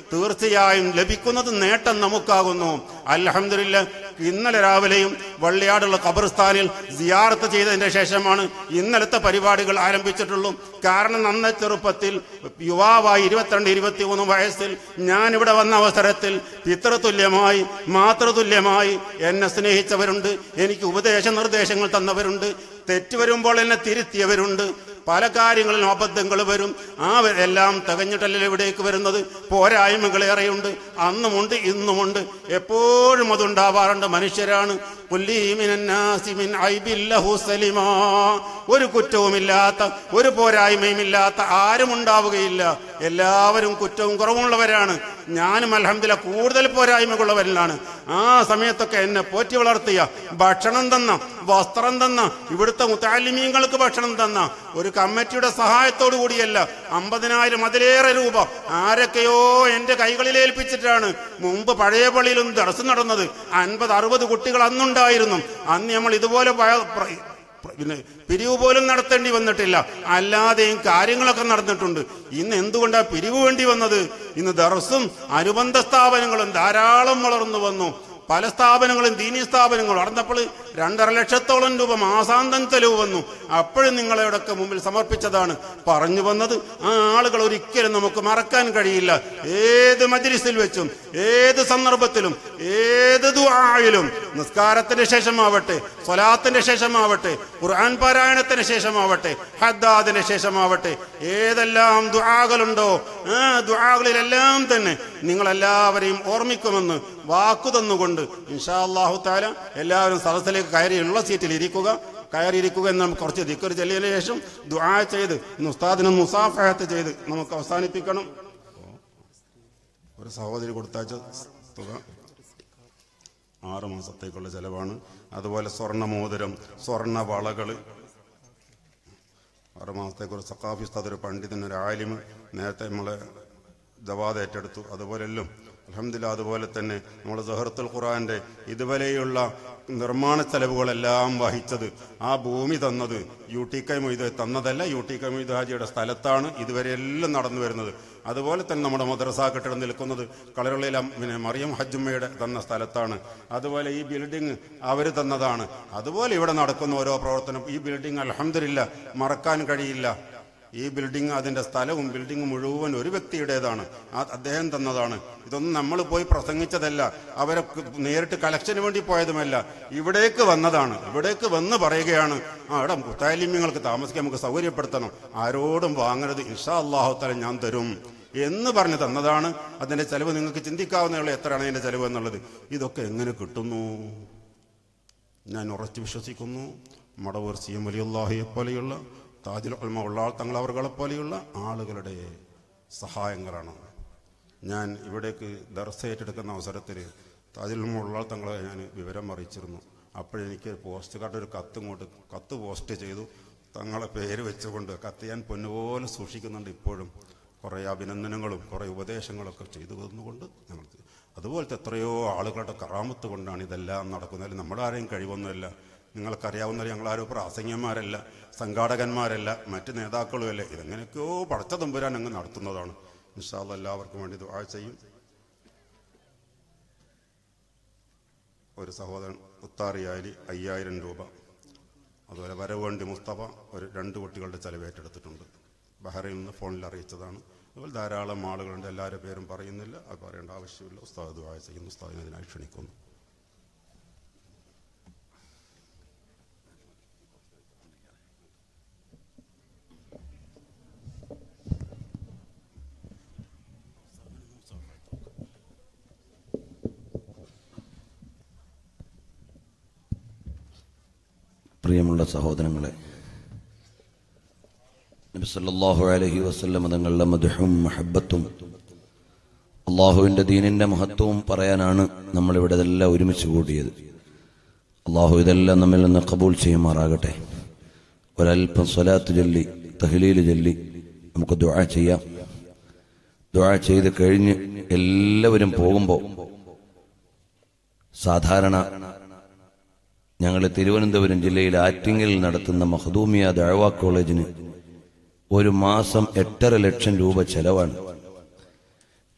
Speaker 5: തീർച്ചയായും ലഭിക്കുന്നത് നേട്ടം നമുക്കാകുന്നു അൽഹംദുലില്ല ഇന്നലെ രാവിലെയും വള്ളിയാടുള്ള ഖബർസ്ഥാനിൽ സിയാറത്ത് ചെയ്തതിന്റെ ശേഷമാണ് ഇന്നലത്തെ പരിപാടികൾ ആരംഭിച്ചിട്ടുള്ളൂ കാരണം നന്ന ചെറുപ്പത്തിൽ യുവാവായി ഇരുപത്തിരണ്ട് ഇരുപത്തി മൂന്ന് വയസ്സിൽ ഞാൻ ഇവിടെ വന്ന അവസരത്തിൽ പിതൃതുല്യമായി മാതൃതുല്യമായി എന്നെ സ്നേഹിച്ചവരുണ്ട് എനിക്ക് ഉപദേശ നിർദ്ദേശങ്ങൾ തന്നവരുണ്ട് തെറ്റ് വരുമ്പോൾ എന്നെ തിരുത്തിയവരുണ്ട് പല കാര്യങ്ങളിലും അബദ്ധങ്ങൾ വരും ആ വ- എല്ലാം തികഞ്ഞിട്ടല്ലേ ഇവിടേക്ക് വരുന്നത് പോരായ്മകളേറെയുണ്ട് അന്നുമുണ്ട് ഇന്നുമുണ്ട് എപ്പോഴും അതുണ്ടാവാറുണ്ട് മനുഷ്യരാണ് പുല്ലീമിനാസിമിൻ ഐബില്ലഹു സലിമാ. ഒരു കുറ്റവുമില്ലാത്ത ഒരു പോരായ്മയുമില്ലാത്ത ആരും ഉണ്ടാവുകയില്ല എല്ലാവരും കുറ്റവും കുറവുള്ളവരാണ് ഞാനും അലഹമില്ല കൂടുതൽ പോരായ്മകളുള്ളവരിലാണ് ആ സമയത്തൊക്കെ എന്നെ പോറ്റി വളർത്തിയ ഭക്ഷണം തന്ന വസ്ത്രം തന്ന ഇവിടുത്തെ മുത്താലിമീങ്ങൾക്ക് ഭക്ഷണം തന്ന ഒരു കമ്മിറ്റിയുടെ സഹായത്തോടു കൂടിയല്ല അമ്പതിനായിരം അതിലേറെ രൂപ ആരൊക്കെയോ എന്റെ കൈകളിൽ ഏൽപ്പിച്ചിട്ടാണ് മുമ്പ് പഴയ പള്ളിയിലും ദർശനം നടന്നത് അൻപത് അറുപത് കുട്ടികൾ അന്നുണ്ടായിരുന്നു അന്ന് നമ്മൾ ഇതുപോലെ പ- പ്ര- പ്ര- പിന്നെ പിരിവ് പോലും നടത്തേണ്ടി വന്നിട്ടില്ല അല്ലാതെയും കാര്യങ്ങളൊക്കെ നടന്നിട്ടുണ്ട് ഇന്ന് എന്തുകൊണ്ടാ പിരിവ് വേണ്ടി വന്നത് ഇന്ന് ദർസും അനുബന്ധ സ്ഥാപനങ്ങളും ധാരാളം വളർന്നു വന്നു പല സ്ഥാപനങ്ങളും ദീനീ സ്ഥാപനങ്ങളും നടന്നപ്പോൾ രണ്ടര ലക്ഷത്തോളം രൂപ മാസാന്തം ചെലവ് വന്നു അപ്പോഴും നിങ്ങളെയോടൊക്കെ മുമ്പിൽ സമർപ്പിച്ചതാണ് പറഞ്ഞു വന്നത് ആ ആളുകൾ ഒരിക്കലും നമുക്ക് മറക്കാൻ കഴിയില്ല ഏത് മജ്ലിസിൽ വെച്ചും ഏത് സന്ദർഭത്തിലും ഏത് ദുആയിലും നിസ്കാരത്തിന്റെ ശേഷമാവട്ടെ സ്വലാത്തിന്റെ ശേഷമാവട്ടെ ഖുർആൻ പാരായണത്തിന് ശേഷമാവട്ടെ ഹദ്ദാദിന് ശേഷമാവട്ടെ ഏതെല്ലാം ദുആകളുണ്ടോ ആ ദുആകളിലെല്ലാം തന്നെ നിങ്ങളെല്ലാവരെയും ഓർമ്മിക്കുമെന്ന് വാക്കു തന്നുകൊണ്ട് ഇൻഷാ അല്ലാഹു താല എല്ലാവരും സദസ്സിലേക്ക് കയറിയുള്ള സീറ്റിൽ ഇരിക്കുക കയറിയിരിക്കുക എന്ന് നമുക്ക് കുറച്ച് ദിക്കർ ചെല്ലിയതിനു ശേഷം ദുആ ചെയ്ത് ഇന്ന് ഉസ്താദിന് മുസാഫഹത്ത് ചെയ്ത് നമുക്ക് അവസാനിപ്പിക്കണം ഒരു സഹോദരി കൊടുത്തയച്ച തുക ആറ് മാസത്തേക്കുള്ള ചെലവാണ് അതുപോലെ സ്വർണ്ണ മോതിരം സ്വർണ്ണ വളകൾ ആറ് മാസത്തേക്ക് ഒരു സക്കാഫി ഉസ്താദ് ഒരു പണ്ഡിതൻ ഒരു ആലിമ് നേരത്തെ നമ്മളെ ജവാദ് ഏറ്റെടുത്തു അതുപോലെല്ലാം അലഹമില്ല അതുപോലെ തന്നെ നമ്മൾ സഹർത്തുൽ ഖുറാന്റെ ഇതുവരെയുള്ള നിർമ്മാണ ചെലവുകളെല്ലാം വഹിച്ചത് ആ ഭൂമി തന്നത് യു ടി കെ മൊയ്ത് തന്നതല്ല യു ടി കെ മൊയ്ത് ഹാജിയുടെ സ്ഥലത്താണ് ഇതുവരെ എല്ലാം നടന്നു വരുന്നത് അതുപോലെ തന്നെ നമ്മുടെ മദ്രസ കെട്ടിടം നിൽക്കുന്നത് കളറുള്ളിലെ പിന്നെ മറിയം ഹജ്ജുമ്മയുടെ തന്ന സ്ഥലത്താണ് അതുപോലെ ഈ ബിൽഡിംഗ് അവർ തന്നതാണ് അതുപോലെ ഇവിടെ നടക്കുന്ന ഓരോ പ്രവർത്തനം ഈ ബിൽഡിംഗ് അലഹമില്ല മറക്കാൻ കഴിയില്ല ഈ ബിൽഡിംഗ് അതിന്റെ സ്ഥലവും ബിൽഡിംഗ് മുഴുവൻ ഒരു വ്യക്തിയുടേതാണ് ആ അദ്ദേഹം തന്നതാണ് ഇതൊന്നും നമ്മൾ പോയി പ്രസംഗിച്ചതല്ല അവരെ ക- നേരിട്ട് കളക്ഷന് വേണ്ടി പോയതുമല്ല ഇവിടേക്ക് വന്നതാണ് ഇവിടേക്ക് വന്ന് പറയുകയാണ് ആ ഇവിടെ മുത്താലിമ്യങ്ങൾക്ക് താമസിക്കാൻ നമുക്ക് സൗകര്യപ്പെടുത്തണം ആരോടും വാങ്ങരുത് ഇൻഷാ അള്ളാഹുത്തല ഞാൻ തരും എന്ന് പറഞ്ഞു തന്നതാണ് അതിന്റെ ചെലവ് നിങ്ങൾക്ക് ചിന്തിക്കാവുന്നതുള്ള എത്രയാണ് അതിന്റെ ചെലവ് എന്നുള്ളത് ഇതൊക്കെ എങ്ങനെ കിട്ടുന്നു ഞാൻ ഉറച്ചു വിശ്വസിക്കുന്നു മടവൂർ സി എം വലിയുല്ലാഹിയെ പോലെയുള്ള താജുൽ ഉൽമ ഉള്ള തങ്ങൾ അവർകളെ പോലെയുള്ള ആളുകളുടെ സഹായങ്ങളാണ് ഞാൻ ഇവിടേക്ക് ദർശ ഏറ്റെടുക്കുന്ന അവസരത്തിൽ താജുൽ ഉൽമ ഉള്ള തങ്ങളെ ഞാൻ വിവരം അറിയിച്ചിരുന്നു അപ്പോഴെനിക്ക് പോസ്റ്റ് കാർഡ് ഒരു കത്ത് ഇങ്ങോട്ട് കത്ത് പോസ്റ്റ് ചെയ്തു തങ്ങളെ പേര് വെച്ചുകൊണ്ട് കത്ത് ഞാൻ പൊന്നുപോലെ സൂക്ഷിക്കുന്നുണ്ട് ഇപ്പോഴും കുറേ അഭിനന്ദനങ്ങളും കുറേ ഉപദേശങ്ങളൊക്കെ ചെയ്തു തന്നുകൊണ്ട് ഞങ്ങൾക്ക് അതുപോലത്തെ എത്രയോ ആളുകളുടെ കറാമത്ത് കൊണ്ടാണ് ഇതെല്ലാം നടക്കുന്നത് അതിൽ നമ്മുടെ ആരെയും കഴിവൊന്നുമില്ല നിങ്ങൾക്കറിയാവുന്ന ഞങ്ങളാരോ പ്രാസംഗ്യന്മാരല്ല സംഘാടകന്മാരല്ല മറ്റ് നേതാക്കളുമല്ല ഇതെങ്ങനെയൊക്കെയോ പടച്ച തമ്പുരാൻ അങ്ങ് നടത്തുന്നതാണ് ഇൻഷാല്ല എല്ലാവർക്കും വേണ്ടി ദുആ ചെയ്യും ഒരു സഹോദരൻ ഉത്താറിയായി അയ്യായിരം രൂപ അതുപോലെ വരവേണ്ടി മുസ്തഫ ഒരു രണ്ട് കുട്ടികളുടെ ചെലവ് ഏറ്റെടുത്തിട്ടുണ്ട് ബഹ്റൈനിൽ നിന്ന് ഫോണിൽ അറിയിച്ചതാണ് അതുപോലെ ധാരാളം ആളുകളുണ്ട് എല്ലാവരുടെ പേരും പറയുന്നില്ല അത് പറയേണ്ട ആവശ്യമില്ല ഉസ്താദ് ദുആ ചെയ്യുന്നു ഉസ്താദിനെ അതിനായി ക്ഷണിക്കുന്നു
Speaker 2: പ്രിയമുള്ള സഹോദരങ്ങളെ നബി സല്ലല്ലാഹു അലൈഹി വസല്ലം തങ്ങളുടെ മധുഹും മഹബത്തും അള്ളാഹുവിൻ്റെ ദീനിൻ്റെ മഹത്വവും പറയാനാണ് നമ്മളിവിടെ ഇതെല്ലാം ഒരുമിച്ച് കൂടിയത് അള്ളാഹു ഇതെല്ലാം നമ്മിൽ നിന്ന് കബൂൽ ചെയ്യുമാറാകട്ടെ ഒരൽപ്പം സ്വലാത്ത് ചൊല്ലി തഹ്ലീൽ ചൊല്ലി നമുക്ക് ദുആ ചെയ്യാം ദുആ ചെയ്ത് കഴിഞ്ഞ് എല്ലാവരും പോകുമ്പോൾ സാധാരണ ഞങ്ങൾ തിരുവനന്തപുരം ജില്ലയിൽ ആറ്റിങ്ങൽ നടത്തുന്ന മഹദൂമിയ ദഴവ കോളേജിന് ഒരു മാസം എട്ടര ലക്ഷം രൂപ ചെലവാണ്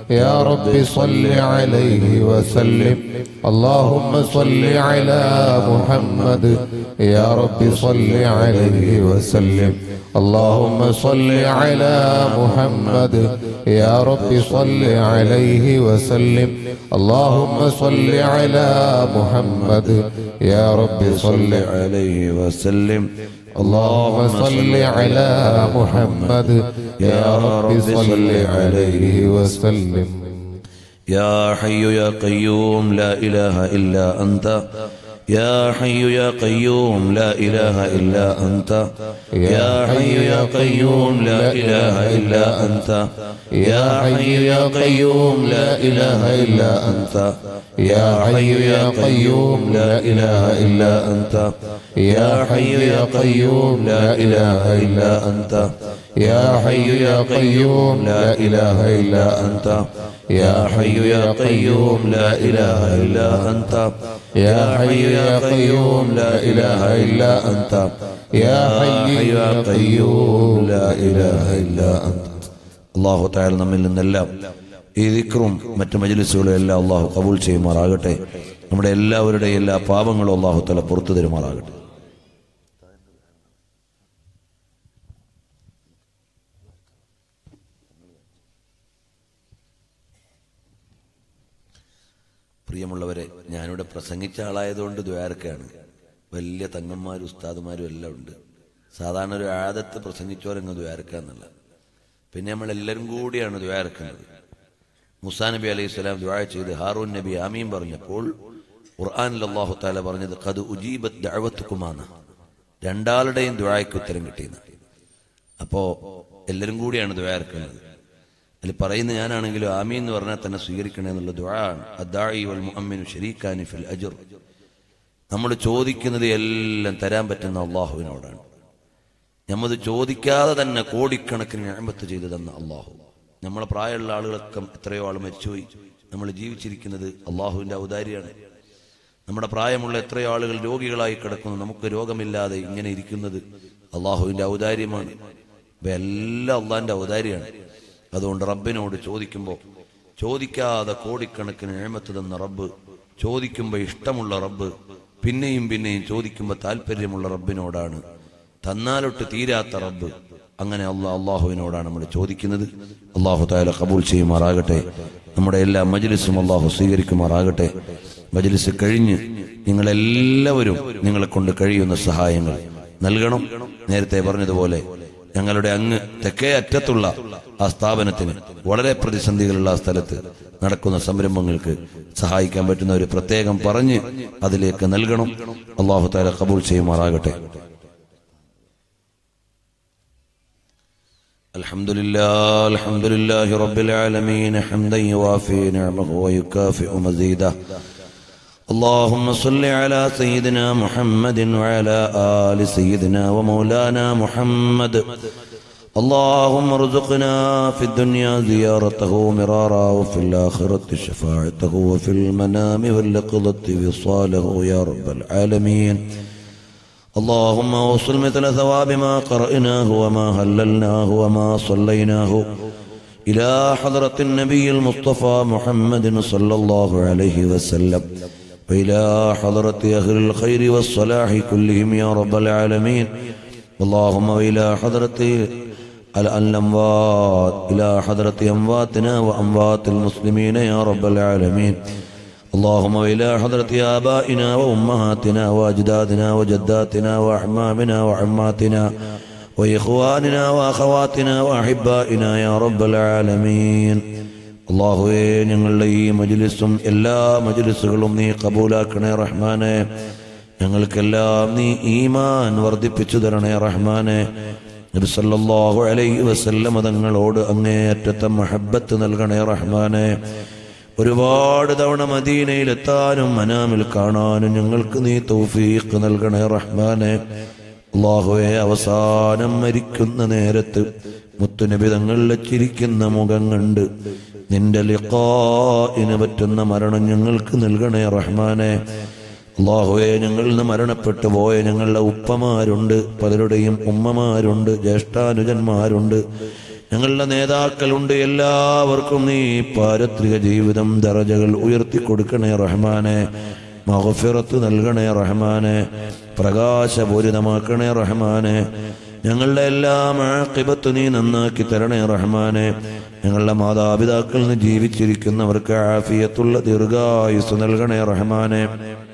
Speaker 9: يا رب صل عليه وسلم اللهم صل على محمد يا رب صل عليه وسلم اللهم صل على محمد يا رب صل عليه وسلم اللهم صل على محمد يا رب صل
Speaker 2: عليه وسلم
Speaker 9: اللهم صل على محمد يا رب صل عليه وسلم
Speaker 2: يا حي يا قيوم لا إله إلا أنت يا حي يا قيوم لا إله إلا أنت يا حي يا قيوم لا إله إلا أنت يا حي يا قيوم لا إله إلا أنت يا حي يا قيوم لا إله إلا أنت يا حي يا قيوم لا إله إلا أنت يا حي يا قيوم لا إله إلا أنت يا حي يا قيوم لا إله إلا أنت يا حي يا قيوم لا إله إلا أنت يا حي يا قيوم لا إله إلا أنت അള്ളാഹു തായാൽ നമ്മിൽ നിന്നെല്ലാം ഈ ദിക്റും മറ്റു മജലിസുകളും എല്ലാം അള്ളാഹു കബൂൽ ചെയ്യുമാറാകട്ടെ നമ്മുടെ എല്ലാവരുടെയും എല്ലാ പാപങ്ങളും അള്ളാഹു തല പുറത്തു തരുമാറാകട്ടെ പ്രിയമുള്ളവരെ ഞാനിവിടെ പ്രസംഗിച്ച ആളായതുകൊണ്ട് ദ്വാരക്കാണ് വലിയ തങ്ങന്മാരും ഉസ്താദുമാരും എല്ലാം ഉണ്ട് സാധാരണ ഒരു ആദത്ത് പ്രസംഗിച്ചവരങ്ങ് ദ്വാരക്കാന്നുള്ള പിന്നെ നമ്മൾ എല്ലാവരും കൂടിയാണ് ദ്വാരക്കുന്നത് മുസാ നബി അലൈഹി സ്വലാം ദ്വാ ചെയ്ത് ഹാറൂൻ നബി ആമീൻ പറഞ്ഞപ്പോൾ ഖുർആാനിൽ അള്ളാഹു താല പറഞ്ഞത് കത് ഉജീബത്ത് ദഅവത്തുക്കുമാണ് രണ്ടാളുടെയും ദ്വായ്ക്ക് ഉത്തരം കിട്ടിയെന്ന് അപ്പോ എല്ലാവരും കൂടിയാണ് ദ്വാരക്കുന്നത് അതിൽ പറയുന്ന ഞാനാണെങ്കിലും ആമീൻ എന്ന് പറഞ്ഞാൽ തന്നെ സ്വീകരിക്കണേ എന്നുള്ള ദ്വാണ് അദ്ദാഇ വൽ മുഅമ്മിനു ശരീക്കാനി ഫിൽ അജ്ർ നമ്മൾ ചോദിക്കുന്നത് എല്ലാം തരാൻ പറ്റുന്ന അള്ളാഹുവിനോടാണ് നമ്മത് ചോദിക്കാതെ തന്നെ കോടിക്കണക്കിന് ഞാമ്പത്ത് ചെയ്തു തന്ന അള്ളാഹു നമ്മളെ പ്രായമുള്ള ആളുകളൊക്കെ എത്രയോ ആൾ മരിച്ചുപോയി നമ്മൾ ജീവിച്ചിരിക്കുന്നത് അള്ളാഹുവിന്റെ ഔദാര്യാണ് നമ്മുടെ പ്രായമുള്ള എത്രയോ ആളുകൾ രോഗികളായി കിടക്കുന്നു നമുക്ക് രോഗമില്ലാതെ ഇങ്ങനെ ഇരിക്കുന്നത് അള്ളാഹുവിന്റെ ഔദാര്യമാണ് ഇപ്പൊ എല്ലാം അള്ളാഹിന്റെ ഔദാര്യമാണ് അതുകൊണ്ട് റബ്ബിനോട് ചോദിക്കുമ്പോൾ ചോദിക്കാതെ കോടിക്കണക്കിന് എഴുമത്ത് തന്ന റബ്ബ് ചോദിക്കുമ്പോൾ ഇഷ്ടമുള്ള റബ്ബ് പിന്നെയും പിന്നെയും ചോദിക്കുമ്പോൾ താല്പര്യമുള്ള റബ്ബിനോടാണ് തന്നാലൊട്ട് തീരാത്ത റബ്ബ് അങ്ങനെ അള്ളാഹ് അള്ളാഹുവിനോടാണ് നമ്മൾ ചോദിക്കുന്നത് അള്ളാഹു താല കബൂൽ ചെയ്യുമാറാകട്ടെ നമ്മുടെ എല്ലാ മജ്ലിസും അള്ളാഹു സ്വീകരിക്കുമാറാകട്ടെ മജ്ലിസ് കഴിഞ്ഞ് നിങ്ങളെല്ലാവരും നിങ്ങളെ കൊണ്ട് കഴിയുന്ന സഹായങ്ങൾ നൽകണം നേരത്തെ പറഞ്ഞതുപോലെ ഞങ്ങളുടെ അങ്ങ് തെക്കേ അറ്റത്തുള്ള ആ സ്ഥാപനത്തിന് വളരെ പ്രതിസന്ധികളുള്ള ആ സ്ഥലത്ത് നടക്കുന്ന സംരംഭങ്ങൾക്ക് സഹായിക്കാൻ പറ്റുന്ന ഒരു പ്രത്യേകം പറഞ്ഞ് അതിലേക്ക് നൽകണം അള്ളാഹു താല കബൂൽ ചെയ്യുമാറാകട്ടെ الحمد لله الحمد لله رب العالمين حمدا يوافي نعمه ويكافئ مزيده اللهم صل على سيدنا محمد وعلى آل سيدنا ومولانا محمد اللهم ارزقنا في الدنيا زيارته مرارا وفي الآخرة شفاعته وفي المنام واللقظة وصاله يا رب العالمين اللهم وصل مثل ثواب ما قرأناه وما هللناه وما صليناه إلى حضرة النبي المصطفى محمد صلى الله عليه وسلم وإلى حضرة أهل الخير والصلاح كلهم يا رب العالمين اللهم وإلى حضرة الأموات إلى حضرة أمواتنا وأموات المسلمين يا رب العالمين اللهم إلى حضرة آبائنا وأمهاتنا وأجدادنا وجداتنا وأحمامنا وعماتنا وإخواننا وأخواتنا وأحبائنا يا رب العالمين അള്ളാഹുവേ ഞങ്ങളുടെ ഈ മജ്ലിസും എല്ലാ മജ്ലിസുകളും നീ കബൂലാക്കണേ റഹ്മാനെ ഞങ്ങൾക്കെല്ലാം നീ ഈമാൻ വർദ്ധിപ്പിച്ചു തരണേ റഹ്മാനെ നബി സല്ലല്ലാഹു അലൈഹി വസല്ലമ തങ്ങളോട് അങ്ങേയറ്റത്തെ മഹബത്ത് നൽകണേ റഹ്മാനെ ഒരുപാട് തവണ മദീനയിലെത്താനും മനാമിൽ കാണാനും ഞങ്ങൾക്ക് നീ തൗഫീഖ് നൽകണേ റഹ്മാനെ അള്ളാഹുവെ അവസാനം മരിക്കുന്ന നേരത്ത് മുത്തുനബി തങ്ങളിൽ ചിരിക്കുന്ന മുഖം കണ്ട് നിന്റെ ലിഖായിന് പറ്റുന്ന മരണം ഞങ്ങൾക്ക് നൽകണേ റഹ്മാനെ അള്ളാഹുവെ ഞങ്ങളിൽ നിന്ന് മരണപ്പെട്ടു പോയ ഞങ്ങളുടെ ഉപ്പമാരുണ്ട് പലരുടെയും ഉമ്മമാരുണ്ട് ജ്യേഷ്ഠാനുജന്മാരുണ്ട്
Speaker 4: ഞങ്ങളുടെ നേതാക്കളുണ്ട് എല്ലാവർക്കും നീ പാരത്രിക ജീവിതം ദറജകൾ ഉയർത്തി കൊടുക്കണേ റഹ്മാനെ മഹഫിറത്ത് നൽകണേ റഹ്മാനെ പ്രകാശപൂരിതമാക്കണേ റഹ്മാനെ ഞങ്ങളുടെ എല്ലാം ആക്കിബത്ത് നീ നന്നാക്കി തരണേ റഹ്മാനെ ഞങ്ങളുടെ മാതാപിതാക്കളിൽ നിന്ന് ജീവിച്ചിരിക്കുന്നവർക്ക് ആഫിയത്തുള്ള ദീർഘായുസ് നൽകണേ റഹ്മാനെ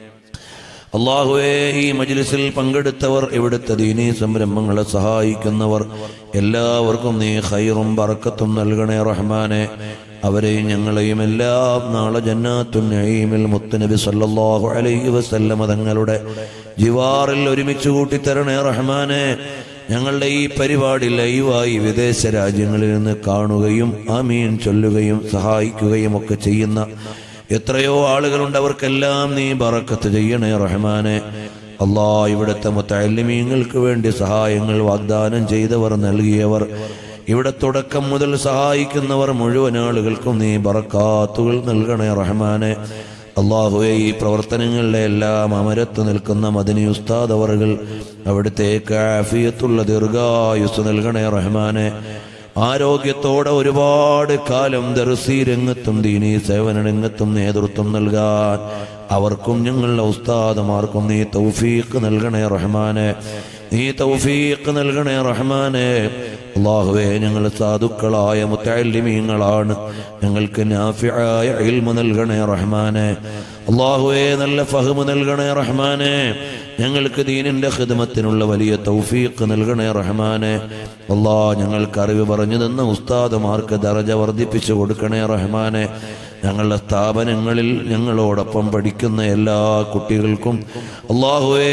Speaker 4: അള്ളാഹുവേ ഈ മജ്ലിസിൽ പങ്കെടുത്തവർ ഇവിടുത്തെ ദീനീ സംരംഭങ്ങളെ സഹായിക്കുന്നവർ എല്ലാവർക്കും നീ ഖൈറും ബറക്കത്തും നൽകണേ റഹ്മാനെ അവരെയും ഞങ്ങളെയും എല്ലാം നാളെ ജന്നാത്തുൻ നഈമിൽ മുത്തുനബി സല്ലല്ലാഹു അലൈഹി വസല്ലമ തങ്ങളുടെ ജിവാറിൽ ഒരുമിച്ച് കൂട്ടിത്തരണേ റഹ്മാനെ ഞങ്ങളുടെ ഈ പരിപാടി ലൈവായി വിദേശ രാജ്യങ്ങളിൽ നിന്ന് കാണുകയും ആമീൻ ചൊല്ലുകയും സഹായിക്കുകയും ഒക്കെ ചെയ്യുന്ന എത്രയോ ആളുകളുണ്ട് അവർക്കെല്ലാം നീ ബറക്കത്ത് ചെയ്യണേ റഹ്മാനെ അള്ളാ ഇവിടുത്തെ മുത്തല്ലിമീങ്ങൾക്ക് വേണ്ടി സഹായങ്ങൾ വാഗ്ദാനം ചെയ്തവർ നൽകിയവർ ഇവിടെ തുടക്കം മുതൽ സഹായിക്കുന്നവർ മുഴുവൻ ആളുകൾക്കും നീ ബറക്കാത്തുകൾ നൽകണേ റഹ്മാനെ അള്ളാഹുവെ ഈ പ്രവർത്തനങ്ങളിലെ എല്ലാം അമരത്ത് നിൽക്കുന്ന മദനി ഉസ്താദ് അവറുകൾ അവിടുത്തേക്ക് ആഫിയത്തുള്ള ദീർഘായുസ് നൽകണേ റഹ്മാനെ ആരോഗ്യത്തോടെ ഒരുപാട് കാലം ദർസി രംഗത്തും ദീനീ സേവന രംഗത്തും നേതൃത്വം നൽകാൻ അവർക്കും ഞങ്ങളുടെ ഉസ്താദമാർക്കും നീ തൗഫീഖ് നൽകണേ റഹ്മാനെ നീ തൗഫീഖ് നൽകണേ റഹ്മാനെ അള്ളാഹുവേ ഞങ്ങൾ സാധുക്കളായ മുത്തല്ലിമീങ്ങളാണ് ഞങ്ങൾക്ക് നാഫിയായ ഇൽമ നൽകണേ റഹ്മാനെ അള്ളാഹുവേ നല്ല ഫഹ്മ് നൽകണേ റഹ്മാനെ ഞങ്ങൾക്ക് ദീനിന്റെ ഖിദ്മത്തിനുള്ള വലിയ തൗഫീഖ് നൽകണേ റഹ്മാനെ അള്ളാ ഞങ്ങൾക്ക് അറിവ് പറഞ്ഞു തന്ന ഉസ്താദുമാർക്ക് ദറജ വർദ്ധിപ്പിച്ചു കൊടുക്കണേ റഹ്മാനെ ഞങ്ങളുടെ സ്ഥാപനങ്ങളിൽ ഞങ്ങളോടൊപ്പം പഠിക്കുന്ന എല്ലാ കുട്ടികൾക്കും അള്ളാഹുവേ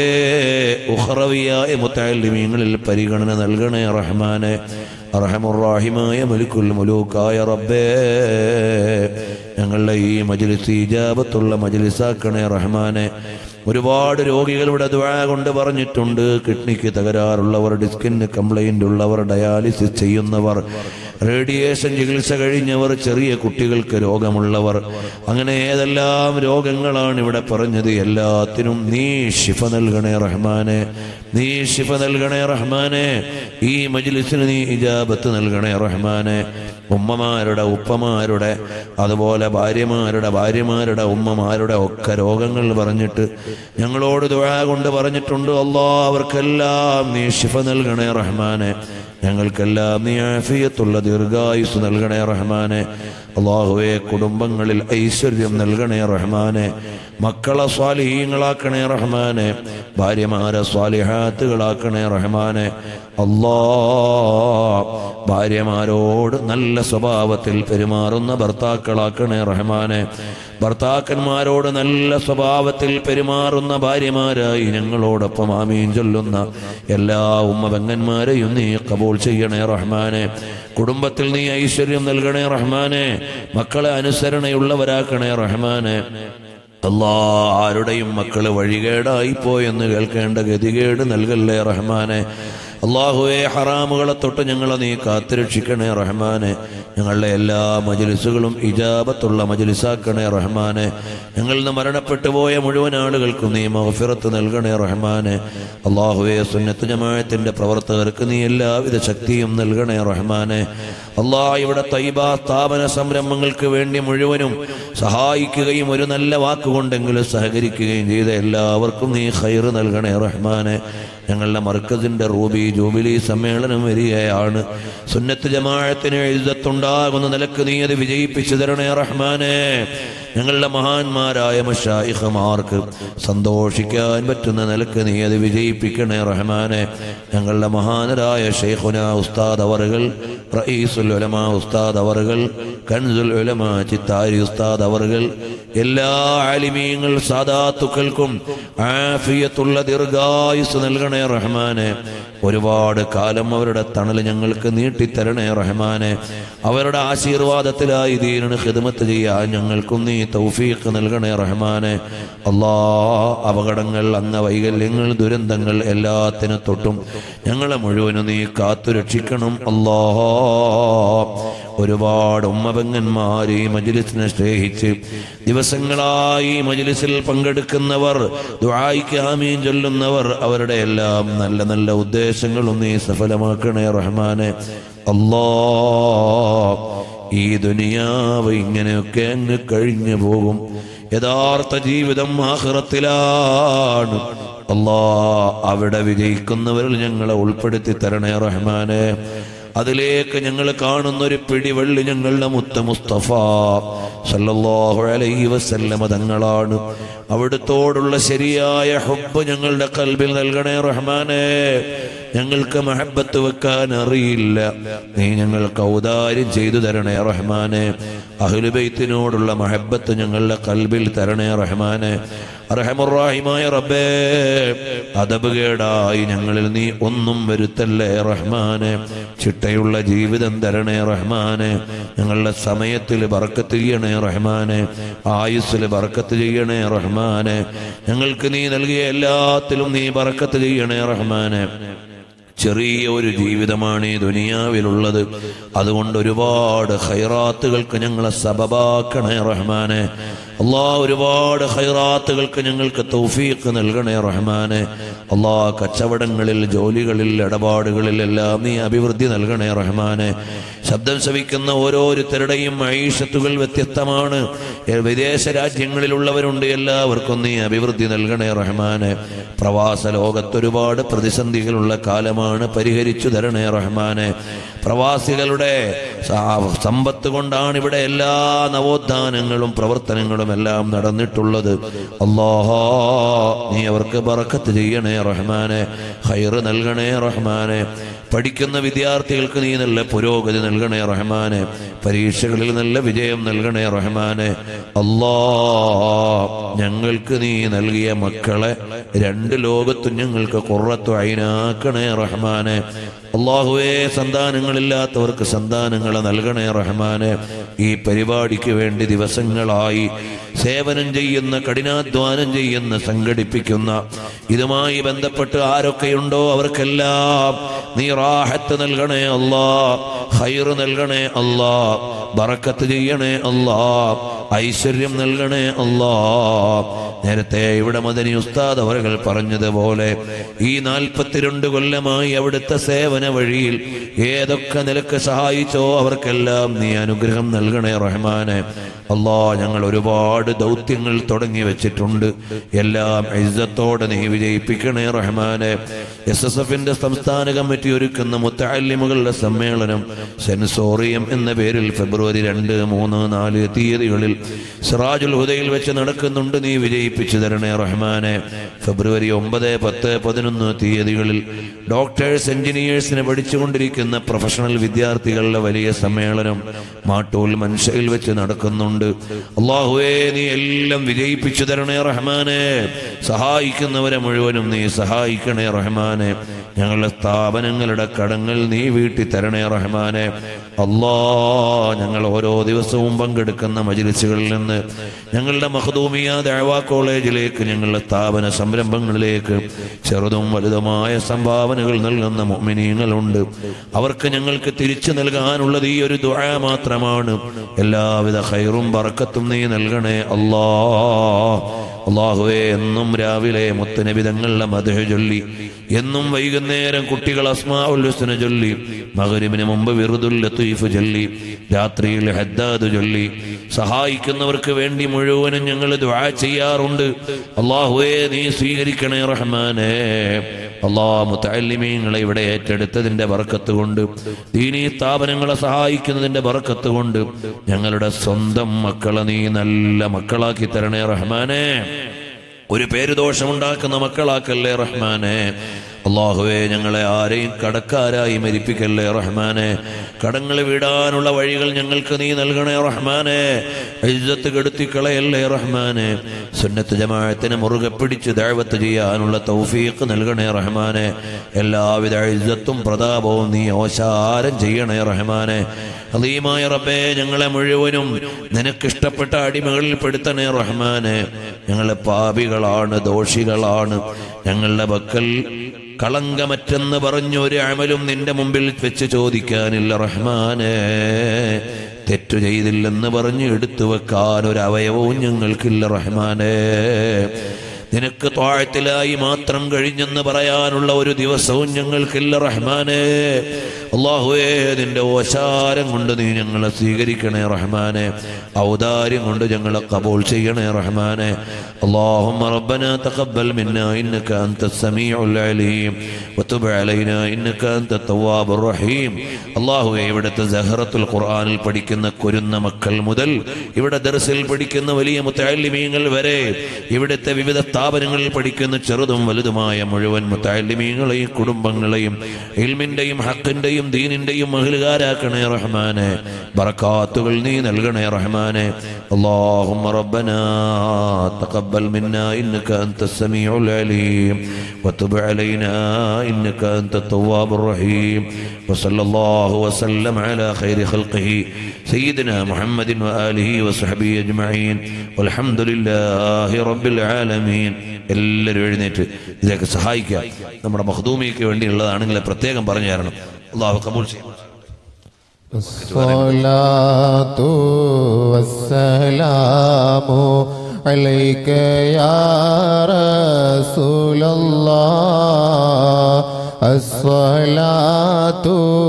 Speaker 4: ഉഹറവിയായ മുത്താലിമീങ്ങളിൽ പരിഗണന നൽകണേ റഹ്മാനെ റഹമുറാഹിമായ മലിക്കുൽ മുലൂക്കായ റബ്ബേ ഞങ്ങളുടെ ഈ മജ്ലിസ് ഇജാബത്തുള്ള മജ്ലിസാക്കണേ റഹ്മാനെ ഒരുപാട് രോഗികളുടെ ദ്വാ കൊണ്ട് പറഞ്ഞിട്ടുണ്ട് കിഡ്നിക്ക് തകരാറുള്ളവർ ഡിസ്കിന് കംപ്ലൈന്റ് ഉള്ളവർ ഡയാലിസിസ് ചെയ്യുന്നവർ റേഡിയേഷൻ ചികിത്സ കഴിഞ്ഞവർ ചെറിയ കുട്ടികൾക്ക് രോഗമുള്ളവർ അങ്ങനെ ഏതെല്ലാം രോഗങ്ങളാണ് ഇവിടെ പറഞ്ഞത് എല്ലാത്തിനും നീ ശിഫ നൽകണേ റഹ്മാനെ നീ ശിഫ നൽകണേ റഹ്മാനെ ഈ മജ്ലിസിന് നീ ഇജാബത്ത് നൽകണേ റഹ്മാനെ ഉമ്മമാരുടെ ഉപ്പമാരുടെ അതുപോലെ ഭാര്യമാരുടെ ഭാര്യമാരുടെ ഉമ്മമാരുടെ ഒക്കെ രോഗങ്ങൾ പറഞ്ഞിട്ട് ഞങ്ങളോട് ദുആ കൊണ്ട് പറഞ്ഞിട്ടുണ്ട് അല്ലാ അവർക്കെല്ലാം നീ ശിഫ നൽകണേ റഹ്മാനെ ഞങ്ങൾക്കെല്ലാം നീ ആഫിയത്തുള്ള ദീർഘായുസ് നൽകണേ റഹ്മാനെ അള്ളാഹുവെ കുടുംബങ്ങളിൽ ഐശ്വര്യം നൽകണേ റഹ്മാനെ മക്കളെ സ്വാലിഹീങ്ങളാക്കണേ റഹ്മാനെ ഭാര്യമാരെ സ്വാലിഹാത്തുകളാക്കണേ റഹ്മാനെ അല്ലാ ഭാര്യമാരോട് നല്ല സ്വഭാവത്തിൽ പെരുമാറുന്ന ഭർത്താക്കളാക്കണേ റഹ്മാനെ ഭർത്താക്കന്മാരോട് നല്ല സ്വഭാവത്തിൽ പെരുമാറുന്ന ഭാര്യമാരായി ഞങ്ങളോടൊപ്പം ആമീൻ ചൊല്ലുന്ന എല്ലാ ഉമ്മ പെങ്ങന്മാരെയും നീ കബൂൾ ചെയ്യണേ റഹ്മാനെ കുടുംബത്തിൽ നീ ഐശ്വര്യം നൽകണേ റഹ്മാനെ മക്കളെ അനുസരണയുള്ളവരാക്കണേ റഹ്മാനെ അല്ലാ ആരുടെയും മക്കള് വഴികേടായി പോയെന്ന് കേൾക്കേണ്ട ഗതികേട് നൽകല്ലേ റഹ്മാനെ അള്ളാഹുവെ ഹറാമുകളെ തൊട്ട് ഞങ്ങളെ നീ കാത്തുരക്ഷിക്കണേ റഹ്മാനെ ഞങ്ങളുടെ എല്ലാ മജലിസുകളും ഇജാബത്തുള്ള മജലിസാക്കണേ റഹ്മാനെ ഞങ്ങളിൽ നിന്ന് മരണപ്പെട്ടു പോയ മുഴുവൻ ആളുകൾക്കും നീ മഹഫിറത്ത് നൽകണേ റഹ്മാനെ അള്ളാഹുവെ സുന്നത്ത് ജമാഅത്തിന്റെ പ്രവർത്തകർക്ക് നീ എല്ലാവിധ ശക്തിയും നൽകണേ റഹ്മാനെ അള്ളാ ഇവിടെ തൈബ സ്ഥാപന സംരംഭങ്ങൾക്ക് വേണ്ടി മുഴുവനും സഹായിക്കുകയും ഒരു നല്ല വാക്കുകൊണ്ടെങ്കിലും സഹകരിക്കുകയും ചെയ്ത എല്ലാവർക്കും നീ ഖൈറ് നൽകണേ റഹ്മാനെ ഞങ്ങളുടെ മർക്കസിന്റെ റൂബി ജൂബിലി സമ്മേളനം വരികയാണ് സുന്നത്ത് ജമാഅത്തിന് എഴുതത്തുണ്ടാകുന്ന നിലക്ക് നീ അത് വിജയിപ്പിച്ചു തരണേ റഹ്മാനെ ഞങ്ങളുടെ മഹാന്മാരായ മഷായിഹമാർക്ക് സന്തോഷിക്കാൻ പറ്റുന്ന നിലക്ക് നീ അത് വിജയിപ്പിക്കണേ റഹ്മാനെ ഞങ്ങളുടെ മഹാനരായ ഷെയ്ഖുന ഉസ്താദ് അവറുകൾ റഈസുൽ ഉലമ ഉസ്താദ് അവറുകൾ കൻസുൽ ഉലമ ചിത്താരി ഉസ്താദ് അവറുകൾ എല്ലാ ആലിമീങ്ങൾ സാദാത്തുക്കൾക്കും ആഫിയത്തുള്ള ദീർഘായുസ് നൽകണേ റഹ്മാനെ ഒരുപാട് കാലം അവരുടെ തണൽ ഞങ്ങൾക്ക് നീട്ടിത്തരണേ റഹ്മാനെ അവരുടെ ആശീർവാദത്തിലായി ദീനിന് ഹിദമത്ത് ചെയ്യാൻ ഞങ്ങൾക്കും നീ തൗഫീഖ് നൽകണേ റഹ്മാനെ അല്ലാ അപകടങ്ങൾ അംഗവൈകല്യങ്ങൾ ദുരന്തങ്ങൾ എല്ലാത്തിനും തൊട്ടും ഞങ്ങളെ മുഴുവനും നീ കാത്തു രക്ഷിക്കണം അല്ലാ ഒരുപാട് ഉമ്മപെങ്ങന്മാർ ഈ മജ്ലിസിനെ സ്നേഹിച്ച് ദിവസങ്ങളായി ഈ മജ്ലിസിൽ പങ്കെടുക്കുന്നവർ ദുആയിക്ക് ആമീൻ ചൊല്ലുന്നവർ അവരുടെ എല്ലാം നല്ല നല്ല ഉദ്ദേശങ്ങളും നീ സഫലമാക്കണേ റഹ്മാനെ അല്ലാ ഈ ദുനിയാവ് ഇങ്ങനെയൊക്കെ അങ്ങ് കഴിഞ്ഞു പോകും യഥാർത്ഥ ജീവിതം ആഹ്റത്തിലാണ് അല്ലാ അവിടെ വിജയിക്കുന്നവരിൽ ഞങ്ങളെ ഉൾപ്പെടുത്തി തരണേ റഹ്മാനെ അതിലേക്ക് ഞങ്ങൾ കാണുന്ന ഒരു പിടിവള്ളി ഞങ്ങളുടെ മുത്ത മുസ്തഫ സല്ലല്ലാഹു അലൈഹി വസല്ലമ തങ്ങളാണ് അവിടുത്തോടുള്ള ശരിയായ ഹുബ്ബ് ഞങ്ങളുടെ കൽബിൽ നൽകണേ റഹ്മാനെ ഞങ്ങൾക്ക് മഹബത്ത് വെക്കാൻ അറിയില്ല നീ ഞങ്ങൾക്ക് ഔദാര്യം ചെയ്തു തരണേ റഹ്മാനെ അഹ്ലുബൈത്തിനോടുള്ള മഹബത്ത് ഞങ്ങളുടെ കൽബിൽ തരണേ റഹ്മാനെ റഹമുറാഹിമായ റബ്ബേ അതബ് കേടായി ഞങ്ങളിൽ നീ ഒന്നും വരുത്തല്ലേ റഹ്മാനെ ചിട്ടയുള്ള ജീവിതം തരണേ റഹ്മാനെ ഞങ്ങളുടെ സമയത്തിൽ ബർക്കത്ത് ചെയ്യണേ റഹ്മാനെ ആയുസ്സിൽ ബർക്കത്ത് ചെയ്യണേ റഹ്മാനെ ഞങ്ങൾക്ക് നീ നൽകിയ എല്ലാത്തിലും നീ ബർക്കത്ത് ചെയ്യണേ റഹ്മാനെ ചെറിയ ഒരു ജീവിതമാണ് ഈ ദുനിയാവിലുള്ളത് അതുകൊണ്ട് ഒരുപാട് ഹൈറാത്തുകൾക്ക് ഞങ്ങളെ സബബാക്കണേ റഹ്മാനെ അള്ളാ ഒരുപാട് ഹൈറാത്തുകൾക്ക് ഞങ്ങൾക്ക് തൗഫീഖ് നൽകണേ റഹ്മാനെ അള്ളാ കച്ചവടങ്ങളിൽ ജോലികളിൽ ഇടപാടുകളിൽ എല്ലാം നീ അഭിവൃദ്ധി നൽകണേ റഹ്മാനെ ശബ്ദം ശ്രവിക്കുന്ന ഓരോരുത്തരുടെയും ഐഷത്തുകൾ വ്യത്യസ്തമാണ് ഏ, വിദേശ രാജ്യങ്ങളിലുള്ളവരുണ്ട് എല്ലാവർക്കും നീ അഭിവൃദ്ധി നൽകണേ റഹ്മാനെ പ്രവാസ ലോകത്തൊരുപാട് പ്രതിസന്ധികളുള്ള കാലമാണ് പരിഹരിച്ചു തരണേ റഹ്മാനെ പ്രവാസികളുടെ സാ- സമ്പത്ത് കൊണ്ടാണ് ഇവിടെ എല്ലാ നവോത്ഥാനങ്ങളും പ്രവർത്തനങ്ങളും എല്ലാം നടന്നിട്ടുള്ളത് അല്ലാഹോ നീ അവർക്ക് ബറക്കത്ത് ചെയ്യണേ റഹ്മാനെ ഹൈറ് നൽകണേ റഹ്മാനെ പഠിക്കുന്ന വിദ്യാർത്ഥികൾക്ക് നീ നല്ല പുരോഗതി നൽകണേ റഹ്മാനെ പരീക്ഷകളിൽ നല്ല വിജയം നൽകണേ റഹ്മാനെ അല്ലാ ഞങ്ങൾക്ക് നീ നൽകിയ മക്കളെ രണ്ട് ലോകത്തും ഞങ്ങൾക്ക് കുറത്തു അയിനാക്കണേ റഹ്മാനെ അള്ളാഹുവേ സന്താനങ്ങളില്ലാത്തവർക്ക് സന്താനങ്ങളെ നൽകണേ റഹ്മാനെ ഈ പരിപാടിക്ക് വേണ്ടി ദിവസങ്ങളായി സേവനം ചെയ്യുന്ന കഠിനാധ്വാനം ചെയ്യുന്ന സംഘടിപ്പിക്കുന്ന ഇതുമായി ബന്ധപ്പെട്ട് ആരൊക്കെയുണ്ടോ അവർക്കെല്ലാം നീ റാഹത്ത് നൽകണേ അല്ലാ ഹൈറ് നൽകണേ അല്ലാ ബറക്കത്ത് ചെയ്യണേ അല്ലാ ഐശ്വര്യം നൽകണേ അല്ലാ നേരത്തെ ഇവിടെ മദനി ഉസ്താദ് അവர்கள் പറഞ്ഞതുപോലെ ഈ നാൽപ്പത്തിരണ്ട് കൊല്ലമായി അവിടുത്തെ സേവന വഴിയിൽ ഏതൊക്കെ നിലക്ക് സഹായിച്ചോ അവർക്കെല്ലാം നീ അനുഗ്രഹം നൽകണേ റഹ്മാനെ അല്ലാ ഞങ്ങൾ ഒരുപാട് ദൗത്യങ്ങൾ തുടങ്ങി വെച്ചിട്ടുണ്ട് എല്ലാം ഇജ്ജത്തോടെ നീ വിജയിപ്പിക്കണേ റഹ്മാനെ എസ് എസ് എഫിന്റെ സംസ്ഥാന കമ്മിറ്റി ഒരുക്കുന്ന മുത്തല്ലിമുകളുടെ സമ്മേളനം സെൻസോറിയം എന്ന പേരിൽ ഫെബ്രുവരി രണ്ട് മൂന്ന് നാല് തീയതികളിൽ സിറാജുൽ ഹുദയിൽ വെച്ച് നടക്കുന്നുണ്ട് നീ വിജയിപ്പിച്ചു തരണേ റഹ്മാനെ ഫെബ്രുവരി ഒമ്പത് പത്ത് പതിനൊന്ന് തീയതികളിൽ ഡോക്ടേഴ്സ് എഞ്ചിനീയേഴ്സിനെ പഠിച്ചുകൊണ്ടിരിക്കുന്ന പ്രൊഫഷണൽ വിദ്യാർത്ഥികളുടെ വലിയ സമ്മേളനം മാട്ടൂൽ മൻഷയിൽ വെച്ച് നടക്കുന്നുണ്ട് അള്ളാഹുവേ നീ എല്ലാം വിജയിപ്പിച്ചു തരണേ റഹ്മാനെ സഹായിക്കുന്നവരെ മുഴുവനും നീ സഹായിക്കണേ റഹ്മാനെ ഞങ്ങളുടെ സ്ഥാപനങ്ങളുടെ കടങ്ങൾ നീ വീട്ടി തരണേ റഹ്മാനെ അല്ലാ ഞങ്ങൾ ഓരോ ദിവസവും പങ്കെടുക്കുന്ന മജിലിസുകളിൽ നിന്ന് ഞങ്ങളുടെ മഹദൂമിയ ദഴവാ കോളേജിലേക്ക് ഞങ്ങളുടെ സ്ഥാപന സംരംഭങ്ങളിലേക്ക് ചെറുതും വലുതുമായ സംഭാവനകൾ നൽകുന്ന മൊമിനീങ്ങളുണ്ട് അവർക്ക് ഞങ്ങൾക്ക് തിരിച്ചു നൽകാനുള്ളത് ഈ ഒരു ദുആ മാത്രമാണ് എല്ലാവിധ ഹൈറും ബറക്കത്തും നീ നൽകണേ അല്ലാ അള്ളാഹുവെ എന്നും രാവിലെ മുത്തനബിതങ്ങളുടെ മധു ചൊല്ലി എന്നും വൈകുന്നേരം കുട്ടികൾ അസ്മാഉല്ലുസ്ന ചൊല്ലി മകരിബിന് മുമ്പ് വിറുദുൽ ലത്തീഫ് ചൊല്ലി രാത്രിയിൽ ഹദ്ദാദ് ചൊല്ലി സഹായിക്കുന്നവർക്ക് വേണ്ടി മുഴുവനും ഞങ്ങൾ ദുആ ചെയ്യാറുണ്ട് അള്ളാഹുവെ നീ സ്വീകരിക്കണേ റഹ്മാനെ അള്ളാ മുത്തല്ലിമീങ്ങളെ ഇവിടെ ഏറ്റെടുത്തതിന്റെ ബറക്കത്ത് കൊണ്ട് ദീനീ സ്ഥാപനങ്ങളെ സഹായിക്കുന്നതിന്റെ ബറക്കത്ത് കൊണ്ട് ഞങ്ങളുടെ സ്വന്തം മക്കളെ നീ നല്ല മക്കളാക്കി തരണേ റഹ്മാനെ ഒരു പേരുദോഷമുണ്ടാക്കുന്ന മക്കളാക്കല്ലേ റഹ്മാനെ അള്ളാഹുവെ ഞങ്ങളെ ആരെയും കടക്കാരായി മരിപ്പിക്കല്ലേ റഹ്മാനെ കടങ്ങൾ വിടാനുള്ള വഴികൾ ഞങ്ങൾക്ക് നീ നൽകണേ റഹ്മാനെ ഇജ്ജത്ത് കെടുത്തിക്കളയല്ലേ റഹ്മാനെ സുന്നത്ത് ജമാഅത്തിന് മുറുകെ പിടിച്ച് ദഅവത്ത് ചെയ്യാനുള്ള തൗഫീഖ് നൽകണേ റഹ്മാനെ എല്ലാവിധ ഇജ്ജത്തും പ്രതാപവും നീ ഓശാരം ചെയ്യണേ റഹ്മാനെ അലീമായ റബ്ബേ ഞങ്ങളെ മുഴുവനും നിനക്കിഷ്ടപ്പെട്ട അടിമകളിൽ പെടുത്തണേ റഹ്മാനെ ഞങ്ങളെ പാപികളാണ് ദോഷികളാണ് ഞങ്ങളുടെ പക്കൽ കളങ്കമറ്റെന്ന് പറഞ്ഞു ഒരു അമലും നിന്റെ മുമ്പിൽ വെച്ച് ചോദിക്കാനില്ല റഹ്മാനെ തെറ്റു ചെയ്തില്ലെന്ന് പറഞ്ഞ് എടുത്തു വെക്കാൻ ഒരു അവയവവും ഞങ്ങൾക്കില്ല റഹ്മാനെ നിനക്ക് താഴത്തിലായി മാത്രം കഴിഞ്ഞെന്ന് പറയാനുള്ള ഒരു ദിവസവും ഞങ്ങൾക്കില്ല റഹ്മാനെ അള്ളാഹുവേ നിന്റെ ഓശാരം കൊണ്ട് നീ ഞങ്ങളെ സ്വീകരിക്കണേ റഹ്മാനെ ഔദാര്യം കൊണ്ട് ഞങ്ങളെ കബൂൾ ചെയ്യണേ റഹ്മാനെ اللهم ربنا تقبل منا انك انت السميع العليم وتب علينا انك انت التواب الرحيم അള്ളാഹുവെ ഇവിടുത്തെ സഹറത്തുൽ ഖുർആനിൽ പഠിക്കുന്ന കുരുന്ന മക്കൾ മുതൽ ഇവിടെ ദർസിൽ പഠിക്കുന്ന വലിയ മുത്താലിമീങ്ങൾ വരെ ഇവിടുത്തെ വിവിധ സ്ഥാപനങ്ങളിൽ പഠിക്കുന്ന ചെറുതും വലുതുമായ മുഴുവൻ മുത്താലിമീങ്ങളെയും കുടുംബങ്ങളെയും ഇൽമിന്റെയും ഹക്കിന്റെയും ദീനിന്റെയും മഹിലുകാരാക്കണേ റഹ്മാനെ ബറക്കാത്തുകൾ നീ നൽകണേ റഹ്മാനെ اللهم ربنا تقبل منا انك انت السميع العليم وتب علينا انك انت التواب الرحيم وصلى الله وسلم على خير خلقه سيدنا محمد واله وصحبه اجمعين والحمد لله رب العالمين എല്ലാവരും എഴുന്നേറ്റ് ഇതിലേക്ക് സഹായിക്കുക നമ്മുടെ മഹദൂമിക്ക് വേണ്ടിയുള്ളതാണെങ്കിൽ പ്രത്യേകം പറഞ്ഞു തരണം അള്ളാഹു കബൂൽ ചെയ്യും
Speaker 9: الصلاة والسلام عليك يا رسول الله الصلاة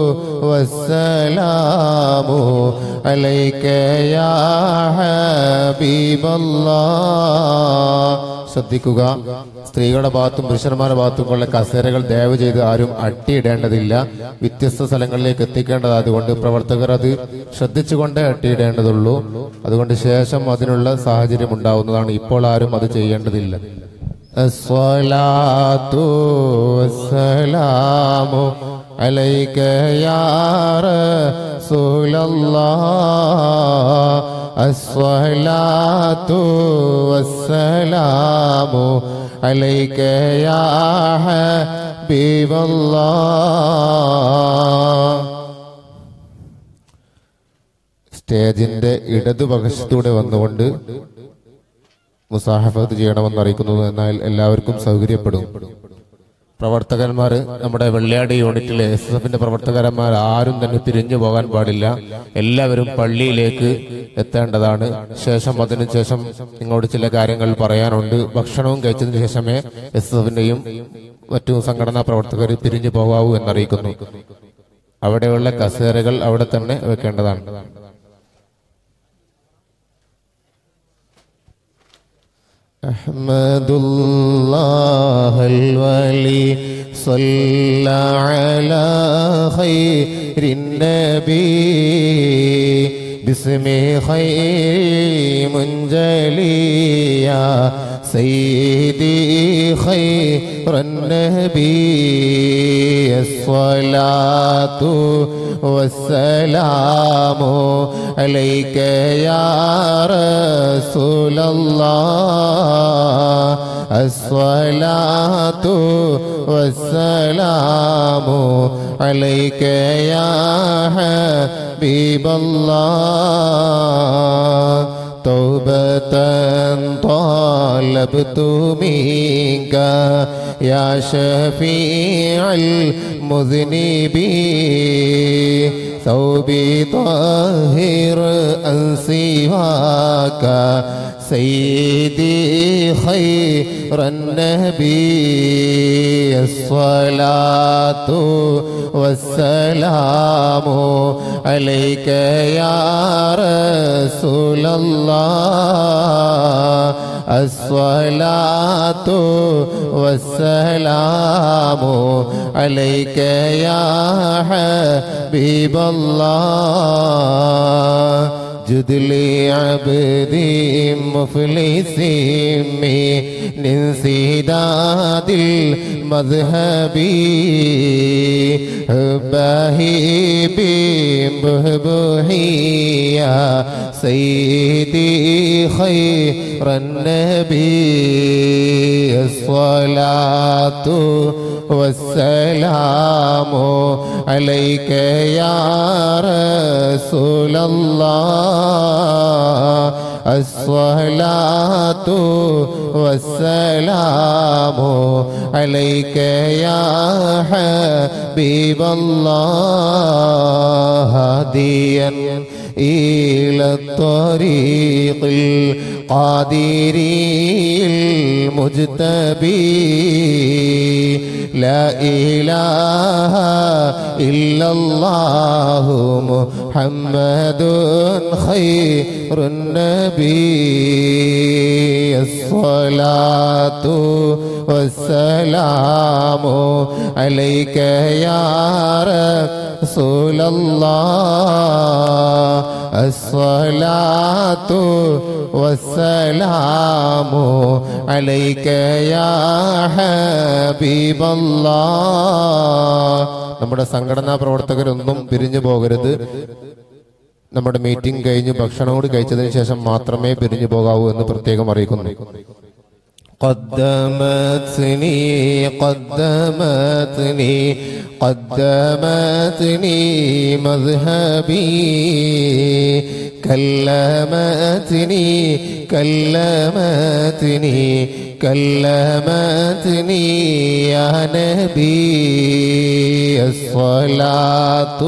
Speaker 9: والسلام عليك يا حبيب الله ശ്രദ്ധിക്കുക സ്ത്രീകളുടെ ഭാഗത്തും പുരുഷന്മാരുടെ ഭാഗത്തും ഉള്ള കസേരകൾ ദയവ് ചെയ്ത് ആരും അട്ടിയിടേണ്ടതില്ല വ്യത്യസ്ത സ്ഥലങ്ങളിലേക്ക് എത്തിക്കേണ്ടത് അതുകൊണ്ട് പ്രവർത്തകർ അത് ശ്രദ്ധിച്ചുകൊണ്ടേ അട്ടിയിടേണ്ടതുള്ളൂ അതുകൊണ്ട് ശേഷം അതിനുള്ള സാഹചര്യം ഉണ്ടാവുന്നതാണ് ഇപ്പോൾ ആരും അത് ചെയ്യേണ്ടതില്ല الصلاة والسلام عليك يا رسول الله الصلاة والسلام عليك يا حبيب الله സ്റ്റേജിന്റെ ഇടതുപക്ഷത്തൂടെ വന്നുകൊണ്ട് മുസാഹഫത്ത് ചെയ്യണമെന്ന് അറിയിക്കുന്നു എന്നാൽ എല്ലാവർക്കും സൗകര്യപ്പെടും പ്രവർത്തകന്മാർ നമ്മുടെ വെള്ളിയാടി യൂണിറ്റിലെ എസ് എസ് എഫിന്റെ പ്രവർത്തകന്മാർ ആരും തന്നെ തിരിഞ്ഞു പോകാൻ പാടില്ല എല്ലാവരും പള്ളിയിലേക്ക് എത്തേണ്ടതാണ് ശേഷം അതിനുശേഷം നിങ്ങളോട് ചില കാര്യങ്ങൾ പറയാനുണ്ട് ഭക്ഷണവും കഴിച്ചതിന് ശേഷമേ എസ് എസ് എഫിന്റെയും മറ്റു സംഘടനാ പ്രവർത്തകർ പിരിഞ്ഞു പോകാവൂ എന്നറിയിക്കുന്നു അവിടെയുള്ള കസേരകൾ അവിടെ തന്നെ വെക്കേണ്ടതാണ് أحمد الله الولي صلى على خير النبي باسم خير منجلي يا سيدي خير النبي الصلاة والسلام عليك يا رسول الله الصلاة والسلام عليك يا حبيب الله توبة طالبت منك يا شفيع المذنبين ثوبي طاهر أن سواك سيدي خير النبي الصلاة والسلام عليك يا رسول الله الصلاة والسلام عليك يا حبيب الله جد لي عبدي مفلس من سداد المذهب باهي بمبهبهي يا سيدي خير النبي الصلاة والسلام عليك يا رسول الله الصلاة والسلام عليك يا حبيب الله هاديا إلى الطريق القادري المجتبي لا إله إلا الله محمد خير النبي الصلاة والسلام عليك يا رسول الله الصلاة والسلام عليك يا حبيب الله നമ്മുടെ സംഘടനാ പ്രവർത്തകരൊന്നും പിരിഞ്ഞു പോകരുത് നമ്മുടെ മീറ്റിംഗ് കഴിഞ്ഞ് ഭക്ഷണം കൂടി കഴിച്ചതിന് ശേഷം മാത്രമേ പിരിഞ്ഞു പോകാവൂ എന്ന് പ്രത്യേകം അറിയിക്കുന്നു قدمتني قدمتني قدمتني مذهبي كلمتني كلمتني كلمتني يا نبي الصلاة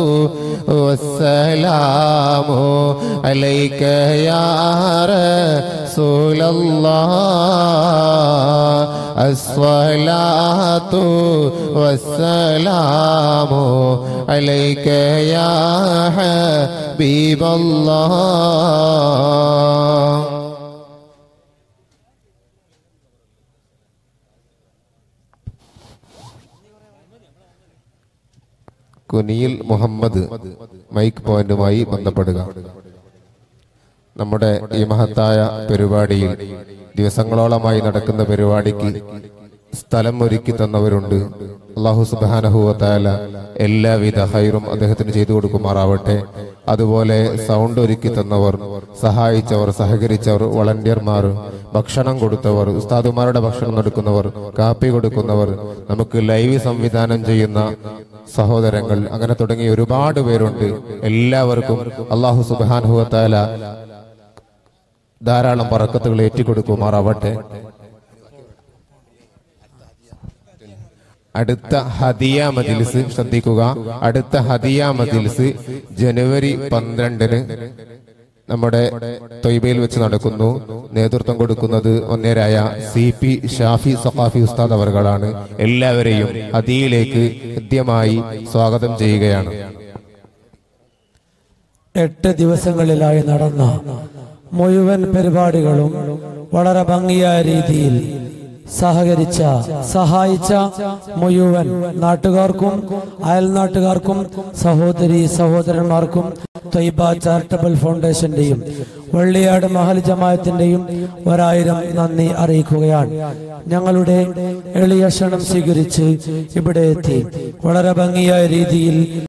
Speaker 9: والسلام عليك يا رسول الله الصلاة والسلام عليك يا حبيب الله കുനിയിൽ മുഹമ്മദ് മൈക്ക് പോയിന്റുമായി ബന്ധപ്പെടുക നമ്മുടെ ഈ മഹത്തായ പരിപാടിയിൽ ദിവസങ്ങളോളമായി നടക്കുന്ന പരിപാടിക്ക് സ്ഥലം ഒരുക്കി തന്നവരുണ്ട് അള്ളാഹു സുബാനഹുവത്തായ എല്ലാവിധ ഹൈറും അദ്ദേഹത്തിന് ചെയ്തു കൊടുക്കുമാറാവട്ടെ അതുപോലെ സൗണ്ട് ഒരുക്കി തന്നവർ സഹായിച്ചവർ സഹകരിച്ചവർ വളണ്ടിയർമാർ ഭക്ഷണം കൊടുത്തവർ ഉസ്താദുമാരുടെ ഭക്ഷണം കൊടുക്കുന്നവർ കാപ്പി കൊടുക്കുന്നവർ നമുക്ക് ലൈവ് സംവിധാനം ചെയ്യുന്ന സഹോദരങ്ങൾ അങ്ങനെ തുടങ്ങി ഒരുപാട് പേരുണ്ട് എല്ലാവർക്കും അള്ളാഹു സുബാനുഹത്താല ധാരാളം പറക്കത്തുകൾ ഏറ്റിക്കൊടുക്കുമാറാവട്ടെ അടുത്ത ഹദിയ മജിലിസ് ശ്രദ്ധിക്കുക അടുത്ത ഹദിയ മജിലിസ് ജനുവരി പന്ത്രണ്ടിന് നമ്മുടെ തൊയ്ബയിൽ വെച്ച് നടക്കുന്നു നേതൃത്വം കൊടുക്കുന്നത് ഒന്നേരായ സി പി ഷാഫി സഖാഫി ഉസ്താദ് അവർകളാണ് എല്ലാവരെയും ഹദിയിലേക്ക് ഹൃദ്യമായി സ്വാഗതം ചെയ്യുകയാണ്
Speaker 8: എട്ട് ദിവസങ്ങളിലായി നടന്ന മുഴുവൻ പരിപാടികളും വളരെ ഭംഗിയായ രീതിയിൽ സഹകരിച്ച സഹായിച്ച മുഴുവൻ നാട്ടുകാർക്കും അയൽനാട്ടുകാർക്കും സഹോദരി സഹോദരന്മാർക്കും ത്വയ്ബ ചാരിറ്റബിൾ ഫൗണ്ടേഷന്റെയും വെള്ളിയാട് മഹൽ ജമായത്തിന്റെയും ഒരായിരം നന്ദി അറിയിക്കുകയാണ് ഞങ്ങളുടെ എളിയ ക്ഷണം സ്വീകരിച്ച് ഇവിടെ എത്തി വളരെ ഭംഗിയായ രീതിയിൽ